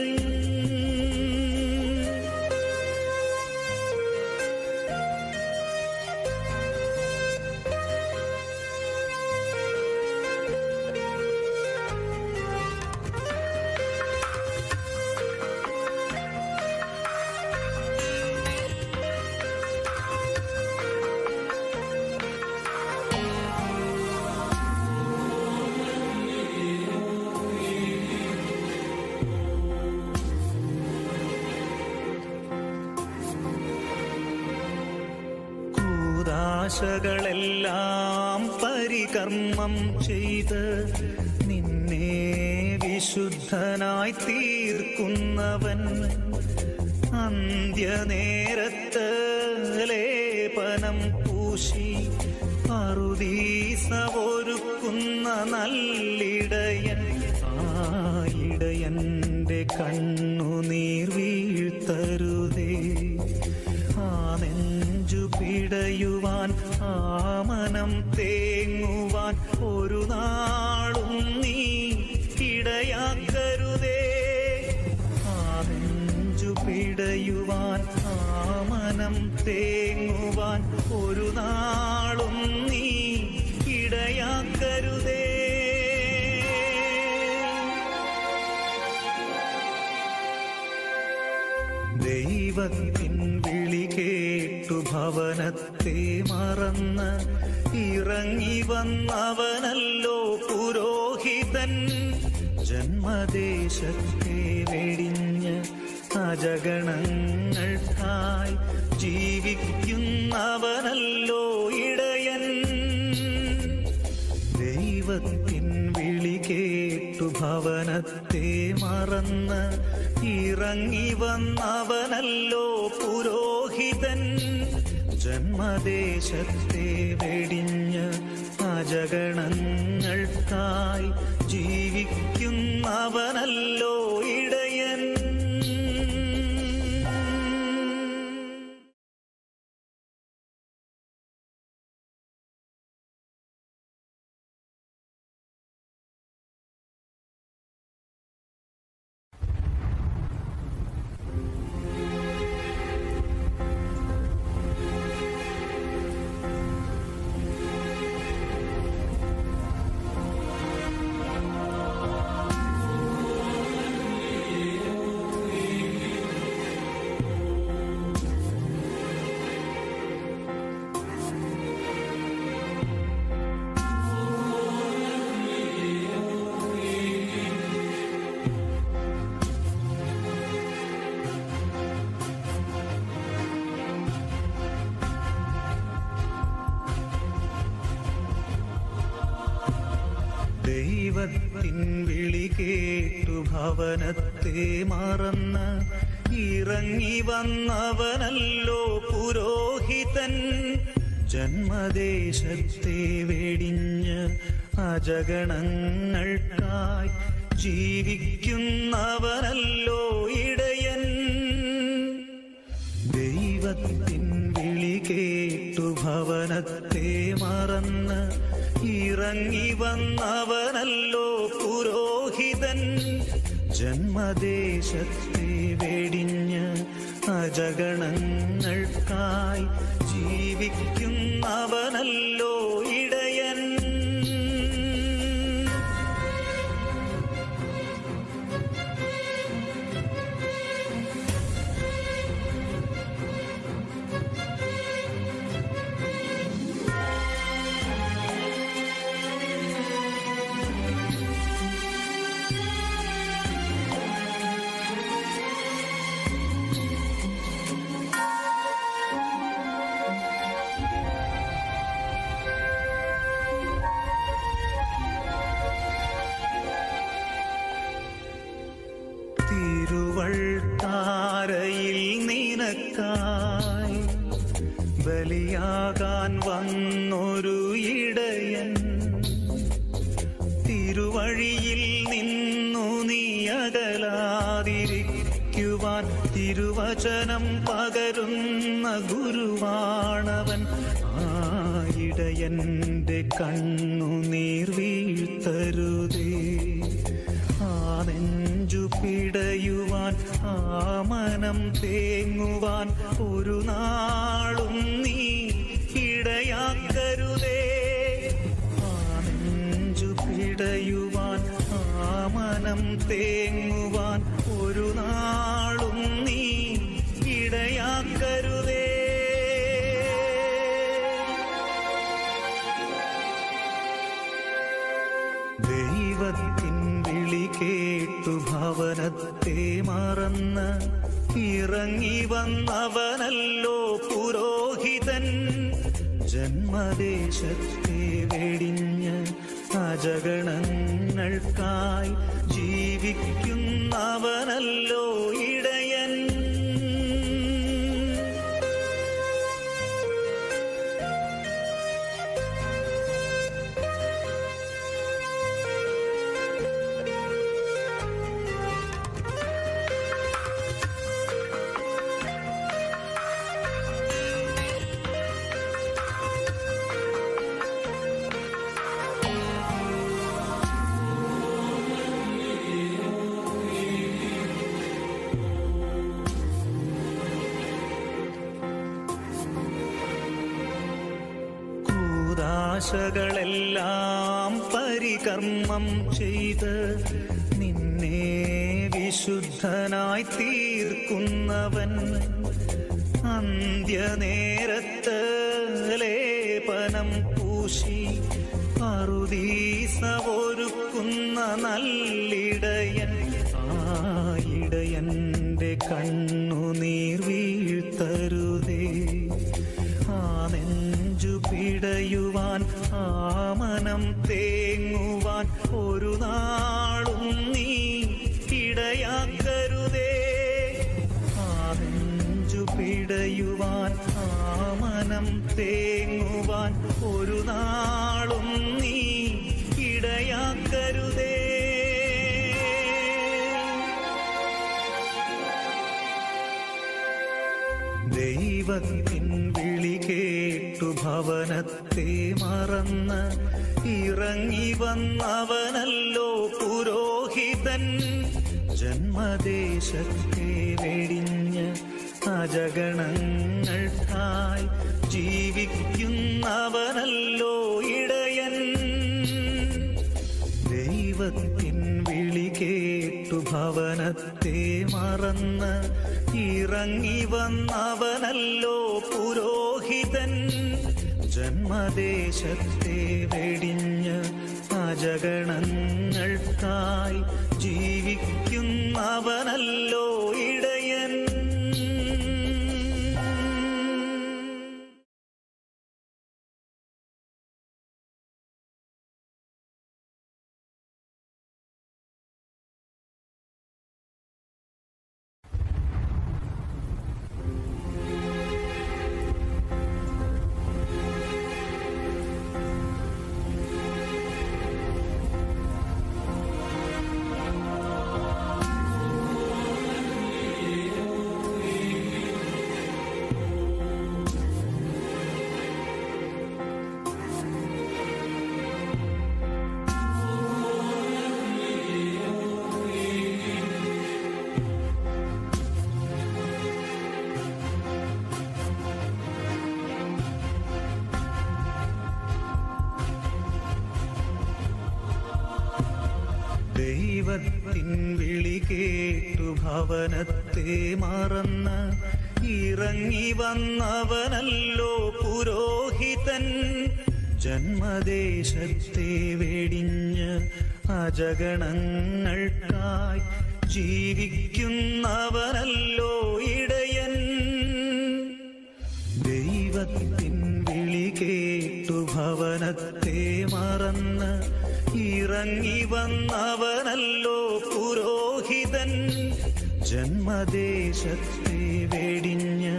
Speaker 20: കൂതാശകളെല്ലാം പരികർമ്മം ചെയ്ത് നിന്നെ വിശുദ്ധനായി തീർക്കുന്നവൻ അന്ത്യനേരത്ത് ലേപനം പൂശി അറുദീസ ഒരുക്കുന്ന നല്ലിടയൻ ആ ഇടയന്റെ കണ്ണുനീർ വീഴ്ത്തരുതേ ആ നെഞ്ചു പിടയുവാൻ ആ മനം തേങ്ങുവാൻ ഒരു നാളും നീ ഇടയാക്കരുതേ ആ നെഞ്ചു പിടയുവാൻ ആ മനം തേങ്ങുവാൻ ഒരു നാളും നീ ഇടയാക്കരുതേ ദൈവത്തിൻ വിളി കേട്ടു ഭവനത്തെ മറന്ന് ഇറങ്ങി വന്നവനല്ലോ പുരോഹിതൻ ജന്മദേശത്തെ വെടിഞ്ഞ് അജഗണങ്ങൾക്കായി ജീവിക്കുന്നവനല്ലോ ഇടയൻ ദൈവത്തിൻ വിളി കേട്ടു ഭവനത്തെ മറന്ന് ഇറങ്ങി വന്നവനല്ലോ പുരോഹിതൻ ജന്മദേശത്തെ വെടിഞ്ഞ് അജഗണങ്ങൾക്കായി ജീവിക്കുന്നവനല്ലോ ഇടയൻ ദൈവത്തിൻ വിളി കേട്ടു ഭവനത്തെ മറന്ന് ഇറങ്ങി വന്നവനല്ലോ പുരോഹിതൻ ജന്മദേശത്തെ വെടിഞ്ഞ് അജഗണങ്ങൾക്കായി ജീവിക്കുന്നവനല്ലോ ഇടയൻ ദൈവത്തിൻ വിളി കേട്ടു ഭവനത്തെ മറന്ന് ഇറങ്ങി വന്നവനല്ലോ പുരോഹിതൻ ജന്മദേശത്തെ വെടിഞ്ഞ് അജഗണങ്ങൾക്കായി ജീവിക്കുന്നവനല്ലോ ഇടയൻ തിരുവൾത്താരയിൽ നിനക്കായി ബലിയാകാൻ വന്നൊരു ഇടയൻ തിരുവഴിയിൽ നിന്നു നീ അകലാതിരിക്കുവാൻ തിരുവചനം പകരുന്ന ഗുരുവാണവൻ ആ ഇടയന്റെ കണ്ണു നീർ വീഴ്ത്തരുതേ ആ നെഞ്ചു പിടയുവാൻ ആ മനം തേങ്ങുവാൻ ഒരു നാളും നീ ഇടയാക്കരുതേ ആ നെഞ്ചു പിടയുവാൻ ആ മനം തേങ്ങുവാൻ ഒരു നാളും നീ ഇടയാക്കരുതേ ദൈവത്തിൻ വിളി കേട്ടു ഭവനത്തെ മറന്ന് ഇറങ്ങി വന്നവനല്ലോ പുരോഹിതൻ ജന്മദേശത്തെ വെടിഞ്ഞ് അജഗണങ്ങൾക്കായി ജീവിക്കുന്നവനല്ലോ ഇടയൻ കൂതാശകളെല്ലാം പരികർമ്മം ചെയ്ത് നിന്നെ വിശുദ്ധനായി തീർക്കുന്നവൻ അന്ത്യനേരത്ത് ലേപനം പൂശി അറുദീസ ഒരുക്കുന്ന നല്ലിടയൻ ആ ഇടയന്റെ കണ്ണുനീർ വീഴ്ത്തരുതേ ആ നെഞ്ചു പിടയുവാൻ ആ മനം തേങ്ങുവാൻ ഒരു നാളും നീ ഇടയാക്കരുതേ ആ നെഞ്ചു പിടയുവാൻ ആ മനം തേങ്ങുവാൻ ഒരു നാളും നീ ഇടയാക്കരുതേ ദൈവത്തിൻ വിളി കേട്ടു ഭവനത്തെ മറന്ന് ഇറങ്ങി വന്നവനല്ലോ പുരോഹിതൻ ജന്മദേശത്തെ വെടിഞ്ഞ് അജഗണങ്ങൾക്കായി ജീവിക്കുന്നവനല്ലോ ഇടയൻ ദൈവത്തിൻ വിളി കേട്ടു ഭവനത്തെ മറന്ന് ഇറങ്ങി വന്നവനല്ലോ പുരോഹിതൻ ജന്മദേശത്തെ വെടിഞ്ഞ് അജഗണങ്ങൾക്കായി ജീവിക്കുന്നവനല്ലോ ഇടയൻ ദൈവത്തിൻ വിളി കേട്ടു ഭവനത്തെ മറന്ന് ഇറങ്ങി വന്നവനല്ലോ പുരോഹിതൻ ജന്മദേശത്തെ വെടിഞ്ഞ് അജഗണങ്ങൾക്കായി ജീവിക്കുന്നവനല്ലോ ഇടയൻ ദൈവത്തിൻ വിളി കേട്ടു ഭവനത്തെ മറന്ന് ഇറങ്ങി വന്നവനല്ലോ പുരോഹിതൻ ജന്മദേശത്തെ വെടിഞ്ഞ്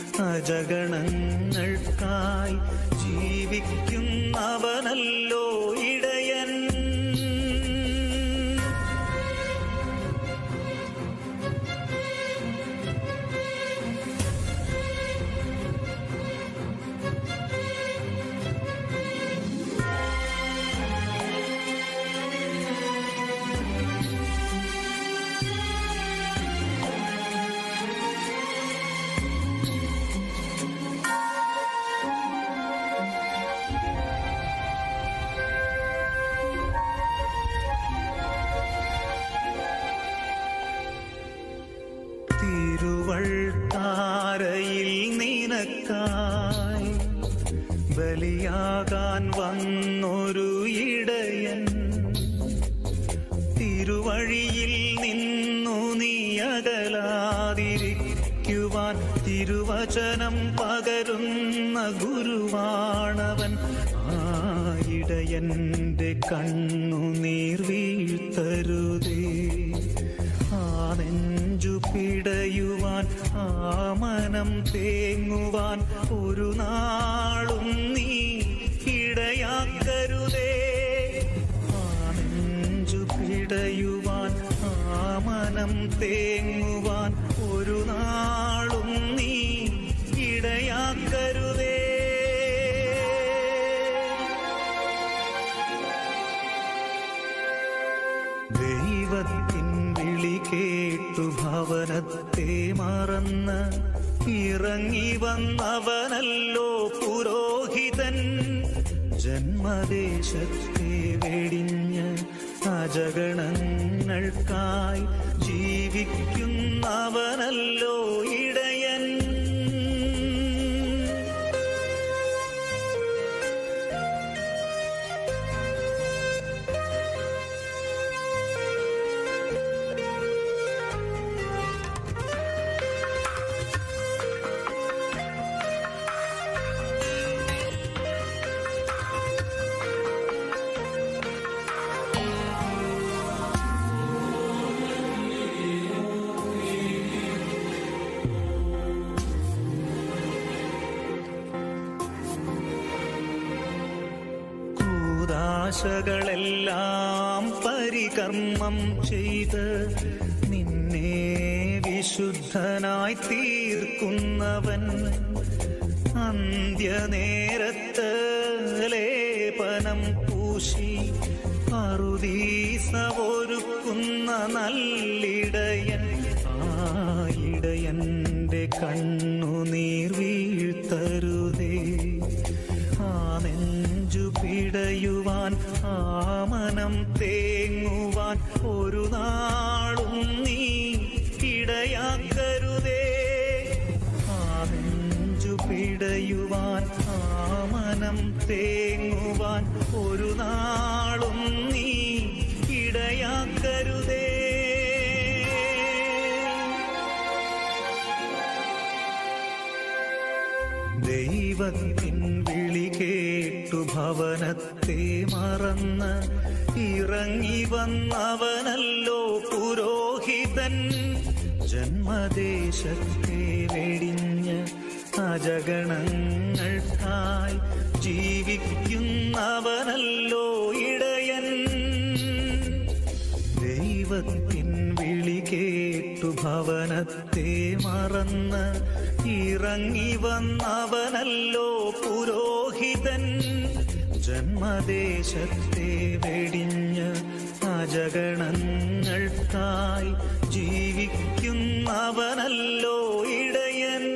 Speaker 20: അജഗണങ്ങൾക്കായി ജീവിക്കുന്നവനല്ലോ ഇടയൻ തിരുവൾത്താരയിൽ നിനക്കായി ബലിയാകാൻ വന്നൊരു ഇടയൻ തിരുവഴിയിൽ നിന്നു നീ അകലാതിരിക്കുവാൻ തിരുവചനം പകരുന്ന ഗുരുവാണവൻ ആ ഇടയന്റെ കണ്ണുനീർ വീഴ്ത്തരുതേ ആ നെഞ്ചു പിടയുവാൻ ആ മനം തേങ്ങുവാൻ ഒരു നാളും നീ ഇടയാക്കരുതേ ആ നെഞ്ചു പിടയുവാൻ ആ മനം തേങ്ങുവാൻ ഒരു നാളും നീ ഇടയാക്കരുതേ ദൈവത്തിൻ വിളി കേട്ടു ഭവനത്തെ മറന്ന് ഇറങ്ങി വന്നവനല്ലോ പുരോഹിതൻ ജന്മദേശത്തെ വെടിഞ്ഞ് അജഗണങ്ങൾക്കായി ജീവിക്കുന്നവനല്ലോ ഇടയൻ കൂതാശകളെല്ലാം പരികർമ്മം ചെയ്ത് നിന്നെ വിശുദ്ധനായി തീർക്കുന്നവൻ അന്ത്യനേരത്ത് ലേപനം പൂശി അറുദീസ ഒരുക്കുന്ന നല്ലിടയൻ ആ ഇടയന്റെ കണ്ണുനീർ വീഴ്ത്തരുതേ ആ നെഞ്ചു പിടയുവാൻ ആ മനം തേങ്ങുവാൻ ഒരു നാളും നീ ഇടയാക്കരുതേ ആ നെഞ്ചു പിടയുവാൻ ആ മനം തേങ്ങുവാൻ ഒരു നാളും നീ ഇടയാക്കരുതേ ദൈവത്തിൻ വിളി കേട്ടു ഭവനത്തെ മറന്ന് ഇറങ്ങി വന്നവനല്ലോ പുരോഹിതൻ ജന്മദേശത്തെ വെടിഞ്ഞ് അജഗണങ്ങൾക്കായി ജീവിക്കുന്നവനല്ലോ ഇടയൻ ദൈവത്തിൻ വിളി കേട്ടു ഭവനത്തെ മറന്ന് ഇറങ്ങി വന്നവനല്ലോ പുരോഹിതൻ ജന്മദേശത്തെ വെടിഞ്ഞ് അജഗണങ്ങൾക്കായി ജീവിക്കുന്നവനല്ലോ ഇടയൻ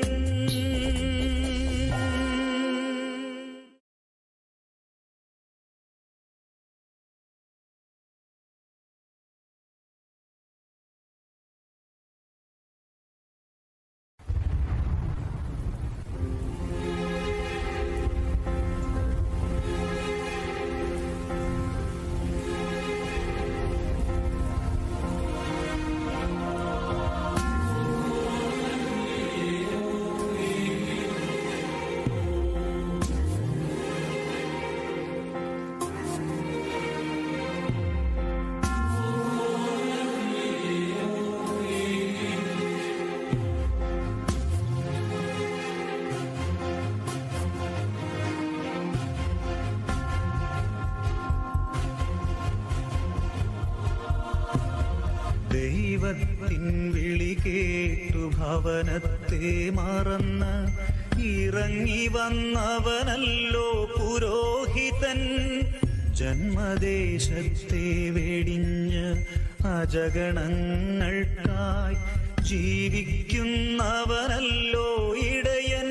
Speaker 20: ദൈവത്തിൻ വിളി കേട്ടു ഭവനത്തെ മറന്ന് ഇറങ്ങി വന്നവനല്ലോ പുരോഹിതൻ ജന്മദേശത്തെ വെടിഞ്ഞ് അജഗണങ്ങൾക്കായി ജീവിക്കുന്നവനല്ലോ ഇടയൻ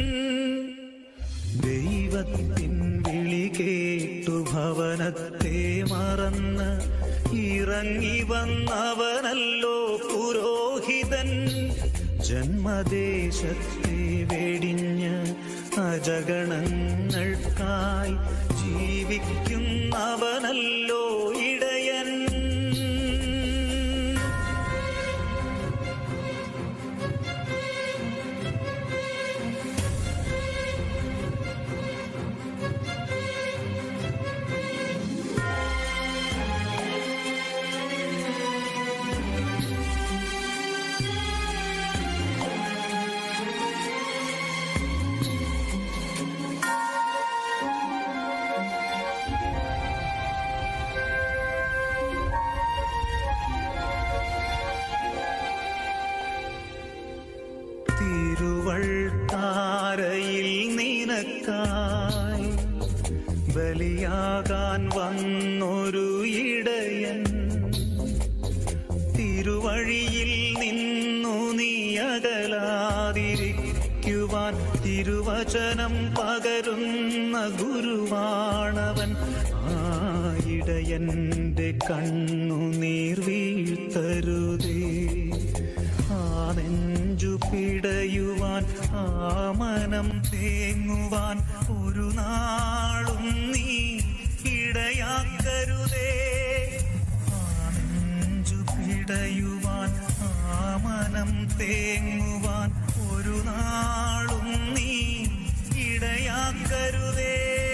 Speaker 20: ദൈവത്തിൻ വിളി കേട്ടു ഭവനത്തെ മറന്ന് ഇറങ്ങി വന്നവനല്ലോ പുരോഹിതൻ ജന്മദേശത്തെ വെടിഞ്ഞ് അജഗണങ്ങൾക്കായി ജീവിക്കുന്നവനല്ലോ ഇടയൻ തിരുവൾത്താരയിൽ നിനക്കായി ബലിയാകാൻ വന്നൊരു ഇടയൻ തിരുവഴിയിൽ നിന്നു നീ അകലാതിരിക്കുവാൻ തിരുവചനം പകരുന്ന ഗുരുവാണവൻ ആ ഇടയന്റെ കണ്ണു നീർ വീഴ്ത്തരുതേ ആ നെഞ്ചു പിടയുവാൻ ആ മനം തേങ്ങുവാൻ ഒരു നാളും നീ ഇടയാക്കരുതേ ആ നെഞ്ചു പിടയുവാൻ ആ മനം തേങ്ങുവാൻ ഒരു നാളും നീ ഇടയാക്കരുതേ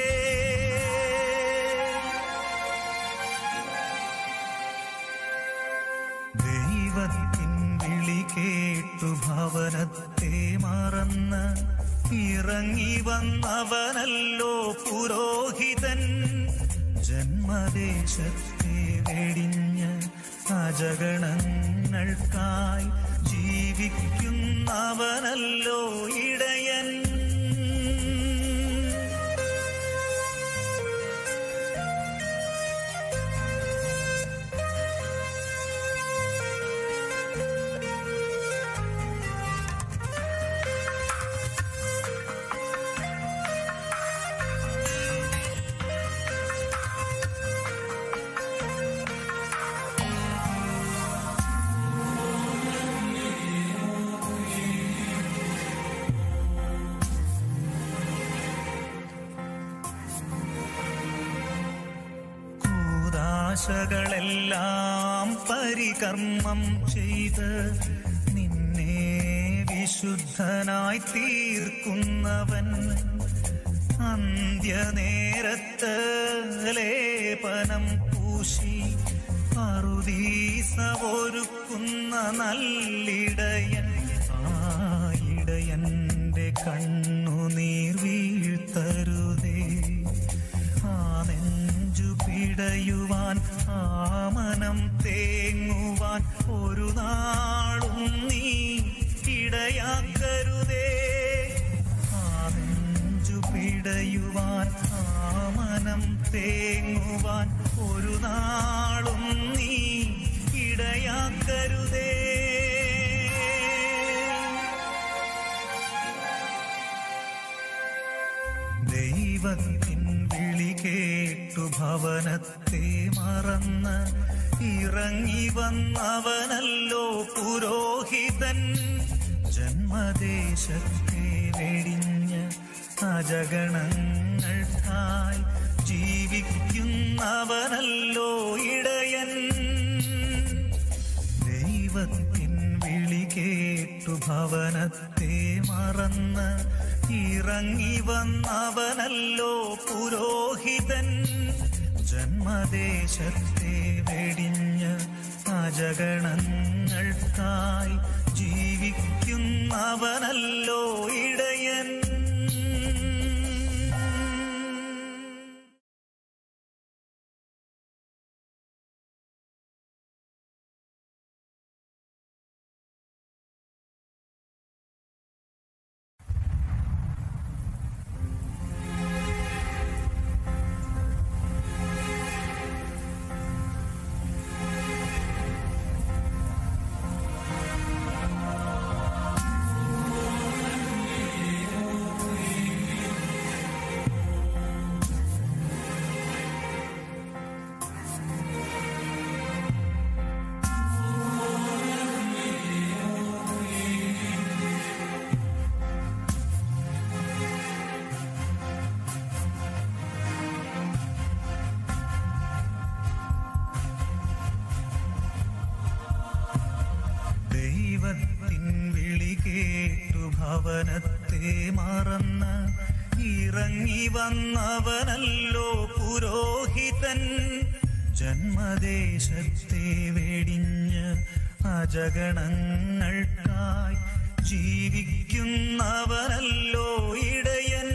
Speaker 20: ദൈവത്തിൻ വിളി കേട്ടു ഭവനത്തെ മറന്ന് ഇറങ്ങി വന്നവനല്ലോ പുരോഹിതൻ ജന്മദേശത്തെ വെടിഞ്ഞ് അജഗണങ്ങൾക്കായി ജീവിക്കുന്നവനല്ലോ ഇടയൻ കൂതാശകളെല്ലാം പരികർമ്മം ചെയ്ത് നിന്നെ വിശുദ്ധനായി തീർക്കുന്നവൻ അന്ത്യനേരത്ത് ലേപനം പൂശി അറുദീസ ഒരുക്കുന്ന നല്ലിടയൻ ആ ഇടയന്റെ കണ്ണുനീർ വീഴ്ത്തരുതേ ആ നെഞ്ചു പിടയുവാൻ ആ മനം തേങ്ങുവാൻ ഒരു നാളും നീ ഇടയാക്കരുതേ ആ നെഞ്ചു പിടയുവാൻ ആ മനം തേങ്ങുവാൻ ഒരു നാളും നീ ഇടയാക്കരുതേ ദൈവത്തിൻ വിളി കേട്ടു ഭവനത്തെ മറന്ന് ഇറങ്ങി വന്നവനല്ലോ പുരോഹിതൻ ജന്മദേശത്തെ വെടിഞ്ഞ് അജഗണങ്ങൾക്കായി ജീവിക്കുന്നവനല്ലോ ഇടയൻ ദൈവത്തിൻ വിളി കേട്ടു ഭവനത്തെ മറന്ന് ഇറങ്ങി വന്നവനല്ലോ പുരോഹിതൻ ജന്മദേശത്തെ വെടിഞ്ഞ് അജഗണങ്ങൾക്കായി ജീവിക്കുന്നവനല്ലോ ഇടയൻ ഭവനത്തെ മറന്ന് ഇറങ്ങി വന്നവനല്ലോ പുരോഹിതൻ ജന്മദേശത്തെ വെടിഞ്ഞ് അജഗണങ്ങൾക്കായി ജീവിക്കുന്നവനല്ലോ ഇടയൻ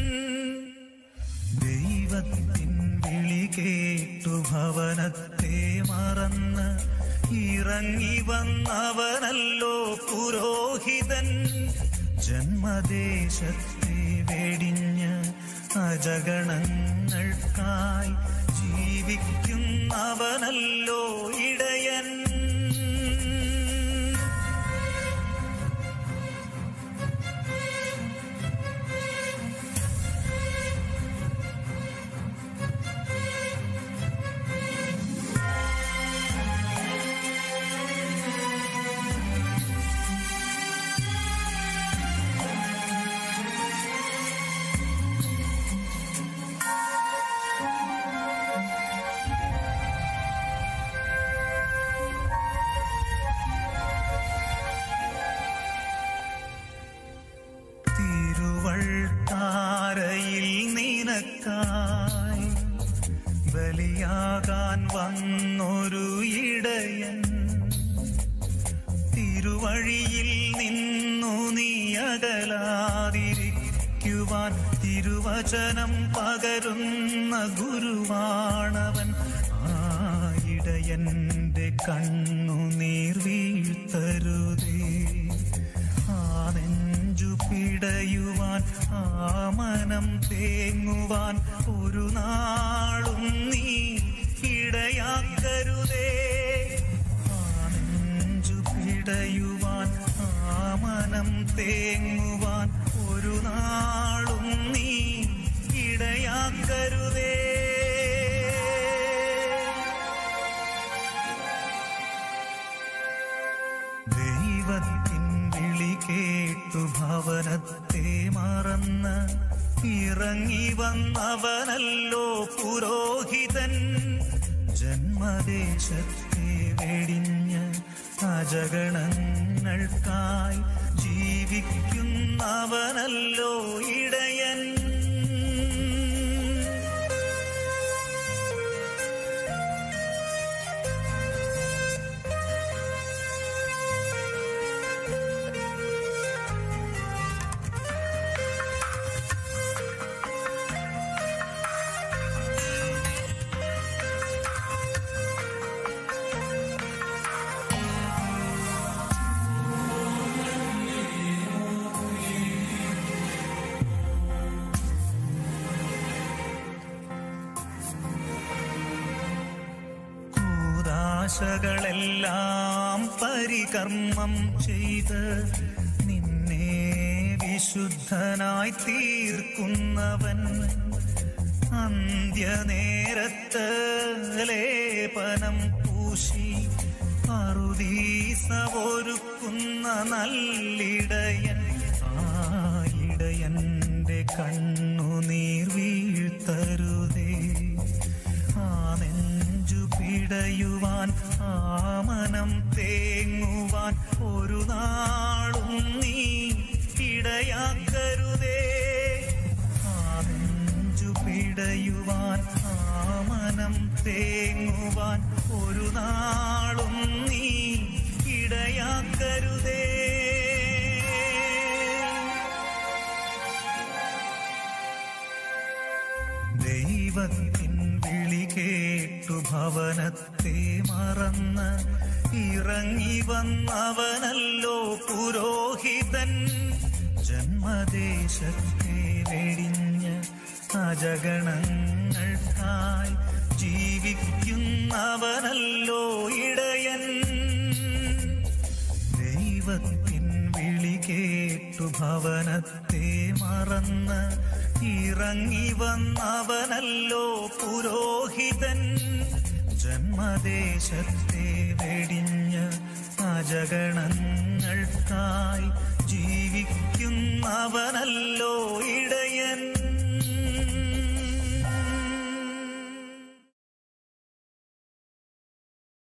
Speaker 20: ദൈവത്തിൻ വിളി കേട്ടു ഭവനത്തെ മറന്ന് ഇറങ്ങി വന്നവനല്ലോ പുരോഹിതൻ ജന്മദേശത്തെ വെടിഞ്ഞ് അജഗണങ്ങൾക്കായി ജീവിക്കുന്നവനല്ലോ ഇടയൻ തിരുവൾത്താരയിൽ നിനക്കായി ബലിയാകാൻ വന്നൊരു ഇടയൻ തിരുവഴിയിൽ നിന്നു നീ അകലാതിരിക്കുവാൻ തിരുവചനം പകരുന്ന ഗുരുവാണവൻ ആ ഇടയന്റെ കണ്ണു നീർ വീഴ്ത്തരുതേ ആ നെഞ്ചു പിടയുവാൻ ആ മനം തേങ്ങുവാൻ ഒരു നാളും നീ ഇടയാക്കരുതേ ആ നെഞ്ചു പിടയുവാൻ ആ മനം തേങ്ങുവാൻ ഒരു നാളും നീ ഇടയാക്കരുതേ ദൈവത്തിൻ വിളി കേട്ടു ഭവനത്തെ മറന്ന് ഇറങ്ങി വന്നവനല്ലോ പുരോഹിതൻ ജന്മദേശത്തെ വെടിഞ്ഞ് അജഗണങ്ങൾക്കായി ജീവിക്കുന്നവനല്ലോ ഇടയൻ കൂതാശകളെല്ലാം പരികർമ്മം ചെയ്ത് നിന്നെ വിശുദ്ധനായി തീർക്കുന്നവൻ അന്ത്യനേരത്ത് ലേപനം പൂശി അറുദീസ ഒരുക്കുന്ന നല്ലിടയൻ ആ ഇടയന്റെ കണ്ണുനീർ വീഴ്ത്തരുതേ ആ നെഞ്ചു പിടയുവാൻ ആ മനം തേങ്ങുവാൻ ഒരു നാളും നീ ഇടയാക്കരുതേ ആ നെഞ്ചു പിടയുവാൻ ആ മനം തേങ്ങുവാൻ ഒരു നാളും നീ ഇടയാക്കരുതേ ദൈവത്തിൻ വിളി കേട്ടു ഭവനത്തെ മറന്ന് ഇറങ്ങി വന്നവനല്ലോ പുരോഹിതൻ ജന്മദേശത്തെ വെടിഞ്ഞ് അജഗണങ്ങൾക്കായി ജീവിക്കുന്നവനല്ലോ ഇടയൻ ദൈവത്തിൻ വിളി കേട്ടു ഭവനത്തെ മറന്ന് ഇറങ്ങി വന്നവനല്ലോ പുരോഹിതൻ ജന്മദേശത്തെ വെടിഞ്ഞ് അജഗണങ്ങൾ ഞങ്ങൾക്കായി ജീവിക്കുന്നവനല്ലോ ഇടയൻ